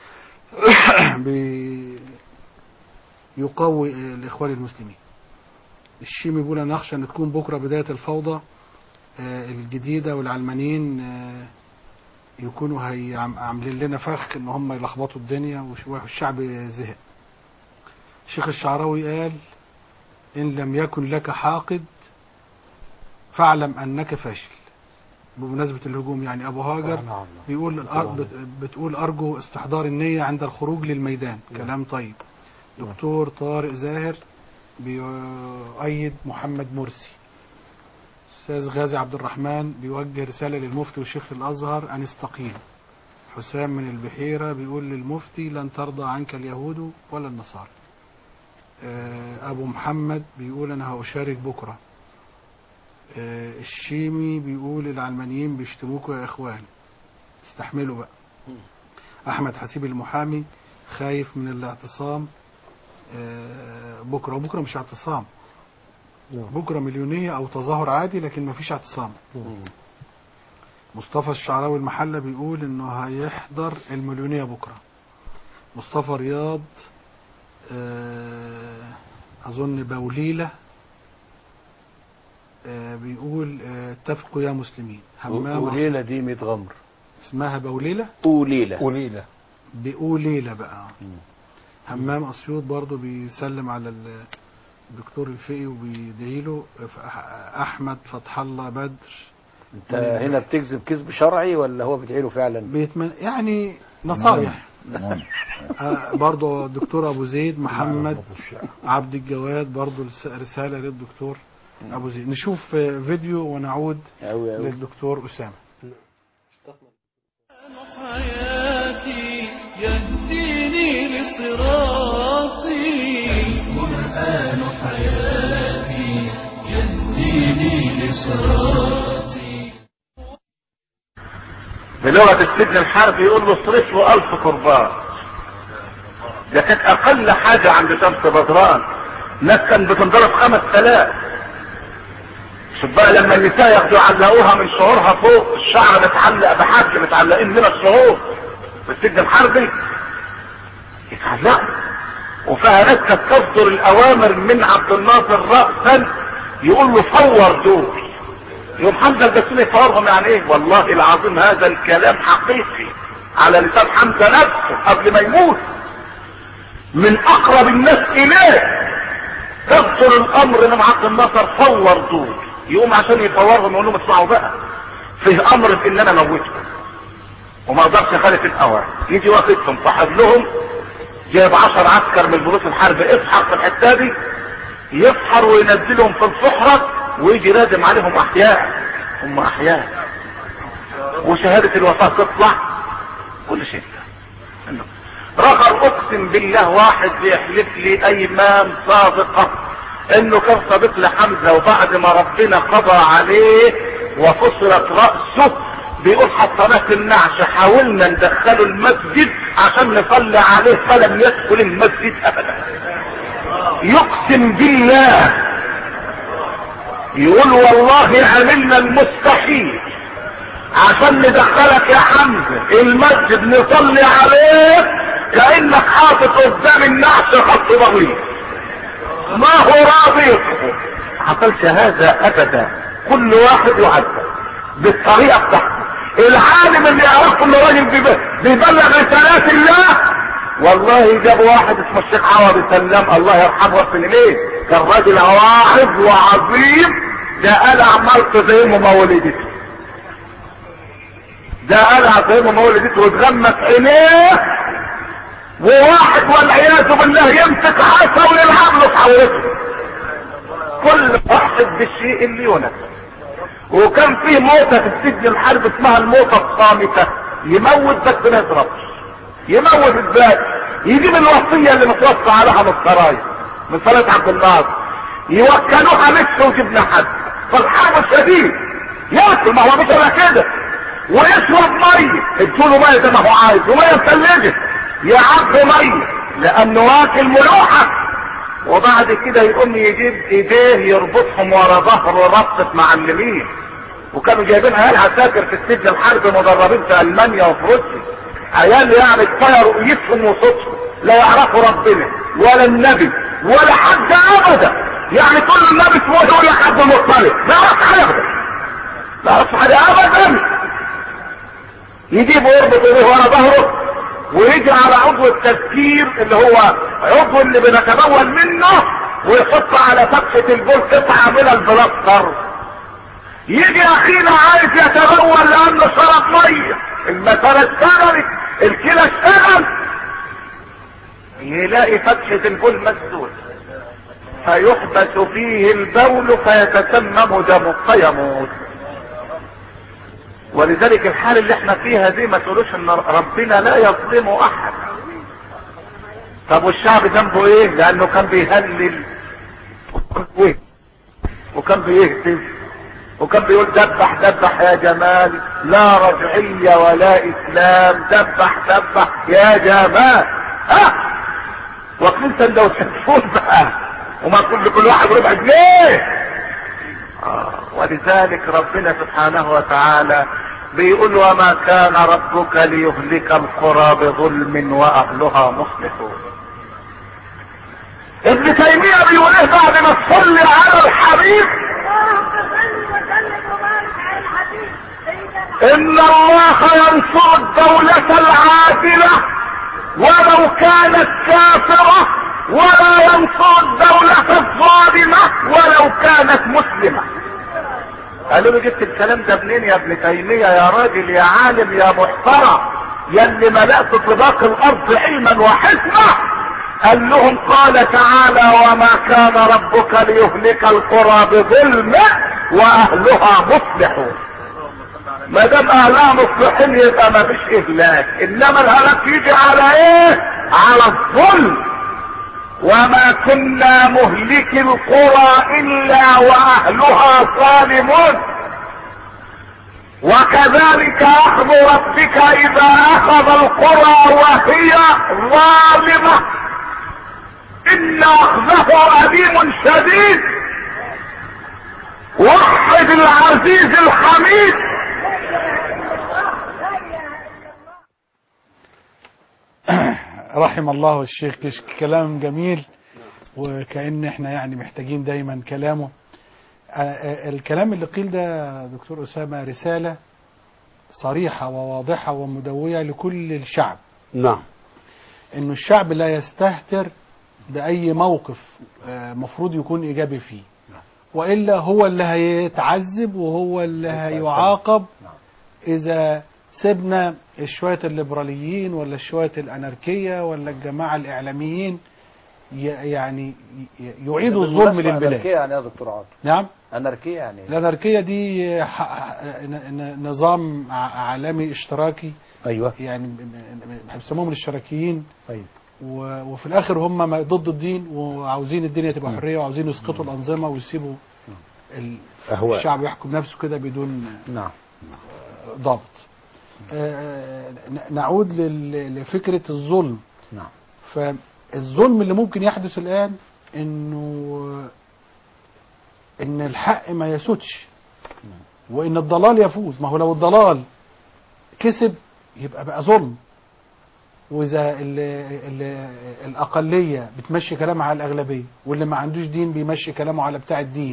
Speaker 2: بي- يقوي الاخوان المسلمين الشيمي بيقول انا اخشى ان تكون بكره بدايه الفوضى آه، الجديده والعلمانيين آه، يكونوا هي عم- عاملين لنا فخ ان هم يلخبطوا الدنيا وش- والشعب زهق الشيخ الشعراوي قال ان لم يكن لك حاقد فاعلم انك فاشل بمناسبة الهجوم يعني ابو هاجر
Speaker 14: نعم.
Speaker 2: بيقول الأر- بت- بتقول ارجو استحضار النية عند الخروج للميدان كلام طيب دكتور طارق زاهر بيؤيد محمد مرسي استاذ غازي عبد الرحمن بيوجه رسالة للمفتي والشيخ الازهر ان استقيم حسام من البحيرة بيقول للمفتي لن ترضى عنك اليهود ولا النصارى آه، ابو محمد بيقول انا هشارك بكره آه، الشيمي بيقول العلمانيين بيشتموكوا يا اخوان استحملوا بقى احمد حسيب المحامي خايف من الاعتصام آه، بكره وبكره مش اعتصام بكره مليونيه او تظاهر عادي لكن ما فيش اعتصام مصطفى الشعراوي المحلة بيقول انه هيحضر المليونية بكرة مصطفى رياض آه، اظن بوليلة آه، بيقول آه، اتفقوا يا مسلمين همام
Speaker 15: وليلة دي 100 غمر
Speaker 2: اسمها بوليلة
Speaker 15: وليلة
Speaker 14: وليلة
Speaker 2: بقوليلة بقى همام اسيوط برضو بيسلم على ال- الدكتور الفقي وبيدعي له احمد فتح الله بدر
Speaker 15: انت هنا بتكذب كذب شرعي ولا هو بيدعي له فعلا
Speaker 2: بيتمن يعني نصايح آه، برضو الدكتور ابو زيد محمد عبد الجواد برضو رس- رسالة للدكتور ابو زيد نشوف آه، فيديو ونعود
Speaker 15: أوي أوي.
Speaker 2: للدكتور اسامة
Speaker 1: حياتي يهديني لصراطي القرآن حياتي يهديني لصراطي
Speaker 20: بلغة السجن الحربي يقول له اصرف له ألف قربان ده كانت أقل حاجة عند شمس بدران ناس كان بتنضرب خمس تلاف شوف بقى لما النساء ياخدوا يعلقوها من شعورها فوق الشعر متعلق بحبل متعلقين من الشعور في السجن الحربي يتعلقوا وفيها ناس كانت تصدر الأوامر من عبد الناصر رأسا يقول له فور دول يوم حمزة البسيوني يفورهم يعني ايه والله العظيم هذا الكلام حقيقي على لسان حمزة نفسه قبل ما يموت من اقرب الناس اليه تصدر الامر من عبد الناصر فور دول يقوم عشان يفورهم يقول لهم اسمعوا بقى فيه امر في ان انا موتهم وما اقدرش اخالف الاوامر يجي واخدهم صاحب لهم جايب عشر عسكر من بروس الحرب اسحر في الحته دي يسحر وينزلهم في الصحراء ويجي رادم عليهم احياء هم احياء وشهادة الوفاة تطلع كل شيء رغم اقسم بالله واحد بيحلف لي ايمان صادقة انه كان صديق لحمزة وبعد ما ربنا قضى عليه وفصلت رأسه بيقول حطيناه في النعش حاولنا ندخله المسجد عشان نصلي عليه فلم يدخل المسجد ابدا يقسم بالله يقول والله عملنا المستحيل عشان ندخلك يا حمزة المسجد نصلي عليه كأنك حاطط قدام النعش خط طويل ما هو راضي حصلش هذا ابدا كل واحد يعذب بالطريقة بتاعته العالم اللي يعرفه ان راجل بيب- بيبلغ رسالات الله والله جاب واحد اسمه الشيخ عوض سلام الله يرحمه ويغفر اليه كان راجل واعظ وعظيم ده قال عمال زي مولدته ده قال زي مولدته واتغمت عينيه وواحد والعياذ بالله يمسك عصا ويلعب له في حولته كل واحد بالشيء اللي يناسبه وكان في موتة في السجن الحرب اسمها الموتة الصامتة يموت بس ما يضربش يموت ازاي يجيب الوصية اللي متوصى عليها من السرايا من صلاة عبد الناصر يوكلوها لسه وجبنا حد فالحرب الشديد ياكل ما هو مش الا كده ويشرب ميه ادوله ميه زي ما هو عايز وميه مثلجه يعبي ميه لانه واكل ملوحه وبعد كده يقوم يجيب ايديه يربطهم ورا ظهره ربطة معلمين وكانوا جايبين عيال عساكر في السجن الحرب مدربين في المانيا وفي روسيا عيال يعني كفايه رؤيتهم وصوتهم لا يعرفوا ربنا ولا النبي ولا حد ابدا يعني كل النبي اسمه يقول لك حد مختلف ما يعرفش حاجه ابدا ما يعرفش حاجه ابدا يجيب ويربط ايديه ورا ظهره ويجي على عضو التذكير اللي هو عضو اللي بنتبول منه ويحط على فتحة البول قطعة من البلاستر يجي اخينا عايز يتبول لانه شرب ميه المسألة اشتغلت الكلى اشتغل يلاقي فتحة البول مسدود فيحبس فيه البول فيتسمم دمه فيموت ولذلك الحال اللي احنا فيها دي ما تقولوش ان ربنا لا يظلم احد طب والشعب ذنبه ايه لانه كان بيهلل وكان بيهتف وكان بيقول دبح دبح يا جمال لا رجعية ولا اسلام دبح دبح يا جمال ها واكلين سندوتشات فول بقى وما تقول لكل واحد ربع جنيه آه ولذلك ربنا سبحانه وتعالى بيقول وما كان ربك ليهلك القرى بظلم واهلها مصلحون ابن تيمية بيقول ايه بعد ما تصلي على الحبيب ان الله ينصر الدولة العادلة ولو كانت كافرة ولا ينصر الدولة الظالمة ولو كانت مسلمة قالوا له جبت الكلام ده منين يا ابن تيمية يا راجل يا عالم يا محترم يا اللي ملأت طباق الارض علما وحكمة قال لهم قال تعالى وما كان ربك ليهلك القرى بظلم واهلها مصلحون ما دام اهلها مصلحين يبقى ما فيش اهلاك انما الهلاك يجي على ايه على الظلم وما كنا مهلك القرى الا واهلها ظالمون وكذلك اخذ ربك اذا اخذ القرى وهي ظالمه ان اخذه اليم شديد وحد العزيز الحميد
Speaker 2: رحم الله الشيخ كشك كلام جميل وكأن احنا يعني محتاجين دايما كلامه آه، الكلام اللي قيل ده دكتور أسامة رسالة صريحة وواضحة ومدوية لكل الشعب
Speaker 14: نعم
Speaker 2: انه الشعب لا يستهتر بأي موقف آه، مفروض يكون إيجابي فيه وإلا هو اللي هيتعذب وهو اللي هيعاقب إذا سيبنا شوية الليبراليين ولا شوية الأناركية ولا الجماعة الإعلاميين ي- يعني ي- يعيدوا الظلم
Speaker 15: بالمناسبة
Speaker 2: للبلاد
Speaker 15: أناركية يعني إيه يا دكتور عاطف
Speaker 2: نعم
Speaker 15: أناركية يعني إيه؟
Speaker 2: الأناركية دي ح- ح- ن- ن- نظام ع- عالمي اشتراكي
Speaker 15: أيوة
Speaker 2: يعني ب- ب- بيسموهم الاشتراكيين
Speaker 15: أيوة
Speaker 2: و- وفي الآخر هم ما- ضد الدين وعاوزين الدنيا تبقى حرية وعاوزين يسقطوا الأنظمة ويسيبوا ال-
Speaker 14: أهواء.
Speaker 2: الشعب يحكم نفسه كده بدون
Speaker 15: نعم
Speaker 2: ضابط آه، ن- نعود لل- لفكرة الظلم
Speaker 15: نعم
Speaker 2: فالظلم اللي ممكن يحدث الآن إنه إن الحق ما يسودش وإن الضلال يفوز ما هو لو الضلال كسب يبقى بقى ظلم وإذا ال ال الأقلية بتمشي كلامها على الأغلبية واللي ما عندوش دين بيمشي كلامه على بتاع الدين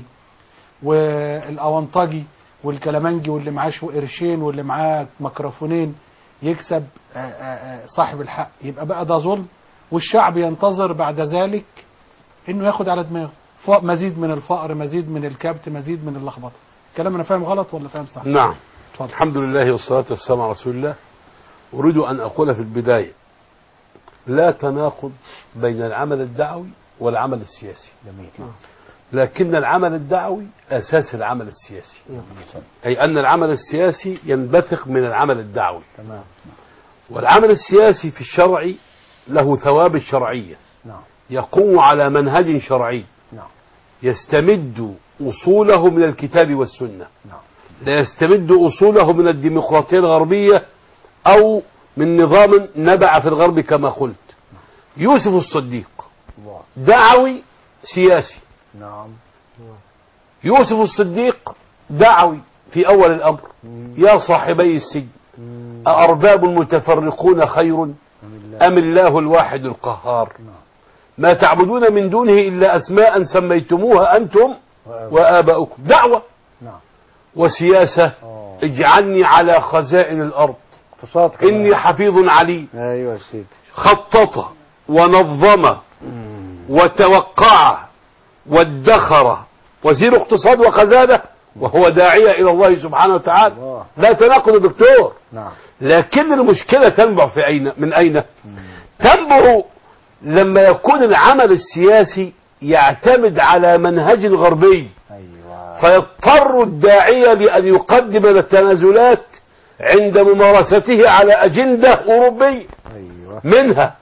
Speaker 2: والأونطجي والكلامنجي واللي معاه شو قرشين واللي معاه ميكروفونين يكسب آه، آه، آه، صاحب الحق يبقى بقى ده ظلم والشعب ينتظر بعد ذلك انه ياخد على دماغه ف- مزيد من الفقر مزيد من الكبت مزيد من اللخبطه الكلام انا فاهم غلط ولا فاهم صح
Speaker 14: نعم
Speaker 2: اتفضل.
Speaker 14: الحمد لله والصلاة والسلام على رسول الله أريد أن أقول في البداية لا تناقض بين العمل الدعوي والعمل السياسي
Speaker 15: جميل
Speaker 14: لكن العمل الدعوي أساس العمل السياسي أي أن العمل السياسي ينبثق من العمل الدعوي
Speaker 15: تمام
Speaker 14: والعمل السياسي في الشرع له ثواب الشرعية
Speaker 15: نعم
Speaker 14: يقوم على منهج شرعي
Speaker 15: نعم
Speaker 14: يستمد أصوله من الكتاب والسنة
Speaker 15: نعم
Speaker 14: لا يستمد أصوله من الديمقراطية الغربية أو من نظام نبع في الغرب كما قلت يوسف الصديق
Speaker 15: الله
Speaker 14: دعوي سياسي
Speaker 15: نعم
Speaker 14: يوسف الصديق دعوي في أول الأمر يا صاحبي السجن أأرباب متفرقون خير أم الله الواحد القهار ما تعبدون من دونه إلا أسماء سميتموها أنتم وآباؤكم دعوة
Speaker 15: نعم
Speaker 14: وسياسة اجعلني على خزائن الأرض إني حفيظ عليم
Speaker 15: ايوه يا سيدي
Speaker 14: خطط ونظم وتوقع وادخر وزير اقتصاد وخزانة وهو داعية إلى الله سبحانه وتعالى لا تناقض يا دكتور
Speaker 15: نعم
Speaker 14: لكن المشكلة تنبع في أين من أين تنبع لما يكون العمل السياسي يعتمد على منهج غربي فيضطر الداعية لأن يقدم التنازلات عند ممارسته على أجندة أوروبية منها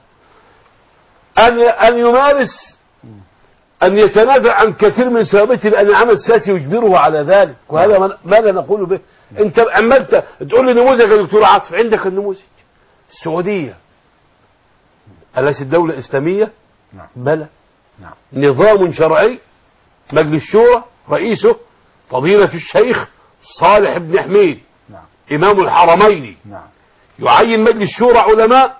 Speaker 14: أن أن يمارس أن يتنازل عن كثير من ثوابته لأن العمل السياسي يجبره على ذلك وهذا ما- ماذا نقول به أنت عملت تقول لي نموذج يا دكتور عاطف عندك النموذج السعودية أليست دولة إسلامية
Speaker 15: نعم.
Speaker 14: بلى
Speaker 15: نعم.
Speaker 14: نظام شرعي مجلس الشورى رئيسه فضيلة الشيخ صالح بن حميد
Speaker 15: نعم.
Speaker 14: إمام الحرمين
Speaker 15: نعم
Speaker 14: يعين مجلس الشورى علماء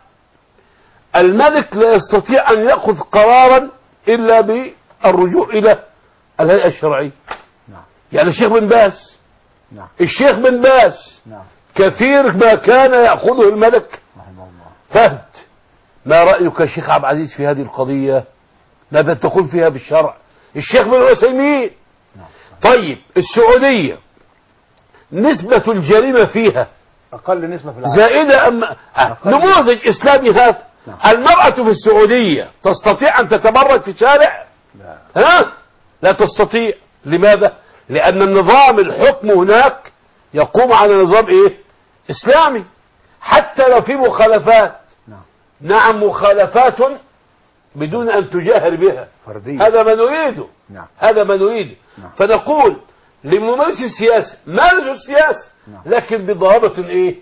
Speaker 14: الملك لا يستطيع أن يأخذ قرارا إلا بالرجوع إلى الهيئة الشرعية
Speaker 15: نعم.
Speaker 14: يعني الشيخ بن باز
Speaker 15: نعم.
Speaker 14: الشيخ بن باز
Speaker 15: نعم
Speaker 14: كثير ما كان يأخذه الملك
Speaker 15: رحمه الله
Speaker 14: فهد ما رأيك يا شيخ عبد العزيز في هذه القضية ماذا تقول فيها بالشرع الشيخ بن عثيمين طيب السعودية نسبة الجريمة فيها
Speaker 15: اقل نسبه في العالم
Speaker 14: زائدة أم آه، نموذج إسلامي هذا المرأة في السعودية تستطيع أن تتبرج في الشارع ها لا تستطيع لماذا لأن النظام الحكم هناك يقوم على نظام إيه إسلامي حتى لو في مخالفات نعم مخالفات بدون أن تجاهر بها
Speaker 15: فرديه
Speaker 14: هذا ما نريده
Speaker 15: نعم
Speaker 14: هذا ما نريده فنقول لممارس السياسة مارسوا السياسة لكن بضوابط ايه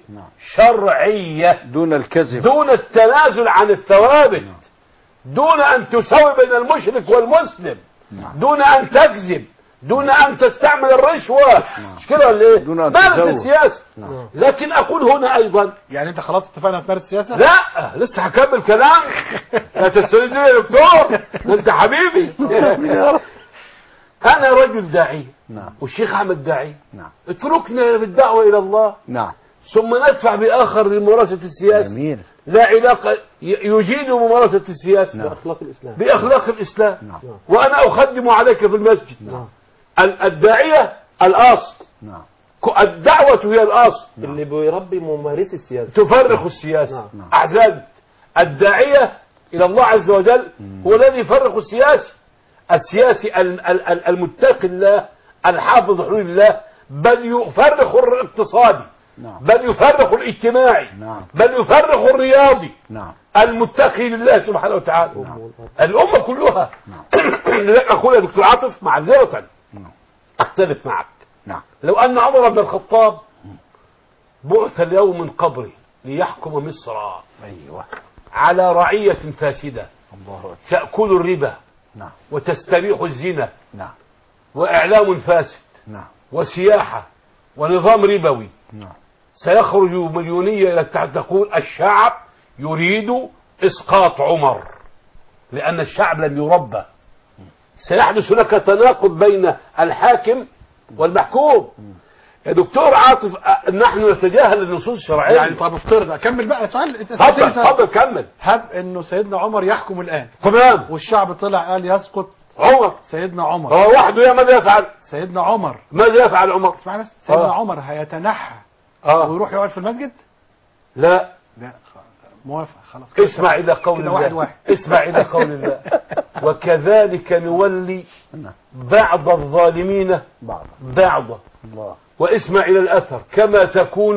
Speaker 14: شرعية
Speaker 15: دون الكذب
Speaker 14: دون التنازل عن الثوابت دون ان تساوي بين المشرك والمسلم دون ان تكذب دون ان تستعمل الرشوة مش كده ولا ايه
Speaker 2: دون أن
Speaker 14: مارس
Speaker 2: تزور.
Speaker 14: السياسة
Speaker 2: نعم.
Speaker 14: لكن اقول هنا ايضا
Speaker 2: يعني انت خلاص اتفقنا تمارس السياسه
Speaker 14: لا لسه هكمل كلام لا تستندني يا دكتور ده انت حبيبي انا رجل داعية
Speaker 15: نعم
Speaker 14: والشيخ احمد داعية
Speaker 15: نعم
Speaker 14: اتركنا بالدعوة الى الله
Speaker 15: نعم
Speaker 14: ثم ندفع باخر لممارسة السياسة
Speaker 15: جميل
Speaker 14: لا علاقة ي- يجيد ممارسة السياسة
Speaker 15: نعم.
Speaker 6: بأخلاق الإسلام
Speaker 14: بأخلاق الإسلام
Speaker 15: نعم.
Speaker 14: وأنا أخدم عليك في المسجد
Speaker 15: نعم.
Speaker 14: ال- الداعية الأصل
Speaker 15: نعم
Speaker 14: ك- الدعوة هي الأصل
Speaker 6: اللي بيربي ممارسي السياسة
Speaker 14: تفرق السياسة
Speaker 6: نعم.
Speaker 14: أحزنت الداعية إلى الله عز وجل هو الذي يفرق السياسي السياسي ال- ال- ال- المتقي الله الحافظ حدود الله بل يفرق الاقتصادي
Speaker 15: نعم
Speaker 14: بل يفرق الاجتماعي
Speaker 15: نعم
Speaker 14: بل يفرق الرياضي
Speaker 15: نعم
Speaker 14: المتقي لله سبحانه وتعالى الأمة كلها لذلك أقول يا دكتور عاطف معذرة أختلف معك
Speaker 15: نعم
Speaker 14: لو أن عمر بن الخطاب بعث اليوم من قبره ليحكم مصر
Speaker 15: ايوه
Speaker 14: على رعية فاسدة
Speaker 15: الله أكبر.
Speaker 14: تأكل الربا
Speaker 15: نعم
Speaker 14: وتستبيح الزنا
Speaker 15: نعم
Speaker 14: وإعلام فاسد
Speaker 15: نعم
Speaker 14: وسياحة ونظام ربوي
Speaker 15: نعم
Speaker 14: سيخرج مليونية إلى التحت تقول الشعب يريد إسقاط عمر لأن الشعب لن يربى سيحدث هناك تناقض بين الحاكم والمحكوم يا دكتور عاطف أ- نحن نتجاهل النصوص الشرعية
Speaker 2: يعني طب افترض اكمل بقى سؤال انت
Speaker 14: اتفضل
Speaker 2: سألتني سؤال.
Speaker 14: اتفضل كمل
Speaker 2: هب انه سيدنا عمر يحكم الان
Speaker 14: تمام
Speaker 2: والشعب طلع قال يسقط
Speaker 14: عمر
Speaker 2: سيدنا عمر
Speaker 14: هو وحده يا ماذا يفعل
Speaker 2: سيدنا عمر
Speaker 14: ماذا يفعل عمر
Speaker 2: اسمع بس سيدنا
Speaker 14: آه.
Speaker 2: عمر هيتنحى
Speaker 14: آه.
Speaker 2: ويروح يقعد في المسجد
Speaker 14: لا
Speaker 2: لا خ- موافق خلاص كده
Speaker 14: اسمع إلى قول
Speaker 2: كده
Speaker 14: الله
Speaker 2: واحد واحد
Speaker 14: اسمع إلى قول الله وكذلك نولي
Speaker 15: نعم.
Speaker 14: بعض الظالمين
Speaker 15: بعض
Speaker 14: بعضا
Speaker 15: الله
Speaker 14: واسمع إلى الأثر كما تكون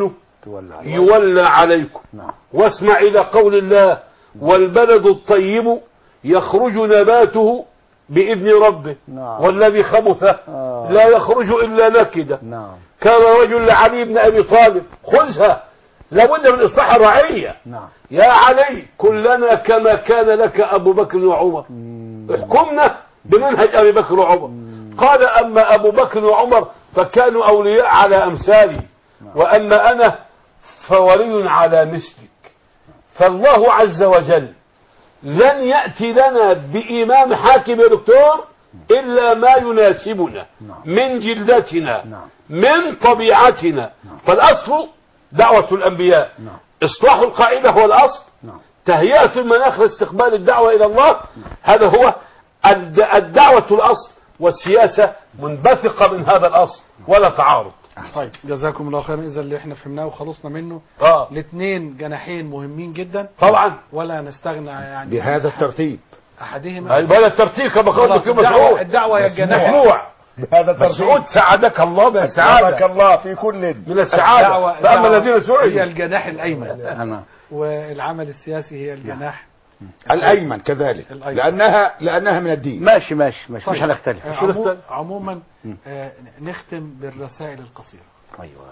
Speaker 14: يولى عليكم واسمع إلى قول الله والبلد الطيب يخرج نباته بإذن ربه والذي خبث لا يخرج إلا نكدا كان رجل لعلي بن أبي طالب خذها لابد من إصلاح الرعية يا علي كلنا كما كان لك أبو بكر وعمر احكمنا بمنهج أبي بكر وعمر قال أما أبو بكر وعمر فكانوا أولياء على أمثالي وأما أنا فولي على مثلك فالله عز وجل لن يأتي لنا بإمام حاكم يا دكتور إلا ما يناسبنا من جلدتنا من طبيعتنا فالأصل دعوة الأنبياء إصلاح القاعدة هو الأصل تهيئة المناخ لاستقبال الدعوة إلى الله هذا هو الد- الدعوة الأصل والسياسة منبثقة من هذا الأصل ولا تعارض
Speaker 2: طيب جزاكم الله خيرا اذا اللي احنا فهمناه وخلصنا منه
Speaker 14: اه
Speaker 2: الاثنين جناحين مهمين جدا
Speaker 14: طبعا
Speaker 2: ولا نستغنى يعني
Speaker 10: بهذا الترتيب
Speaker 2: احدهما
Speaker 14: هذا الترتيب كما قال
Speaker 2: خلاص،
Speaker 14: الدكتور
Speaker 2: الدعوة-
Speaker 14: مسعود
Speaker 2: الدعوة هي الجناح.
Speaker 14: مسموع
Speaker 10: بهذا الترتيب
Speaker 14: مسعود سعدك الله
Speaker 10: بارك
Speaker 14: بالسعادة
Speaker 10: الله في كل
Speaker 14: من السعادة
Speaker 2: الدعوة-
Speaker 14: فأما
Speaker 2: الدعوة
Speaker 14: الذين
Speaker 2: هي
Speaker 14: سعدوا
Speaker 2: الجناح الايمن والعمل السياسي هي الجناح
Speaker 10: الأيمن كذلك
Speaker 2: الأيمن.
Speaker 10: لأنها لأنها من الدين
Speaker 15: ماشي ماشي ماشي مش
Speaker 2: طيب.
Speaker 15: هنختلف
Speaker 2: آه، عمو- عموما آه، نختم بالرسائل القصيرة
Speaker 15: ايوه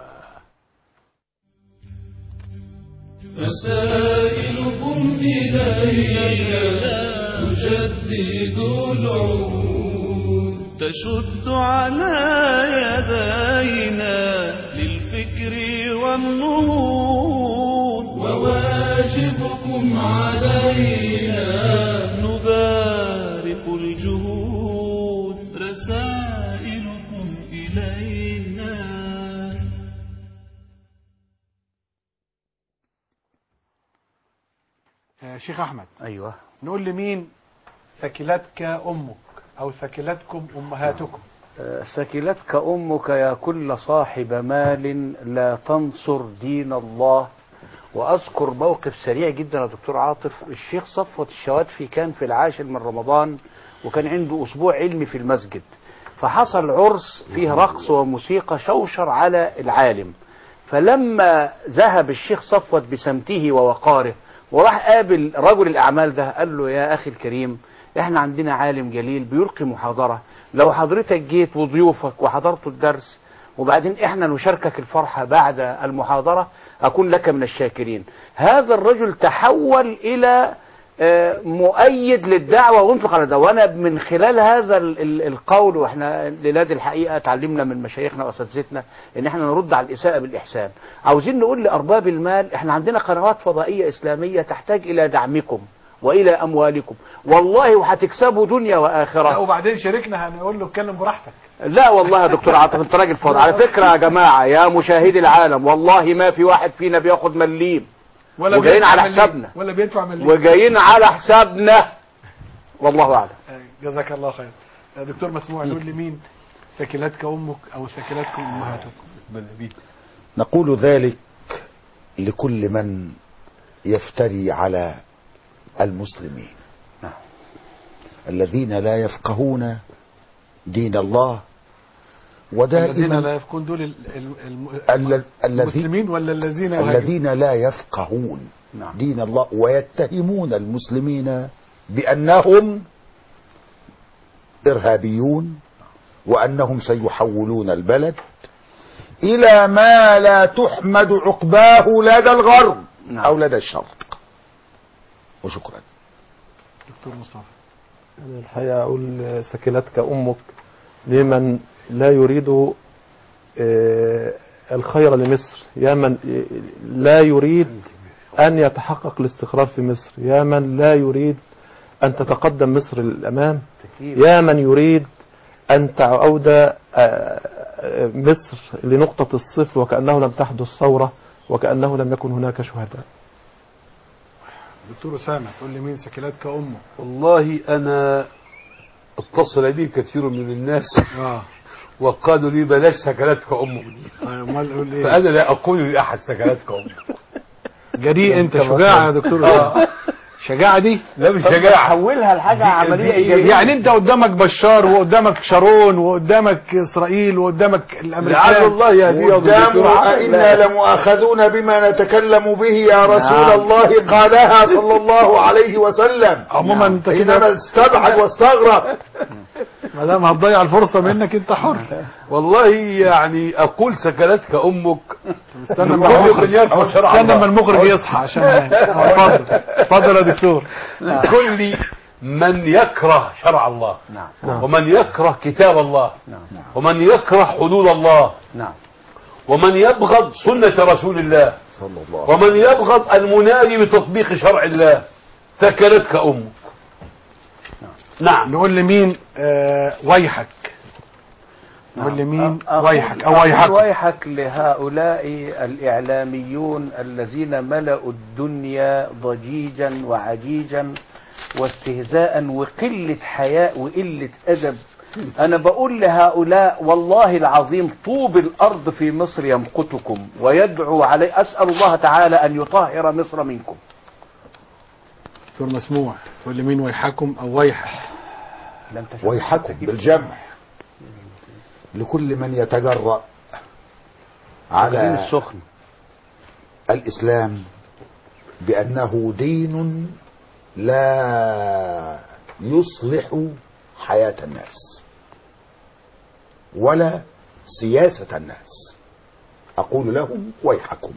Speaker 1: رسائلكم إلي تجدد العهود تشد على يدينا للفكر والنهوض وواجبكم علينا نبارك الجهود رسائلكم إلينا
Speaker 2: آه، شيخ احمد
Speaker 15: ايوه
Speaker 2: نقول لمين ثكلتك امك او ثكلتكم امهاتكم
Speaker 15: آه، ثكلتك أمك يا كل صاحب مال لا تنصر دين الله وأذكر موقف سريع جدا يا دكتور عاطف الشيخ صفوت الشواتفي كان في العاشر من رمضان وكان عنده أسبوع علمي في المسجد فحصل عرس فيه رقص وموسيقى شوشر على العالم فلما ذهب الشيخ صفوت بسمته ووقاره وراح قابل رجل الأعمال ده قال له يا أخي الكريم احنا عندنا عالم جليل بيلقي محاضرة لو حضرتك جيت وضيوفك وحضرت الدرس وبعدين احنا نشاركك الفرحة بعد المحاضرة أكون لك من الشاكرين هذا الرجل تحول إلى آه، مؤيد للدعوة وانفق على ده وانا من خلال هذا ال- ال- القول واحنا للاد الحقيقة تعلمنا من مشايخنا واساتذتنا ان احنا نرد على الاساءة بالاحسان عاوزين نقول لارباب المال احنا عندنا قنوات فضائية اسلامية تحتاج الى دعمكم والى اموالكم والله وهتكسبوا دنيا
Speaker 2: لا
Speaker 15: واخرة
Speaker 2: وبعدين شاركنا هنقول له اتكلم براحتك
Speaker 15: لا والله يا دكتور عاطف انت راجل فاضي على فكرة يا جماعة يا مشاهدي العالم والله ما في واحد فينا بياخد مليم
Speaker 2: ولا
Speaker 15: وجايين
Speaker 2: بيدفع
Speaker 15: على
Speaker 2: مليم.
Speaker 15: حسابنا
Speaker 2: ولا بيدفع مليم
Speaker 15: وجايين على حسابنا والله اعلم
Speaker 2: آه، جزاك الله خير آه، دكتور مسموع نقول لمين ثكلتك امك او ثكلتكم امهاتكم
Speaker 10: نقول ذلك لكل من يفتري على المسلمين الذين لا يفقهون دين الله
Speaker 2: الذين
Speaker 10: ودائما
Speaker 2: لا يفقون دول ال- ال- الم-
Speaker 10: ال- الذي-
Speaker 2: المسلمين ولا الذين يهاجمون؟
Speaker 10: الذين لا يفقهون دين الله ويتهمون المسلمين بأنهم إرهابيون وأنهم سيحولون البلد إلى ما لا تحمد عقباه لدى الغرب أو لدى الشرق وشكرا
Speaker 2: دكتور مصطفى
Speaker 6: أنا الحقيقة أقول سكلتك أمك لمن لا يريد آه، الخير لمصر يا من لا يريد أن يتحقق الاستقرار في مصر يا من لا يريد أن تتقدم مصر للأمام يا من يريد أن تعود آه، آه، مصر لنقطة الصفر وكأنه لم تحدث ثورة وكأنه لم يكن هناك شهداء
Speaker 2: دكتور اسامه تقول لمين ثكلتك امك
Speaker 14: والله أنا اتصل بي كثير من الناس
Speaker 2: اه
Speaker 14: وقالوا لي بلاش سكنتك أمك دي
Speaker 2: امال قول ايه
Speaker 14: فأنا لا أقول لأحد سكنتك أمك
Speaker 2: جريء انت شجاع يا دكتور
Speaker 14: آه.
Speaker 2: شجاعة دي
Speaker 15: لا مش شجاعة حولها لحاجة عملية إيجابية
Speaker 2: يعني انت قدامك بشار وقدامك شارون وقدامك اسرائيل وقدامك الامريكان
Speaker 15: لعل الله يهديه
Speaker 10: قدامه إنا لمؤاخذون بما نتكلم به يا رسول
Speaker 2: نعم.
Speaker 10: الله قالها صلى الله عليه وسلم
Speaker 2: عموما انت كده
Speaker 10: إنما استبعد واستغرب
Speaker 2: ما دام هتضيع الفرصة منك انت حر
Speaker 14: والله يعني اقول سكنتك امك
Speaker 2: استنى
Speaker 14: كل
Speaker 2: ما المخرج
Speaker 14: من يفهم شرع
Speaker 2: استنى
Speaker 14: الله.
Speaker 2: ما المخرج يصحى عشان اه، اتفضل اتفضل يا دكتور
Speaker 14: كل من يكره شرع الله
Speaker 15: نعم
Speaker 14: ومن يكره كتاب الله
Speaker 15: نعم
Speaker 14: ومن يكره حدود الله
Speaker 15: نعم
Speaker 14: ومن يبغض سنة رسول الله
Speaker 10: صلى الله
Speaker 14: ومن يبغض المنادي بتطبيق شرع الله ثكلتك أمك نعم
Speaker 2: نقول لمين آه ويحك نقول لمين
Speaker 15: أقول-
Speaker 2: ويحك او
Speaker 15: أقول
Speaker 2: ويحك
Speaker 15: ويحك لهؤلاء الإعلاميون الذين ملأوا الدنيا ضجيجا وعجيجا واستهزاء وقلة حياء وقلة أدب أنا بقول لهؤلاء والله العظيم طوب الأرض في مصر يمقتكم ويدعو علي أسأل الله تعالى أن يطهر مصر منكم
Speaker 2: دكتور مسموع تقول لمين ويحكم او ويحك
Speaker 15: لم تشهد
Speaker 10: ويحكم بالجمع لكل من يتجرأ
Speaker 15: على
Speaker 10: على
Speaker 15: السخن
Speaker 10: الإسلام بأنه دين لا يصلح حياة الناس ولا سياسة الناس أقول لهم ويحكم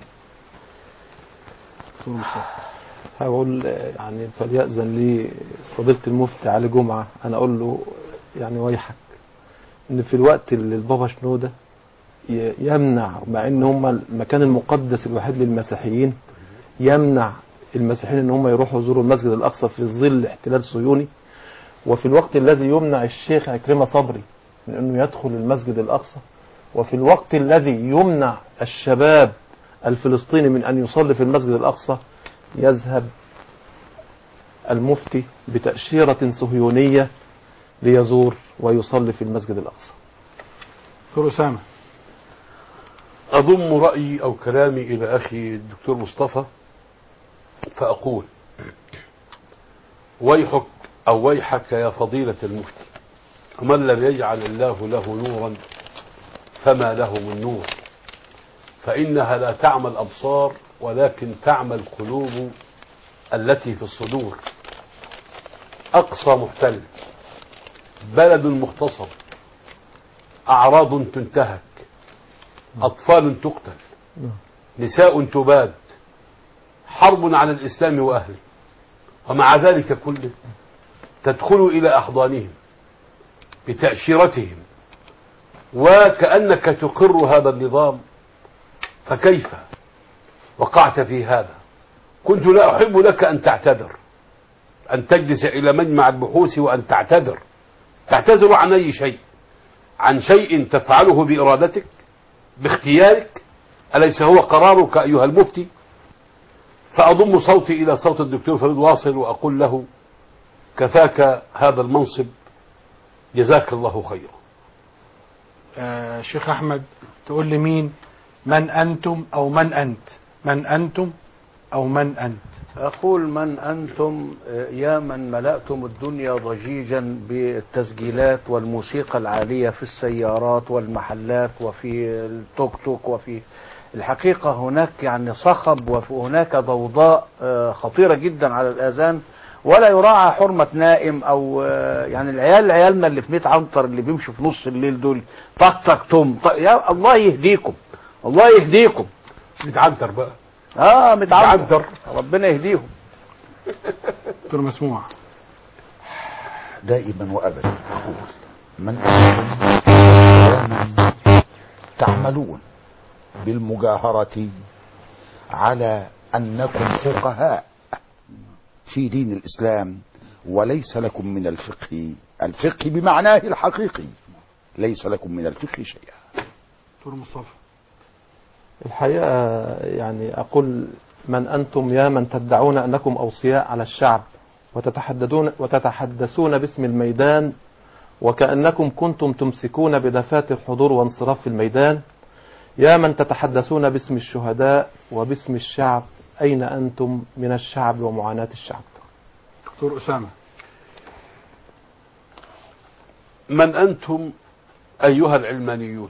Speaker 2: دكتور مصطفى
Speaker 6: هقول آه، يعني فليأذن لي فضيلة المفتي علي جمعة أنا أقول له يعني ويحك إن في الوقت اللي البابا شنودة ي- يمنع مع إن هم المكان المقدس الوحيد للمسيحيين يمنع المسيحيين إن هم يروحوا يزوروا المسجد الأقصى في ظل احتلال صهيوني وفي الوقت الذي يمنع الشيخ عكرمة صبري من إنه يدخل المسجد الأقصى وفي الوقت الذي يمنع الشباب الفلسطيني من أن يصلي في المسجد الأقصى يذهب المفتي بتأشيرة صهيونية ليزور ويصلي في المسجد الأقصى
Speaker 2: دكتور اسامه
Speaker 14: أضم رأيي أو كلامي إلى أخي الدكتور مصطفى فأقول ويحك أو ويحك يا فضيلة المفتي ومن لم يجعل الله له نورا فما له من نور فإنها لا تعمى الأبصار ولكن تعمى القلوب التي في الصدور أقصى محتل بلد مغتصب أعراض تنتهك أطفال تقتل نساء تباد حرب على الإسلام وأهله ومع ذلك كله تدخل إلى أحضانهم بتأشيرتهم وكأنك تقر هذا النظام فكيف وقعت في هذا كنت لا أحب لك أن تعتذر أن تجلس إلى مجمع البحوث وأن تعتذر تعتذر عن أي شيء عن شيء تفعله بإرادتك باختيارك أليس هو قرارك أيها المفتي فأضم صوتي إلى صوت الدكتور فريد واصل وأقول له كفاك هذا المنصب جزاك الله خيرا
Speaker 2: آه شيخ احمد تقول لي مين من انتم او من انت من انتم او من انت
Speaker 15: أقول من أنتم آه، يا من ملأتم الدنيا ضجيجا بالتسجيلات والموسيقى العالية في السيارات والمحلات وفي التوك توك وفي الحقيقة هناك يعني صخب وهناك ضوضاء آه، خطيرة جدا على الآذان ولا يراعى حرمة نائم أو آه، يعني العيال عيالنا اللي في 100 عنتر اللي بيمشوا في نص الليل دول طق طق توم طق يا الله يهديكم الله يهديكم
Speaker 14: متعنتر بقى
Speaker 15: اه متعنتر ربنا يهديهم
Speaker 2: دكتور مسموع
Speaker 10: دائما وابدا اقول من انتم يا من تعملون بالمجاهرة على انكم فقهاء في دين الاسلام وليس لكم من الفقه الفقه بمعناه الحقيقي ليس لكم من الفقه شيئا
Speaker 2: دكتور مصطفى
Speaker 6: الحقيقة يعني أقول من أنتم يا من تدعون أنكم أوصياء على الشعب وتتحدثون, وتتحدثون باسم الميدان وكأنكم كنتم تمسكون بدفات الحضور وانصراف في الميدان يا من تتحدثون باسم الشهداء وباسم الشعب أين أنتم من الشعب ومعاناة الشعب
Speaker 2: دكتور أسامة
Speaker 14: من أنتم أيها العلمانيون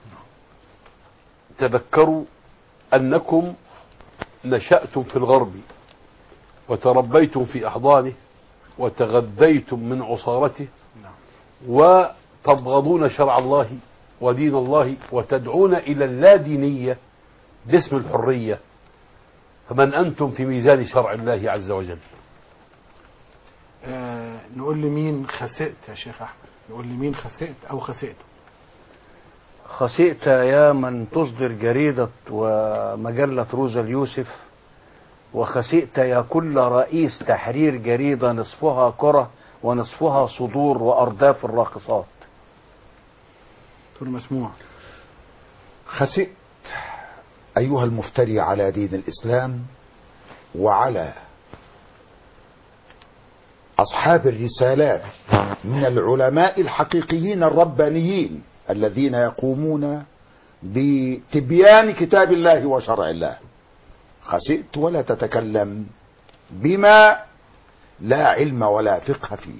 Speaker 14: تذكروا أنكم نشأتم في الغرب وتربيتم في أحضانه وتغذيتم من عصارته وتبغضون شرع الله ودين الله وتدعون إلى اللادينية باسم الحرية فمن أنتم في ميزان شرع الله عز وجل
Speaker 2: آه نقول لمين خسئت يا شيخ أحمد نقول لمين خسئت أو خسئت
Speaker 15: خسئت يا من تصدر جريدة ومجلة روزا اليوسف وخسئت يا كل رئيس تحرير جريدة نصفها كرة ونصفها صدور وأرداف الراقصات
Speaker 2: دكتور مسموع
Speaker 9: خسئت أيها المفتري على دين الإسلام وعلى أصحاب الرسالات من العلماء الحقيقيين الربانيين الذين يقومون بتبيان كتاب الله وشرع الله خسئت ولا تتكلم بما لا علم ولا فقه فيه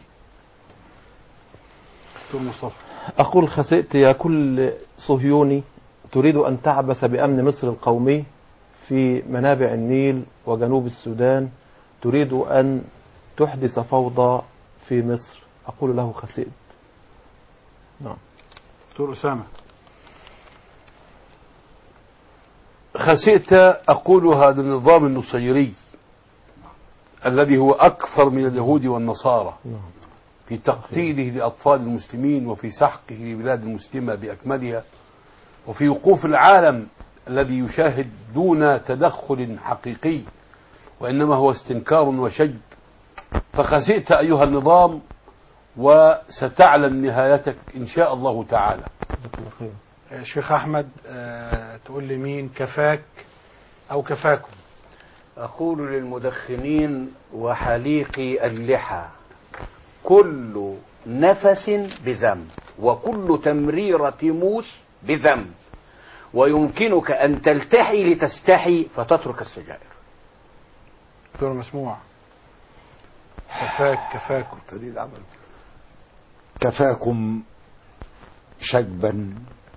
Speaker 2: دكتور مصطفى
Speaker 6: أقول خسئت يا كل صهيوني تريد أن تعبث بأمن مصر القومي في منابع النيل وجنوب السودان تريد أن تحدث فوضى في مصر أقول له خسئت نعم
Speaker 2: دكتور أسامة
Speaker 14: خسئت أقولها للنظام النصيري الذي هو أكثر من اليهود والنصارى في تقتيله لأطفال المسلمين وفي سحقه لبلاد المسلمة بأكملها وفي وقوف العالم الذي يشاهد دون تدخل حقيقي وإنما هو استنكار وشج فخسئت أيها النظام وستعلم نهايتك إن شاء الله تعالى
Speaker 2: آه، شيخ أحمد آه تقول لي مين كفاك أو كفاكم
Speaker 15: أقول للمدخنين وحليقي اللحى كل نفس بذنب وكل تمريرة موس بذنب ويمكنك أن تلتحي لتستحي فتترك السجائر
Speaker 2: دكتور مسموع كفاك كفاكم
Speaker 9: دليل عمل كفاكم شجبا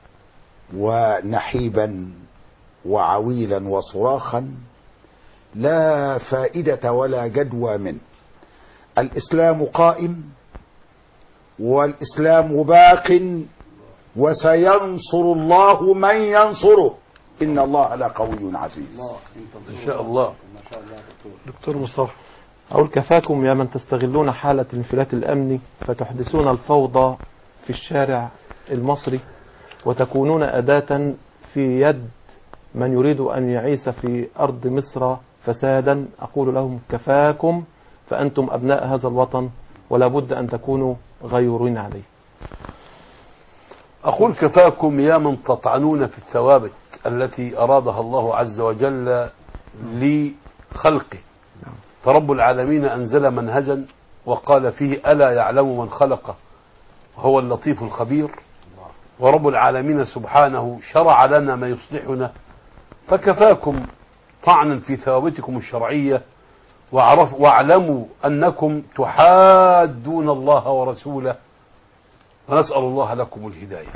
Speaker 9: ونحيبا وعويلا وصراخا لا فائدة ولا جدوى منه الإسلام قائم والإسلام باق وسينصر الله من ينصره إن الله لقوي عزيز
Speaker 14: إن شاء الله
Speaker 2: دكتور مصطفى
Speaker 6: أقول كفاكم يا من تستغلون حالة الانفلات الأمني فتحدثون الفوضى في الشارع المصري وتكونون أداة في يد من يريد أن يعيش في أرض مصر فسادا أقول لهم كفاكم فأنتم أبناء هذا الوطن ولا بد أن تكونوا غيورين عليه
Speaker 14: أقول كفاكم يا من تطعنون في الثوابت التي أرادها الله عز وجل لخلقه فرب العالمين أنزل منهجا وقال فيه ألا يعلم من خلقه وهو اللطيف الخبير ورب العالمين سبحانه شرع لنا ما يصلحنا فكفاكم طعنا في ثوابتكم الشرعية واعرف واعلموا أنكم تحادون الله ورسوله ونسأل الله لكم الهداية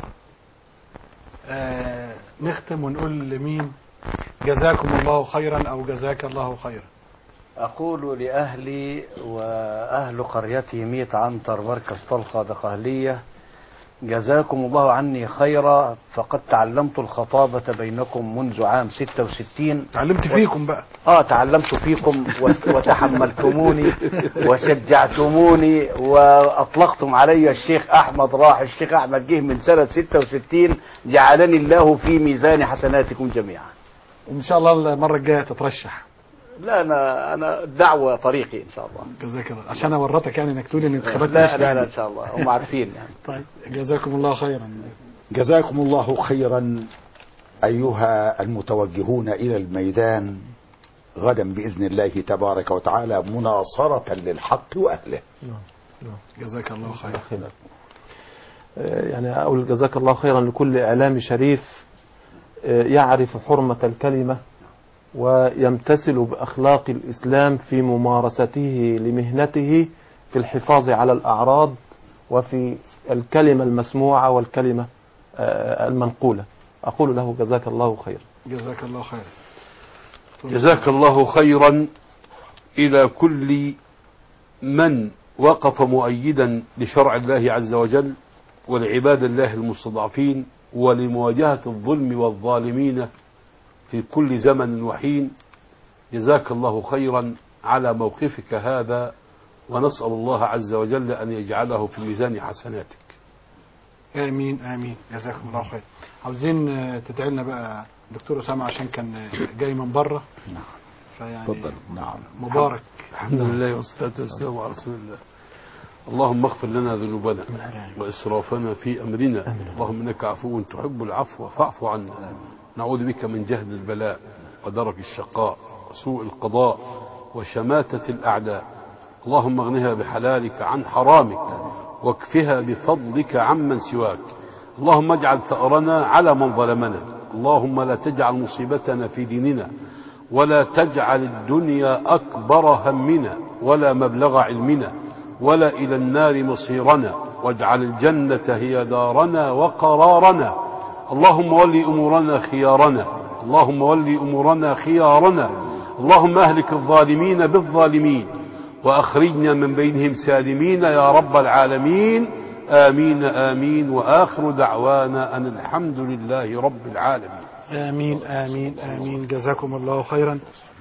Speaker 2: آه نختم ونقول لمين جزاكم الله خيرا أو جزاك الله خيرا
Speaker 15: أقول لأهلي وأهل قريتي ميت عنتر مركز طلقة دقهلية جزاكم الله عني خيرا فقد تعلمت الخطابة بينكم منذ عام 66
Speaker 2: تعلمت فيكم بقى
Speaker 15: اه تعلمت فيكم وت- وتحملتموني وشجعتموني واطلقتم علي الشيخ احمد راح الشيخ احمد جه من سنة 66 جعلني الله في ميزان حسناتكم جميعا
Speaker 2: وإن شاء الله المرة الجاية تترشح
Speaker 15: لا انا انا الدعوة طريقي ان شاء الله
Speaker 2: جزاك الله عشان أورطك يعني إنك تقول إن الانتخابات
Speaker 15: لا
Speaker 2: مش
Speaker 15: لا لا
Speaker 2: يعني.
Speaker 15: ان شاء الله هم عارفين يعني
Speaker 2: طيب جزاكم الله خيرا
Speaker 9: جزاكم الله خيرا أيها المتوجهون إلى الميدان غدا بإذن الله تبارك وتعالى مناصرة للحق وأهله
Speaker 2: جزاك الله خيرا
Speaker 6: آه، يعني أقول جزاك الله خيرا لكل إعلامي شريف آه، يعرف حرمة الكلمة ويمتثل بأخلاق الإسلام في ممارسته لمهنته في الحفاظ على الأعراض وفي الكلمة المسموعة والكلمة آه، المنقولة أقول له جزاك الله خيرا
Speaker 2: جزاك الله خير
Speaker 14: جزاك الله خيرا إلى كل من وقف مؤيدا لشرع الله عز وجل ولعباد الله المستضعفين ولمواجهة الظلم والظالمين في كل زمن وحين جزاك الله خيرا على موقفك هذا ونسأل الله عز وجل أن يجعله في ميزان حسناتك
Speaker 2: امين امين جزاكم الله خير عاوزين آه، تدعي لنا بقى دكتور اسامه عشان كان آه، جاي من بره
Speaker 9: نعم
Speaker 2: فيعني
Speaker 9: تفضل نعم
Speaker 2: مبارك
Speaker 14: الحمد لله والصلاة والسلام على رسول الله اللهم اغفر لنا ذنوبنا وإسرافنا في أمرنا اللهم إنك عفو تحب العفو فاعف عنا نعوذ بك من جهد البلاء ودرك الشقاء وسوء القضاء وشماتة الأعداء اللهم اغنها بحلالك عن حرامك واكفها بفضلك عمن سواك اللهم اجعل ثأرنا على من ظلمنا اللهم لا تجعل مصيبتنا في ديننا ولا تجعل الدنيا أكبر همنا ولا مبلغ علمنا ولا إلى النار مصيرنا واجعل الجنة هي دارنا وقرارنا اللهم ول أمورنا خيارنا اللهم ول أمورنا خيارنا اللهم أهلك الظالمين بالظالمين وأخرجنا من بينهم سالمين يا رب العالمين آمين آمين وآخر دعوانا أن الحمد لله رب العالمين
Speaker 2: امين امين امين جزاكم الله خيرا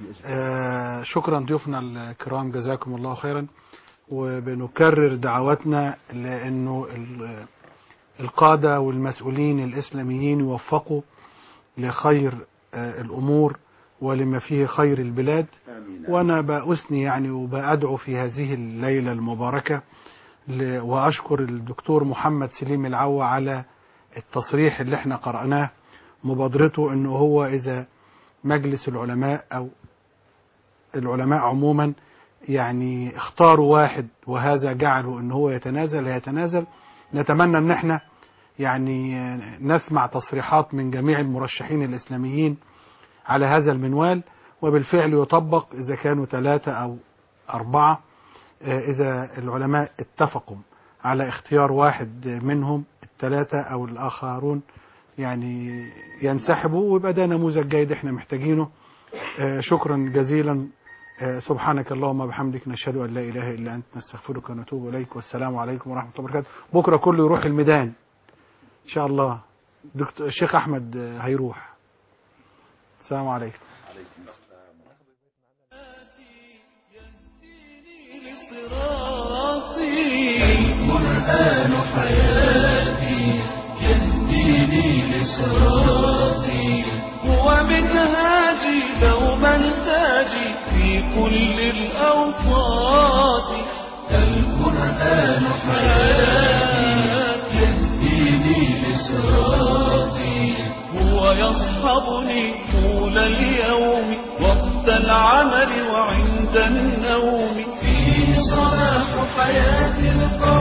Speaker 2: آه شكرا ضيوفنا الكرام جزاكم الله خيرا وبنكرر دعواتنا لانه ال- القاده والمسؤولين الاسلاميين يوفقوا لخير آه الامور ولما فيه خير البلاد وانا باثني يعني وبادعو في هذه الليله المباركه ل- واشكر الدكتور محمد سليم العوا على التصريح اللي احنا قرأناه مبادرته انه هو اذا مجلس العلماء او العلماء عموما يعني اختاروا واحد وهذا جعله ان هو يتنازل يتنازل نتمنى ان احنا يعني نسمع تصريحات من جميع المرشحين الاسلاميين على هذا المنوال وبالفعل يطبق اذا كانوا ثلاثة او اربعة آه، اذا العلماء اتفقوا على اختيار واحد منهم الثلاثة او الاخرون يعني ينسحبوا ويبقى ده نموذج جيد احنا محتاجينه آه، شكرا جزيلا آه، سبحانك اللهم وبحمدك نشهد ان لا اله الا انت نستغفرك ونتوب اليك والسلام عليكم ورحمه الله وبركاته بكره كله يروح الميدان ان شاء الله دكتور الشيخ احمد آه، هيروح السلام عليكم
Speaker 1: القرآن حياتي يهديني لصراطي هو منهاجي دوما تاجي في كل الأوقات القرآن حياتي يهديني لصراطي هو يصحبني طول اليوم وقت العمل وعند النوم فيه صلاح حياة القوم